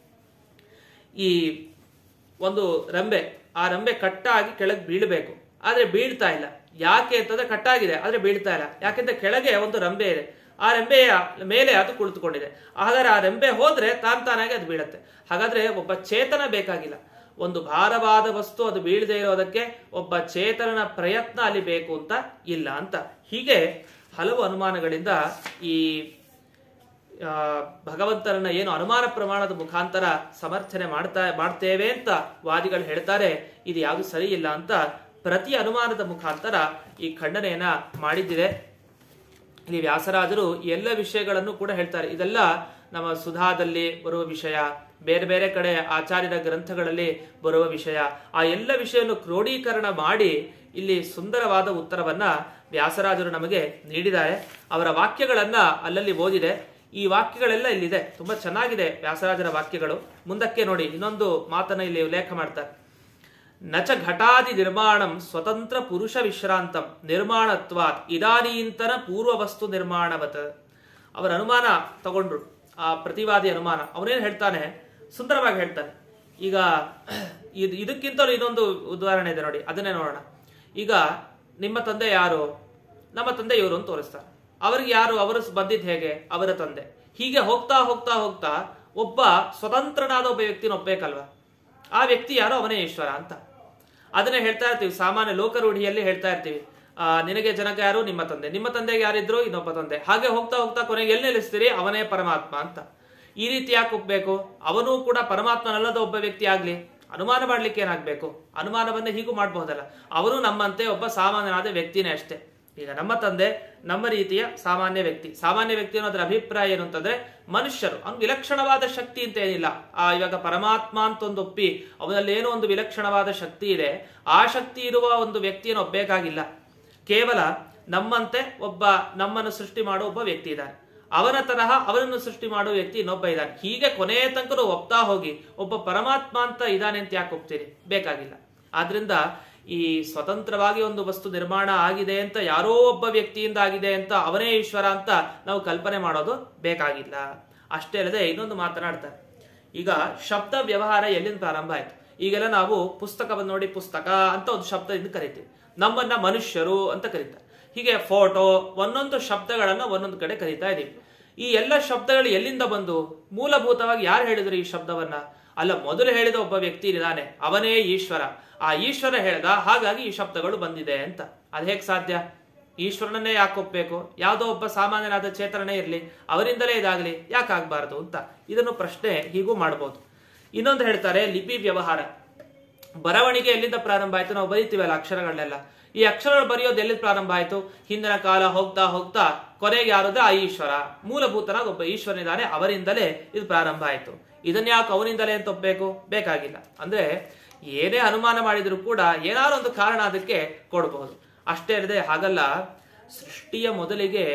ಈ ಒಂದು ರಂಬೆ ಆ ರಂಬೆ ಕಟ್ಟಾಗಿ ಕೆಳಗೆ ಬೀಳಬೇಕು ಆದ್ರೆ ಬೀಳ್ತಾ ಇಲ್ಲ ಯಾಕೆ ಅಂತಂದ್ರೆ ಕಟ್ಟಾಗಿದೆ ಆದ್ರೆ ಬೀಳ್ತಾ ಇಲ್ಲ ಯಾಕೆಂದ್ರೆ ಕೆಳಗೆ ಒಂದು ರಂಬೆ ಇದೆ ಆ ರೆಂಬೆಯ ಮೇಲೆ ಅದು ಕುಳಿತುಕೊಂಡಿದೆ ಹಾಗಾದ್ರೆ ಆ ರೆಂಬೆ ಹೋದ್ರೆ ತಾನ್ ತಾನಾಗಿ ಅದು ಬೀಳುತ್ತೆ ಹಾಗಾದ್ರೆ ಒಬ್ಬ ಚೇತನ ಬೇಕಾಗಿಲ್ಲ ಒಂದು ಭಾರವಾದ ವಸ್ತು ಅದು ಬೀಳದೆ ಇರೋದಕ್ಕೆ ಒಬ್ಬ ಚೇತನನ ಪ್ರಯತ್ನ ಅಲ್ಲಿ ಬೇಕು ಅಂತ ಇಲ್ಲ ಅಂತ ಹೀಗೆ ಹಲವು ಅನುಮಾನಗಳಿಂದ ಈ ಆ, ಭಗವಂತನನ್ನ ಏನು ಅನುಮಾನ ಪ್ರಮಾಣದ ಮುಖಾಂತರ ಸಮರ್ಥನೆ ಮಾಡ್ತಾ ಮಾಡ್ತೇವೆ ಅಂತ ವಾದಿಗಳು ಹೇಳ್ತಾರೆ ಇದು ಯಾವುದು ಸರಿ ಇಲ್ಲ ಅಂತ ಪ್ರತಿ ಅನುಮಾನದ ಮುಖಾಂತರ ಈ ಖಂಡನೆಯನ್ನ ಮಾಡಿದ್ದಿದೆ ಇಲ್ಲಿ ವ್ಯಾಸರಾಜರು ಈ ಎಲ್ಲ ವಿಷಯಗಳನ್ನು ಕೂಡ ಹೇಳ್ತಾರೆ ಇದೆಲ್ಲ ನಮ್ಮ ಸುಧಾದಲ್ಲಿ ಬರುವ ವಿಷಯ ಬೇರೆ ಬೇರೆ ಕಡೆ ಆಚಾರ್ಯರ ಗ್ರಂಥಗಳಲ್ಲಿ ಬರುವ ವಿಷಯ ಆ ಎಲ್ಲ ವಿಷಯವನ್ನು ಕ್ರೋಢೀಕರಣ ಮಾಡಿ ಇಲ್ಲಿ ಸುಂದರವಾದ ಉತ್ತರವನ್ನ ವ್ಯಾಸರಾಜರು ನಮಗೆ ನೀಡಿದ್ದಾರೆ ಅವರ ವಾಕ್ಯಗಳನ್ನ ಅಲ್ಲಲ್ಲಿ ಓದಿದೆ ಈ ವಾಕ್ಯಗಳೆಲ್ಲ ಇಲ್ಲಿದೆ ತುಂಬಾ ಚೆನ್ನಾಗಿದೆ ವ್ಯಾಸರಾಜರ ವಾಕ್ಯಗಳು ಮುಂದಕ್ಕೆ ನೋಡಿ ಇನ್ನೊಂದು ಮಾತನ್ನ ಇಲ್ಲಿ ಉಲ್ಲೇಖ ಮಾಡ್ತಾರೆ ನಚ ಘಟಾದಿ ನಿರ್ಮಾಣಂ ಸ್ವತಂತ್ರ ಪುರುಷ ವಿಶ್ರಾಂತಂ ನಿರ್ಮಾಣತ್ವಾತ್ ಇದಾನೀಂತನ ಪೂರ್ವ ವಸ್ತು ನಿರ್ಮಾಣವತ್ ಅವರ ಅನುಮಾನ ತಗೊಂಡ್ರು ಆ ಪ್ರತಿವಾದಿ ಅನುಮಾನ ಅವನೇನ್ ಹೇಳ್ತಾನೆ ಸುಂದರವಾಗಿ ಹೇಳ್ತಾನೆ ಈಗ ಇದು ಇದಕ್ಕಿಂತಲೂ ಇನ್ನೊಂದು ಉದಾಹರಣೆ ಇದೆ ನೋಡಿ ಅದನ್ನೇ ನೋಡೋಣ ಈಗ ನಿಮ್ಮ ತಂದೆ ಯಾರು ನಮ್ಮ ತಂದೆ ಇವರು ಅಂತ ತೋರಿಸ್ತಾರೆ ಅವ್ರಿಗೆ ಯಾರು ಅವರು ಬಂದಿದ್ದು ಹೇಗೆ ಅವರ ತಂದೆ ಹೀಗೆ ಹೋಗ್ತಾ ಹೋಗ್ತಾ ಹೋಗ್ತಾ ಒಬ್ಬ ಸ್ವತಂತ್ರನಾದ ಒಬ್ಬ ವ್ಯಕ್ತಿನ ಒಪ್ಬೇಕಲ್ವಾ ಆ ವ್ಯಕ್ತಿ ಯಾರೋ ಅವನೇ ಈಶ್ವರ ಅಂತ ಅದನ್ನೇ ಹೇಳ್ತಾ ಇರ್ತೀವಿ ಸಾಮಾನ್ಯ ಲೋಕರೂಢಿಯಲ್ಲಿ ಹೇಳ್ತಾ ಇರ್ತೀವಿ ಆ, ನಿನಗೆ ಜನಕ ಯಾರು ನಿಮ್ಮ ತಂದೆ ನಿಮ್ಮ ತಂದೆಗೆ ಯಾರಿದ್ರು ಇನ್ನೊಬ್ಬ ತಂದೆ ಹಾಗೆ ಹೋಗ್ತಾ ಹೋಗ್ತಾ ಕೊನೆಗೆ ಎಲ್ಲಿ ನಿಲ್ಲಿಸ್ತೀರಿ ಅವನೇ ಪರಮಾತ್ಮ ಅಂತ ಈ ರೀತಿ ಯಾಕೆ ಒಪ್ಬೇಕು ಅವನು ಕೂಡ ಪರಮಾತ್ಮನಲ್ಲದ ಒಬ್ಬ ವ್ಯಕ್ತಿ ಆಗ್ಲಿ ಅನುಮಾನ ಮಾಡ್ಲಿಕ್ಕೆ ಏನಾಗ್ಬೇಕು ಅನುಮಾನವನ್ನ ಹೀಗೂ ಮಾಡಬಹುದಲ್ಲ ಅವನು ನಮ್ಮಂತೆ ಒಬ್ಬ ಸಾಮಾನ್ಯನಾದ ವ್ಯಕ್ತಿನೇ ಅಷ್ಟೇ ಈಗ ನಮ್ಮ ತಂದೆ ನಮ್ಮ ರೀತಿಯ ಸಾಮಾನ್ಯ ವ್ಯಕ್ತಿ ಸಾಮಾನ್ಯ ವ್ಯಕ್ತಿ ಅನ್ನೋದ್ರ ಅಭಿಪ್ರಾಯ ಏನು ಅಂತಂದ್ರೆ ಮನುಷ್ಯರು ಅವ್ನು ವಿಲಕ್ಷಣವಾದ ಶಕ್ತಿ ಅಂತ ಏನಿಲ್ಲ ಆ ಇವಾಗ ಪರಮಾತ್ಮ ಅಂತ ಒಂದು ಒಪ್ಪಿ ಅವನಲ್ಲಿ ಏನೋ ಒಂದು ವಿಲಕ್ಷಣವಾದ ಶಕ್ತಿ ಇದೆ ಆ ಶಕ್ತಿ ಇರುವ ಒಂದು ವ್ಯಕ್ತಿಯನ್ನು ಒಪ್ಪಬೇಕಾಗಿಲ್ಲ ಕೇವಲ ನಮ್ಮಂತೆ ಒಬ್ಬ ನಮ್ಮನ್ನು ಸೃಷ್ಟಿ ಮಾಡುವ ಒಬ್ಬ ವ್ಯಕ್ತಿ ಇದ್ದಾನೆ ಅವನ ತರಹ ಅವನನ್ನು ಸೃಷ್ಟಿ ಮಾಡುವ ವ್ಯಕ್ತಿ ಇನ್ನೊಬ್ಬ ಇದ್ದಾನೆ ಹೀಗೆ ಕೊನೆಯ ತನಕ ಒಪ್ತಾ ಹೋಗಿ ಒಬ್ಬ ಪರಮಾತ್ಮ ಅಂತ ಇದ್ದಾನೆ ಅಂತ ಯಾಕೆ ಒಪ್ತೀರಿ ಬೇಕಾಗಿಲ್ಲ ಆದ್ರಿಂದ ಈ ಸ್ವತಂತ್ರವಾಗಿ ಒಂದು ವಸ್ತು ನಿರ್ಮಾಣ ಆಗಿದೆ ಅಂತ ಯಾರೋ ಒಬ್ಬ ವ್ಯಕ್ತಿಯಿಂದ ಆಗಿದೆ ಅಂತ ಅವನೇ ಈಶ್ವರ ಅಂತ ನಾವು ಕಲ್ಪನೆ ಮಾಡೋದು ಬೇಕಾಗಿಲ್ಲ ಅಷ್ಟೇ ಅಲ್ಲದೆ ಇನ್ನೊಂದು ಮಾತನಾಡ್ತಾರೆ ಈಗ ಶಬ್ದ ವ್ಯವಹಾರ ಎಲ್ಲಿಂದ ಪ್ರಾರಂಭ ಆಯ್ತು ಈಗೆಲ್ಲ ನಾವು ಪುಸ್ತಕವನ್ನು ನೋಡಿ ಪುಸ್ತಕ ಅಂತ ಒಂದು ಶಬ್ದದಿಂದ ಕರಿತೀವಿ ನಮ್ಮನ್ನ ಮನುಷ್ಯರು ಅಂತ ಕರೀತಾರೆ ಹೀಗೆ ಫೋಟೋ ಒಂದೊಂದು ಶಬ್ದಗಳನ್ನ ಒಂದೊಂದು ಕಡೆ ಕರಿತಾ ಇದೀವಿ ಈ ಎಲ್ಲ ಶಬ್ದಗಳು ಎಲ್ಲಿಂದ ಬಂದು ಮೂಲಭೂತವಾಗಿ ಯಾರು ಹೇಳಿದ್ರು ಈ ಶಬ್ದವನ್ನ ಅಲ್ಲ ಮೊದಲು ಹೇಳಿದ ಒಬ್ಬ ವ್ಯಕ್ತಿ ಇದ್ದಾನೆ ಅವನೇ ಈಶ್ವರ ಆ ಈಶ್ವರ ಹೇಳ್ದ ಹಾಗಾಗಿ ಈ ಶಬ್ದಗಳು ಬಂದಿದೆ ಅಂತ ಅದ್ ಹೇಗ್ ಸಾಧ್ಯ ಈಶ್ವರನನ್ನೇ ಯಾಕೆ ಒಪ್ಬೇಕು ಯಾವುದೋ ಒಬ್ಬ ಸಾಮಾನ್ಯನಾದ ಚೇತನನೇ ಇರಲಿ ಅವರಿಂದಲೇ ಇದಾಗಲಿ ಯಾಕಾಗಬಾರದು ಅಂತ ಇದನ್ನು ಪ್ರಶ್ನೆ ಹೀಗೂ ಮಾಡಬಹುದು ಇನ್ನೊಂದು ಹೇಳ್ತಾರೆ ಲಿಪಿ ವ್ಯವಹಾರ ಬರವಣಿಗೆ ಎಲ್ಲಿಂದ ಪ್ರಾರಂಭ ಆಯ್ತು ನಾವು ಬರೀತೀವಲ್ಲ ಅಕ್ಷರಗಳನ್ನೆಲ್ಲ ಈ ಅಕ್ಷರಗಳು ಬರೆಯೋದು ಎಲ್ಲಿ ಪ್ರಾರಂಭ ಆಯ್ತು ಹಿಂದಿನ ಕಾಲ ಹೋಗ್ತಾ ಹೋಗ್ತಾ ಕೊನೆಗೆ ಯಾರದ ಆ ಈಶ್ವರ ಮೂಲಭೂತನಾಗ ಒಬ್ಬ ಈಶ್ವರನಿದ್ದಾನೆ ಅವರಿಂದಲೇ ಇದು ಪ್ರಾರಂಭ ಆಯ್ತು ಇದನ್ನ ಯಾಕೆ ಅವನಿಂದಲೇ ಅಂತ ಒಪ್ಬೇಕು ಬೇಕಾಗಿಲ್ಲ ಅಂದ್ರೆ ಏನೇ ಅನುಮಾನ ಮಾಡಿದ್ರು ಕೂಡ ಏನಾದ್ರು ಒಂದು ಕಾರಣ ಅದಕ್ಕೆ ಕೊಡಬಹುದು ಅಷ್ಟೇ ಅಲ್ಲದೆ ಹಾಗಲ್ಲ ಸೃಷ್ಟಿಯ ಮೊದಲಿಗೆ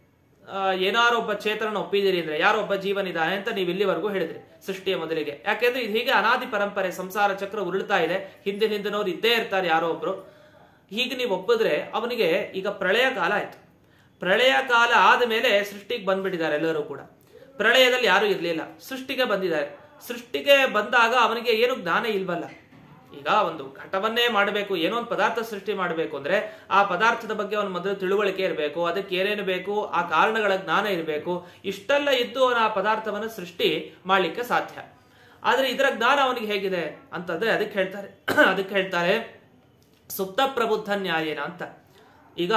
ಆ, ಏನಾರು ಒಬ್ಬ ಚೇತನನ ಒಪ್ಪಿದಿರಿ ಅಂದ್ರೆ ಯಾರೋ ಒಬ್ಬ ಜೀವನ ಇದ್ದಾನೆ ಅಂತ ನೀವು ಇಲ್ಲಿವರೆಗೂ ಹೇಳಿದ್ರಿ ಸೃಷ್ಟಿಯ ಮೊದಲಿಗೆ ಯಾಕೆಂದ್ರೆ ಇದು ಹೀಗೆ ಅನಾದಿ ಪರಂಪರೆ ಸಂಸಾರ ಚಕ್ರ ಉರುಳ್ತಾ ಇದೆ ಹಿಂದಿನ ಹಿಂದಿನವ್ರು ಇದ್ದೇ ಇರ್ತಾರೆ ಯಾರೋ ಒಬ್ರು ಹೀಗೆ ನೀವು ಒಪ್ಪಿದ್ರೆ ಅವನಿಗೆ ಈಗ ಪ್ರಳಯ ಕಾಲ ಆಯ್ತು ಪ್ರಳಯ ಕಾಲ ಆದ ಮೇಲೆ ಸೃಷ್ಟಿಗೆ ಬಂದ್ಬಿಟ್ಟಿದ್ದಾರೆ ಎಲ್ಲರೂ ಕೂಡ ಪ್ರಳಯದಲ್ಲಿ ಯಾರು ಇರಲಿಲ್ಲ ಸೃಷ್ಟಿಗೆ ಬಂದಿದ್ದಾರೆ ಸೃಷ್ಟಿಗೆ ಬಂದಾಗ ಅವನಿಗೆ ಏನು ಜ್ಞಾನ ಇಲ್ವಲ್ಲ ಈಗ ಒಂದು ಘಟವನ್ನೇ ಮಾಡಬೇಕು ಏನೋ ಒಂದು ಪದಾರ್ಥ ಸೃಷ್ಟಿ ಮಾಡಬೇಕು ಅಂದ್ರೆ ಆ ಪದಾರ್ಥದ ಬಗ್ಗೆ ಅವನ ಮೊದಲು ತಿಳುವಳಿಕೆ ಇರಬೇಕು ಅದಕ್ಕೆ ಏನೇನು ಬೇಕು ಆ ಕಾರಣಗಳ ಜ್ಞಾನ ಇರಬೇಕು ಇಷ್ಟೆಲ್ಲ ಇದ್ದು ಅವನ ಆ ಪದಾರ್ಥವನ್ನು ಸೃಷ್ಟಿ ಮಾಡ್ಲಿಕ್ಕೆ ಸಾಧ್ಯ ಆದ್ರೆ ಇದರ ಜ್ಞಾನ ಅವನಿಗೆ ಹೇಗಿದೆ ಅಂತಂದ್ರೆ ಅದಕ್ಕೆ ಹೇಳ್ತಾರೆ ಅದಕ್ಕೆ ಹೇಳ್ತಾರೆ ಸುಪ್ತ ಪ್ರಬುದ್ಧ ನ್ಯಾಯೇನ ಅಂತ ಈಗ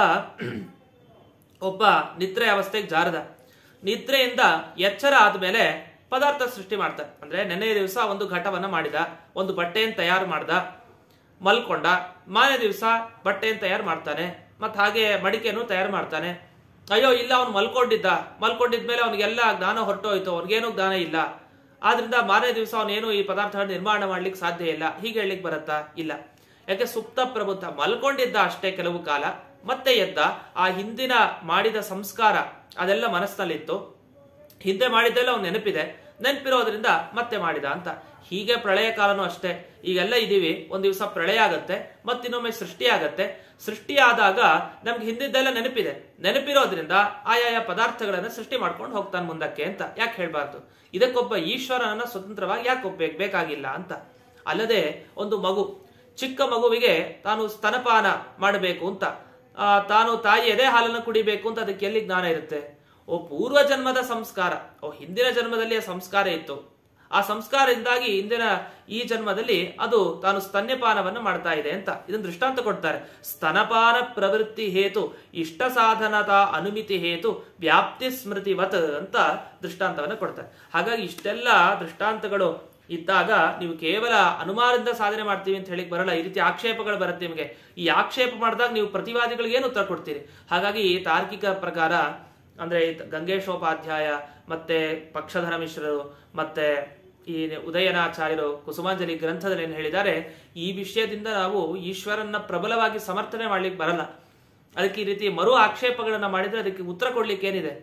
ಒಬ್ಬ ನಿದ್ರೆ ಅವಸ್ಥೆಗೆ ಜಾರದ ನಿದ್ರೆಯಿಂದ ಎಚ್ಚರ ಆದ್ಮೇಲೆ ಪದಾರ್ಥ ಸೃಷ್ಟಿ ಮಾಡ್ತಾರೆ ಅಂದ್ರೆ ನೆನ್ನೆ ದಿವಸ ಒಂದು ಘಟವನ್ನ ಮಾಡಿದ ಒಂದು ಬಟ್ಟೆಯನ್ನು ತಯಾರು ಮಾಡ್ದ ಮಲ್ಕೊಂಡ ಮಾರನೇ ದಿವಸ ಬಟ್ಟೆಯನ್ನು ತಯಾರು ಮಾಡ್ತಾನೆ ಮತ್ ಹಾಗೆ ಮಡಿಕೆಯನ್ನು ತಯಾರು ಮಾಡ್ತಾನೆ ಅಯ್ಯೋ ಇಲ್ಲ ಅವ್ನು ಮಲ್ಕೊಂಡಿದ್ದ ಮಲ್ಕೊಂಡಿದ್ಮೇಲೆ ಅವನಿಗೆಲ್ಲ ಜ್ಞಾನ ಹೊರಟೋಯ್ತು ಅವ್ನಿಗೇನು ಜ್ಞಾನ ಇಲ್ಲ ಆದ್ರಿಂದ ಮಾರನೇ ದಿವಸ ಅವನೇನು ಈ ಪದಾರ್ಥಗಳನ್ನ ನಿರ್ಮಾಣ ಮಾಡ್ಲಿಕ್ಕೆ ಸಾಧ್ಯ ಇಲ್ಲ ಹೀಗೆ ಹೇಳಲಿಕ್ಕೆ ಬರುತ್ತಾ ಇಲ್ಲ ಯಾಕೆ ಸುಪ್ತ ಪ್ರಬುದ್ಧ ಮಲ್ಕೊಂಡಿದ್ದ ಅಷ್ಟೇ ಕೆಲವು ಕಾಲ ಮತ್ತೆ ಎದ್ದ ಆ ಹಿಂದಿನ ಮಾಡಿದ ಸಂಸ್ಕಾರ ಅದೆಲ್ಲ ಮನಸ್ಸಿನಲ್ಲಿತ್ತು ಹಿಂದೆ ಮಾಡಿದ್ದೆಲ್ಲ ಅವ್ನು ನೆನಪಿದೆ ನೆನಪಿರೋದ್ರಿಂದ ಮತ್ತೆ ಮಾಡಿದ ಅಂತ ಹೀಗೆ ಪ್ರಳಯ ಕಾಲನೂ ಅಷ್ಟೇ ಈಗೆಲ್ಲ ಇದೀವಿ ಒಂದ್ ದಿವಸ ಪ್ರಳಯ ಆಗತ್ತೆ ಮತ್ತಿನ್ನೊಮ್ಮೆ ಸೃಷ್ಟಿ ಆಗತ್ತೆ ಸೃಷ್ಟಿ ಆದಾಗ ನಮ್ಗೆ ಹಿಂದಿದ್ದೆಲ್ಲ ನೆನಪಿದೆ ನೆನಪಿರೋದ್ರಿಂದ ಆಯಾಯ ಪದಾರ್ಥಗಳನ್ನ ಸೃಷ್ಟಿ ಮಾಡ್ಕೊಂಡು ಹೋಗ್ತಾನೆ ಮುಂದಕ್ಕೆ ಅಂತ ಯಾಕೆ ಹೇಳ್ಬಾರ್ದು ಇದಕ್ಕೊಬ್ಬ ಈಶ್ವರನನ್ನ ಸ್ವತಂತ್ರವಾಗಿ ಯಾಕೆ ಒಪ್ಬೇಕು ಬೇಕಾಗಿಲ್ಲ ಅಂತ ಅಲ್ಲದೆ ಒಂದು ಮಗು ಚಿಕ್ಕ ಮಗುವಿಗೆ ತಾನು ಸ್ತನಪಾನ ಮಾಡಬೇಕು ಅಂತ ಆ, ತಾನು ತಾಯಿ ಎದೆ ಹಾಲನ್ನು ಕುಡಿಬೇಕು ಅಂತ ಅದಕ್ಕೆ ಎಲ್ಲಿ ಜ್ಞಾನ ಇರುತ್ತೆ ಓ ಪೂರ್ವ ಜನ್ಮದ ಸಂಸ್ಕಾರ ಓ ಹಿಂದಿನ ಜನ್ಮದಲ್ಲಿ ಆ ಸಂಸ್ಕಾರ ಇತ್ತು ಆ ಸಂಸ್ಕಾರದಿಂದಾಗಿ ಇಂದಿನ ಈ ಜನ್ಮದಲ್ಲಿ ಅದು ತಾನು ಸ್ತನ್ಯಪಾನವನ್ನು ಮಾಡ್ತಾ ಇದೆ ಅಂತ ಇದನ್ನ ದೃಷ್ಟಾಂತ ಕೊಡ್ತಾರೆ ಸ್ತನಪಾನ ಪ್ರವೃತ್ತಿ ಹೇತು ಇಷ್ಟ ಸಾಧನತಾ ಅನುಮಿತಿ ಹೇತು ವ್ಯಾಪ್ತಿ ಸ್ಮೃತಿವತ್ ಅಂತ ದೃಷ್ಟಾಂತವನ್ನು ಕೊಡ್ತಾರೆ ಹಾಗಾಗಿ ಇಷ್ಟೆಲ್ಲ ದೃಷ್ಟಾಂತಗಳು ಇದ್ದಾಗ ನೀವು ಕೇವಲ ಅನುಮಾನದಿಂದ ಸಾಧನೆ ಮಾಡ್ತೀವಿ ಅಂತ ಹೇಳಿಕ್ ಬರಲ್ಲ ಈ ರೀತಿ ಆಕ್ಷೇಪಗಳು ಬರುತ್ತೆ ನಿಮಗೆ ಈ ಆಕ್ಷೇಪ ಮಾಡಿದಾಗ ನೀವು ಪ್ರತಿವಾದಿಗಳಿಗೆ ಏನು ಉತ್ತರ ಕೊಡ್ತೀರಿ ಹಾಗಾಗಿ ಈ ತಾರ್ಕಿಕ ಪ್ರಕಾರ ಅಂದ್ರೆ ಈ ಗಂಗೇಶೋಪಾಧ್ಯಾಯ ಮತ್ತೆ ಪಕ್ಷಧರ ಮಿಶ್ರರು ಮತ್ತೆ ಈ ಉದಯನಾಚಾರ್ಯರು ಕುಸುಮಾಂಜಲಿ ಗ್ರಂಥದಲ್ಲಿ ಏನು ಹೇಳಿದ್ದಾರೆ ಈ ವಿಷಯದಿಂದ ನಾವು ಈಶ್ವರನ್ನ ಪ್ರಬಲವಾಗಿ ಸಮರ್ಥನೆ ಮಾಡ್ಲಿಕ್ಕೆ ಬರಲ್ಲ ಅದಕ್ಕೆ ಈ ರೀತಿ ಮರು ಆಕ್ಷೇಪಗಳನ್ನ ಮಾಡಿದ್ರೆ ಅದಕ್ಕೆ ಉತ್ತರ ಕೊಡ್ಲಿಕ್ಕೆ ಏನಿದೆ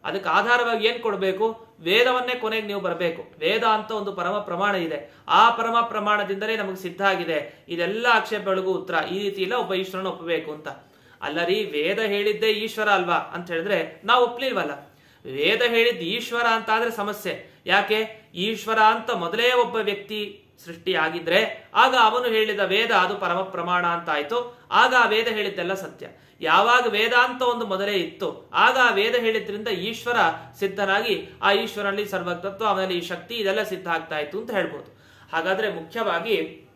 ಅದಕ್ಕೆ ಆಧಾರವಾಗಿ ಏನ್ ಕೊಡಬೇಕು ವೇದವನ್ನೇ ಕೊನೆಗೆ ನೀವು ಬರಬೇಕು ವೇದ ಅಂತ ಒಂದು ಪರಮ ಪ್ರಮಾಣ ಇದೆ ಆ ಪರಮ ಪ್ರಮಾಣದಿಂದಲೇ ನಮಗೆ ಸಿದ್ಧ ಆಗಿದೆ ಇದೆಲ್ಲ ಆಕ್ಷೇಪಗಳಿಗೂ ಉತ್ತರ ಈ ರೀತಿ ಇಲ್ಲ ಒಬ್ಬ ಈಶ್ವರನ ಒಪ್ಪಬೇಕು ಅಂತ ಅಲ್ಲರಿ ವೇದ ಹೇಳಿದ್ದೇ ಈಶ್ವರ ಅಲ್ವಾ ಅಂತ ಹೇಳಿದ್ರೆ ನಾವು ಒಪ್ಲಿಲ್ವಲ್ಲ ವೇದ ಹೇಳಿದ್ದು ಈಶ್ವರ ಅಂತ ಆದ್ರೆ ಸಮಸ್ಯೆ ಯಾಕೆ ಈಶ್ವರ ಅಂತ ಮೊದಲೇ ಒಬ್ಬ ವ್ಯಕ್ತಿ ಸೃಷ್ಟಿಯಾಗಿದ್ರೆ ಆಗ ಅವನು ಹೇಳಿದ ವೇದ ಅದು ಪರಮ ಪ್ರಮಾಣ ಅಂತ ಆಯ್ತು ಆಗ ಆ ವೇದ ಹೇಳಿದ್ದೆಲ್ಲ ಸತ್ಯ ಯಾವಾಗ ವೇದ ಅಂತ ಒಂದು ಮೊದಲೇ ಇತ್ತು ಆಗ ಆ ವೇದ ಹೇಳಿದ್ರಿಂದ ಈಶ್ವರ ಸಿದ್ಧನಾಗಿ ಆ ಈಶ್ವರಲ್ಲಿ ಸರ್ವತತ್ವ ಅವನಲ್ಲಿ ಈ ಶಕ್ತಿ ಇದೆಲ್ಲ ಸಿದ್ಧ ಆಗ್ತಾ ಇತ್ತು ಅಂತ ಹೇಳ್ಬೋದು ಹಾಗಾದ್ರೆ ಮುಖ್ಯವಾಗಿ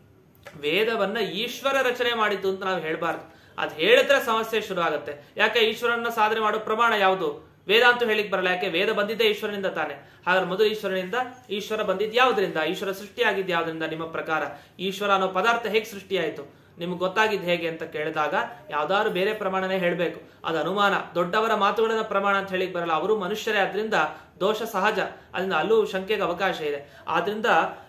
ವೇದವನ್ನ ಈಶ್ವರ ರಚನೆ ಮಾಡಿದ್ದು ಅಂತ ನಾವು ಹೇಳ್ಬಾರ್ದು ಅದ್ ಹೇಳಿದ್ರೆ ಸಮಸ್ಯೆ ಶುರು ಆಗುತ್ತೆ ಯಾಕೆ ಈಶ್ವರನ ಸಾಧನೆ ಮಾಡೋ ಪ್ರಮಾಣ ಯಾವುದು ವೇದ ಅಂತೂ ಹೇಳಿಕ್ ಬರಲ್ಲ ಯಾಕೆ ವೇದ ಬಂದಿದ್ದೇ ಈಶ್ವರನಿಂದ ತಾನೆ ಹಾಗಾದ್ರೆ ಮೊದಲು ಈಶ್ವರನಿಂದ ಈಶ್ವರ ಬಂದಿದ್ದು ಯಾವ್ದ್ರಿಂದ ಈಶ್ವರ ಸೃಷ್ಟಿಯಾಗಿದ್ದು ಯಾವ್ದ್ರಿಂದ ನಿಮ್ಮ ಪ್ರಕಾರ ಈಶ್ವರ ಅನ್ನೋ ಪದಾರ್ಥ ಹೇಗೆ ಸೃಷ್ಟಿಯಾಯಿತು ನಿಮ್ಗೆ ಗೊತ್ತಾಗಿದ್ದು ಹೇಗೆ ಅಂತ ಕೇಳಿದಾಗ ಯಾವ್ದಾದ್ರು ಬೇರೆ ಪ್ರಮಾಣನೇ ಹೇಳಬೇಕು ಅದು ಅನುಮಾನ ದೊಡ್ಡವರ ಮಾತುಗಳನ್ನ ಪ್ರಮಾಣ ಅಂತ ಹೇಳಿಕ್ ಬರಲ್ಲ ಅವರು ಮನುಷ್ಯರೇ ಆದ್ರಿಂದ ದೋಷ ಸಹಜ ಅದರಿಂದ ಅಲ್ಲೂ ಶಂಕೆಗೆ ಅವಕಾಶ ಇದೆ ಆದ್ರಿಂದ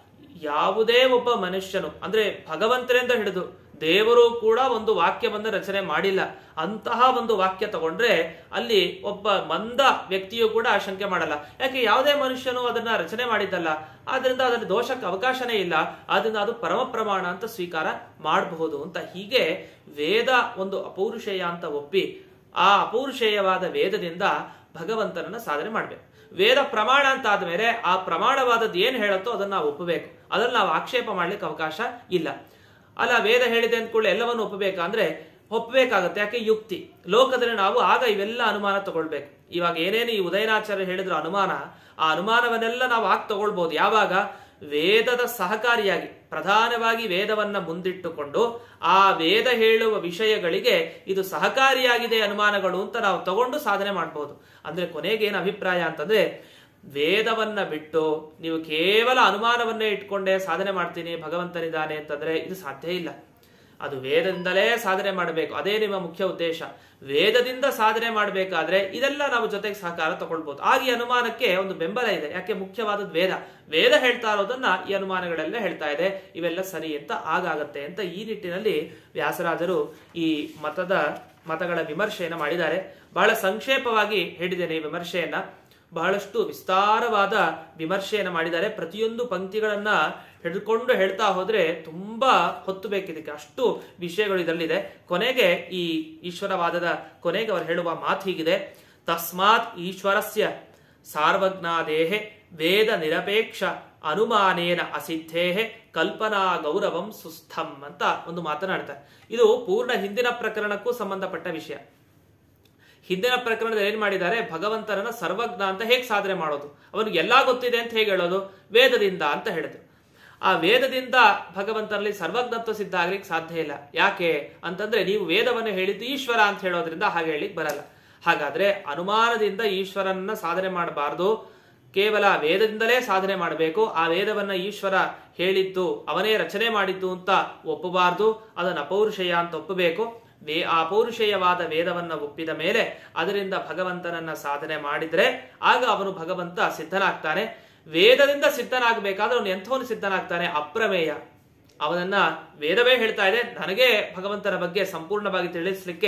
ಯಾವುದೇ ಒಬ್ಬ ಮನುಷ್ಯನು ಅಂದ್ರೆ ಭಗವಂತರಿಂದ ಹಿಡಿದು ದೇವರು ಕೂಡ ಒಂದು ವಾಕ್ಯವನ್ನ ರಚನೆ ಮಾಡಿಲ್ಲ ಅಂತಹ ಒಂದು ವಾಕ್ಯ ತಗೊಂಡ್ರೆ ಅಲ್ಲಿ ಒಬ್ಬ ಮಂದ ವ್ಯಕ್ತಿಯು ಕೂಡ ಆಶಂಕೆ ಮಾಡಲ್ಲ ಯಾಕೆ ಯಾವುದೇ ಮನುಷ್ಯನು ಅದನ್ನ ರಚನೆ ಮಾಡಿದ್ದಲ್ಲ ಆದ್ರಿಂದ ಅದರ ದೋಷಕ್ಕೆ ಅವಕಾಶನೇ ಇಲ್ಲ ಆದ್ರಿಂದ ಅದು ಪರಮ ಪ್ರಮಾಣ ಅಂತ ಸ್ವೀಕಾರ ಮಾಡಬಹುದು ಅಂತ ಹೀಗೆ ವೇದ ಒಂದು ಅಪೌರುಷೇಯ ಅಂತ ಒಪ್ಪಿ ಆ ಅಪೌರುಷೇಯವಾದ ವೇದದಿಂದ ಭಗವಂತನನ್ನ ಸಾಧನೆ ಮಾಡ್ಬೇಕು ವೇದ ಪ್ರಮಾಣ ಅಂತ ಆದ್ಮೇಲೆ ಆ ಪ್ರಮಾಣವಾದದ್ದು ಏನ್ ಹೇಳುತ್ತೋ ಅದನ್ನ ನಾವು ಒಪ್ಪಬೇಕು ಅದನ್ನ ನಾವು ಆಕ್ಷೇಪ ಮಾಡ್ಲಿಕ್ಕೆ ಅವಕಾಶ ಇಲ್ಲ ಅಲ್ಲ ವೇದ ಹೇಳಿದೆ ಅಂದ್ಕೊಳ್ಳಿ ಎಲ್ಲವನ್ನು ಒಪ್ಪಬೇಕಂದ್ರೆ ಒಪ್ಪಬೇಕಾಗತ್ತೆ ಯಾಕೆ ಯುಕ್ತಿ ಲೋಕದಲ್ಲಿ ನಾವು ಆಗ ಇವೆಲ್ಲ ಅನುಮಾನ ತಗೊಳ್ಬೇಕು ಇವಾಗ ಏನೇನು ಈ ಉದಯನಾಚಾರ್ಯ ಹೇಳಿದ್ರು ಅನುಮಾನ ಆ ಅನುಮಾನವನ್ನೆಲ್ಲ ನಾವು ಆಗ ತಗೊಳ್ಬಹುದು ಯಾವಾಗ ವೇದದ ಸಹಕಾರಿಯಾಗಿ ಪ್ರಧಾನವಾಗಿ ವೇದವನ್ನ ಮುಂದಿಟ್ಟುಕೊಂಡು ಆ ವೇದ ಹೇಳುವ ವಿಷಯಗಳಿಗೆ ಇದು ಸಹಕಾರಿಯಾಗಿದೆ ಅನುಮಾನಗಳು ಅಂತ ನಾವು ತಗೊಂಡು ಸಾಧನೆ ಮಾಡಬಹುದು ಅಂದ್ರೆ ಕೊನೆಗೆ ಏನು ಅಭಿಪ್ರಾಯ ಅಂತಂದ್ರೆ ವೇದವನ್ನ ಬಿಟ್ಟು ನೀವು ಕೇವಲ ಅನುಮಾನವನ್ನೇ ಇಟ್ಕೊಂಡೇ ಸಾಧನೆ ಮಾಡ್ತೀನಿ ಭಗವಂತನಿದ್ದಾನೆ ಅಂತಂದ್ರೆ ಇದು ಸಾಧ್ಯ ಇಲ್ಲ ಅದು ವೇದದಿಂದಲೇ ಸಾಧನೆ ಮಾಡಬೇಕು ಅದೇ ನಿಮ್ಮ ಮುಖ್ಯ ಉದ್ದೇಶ ವೇದದಿಂದ ಸಾಧನೆ ಮಾಡಬೇಕಾದ್ರೆ ಇದೆಲ್ಲ ನಾವು ಜೊತೆಗೆ ಸಹಕಾರ ತಗೊಳ್ಬಹುದು ಆಗ ಈ ಅನುಮಾನಕ್ಕೆ ಒಂದು ಬೆಂಬಲ ಇದೆ ಯಾಕೆ ಮುಖ್ಯವಾದದ್ದು ವೇದ ವೇದ ಹೇಳ್ತಾ ಇರೋದನ್ನ ಈ ಅನುಮಾನಗಳೆಲ್ಲ ಹೇಳ್ತಾ ಇದೆ ಇವೆಲ್ಲ ಸರಿ ಅಂತ ಆಗಾಗತ್ತೆ ಅಂತ ಈ ನಿಟ್ಟಿನಲ್ಲಿ ವ್ಯಾಸರಾಜರು ಈ ಮತದ ಮತಗಳ ವಿಮರ್ಶೆಯನ್ನ ಮಾಡಿದ್ದಾರೆ ಬಹಳ ಸಂಕ್ಷೇಪವಾಗಿ ಹೇಳಿದ್ದೇನೆ ಈ ವಿಮರ್ಶೆಯನ್ನ ಬಹಳಷ್ಟು ವಿಸ್ತಾರವಾದ ವಿಮರ್ಶೆಯನ್ನು ಮಾಡಿದ್ದಾರೆ ಪ್ರತಿಯೊಂದು ಪಂಕ್ತಿಗಳನ್ನ ಹಿಡ್ಕೊಂಡು ಹೇಳ್ತಾ ಹೋದ್ರೆ ತುಂಬಾ ಹೊತ್ತು ಬೇಕಿದಕ್ಕೆ ಅಷ್ಟು ವಿಷಯಗಳು ಇದರಲ್ಲಿದೆ ಕೊನೆಗೆ ಈ ಈಶ್ವರವಾದದ ಕೊನೆಗೆ ಅವರು ಹೇಳುವ ಮಾತು ಹೀಗಿದೆ ತಸ್ಮಾತ್ ಈಶ್ವರಸ್ಯ ಸಾರ್ವಜ್ಞಾದೇಹೆ ವೇದ ನಿರಪೇಕ್ಷ ಅನುಮಾನೇನ ಅಸಿದ್ಧೇಹೆ ಕಲ್ಪನಾ ಗೌರವಂ ಸುಸ್ಥಂ ಅಂತ ಒಂದು ಮಾತನಾಡ್ತಾರೆ ಇದು ಪೂರ್ಣ ಹಿಂದಿನ ಪ್ರಕರಣಕ್ಕೂ ಸಂಬಂಧಪಟ್ಟ ವಿಷಯ ಹಿಂದಿನ ಪ್ರಕರಣದಲ್ಲಿ ಏನ್ ಮಾಡಿದ್ದಾರೆ ಭಗವಂತನನ್ನ ಸರ್ವಜ್ಞ ಅಂತ ಹೇಗೆ ಸಾಧನೆ ಮಾಡೋದು ಅವನಿಗೆ ಎಲ್ಲಾ ಗೊತ್ತಿದೆ ಅಂತ ಹೇಗೆ ಹೇಳೋದು ವೇದದಿಂದ ಅಂತ ಹೇಳಿದ್ರು ಆ ವೇದದಿಂದ ಭಗವಂತನಲ್ಲಿ ಸರ್ವಜ್ಞತ್ವ ಸಿದ್ಧ ಆಗ್ಲಿಕ್ಕೆ ಸಾಧ್ಯ ಇಲ್ಲ ಯಾಕೆ ಅಂತಂದ್ರೆ ನೀವು ವೇದವನ್ನು ಹೇಳಿದ್ದು ಈಶ್ವರ ಅಂತ ಹೇಳೋದ್ರಿಂದ ಹಾಗೆ ಹೇಳಿಕ್ ಬರಲ್ಲ ಹಾಗಾದ್ರೆ ಅನುಮಾನದಿಂದ ಈಶ್ವರನ್ನ ಸಾಧನೆ ಮಾಡಬಾರ್ದು ಕೇವಲ ವೇದದಿಂದಲೇ ಸಾಧನೆ ಮಾಡಬೇಕು ಆ ವೇದವನ್ನ ಈಶ್ವರ ಹೇಳಿದ್ದು ಅವನೇ ರಚನೆ ಮಾಡಿದ್ದು ಅಂತ ಒಪ್ಪಬಾರ್ದು ಅದನ್ನ ಅಪೌರುಷೇಯ ಅಂತ ಒಪ್ಪಬೇಕು ವೇ ಆ ಪೌರುಷೇಯವಾದ ವೇದವನ್ನ ಒಪ್ಪಿದ ಮೇಲೆ ಅದರಿಂದ ಭಗವಂತನನ್ನ ಸಾಧನೆ ಮಾಡಿದ್ರೆ ಆಗ ಅವನು ಭಗವಂತ ಸಿದ್ಧನಾಗ್ತಾನೆ ವೇದದಿಂದ ಸಿದ್ಧನಾಗಬೇಕಾದ್ರೆ ಅವನು ಎಂಥವನು ಸಿದ್ಧನಾಗ್ತಾನೆ ಅಪ್ರಮೇಯ ಅವನನ್ನ ವೇದವೇ ಹೇಳ್ತಾ ಇದೆ ನನಗೆ ಭಗವಂತನ ಬಗ್ಗೆ ಸಂಪೂರ್ಣವಾಗಿ ತಿಳಿಸ್ಲಿಕ್ಕೆ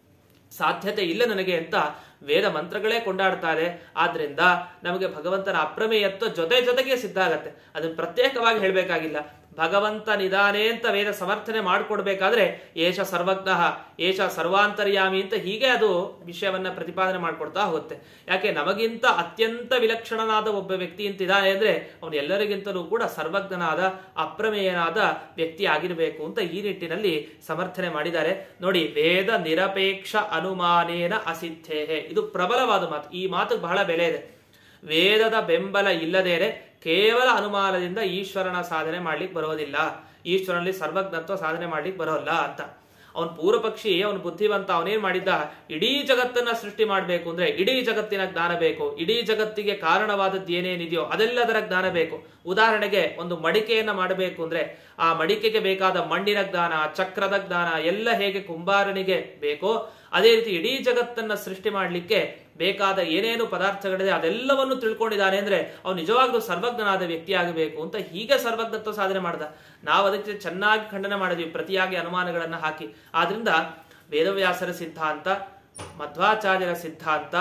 ಸಾಧ್ಯತೆ ಇಲ್ಲ ನನಗೆ ಅಂತ ವೇದ ಮಂತ್ರಗಳೇ ಕೊಂಡಾಡ್ತಾ ಇದೆ ಆದ್ರಿಂದ ನಮಗೆ ಭಗವಂತನ ಅಪ್ರಮೇಯತ್ವ ಜೊತೆ ಜೊತೆಗೆ ಸಿದ್ಧ ಆಗತ್ತೆ ಅದನ್ನ ಪ್ರತ್ಯೇಕವಾಗಿ ಹೇಳಬೇಕಾಗಿಲ್ಲ ಭಗವಂತ ನಿಧಾನೆ ಅಂತ ವೇದ ಸಮರ್ಥನೆ ಮಾಡಿಕೊಡ್ಬೇಕಾದ್ರೆ ಏಷ ಸರ್ವಜ್ಞ ಏಷ ಸರ್ವಾಂತರ್ಯಾಮಿ ಅಂತ ಹೀಗೆ ಅದು ವಿಷಯವನ್ನ ಪ್ರತಿಪಾದನೆ ಮಾಡ್ಕೊಡ್ತಾ ಹೋಗುತ್ತೆ ಯಾಕೆ ನಮಗಿಂತ ಅತ್ಯಂತ ವಿಲಕ್ಷಣನಾದ ಒಬ್ಬ ವ್ಯಕ್ತಿ ಅಂತಿದ್ದಾನೆ ಅಂದ್ರೆ ಅವನು ಎಲ್ಲರಿಗಿಂತಲೂ ಕೂಡ ಸರ್ವಜ್ಞನಾದ ಅಪ್ರಮೇಯನಾದ ವ್ಯಕ್ತಿ ಆಗಿರಬೇಕು ಅಂತ ಈ ನಿಟ್ಟಿನಲ್ಲಿ ಸಮರ್ಥನೆ ಮಾಡಿದ್ದಾರೆ ನೋಡಿ ವೇದ ನಿರಪೇಕ್ಷ ಅನುಮಾನೇನ ಅಸಿದ್ಧೇಹೆ ಇದು ಪ್ರಬಲವಾದ ಮಾತು ಈ ಮಾತು ಬಹಳ ಬೆಲೆ ಇದೆ ವೇದದ ಬೆಂಬಲ ಇಲ್ಲದೇನೆ ಕೇವಲ ಅನುಮಾನದಿಂದ ಈಶ್ವರನ ಸಾಧನೆ ಮಾಡ್ಲಿಕ್ಕೆ ಬರೋದಿಲ್ಲ ಈಶ್ವರನಲ್ಲಿ ಸರ್ವಜ್ಞತ್ವ ಸಾಧನೆ ಮಾಡ್ಲಿಕ್ಕೆ ಬರೋಲ್ಲ ಅಂತ ಅವನ್ ಪೂರ್ವ ಪಕ್ಷಿ ಅವನು ಬುದ್ಧಿವಂತ ಅವನೇನ್ ಮಾಡಿದ್ದ ಇಡೀ ಜಗತ್ತನ್ನ ಸೃಷ್ಟಿ ಮಾಡಬೇಕು ಅಂದ್ರೆ ಇಡೀ ಜಗತ್ತಿನ ಜ್ಞಾನ ಬೇಕು ಇಡೀ ಜಗತ್ತಿಗೆ ಕಾರಣವಾದದ್ದು ಏನೇನಿದೆಯೋ ಅದೆಲ್ಲದರ ಜ್ಞಾನ ಬೇಕು ಉದಾಹರಣೆಗೆ ಒಂದು ಮಡಿಕೆಯನ್ನ ಮಾಡಬೇಕು ಅಂದ್ರೆ ಆ ಮಡಿಕೆಗೆ ಬೇಕಾದ ಮಣ್ಣಿನ ಜ್ಞಾನ ಚಕ್ರದ ಜ್ಞಾನ ಎಲ್ಲ ಹೇಗೆ ಕುಂಬಾರನಿಗೆ ಬೇಕೋ ಅದೇ ರೀತಿ ಇಡೀ ಜಗತ್ತನ್ನ ಸೃಷ್ಟಿ ಮಾಡಲಿಕ್ಕೆ ಬೇಕಾದ ಏನೇನು ಪದಾರ್ಥಗಳಿದೆ ಅದೆಲ್ಲವನ್ನು ತಿಳ್ಕೊಂಡಿದ್ದಾನೆ ಅಂದ್ರೆ ಅವ್ನು ನಿಜವಾಗ್ಲೂ ಸರ್ವಜ್ಞನಾದ ವ್ಯಕ್ತಿ ಆಗಬೇಕು ಅಂತ ಹೀಗೆ ಸರ್ವಜ್ಞತ್ವ ಸಾಧನೆ ಮಾಡ್ದ ನಾವು ಅದಕ್ಕೆ ಚೆನ್ನಾಗಿ ಖಂಡನೆ ಮಾಡಿದ್ವಿ ಪ್ರತಿಯಾಗಿ ಅನುಮಾನಗಳನ್ನ ಹಾಕಿ ಆದ್ರಿಂದ ವೇದವ್ಯಾಸರ ಸಿದ್ಧಾಂತ ಮಧ್ವಾಚಾರ್ಯರ ಸಿದ್ಧಾಂತ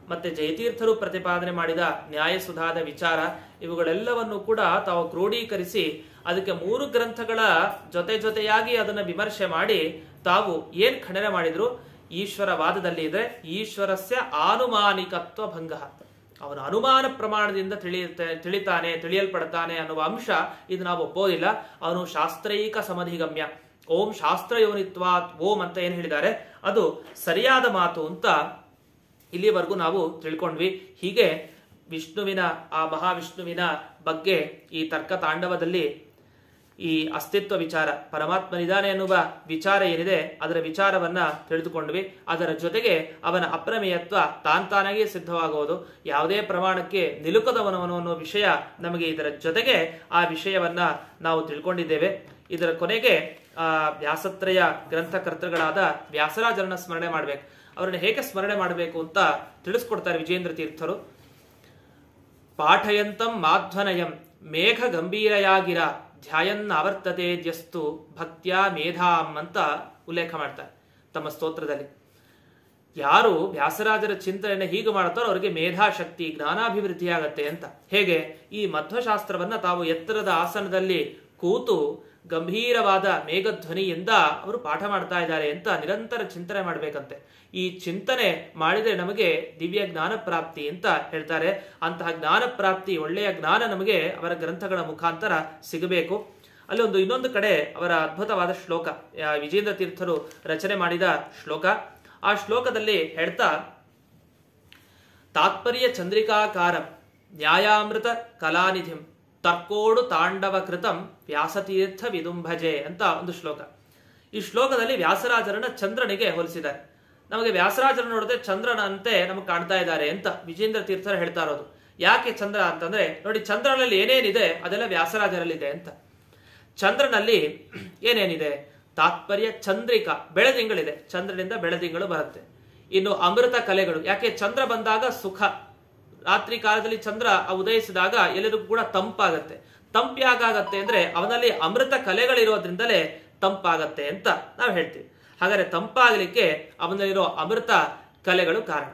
ಮತ್ತೆ ಜಯತೀರ್ಥರು ಪ್ರತಿಪಾದನೆ ಮಾಡಿದ ನ್ಯಾಯಸುಧಾದ ವಿಚಾರ ಇವುಗಳೆಲ್ಲವನ್ನು ಕೂಡ ತಾವು ಕ್ರೋಢೀಕರಿಸಿ ಅದಕ್ಕೆ ಮೂರು ಗ್ರಂಥಗಳ ಜೊತೆ ಜೊತೆಯಾಗಿ ಅದನ್ನು ವಿಮರ್ಶೆ ಮಾಡಿ ತಾವು ಏನ್ ಖಂಡನೆ ಮಾಡಿದ್ರು ಈಶ್ವರ ವಾದದಲ್ಲಿ ಇದೆ ಈಶ್ವರಸ್ಯ ಆನುಮಾನಿಕತ್ವ ಭಂಗ ಅವನ ಅನುಮಾನ ಪ್ರಮಾಣದಿಂದ ತಿಳಿಯುತ್ತೆ ತಿಳಿತಾನೆ ತಿಳಿಯಲ್ಪಡ್ತಾನೆ ಅನ್ನುವ ಅಂಶ ಇದು ನಾವು ಒಪ್ಪೋದಿಲ್ಲ ಅವನು ಶಾಸ್ತ್ರೈಕ ಸಮಧಿಗಮ್ಯ ಓಂ ಶಾಸ್ತ್ರ ಯೋನಿತ್ವಾತ್ ಓಂ ಅಂತ ಏನ್ ಹೇಳಿದ್ದಾರೆ ಅದು ಸರಿಯಾದ ಮಾತು ಅಂತ ಇಲ್ಲಿವರೆಗೂ ನಾವು ತಿಳ್ಕೊಂಡ್ವಿ ಹೀಗೆ ವಿಷ್ಣುವಿನ ಆ ಮಹಾವಿಷ್ಣುವಿನ ಬಗ್ಗೆ ಈ ತರ್ಕ ತಾಂಡವದಲ್ಲಿ ಈ ಅಸ್ತಿತ್ವ ವಿಚಾರ ಪರಮಾತ್ಮನಿದಾನೆ ಎನ್ನುವ ವಿಚಾರ ಏನಿದೆ ಅದರ ವಿಚಾರವನ್ನ ತಿಳಿದುಕೊಂಡ್ವಿ ಅದರ ಜೊತೆಗೆ ಅವನ ಅಪ್ರಮೇಯತ್ವ ತಾಂತಾನಾಗಿ ಸಿದ್ಧವಾಗುವುದು ಯಾವುದೇ ಪ್ರಮಾಣಕ್ಕೆ ನಿಲುಕದವನವನು ಅನ್ನೋ ವಿಷಯ ನಮಗೆ ಇದರ ಜೊತೆಗೆ ಆ ವಿಷಯವನ್ನ ನಾವು ತಿಳ್ಕೊಂಡಿದ್ದೇವೆ ಇದರ ಕೊನೆಗೆ ಆ ವ್ಯಾಸತ್ರಯ ಗ್ರಂಥಕರ್ತೃಗಳಾದ ವ್ಯಾಸರಾಜರನ್ನ ಸ್ಮರಣೆ ಮಾಡ್ಬೇಕು ಅವರನ್ನ ಹೇಗೆ ಸ್ಮರಣೆ ಮಾಡಬೇಕು ಅಂತ ತಿಳಿಸ್ಕೊಡ್ತಾರೆ ವಿಜೇಂದ್ರ ತೀರ್ಥರು ಪಾಠಯಂತಂ ಮಾಧ್ವನಯಂ ಮೇಘ ಗಂಭೀರಯಾಗಿರ ಧ್ಯಾಯನ್ನ ಆವರ್ತತೆ ದ್ಯಸ್ತು ಭಕ್ತ್ಯ ಮೇಧಾಂ ಅಂತ ಉಲ್ಲೇಖ ಮಾಡ್ತಾರೆ ತಮ್ಮ ಸ್ತೋತ್ರದಲ್ಲಿ ಯಾರು ವ್ಯಾಸರಾಜರ ಚಿಂತನೆಯನ್ನು ಹೀಗೆ ಮಾಡ್ತಾರೋ ಅವರಿಗೆ ಮೇಧಾಶಕ್ತಿ ಜ್ಞಾನಾಭಿವೃದ್ಧಿ ಆಗತ್ತೆ ಅಂತ ಹೇಗೆ ಈ ಮಧ್ವಶಾಸ್ತ್ರವನ್ನ ತಾವು ಎತ್ತರದ ಆಸನದಲ್ಲಿ ಕೂತು ಗಂಭೀರವಾದ ಮೇಘಧ್ವನಿಯಿಂದ ಅವರು ಪಾಠ ಮಾಡ್ತಾ ಇದ್ದಾರೆ ಅಂತ ನಿರಂತರ ಚಿಂತನೆ ಮಾಡಬೇಕಂತೆ ಈ ಚಿಂತನೆ ಮಾಡಿದ್ರೆ ನಮಗೆ ದಿವ್ಯ ಜ್ಞಾನ ಪ್ರಾಪ್ತಿ ಅಂತ ಹೇಳ್ತಾರೆ ಅಂತಹ ಜ್ಞಾನ ಪ್ರಾಪ್ತಿ ಒಳ್ಳೆಯ ಜ್ಞಾನ ನಮಗೆ ಅವರ ಗ್ರಂಥಗಳ ಮುಖಾಂತರ ಸಿಗಬೇಕು ಅಲ್ಲಿ ಒಂದು ಇನ್ನೊಂದು ಕಡೆ ಅವರ ಅದ್ಭುತವಾದ ಶ್ಲೋಕ ಆ, ವಿಜೇಂದ್ರ ತೀರ್ಥರು ರಚನೆ ಮಾಡಿದ ಶ್ಲೋಕ ಆ ಶ್ಲೋಕದಲ್ಲಿ ಹೇಳ್ತಾ ತಾತ್ಪರ್ಯ ಚಂದ್ರಿಕಾಕಾರ ನ್ಯಾಯಾಮೃತ ಕಲಾನಿಧಿಂ ತರ್ಕೋಡು ತಾಂಡವ ಕೃತಂ ವ್ಯಾಸತೀರ್ಥ ವಿದುಂಭಜೆ ಅಂತ ಒಂದು ಶ್ಲೋಕ ಈ ಶ್ಲೋಕದಲ್ಲಿ ವ್ಯಾಸರಾಜರನ್ನ ಚಂದ್ರನಿಗೆ ಹೋಲಿಸಿದ್ದಾರೆ ನಮಗೆ ವ್ಯಾಸರಾಜರ ನೋಡಿದ್ರೆ ಚಂದ್ರನಂತೆ ನಮಗೆ ಕಾಣ್ತಾ ಇದ್ದಾರೆ ಅಂತ ವಿಜೇಂದ್ರ ತೀರ್ಥರು ಹೇಳ್ತಾ ಇರೋದು ಯಾಕೆ ಚಂದ್ರ ಅಂತಂದ್ರೆ ನೋಡಿ ಚಂದ್ರನಲ್ಲಿ ಏನೇನಿದೆ ಅದೆಲ್ಲ ವ್ಯಾಸರಾಜರಲ್ಲಿದೆ ಅಂತ ಚಂದ್ರನಲ್ಲಿ ಏನೇನಿದೆ ತಾತ್ಪರ್ಯ ಚಂದ್ರಿಕಾ ಬೆಳದಿಂಗಳಿದೆ ಚಂದ್ರನಿಂದ ಬೆಳದಿಂಗಳು ಬರುತ್ತೆ ಇನ್ನು ಅಮೃತ ಕಲೆಗಳು ಯಾಕೆ ಚಂದ್ರ ಬಂದಾಗ ಸುಖ ರಾತ್ರಿ ಕಾಲದಲ್ಲಿ ಚಂದ್ರ ಉದಯಿಸಿದಾಗ ಎಲ್ಲರಿಗೂ ಕೂಡ ತಂಪಾಗತ್ತೆ ತಂಪು ಯಾಕಾಗತ್ತೆ ಅಂದ್ರೆ ಅವನಲ್ಲಿ ಅಮೃತ ಕಲೆಗಳಿರೋದ್ರಿಂದಲೇ ತಂಪಾಗತ್ತೆ ಅಂತ ನಾವು ಹೇಳ್ತೀವಿ ಹಾಗಾದ್ರೆ ತಂಪಾಗಲಿಕ್ಕೆ ಅವನಲ್ಲಿರೋ ಅಮೃತ ಕಲೆಗಳು ಕಾರಣ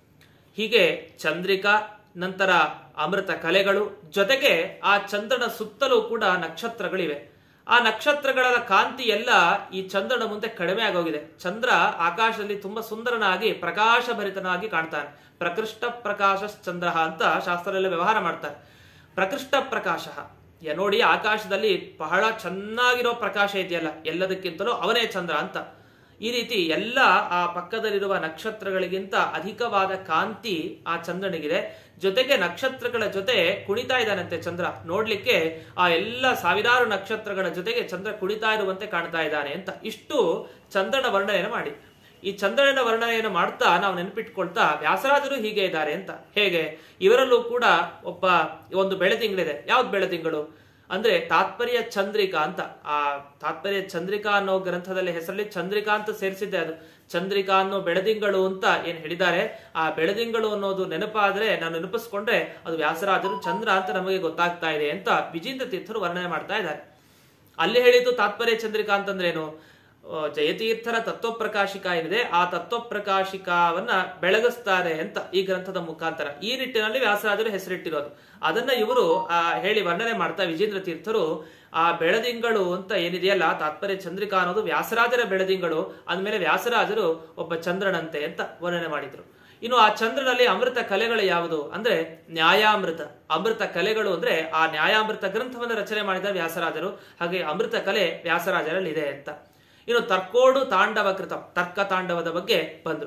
ಹೀಗೆ ಚಂದ್ರಿಕಾ ನಂತರ ಅಮೃತ ಕಲೆಗಳು ಜೊತೆಗೆ ಆ ಚಂದ್ರನ ಸುತ್ತಲೂ ಕೂಡ ನಕ್ಷತ್ರಗಳಿವೆ ಆ ನಕ್ಷತ್ರಗಳ ಕಾಂತಿ ಎಲ್ಲ ಈ ಚಂದ್ರನ ಮುಂದೆ ಕಡಿಮೆ ಆಗೋಗಿದೆ ಚಂದ್ರ ಆಕಾಶದಲ್ಲಿ ತುಂಬಾ ಸುಂದರನಾಗಿ ಪ್ರಕಾಶಭರಿತನಾಗಿ ಕಾಣ್ತಾನೆ ಪ್ರಕೃಷ್ಟ ಪ್ರಕಾಶ ಚಂದ್ರ ಅಂತ ಶಾಸ್ತ್ರದಲ್ಲಿ ವ್ಯವಹಾರ ಮಾಡ್ತಾರೆ ಪ್ರಕೃಷ್ಟ ಪ್ರಕಾಶ ಯ ನೋಡಿ ಆಕಾಶದಲ್ಲಿ ಬಹಳ ಚೆನ್ನಾಗಿರೋ ಪ್ರಕಾಶ ಇದೆಯಲ್ಲ ಎಲ್ಲದಕ್ಕಿಂತಲೂ ಅವನೇ ಚಂದ್ರ ಅಂತ ಈ ರೀತಿ ಎಲ್ಲ ಆ ಪಕ್ಕದಲ್ಲಿರುವ ನಕ್ಷತ್ರಗಳಿಗಿಂತ ಅಧಿಕವಾದ ಕಾಂತಿ ಆ ಚಂದ್ರನಿಗಿದೆ ಜೊತೆಗೆ ನಕ್ಷತ್ರಗಳ ಜೊತೆ ಕುಣಿತಾ ಇದ್ದಾನಂತೆ ಚಂದ್ರ ನೋಡ್ಲಿಕ್ಕೆ ಆ ಎಲ್ಲ ಸಾವಿರಾರು ನಕ್ಷತ್ರಗಳ ಜೊತೆಗೆ ಚಂದ್ರ ಕುಣಿತಾ ಇರುವಂತೆ ಕಾಣ್ತಾ ಇದ್ದಾನೆ ಅಂತ ಇಷ್ಟು ಚಂದ್ರನ ವರ್ಣನೆಯನ್ನು ಮಾಡಿ ಈ ಚಂದ್ರನ ವರ್ಣನೆಯನ್ನು ಮಾಡ್ತಾ ನಾವು ನೆನಪಿಟ್ಕೊಳ್ತಾ ವ್ಯಾಸರಾಜರು ಹೀಗೆ ಇದ್ದಾರೆ ಅಂತ ಹೇಗೆ ಇವರಲ್ಲೂ ಕೂಡ ಒಬ್ಬ ಒಂದು ಬೆಳೆತಿಂಗಳಿದೆ ಯಾವ್ದು ಬೆಳೆತಿಂಗಳು ಅಂದ್ರೆ ತಾತ್ಪರ್ಯ ಚಂದ್ರಿಕಾ ಅಂತ ಆ ತಾತ್ಪರ್ಯ ಚಂದ್ರಿಕಾ ಅನ್ನೋ ಗ್ರಂಥದಲ್ಲಿ ಹೆಸರಲ್ಲಿ ಚಂದ್ರಿಕಾ ಅಂತ ಸೇರಿಸಿದ್ದೆ ಅದು ಚಂದ್ರಿಕಾ ಅನ್ನೋ ಬೆಳದಿಂಗಳು ಅಂತ ಏನ್ ಹೇಳಿದ್ದಾರೆ ಆ ಬೆಳದಿಂಗಳು ಅನ್ನೋದು ನೆನಪಾದ್ರೆ ನಾವು ನೆನಪಿಸ್ಕೊಂಡ್ರೆ ಅದು ವ್ಯಾಸರಾಜರು ಚಂದ್ರ ಅಂತ ನಮಗೆ ಗೊತ್ತಾಗ್ತಾ ಇದೆ ಅಂತ ವಿಜೇಂದ್ರ ತೀರ್ಥರು ವರ್ಣನೆ ಮಾಡ್ತಾ ಇದ್ದಾರೆ ಅಲ್ಲಿ ಹೇಳಿದ್ದು ತಾತ್ಪರ್ಯ ಚಂದ್ರಿಕಾ ಅಂತಂದ್ರೇನು ಆ, ಜಯತೀರ್ಥರ ತತ್ವಪ್ರಕಾಶಿಕ ಏನಿದೆ ಆ ತತ್ವಪ್ರಕಾಶಿಕವನ್ನ ಬೆಳಗಿಸ್ತಾರೆ ಅಂತ ಈ ಗ್ರಂಥದ ಮುಖಾಂತರ ಈ ನಿಟ್ಟಿನಲ್ಲಿ ವ್ಯಾಸರಾಜರು ಹೆಸರಿಟ್ಟಿರೋದು ಅದನ್ನ ಇವರು ಆ, ಹೇಳಿ ವರ್ಣನೆ ಮಾಡ್ತಾ ವಿಜೇಂದ್ರ ತೀರ್ಥರು ಆ ಬೆಳದಿಂಗಳು ಅಂತ ಏನಿದೆಯಲ್ಲ ತಾತ್ಪರ್ಯ ಚಂದ್ರಿಕಾ ಅನ್ನೋದು ವ್ಯಾಸರಾಜರ ಬೆಳದಿಂಗಳು ಅಂದಮೇಲೆ ವ್ಯಾಸರಾಜರು ಒಬ್ಬ ಚಂದ್ರನಂತೆ ಅಂತ ವರ್ಣನೆ ಮಾಡಿದ್ರು ಇನ್ನು ಆ ಚಂದ್ರನಲ್ಲಿ ಅಮೃತ ಕಲೆಗಳು ಯಾವುದು ಅಂದ್ರೆ ನ್ಯಾಯಾಮೃತ ಅಮೃತ ಕಲೆಗಳು ಅಂದ್ರೆ ಆ ನ್ಯಾಯಾಮೃತ ಗ್ರಂಥವನ್ನು ರಚನೆ ಮಾಡಿದ ವ್ಯಾಸರಾಜರು ಹಾಗೆ ಅಮೃತ ಕಲೆ ವ್ಯಾಸರಾಜರಲ್ಲಿ ಇದೆ ಅಂತ ಇನ್ನು ತರ್ಕೋಡು ತಾಂಡವ ಕೃತ ತರ್ಕ ತಾಂಡವದ ಬಗ್ಗೆ ಬಂದ್ರು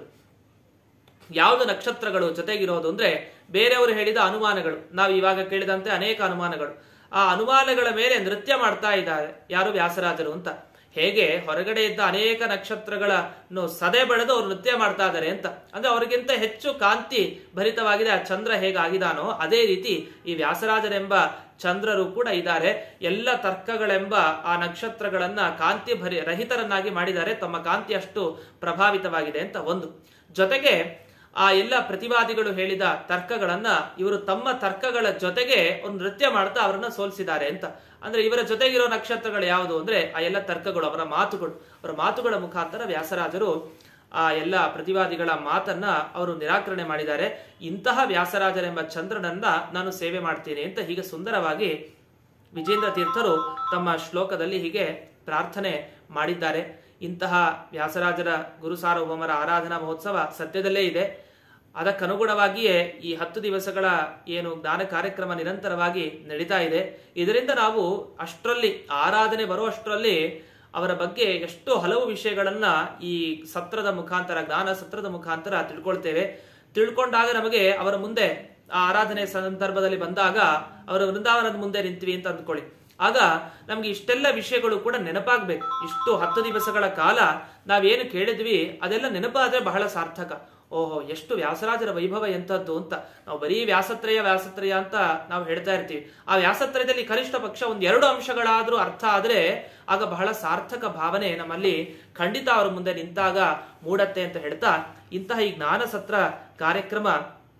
ಯಾವುದು ನಕ್ಷತ್ರಗಳು ಜೊತೆಗಿರೋದು ಅಂದ್ರೆ ಬೇರೆಯವರು ಹೇಳಿದ ಅನುಮಾನಗಳು ನಾವು ಇವಾಗ ಕೇಳಿದಂತೆ ಅನೇಕ ಅನುಮಾನಗಳು ಆ ಅನುಮಾನಗಳ ಮೇಲೆ ನೃತ್ಯ ಮಾಡ್ತಾ ಇದ್ದಾರೆ ಯಾರು ವ್ಯಾಸರಾಜರು ಅಂತ ಹೇಗೆ ಹೊರಗಡೆ ಇದ್ದ ಅನೇಕ ನಕ್ಷತ್ರಗಳನ್ನು ಸದೆ ಬಳೆದು ಅವರು ನೃತ್ಯ ಮಾಡ್ತಾ ಇದ್ದಾರೆ ಅಂತ ಅಂದ್ರೆ ಅವರಿಗಿಂತ ಹೆಚ್ಚು ಕಾಂತಿ ಭರಿತವಾಗಿದೆ ಆ ಚಂದ್ರ ಹೇಗಾಗಿದಾನೋ ಅದೇ ರೀತಿ ಈ ವ್ಯಾಸರಾಜರೆಂಬ ಚಂದ್ರರು ಕೂಡ ಇದ್ದಾರೆ ಎಲ್ಲ ತರ್ಕಗಳೆಂಬ ಆ ನಕ್ಷತ್ರಗಳನ್ನ ಕಾಂತಿ ಭರಿ ರಹಿತರನ್ನಾಗಿ ಮಾಡಿದ್ದಾರೆ ತಮ್ಮ ಕಾಂತಿ ಅಷ್ಟು ಪ್ರಭಾವಿತವಾಗಿದೆ ಅಂತ ಒಂದು ಜೊತೆಗೆ ಆ ಎಲ್ಲ ಪ್ರತಿವಾದಿಗಳು ಹೇಳಿದ ತರ್ಕಗಳನ್ನ ಇವರು ತಮ್ಮ ತರ್ಕಗಳ ಜೊತೆಗೆ ಒಂದು ನೃತ್ಯ ಮಾಡ್ತಾ ಅವರನ್ನ ಸೋಲಿಸಿದ್ದಾರೆ ಅಂತ ಅಂದ್ರೆ ಇವರ ಜೊತೆಗಿರೋ ನಕ್ಷತ್ರಗಳು ಯಾವುದು ಅಂದ್ರೆ ಆ ಎಲ್ಲ ತರ್ಕಗಳು ಅವರ ಮಾತುಗಳು ಅವರ ಮಾತುಗಳ ಮುಖಾಂತರ ವ್ಯಾಸರಾಜರು ಆ ಎಲ್ಲ ಪ್ರತಿವಾದಿಗಳ ಮಾತನ್ನ ಅವರು ನಿರಾಕರಣೆ ಮಾಡಿದ್ದಾರೆ ಇಂತಹ ವ್ಯಾಸರಾಜರೆಂಬ ಚಂದ್ರನನ್ನ ನಾನು ಸೇವೆ ಮಾಡ್ತೀನಿ ಅಂತ ಹೀಗೆ ಸುಂದರವಾಗಿ ವಿಜೇಂದ್ರ ತೀರ್ಥರು ತಮ್ಮ ಶ್ಲೋಕದಲ್ಲಿ ಹೀಗೆ ಪ್ರಾರ್ಥನೆ ಮಾಡಿದ್ದಾರೆ ಇಂತಹ ವ್ಯಾಸರಾಜರ ಗುರುಸಾರ್ವಭೌಮರ ಆರಾಧನಾ ಮಹೋತ್ಸವ ಸದ್ಯದಲ್ಲೇ ಇದೆ ಅದಕ್ಕನುಗುಣವಾಗಿಯೇ ಈ ಹತ್ತು ದಿವಸಗಳ ಏನು ಜ್ಞಾನ ಕಾರ್ಯಕ್ರಮ ನಿರಂತರವಾಗಿ ನಡೀತಾ ಇದೆ ಇದರಿಂದ ನಾವು ಅಷ್ಟರಲ್ಲಿ ಆರಾಧನೆ ಬರುವಷ್ಟರಲ್ಲಿ ಅವರ ಬಗ್ಗೆ ಎಷ್ಟು ಹಲವು ವಿಷಯಗಳನ್ನ ಈ ಸತ್ರದ ಮುಖಾಂತರ ಜ್ಞಾನ ಸತ್ರದ ಮುಖಾಂತರ ತಿಳ್ಕೊಳ್ತೇವೆ ತಿಳ್ಕೊಂಡಾಗ ನಮಗೆ ಅವರ ಮುಂದೆ ಆ ಆರಾಧನೆ ಸಂದರ್ಭದಲ್ಲಿ ಬಂದಾಗ ಅವರ ವೃಂದಾವನದ ಮುಂದೆ ನಿಂತೀವಿ ಅಂತ ಅಂದ್ಕೊಳ್ಳಿ ಆಗ ನಮ್ಗೆ ಇಷ್ಟೆಲ್ಲ ವಿಷಯಗಳು ಕೂಡ ನೆನಪಾಗ್ಬೇಕು ಇಷ್ಟು ಹತ್ತು ದಿವಸಗಳ ಕಾಲ ನಾವೇನು ಕೇಳಿದ್ವಿ ಅದೆಲ್ಲ ನೆನಪಾದ್ರೆ ಬಹಳ ಸಾರ್ಥಕ ಓಹೋ ಎಷ್ಟು ವ್ಯಾಸರಾಜರ ವೈಭವ ಎಂಥದ್ದು ಅಂತ ನಾವು ಬರೀ ವ್ಯಾಸತ್ರಯ ವ್ಯಾಸತ್ರಯ ಅಂತ ನಾವು ಹೇಳ್ತಾ ಇರ್ತೀವಿ ಆ ವ್ಯಾಸತ್ರಯದಲ್ಲಿ ಕನಿಷ್ಠ ಪಕ್ಷ ಒಂದ್ ಎರಡು ಅಂಶಗಳಾದ್ರೂ ಅರ್ಥ ಆದ್ರೆ ಆಗ ಬಹಳ ಸಾರ್ಥಕ ಭಾವನೆ ನಮ್ಮಲ್ಲಿ ಖಂಡಿತ ಅವರ ಮುಂದೆ ನಿಂತಾಗ ಮೂಡತ್ತೆ ಅಂತ ಹೇಳ್ತಾ ಇಂತಹ ಈ ಜ್ಞಾನ ಸತ್ರ ಕಾರ್ಯಕ್ರಮ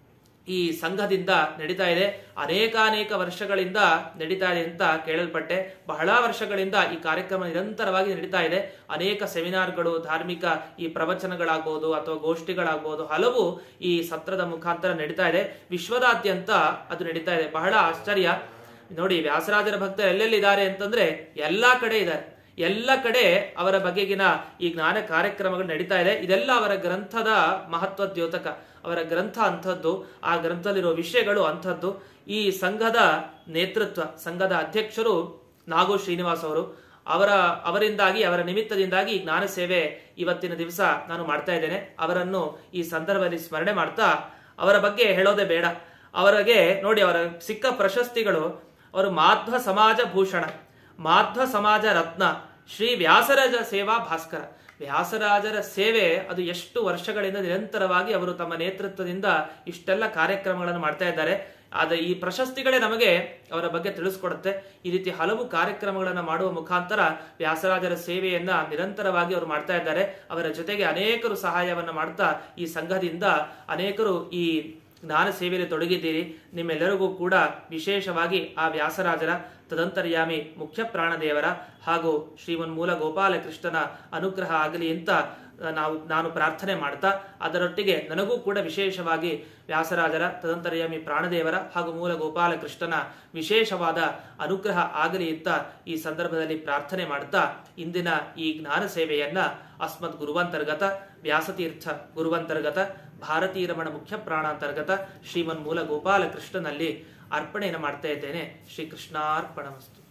ಈ ಸಂಘದಿಂದ ನಡೀತಾ ಇದೆ ಅನೇಕಾನೇಕ ವರ್ಷಗಳಿಂದ ನಡೀತಾ ಇದೆ ಅಂತ ಕೇಳಲ್ಪಟ್ಟೆ ಬಹಳ ವರ್ಷಗಳಿಂದ ಈ ಕಾರ್ಯಕ್ರಮ ನಿರಂತರವಾಗಿ ನಡೀತಾ ಇದೆ ಅನೇಕ ಸೆಮಿನಾರ್ಗಳು ಧಾರ್ಮಿಕ ಈ ಪ್ರವಚನಗಳಾಗ್ಬೋದು ಅಥವಾ ಗೋಷ್ಠಿಗಳಾಗ್ಬೋದು ಹಲವು ಈ ಸತ್ರದ ಮುಖಾಂತರ ನಡೀತಾ ಇದೆ ವಿಶ್ವದಾದ್ಯಂತ ಅದು ನಡೀತಾ ಇದೆ ಬಹಳ ಆಶ್ಚರ್ಯ ನೋಡಿ ವ್ಯಾಸರಾಜರ ಭಕ್ತರು ಎಲ್ಲೆಲ್ಲಿದ್ದಾರೆ ಅಂತಂದ್ರೆ ಎಲ್ಲಾ ಕಡೆ ಇದ್ದಾರೆ ಎಲ್ಲ ಕಡೆ ಅವರ ಬಗೆಗಿನ ಈ ಜ್ಞಾನ ಕಾರ್ಯಕ್ರಮಗಳು ನಡೀತಾ ಇದೆ ಇದೆಲ್ಲ ಅವರ ಗ್ರಂಥದ ಮಹತ್ವ ದ್ಯೋತಕ ಅವರ ಗ್ರಂಥ ಅಂಥದ್ದು ಆ ಗ್ರಂಥದಲ್ಲಿರುವ ವಿಷಯಗಳು ಅಂಥದ್ದು ಈ ಸಂಘದ ನೇತೃತ್ವ ಸಂಘದ ಅಧ್ಯಕ್ಷರು ನಾಗು ಶ್ರೀನಿವಾಸ್ ಅವರು ಅವರ ಅವರಿಂದಾಗಿ ಅವರ ನಿಮಿತ್ತದಿಂದಾಗಿ ಈ ಜ್ಞಾನ ಸೇವೆ ಇವತ್ತಿನ ದಿವಸ ನಾನು ಮಾಡ್ತಾ ಇದ್ದೇನೆ ಅವರನ್ನು ಈ ಸಂದರ್ಭದಲ್ಲಿ ಸ್ಮರಣೆ ಮಾಡ್ತಾ ಅವರ ಬಗ್ಗೆ ಹೇಳೋದೇ ಬೇಡ ಅವರಿಗೆ ನೋಡಿ ಅವರ ಸಿಕ್ಕ ಪ್ರಶಸ್ತಿಗಳು ಅವರು ಮಾಧ್ವ ಸಮಾಜ ಭೂಷಣ ಮಾಧ್ವ ಸಮಾಜ ರತ್ನ ಶ್ರೀ ವ್ಯಾಸರಾಜ ಸೇವಾ ಭಾಸ್ಕರ ವ್ಯಾಸರಾಜರ ಸೇವೆ ಅದು ಎಷ್ಟು ವರ್ಷಗಳಿಂದ ನಿರಂತರವಾಗಿ ಅವರು ತಮ್ಮ ನೇತೃತ್ವದಿಂದ ಇಷ್ಟೆಲ್ಲ ಕಾರ್ಯಕ್ರಮಗಳನ್ನು ಮಾಡ್ತಾ ಇದ್ದಾರೆ ಆದ್ರೆ ಈ ಪ್ರಶಸ್ತಿಗಳೇ ನಮಗೆ ಅವರ ಬಗ್ಗೆ ತಿಳಿಸ್ಕೊಡುತ್ತೆ ಈ ರೀತಿ ಹಲವು ಕಾರ್ಯಕ್ರಮಗಳನ್ನು ಮಾಡುವ ಮುಖಾಂತರ ವ್ಯಾಸರಾಜರ ಸೇವೆಯನ್ನ ನಿರಂತರವಾಗಿ ಅವರು ಮಾಡ್ತಾ ಇದ್ದಾರೆ ಅವರ ಜೊತೆಗೆ ಅನೇಕರು ಸಹಾಯವನ್ನ ಮಾಡ್ತಾ ಈ ಸಂಘದಿಂದ ಅನೇಕರು ಈ ಜ್ಞಾನ ಸೇವೆಯಲ್ಲಿ ತೊಡಗಿದ್ದೀರಿ ನಿಮ್ಮೆಲ್ಲರಿಗೂ ಕೂಡ ವಿಶೇಷವಾಗಿ ಆ ವ್ಯಾಸರಾಜರ ತದಂತರ್ಯಾಮಿ ಮುಖ್ಯ ಪ್ರಾಣದೇವರ ಹಾಗೂ ಶ್ರೀಮನ್ಮೂಲ ಗೋಪಾಲಕೃಷ್ಣನ ಅನುಗ್ರಹ ಆಗಲಿ ಅಂತ ನಾವು ನಾನು ಪ್ರಾರ್ಥನೆ ಮಾಡ್ತಾ ಅದರೊಟ್ಟಿಗೆ ನನಗೂ ಕೂಡ ವಿಶೇಷವಾಗಿ ವ್ಯಾಸರಾಜರ ತದಂತರ್ಯಾಮಿ ಪ್ರಾಣದೇವರ ಹಾಗೂ ಮೂಲ ಗೋಪಾಲಕೃಷ್ಣನ ವಿಶೇಷವಾದ ಅನುಗ್ರಹ ಆಗಲಿ ಅಂತ ಈ ಸಂದರ್ಭದಲ್ಲಿ ಪ್ರಾರ್ಥನೆ ಮಾಡ್ತಾ ಇಂದಿನ ಈ ಜ್ಞಾನ ಸೇವೆಯನ್ನ ಅಸ್ಮದ್ ಗುರುವಂತರ್ಗತ ವ್ಯಾಸತೀರ್ಥ ಗುರುವಂತರ್ಗತ ಭಾರತೀಯ ರಮಣ ಮುಖ್ಯ ಪ್ರಾಣಾಂತರ್ಗತ ಶ್ರೀಮನ್ ಮೂಲ ಗೋಪಾಲಕೃಷ್ಣನಲ್ಲಿ ಅರ್ಪಣೆಯನ್ನು ಮಾಡ್ತಾ ಇದ್ದೇನೆ ಶ್ರೀಕೃಷ್ಣಾರ್ಪಣಮಸ್ತು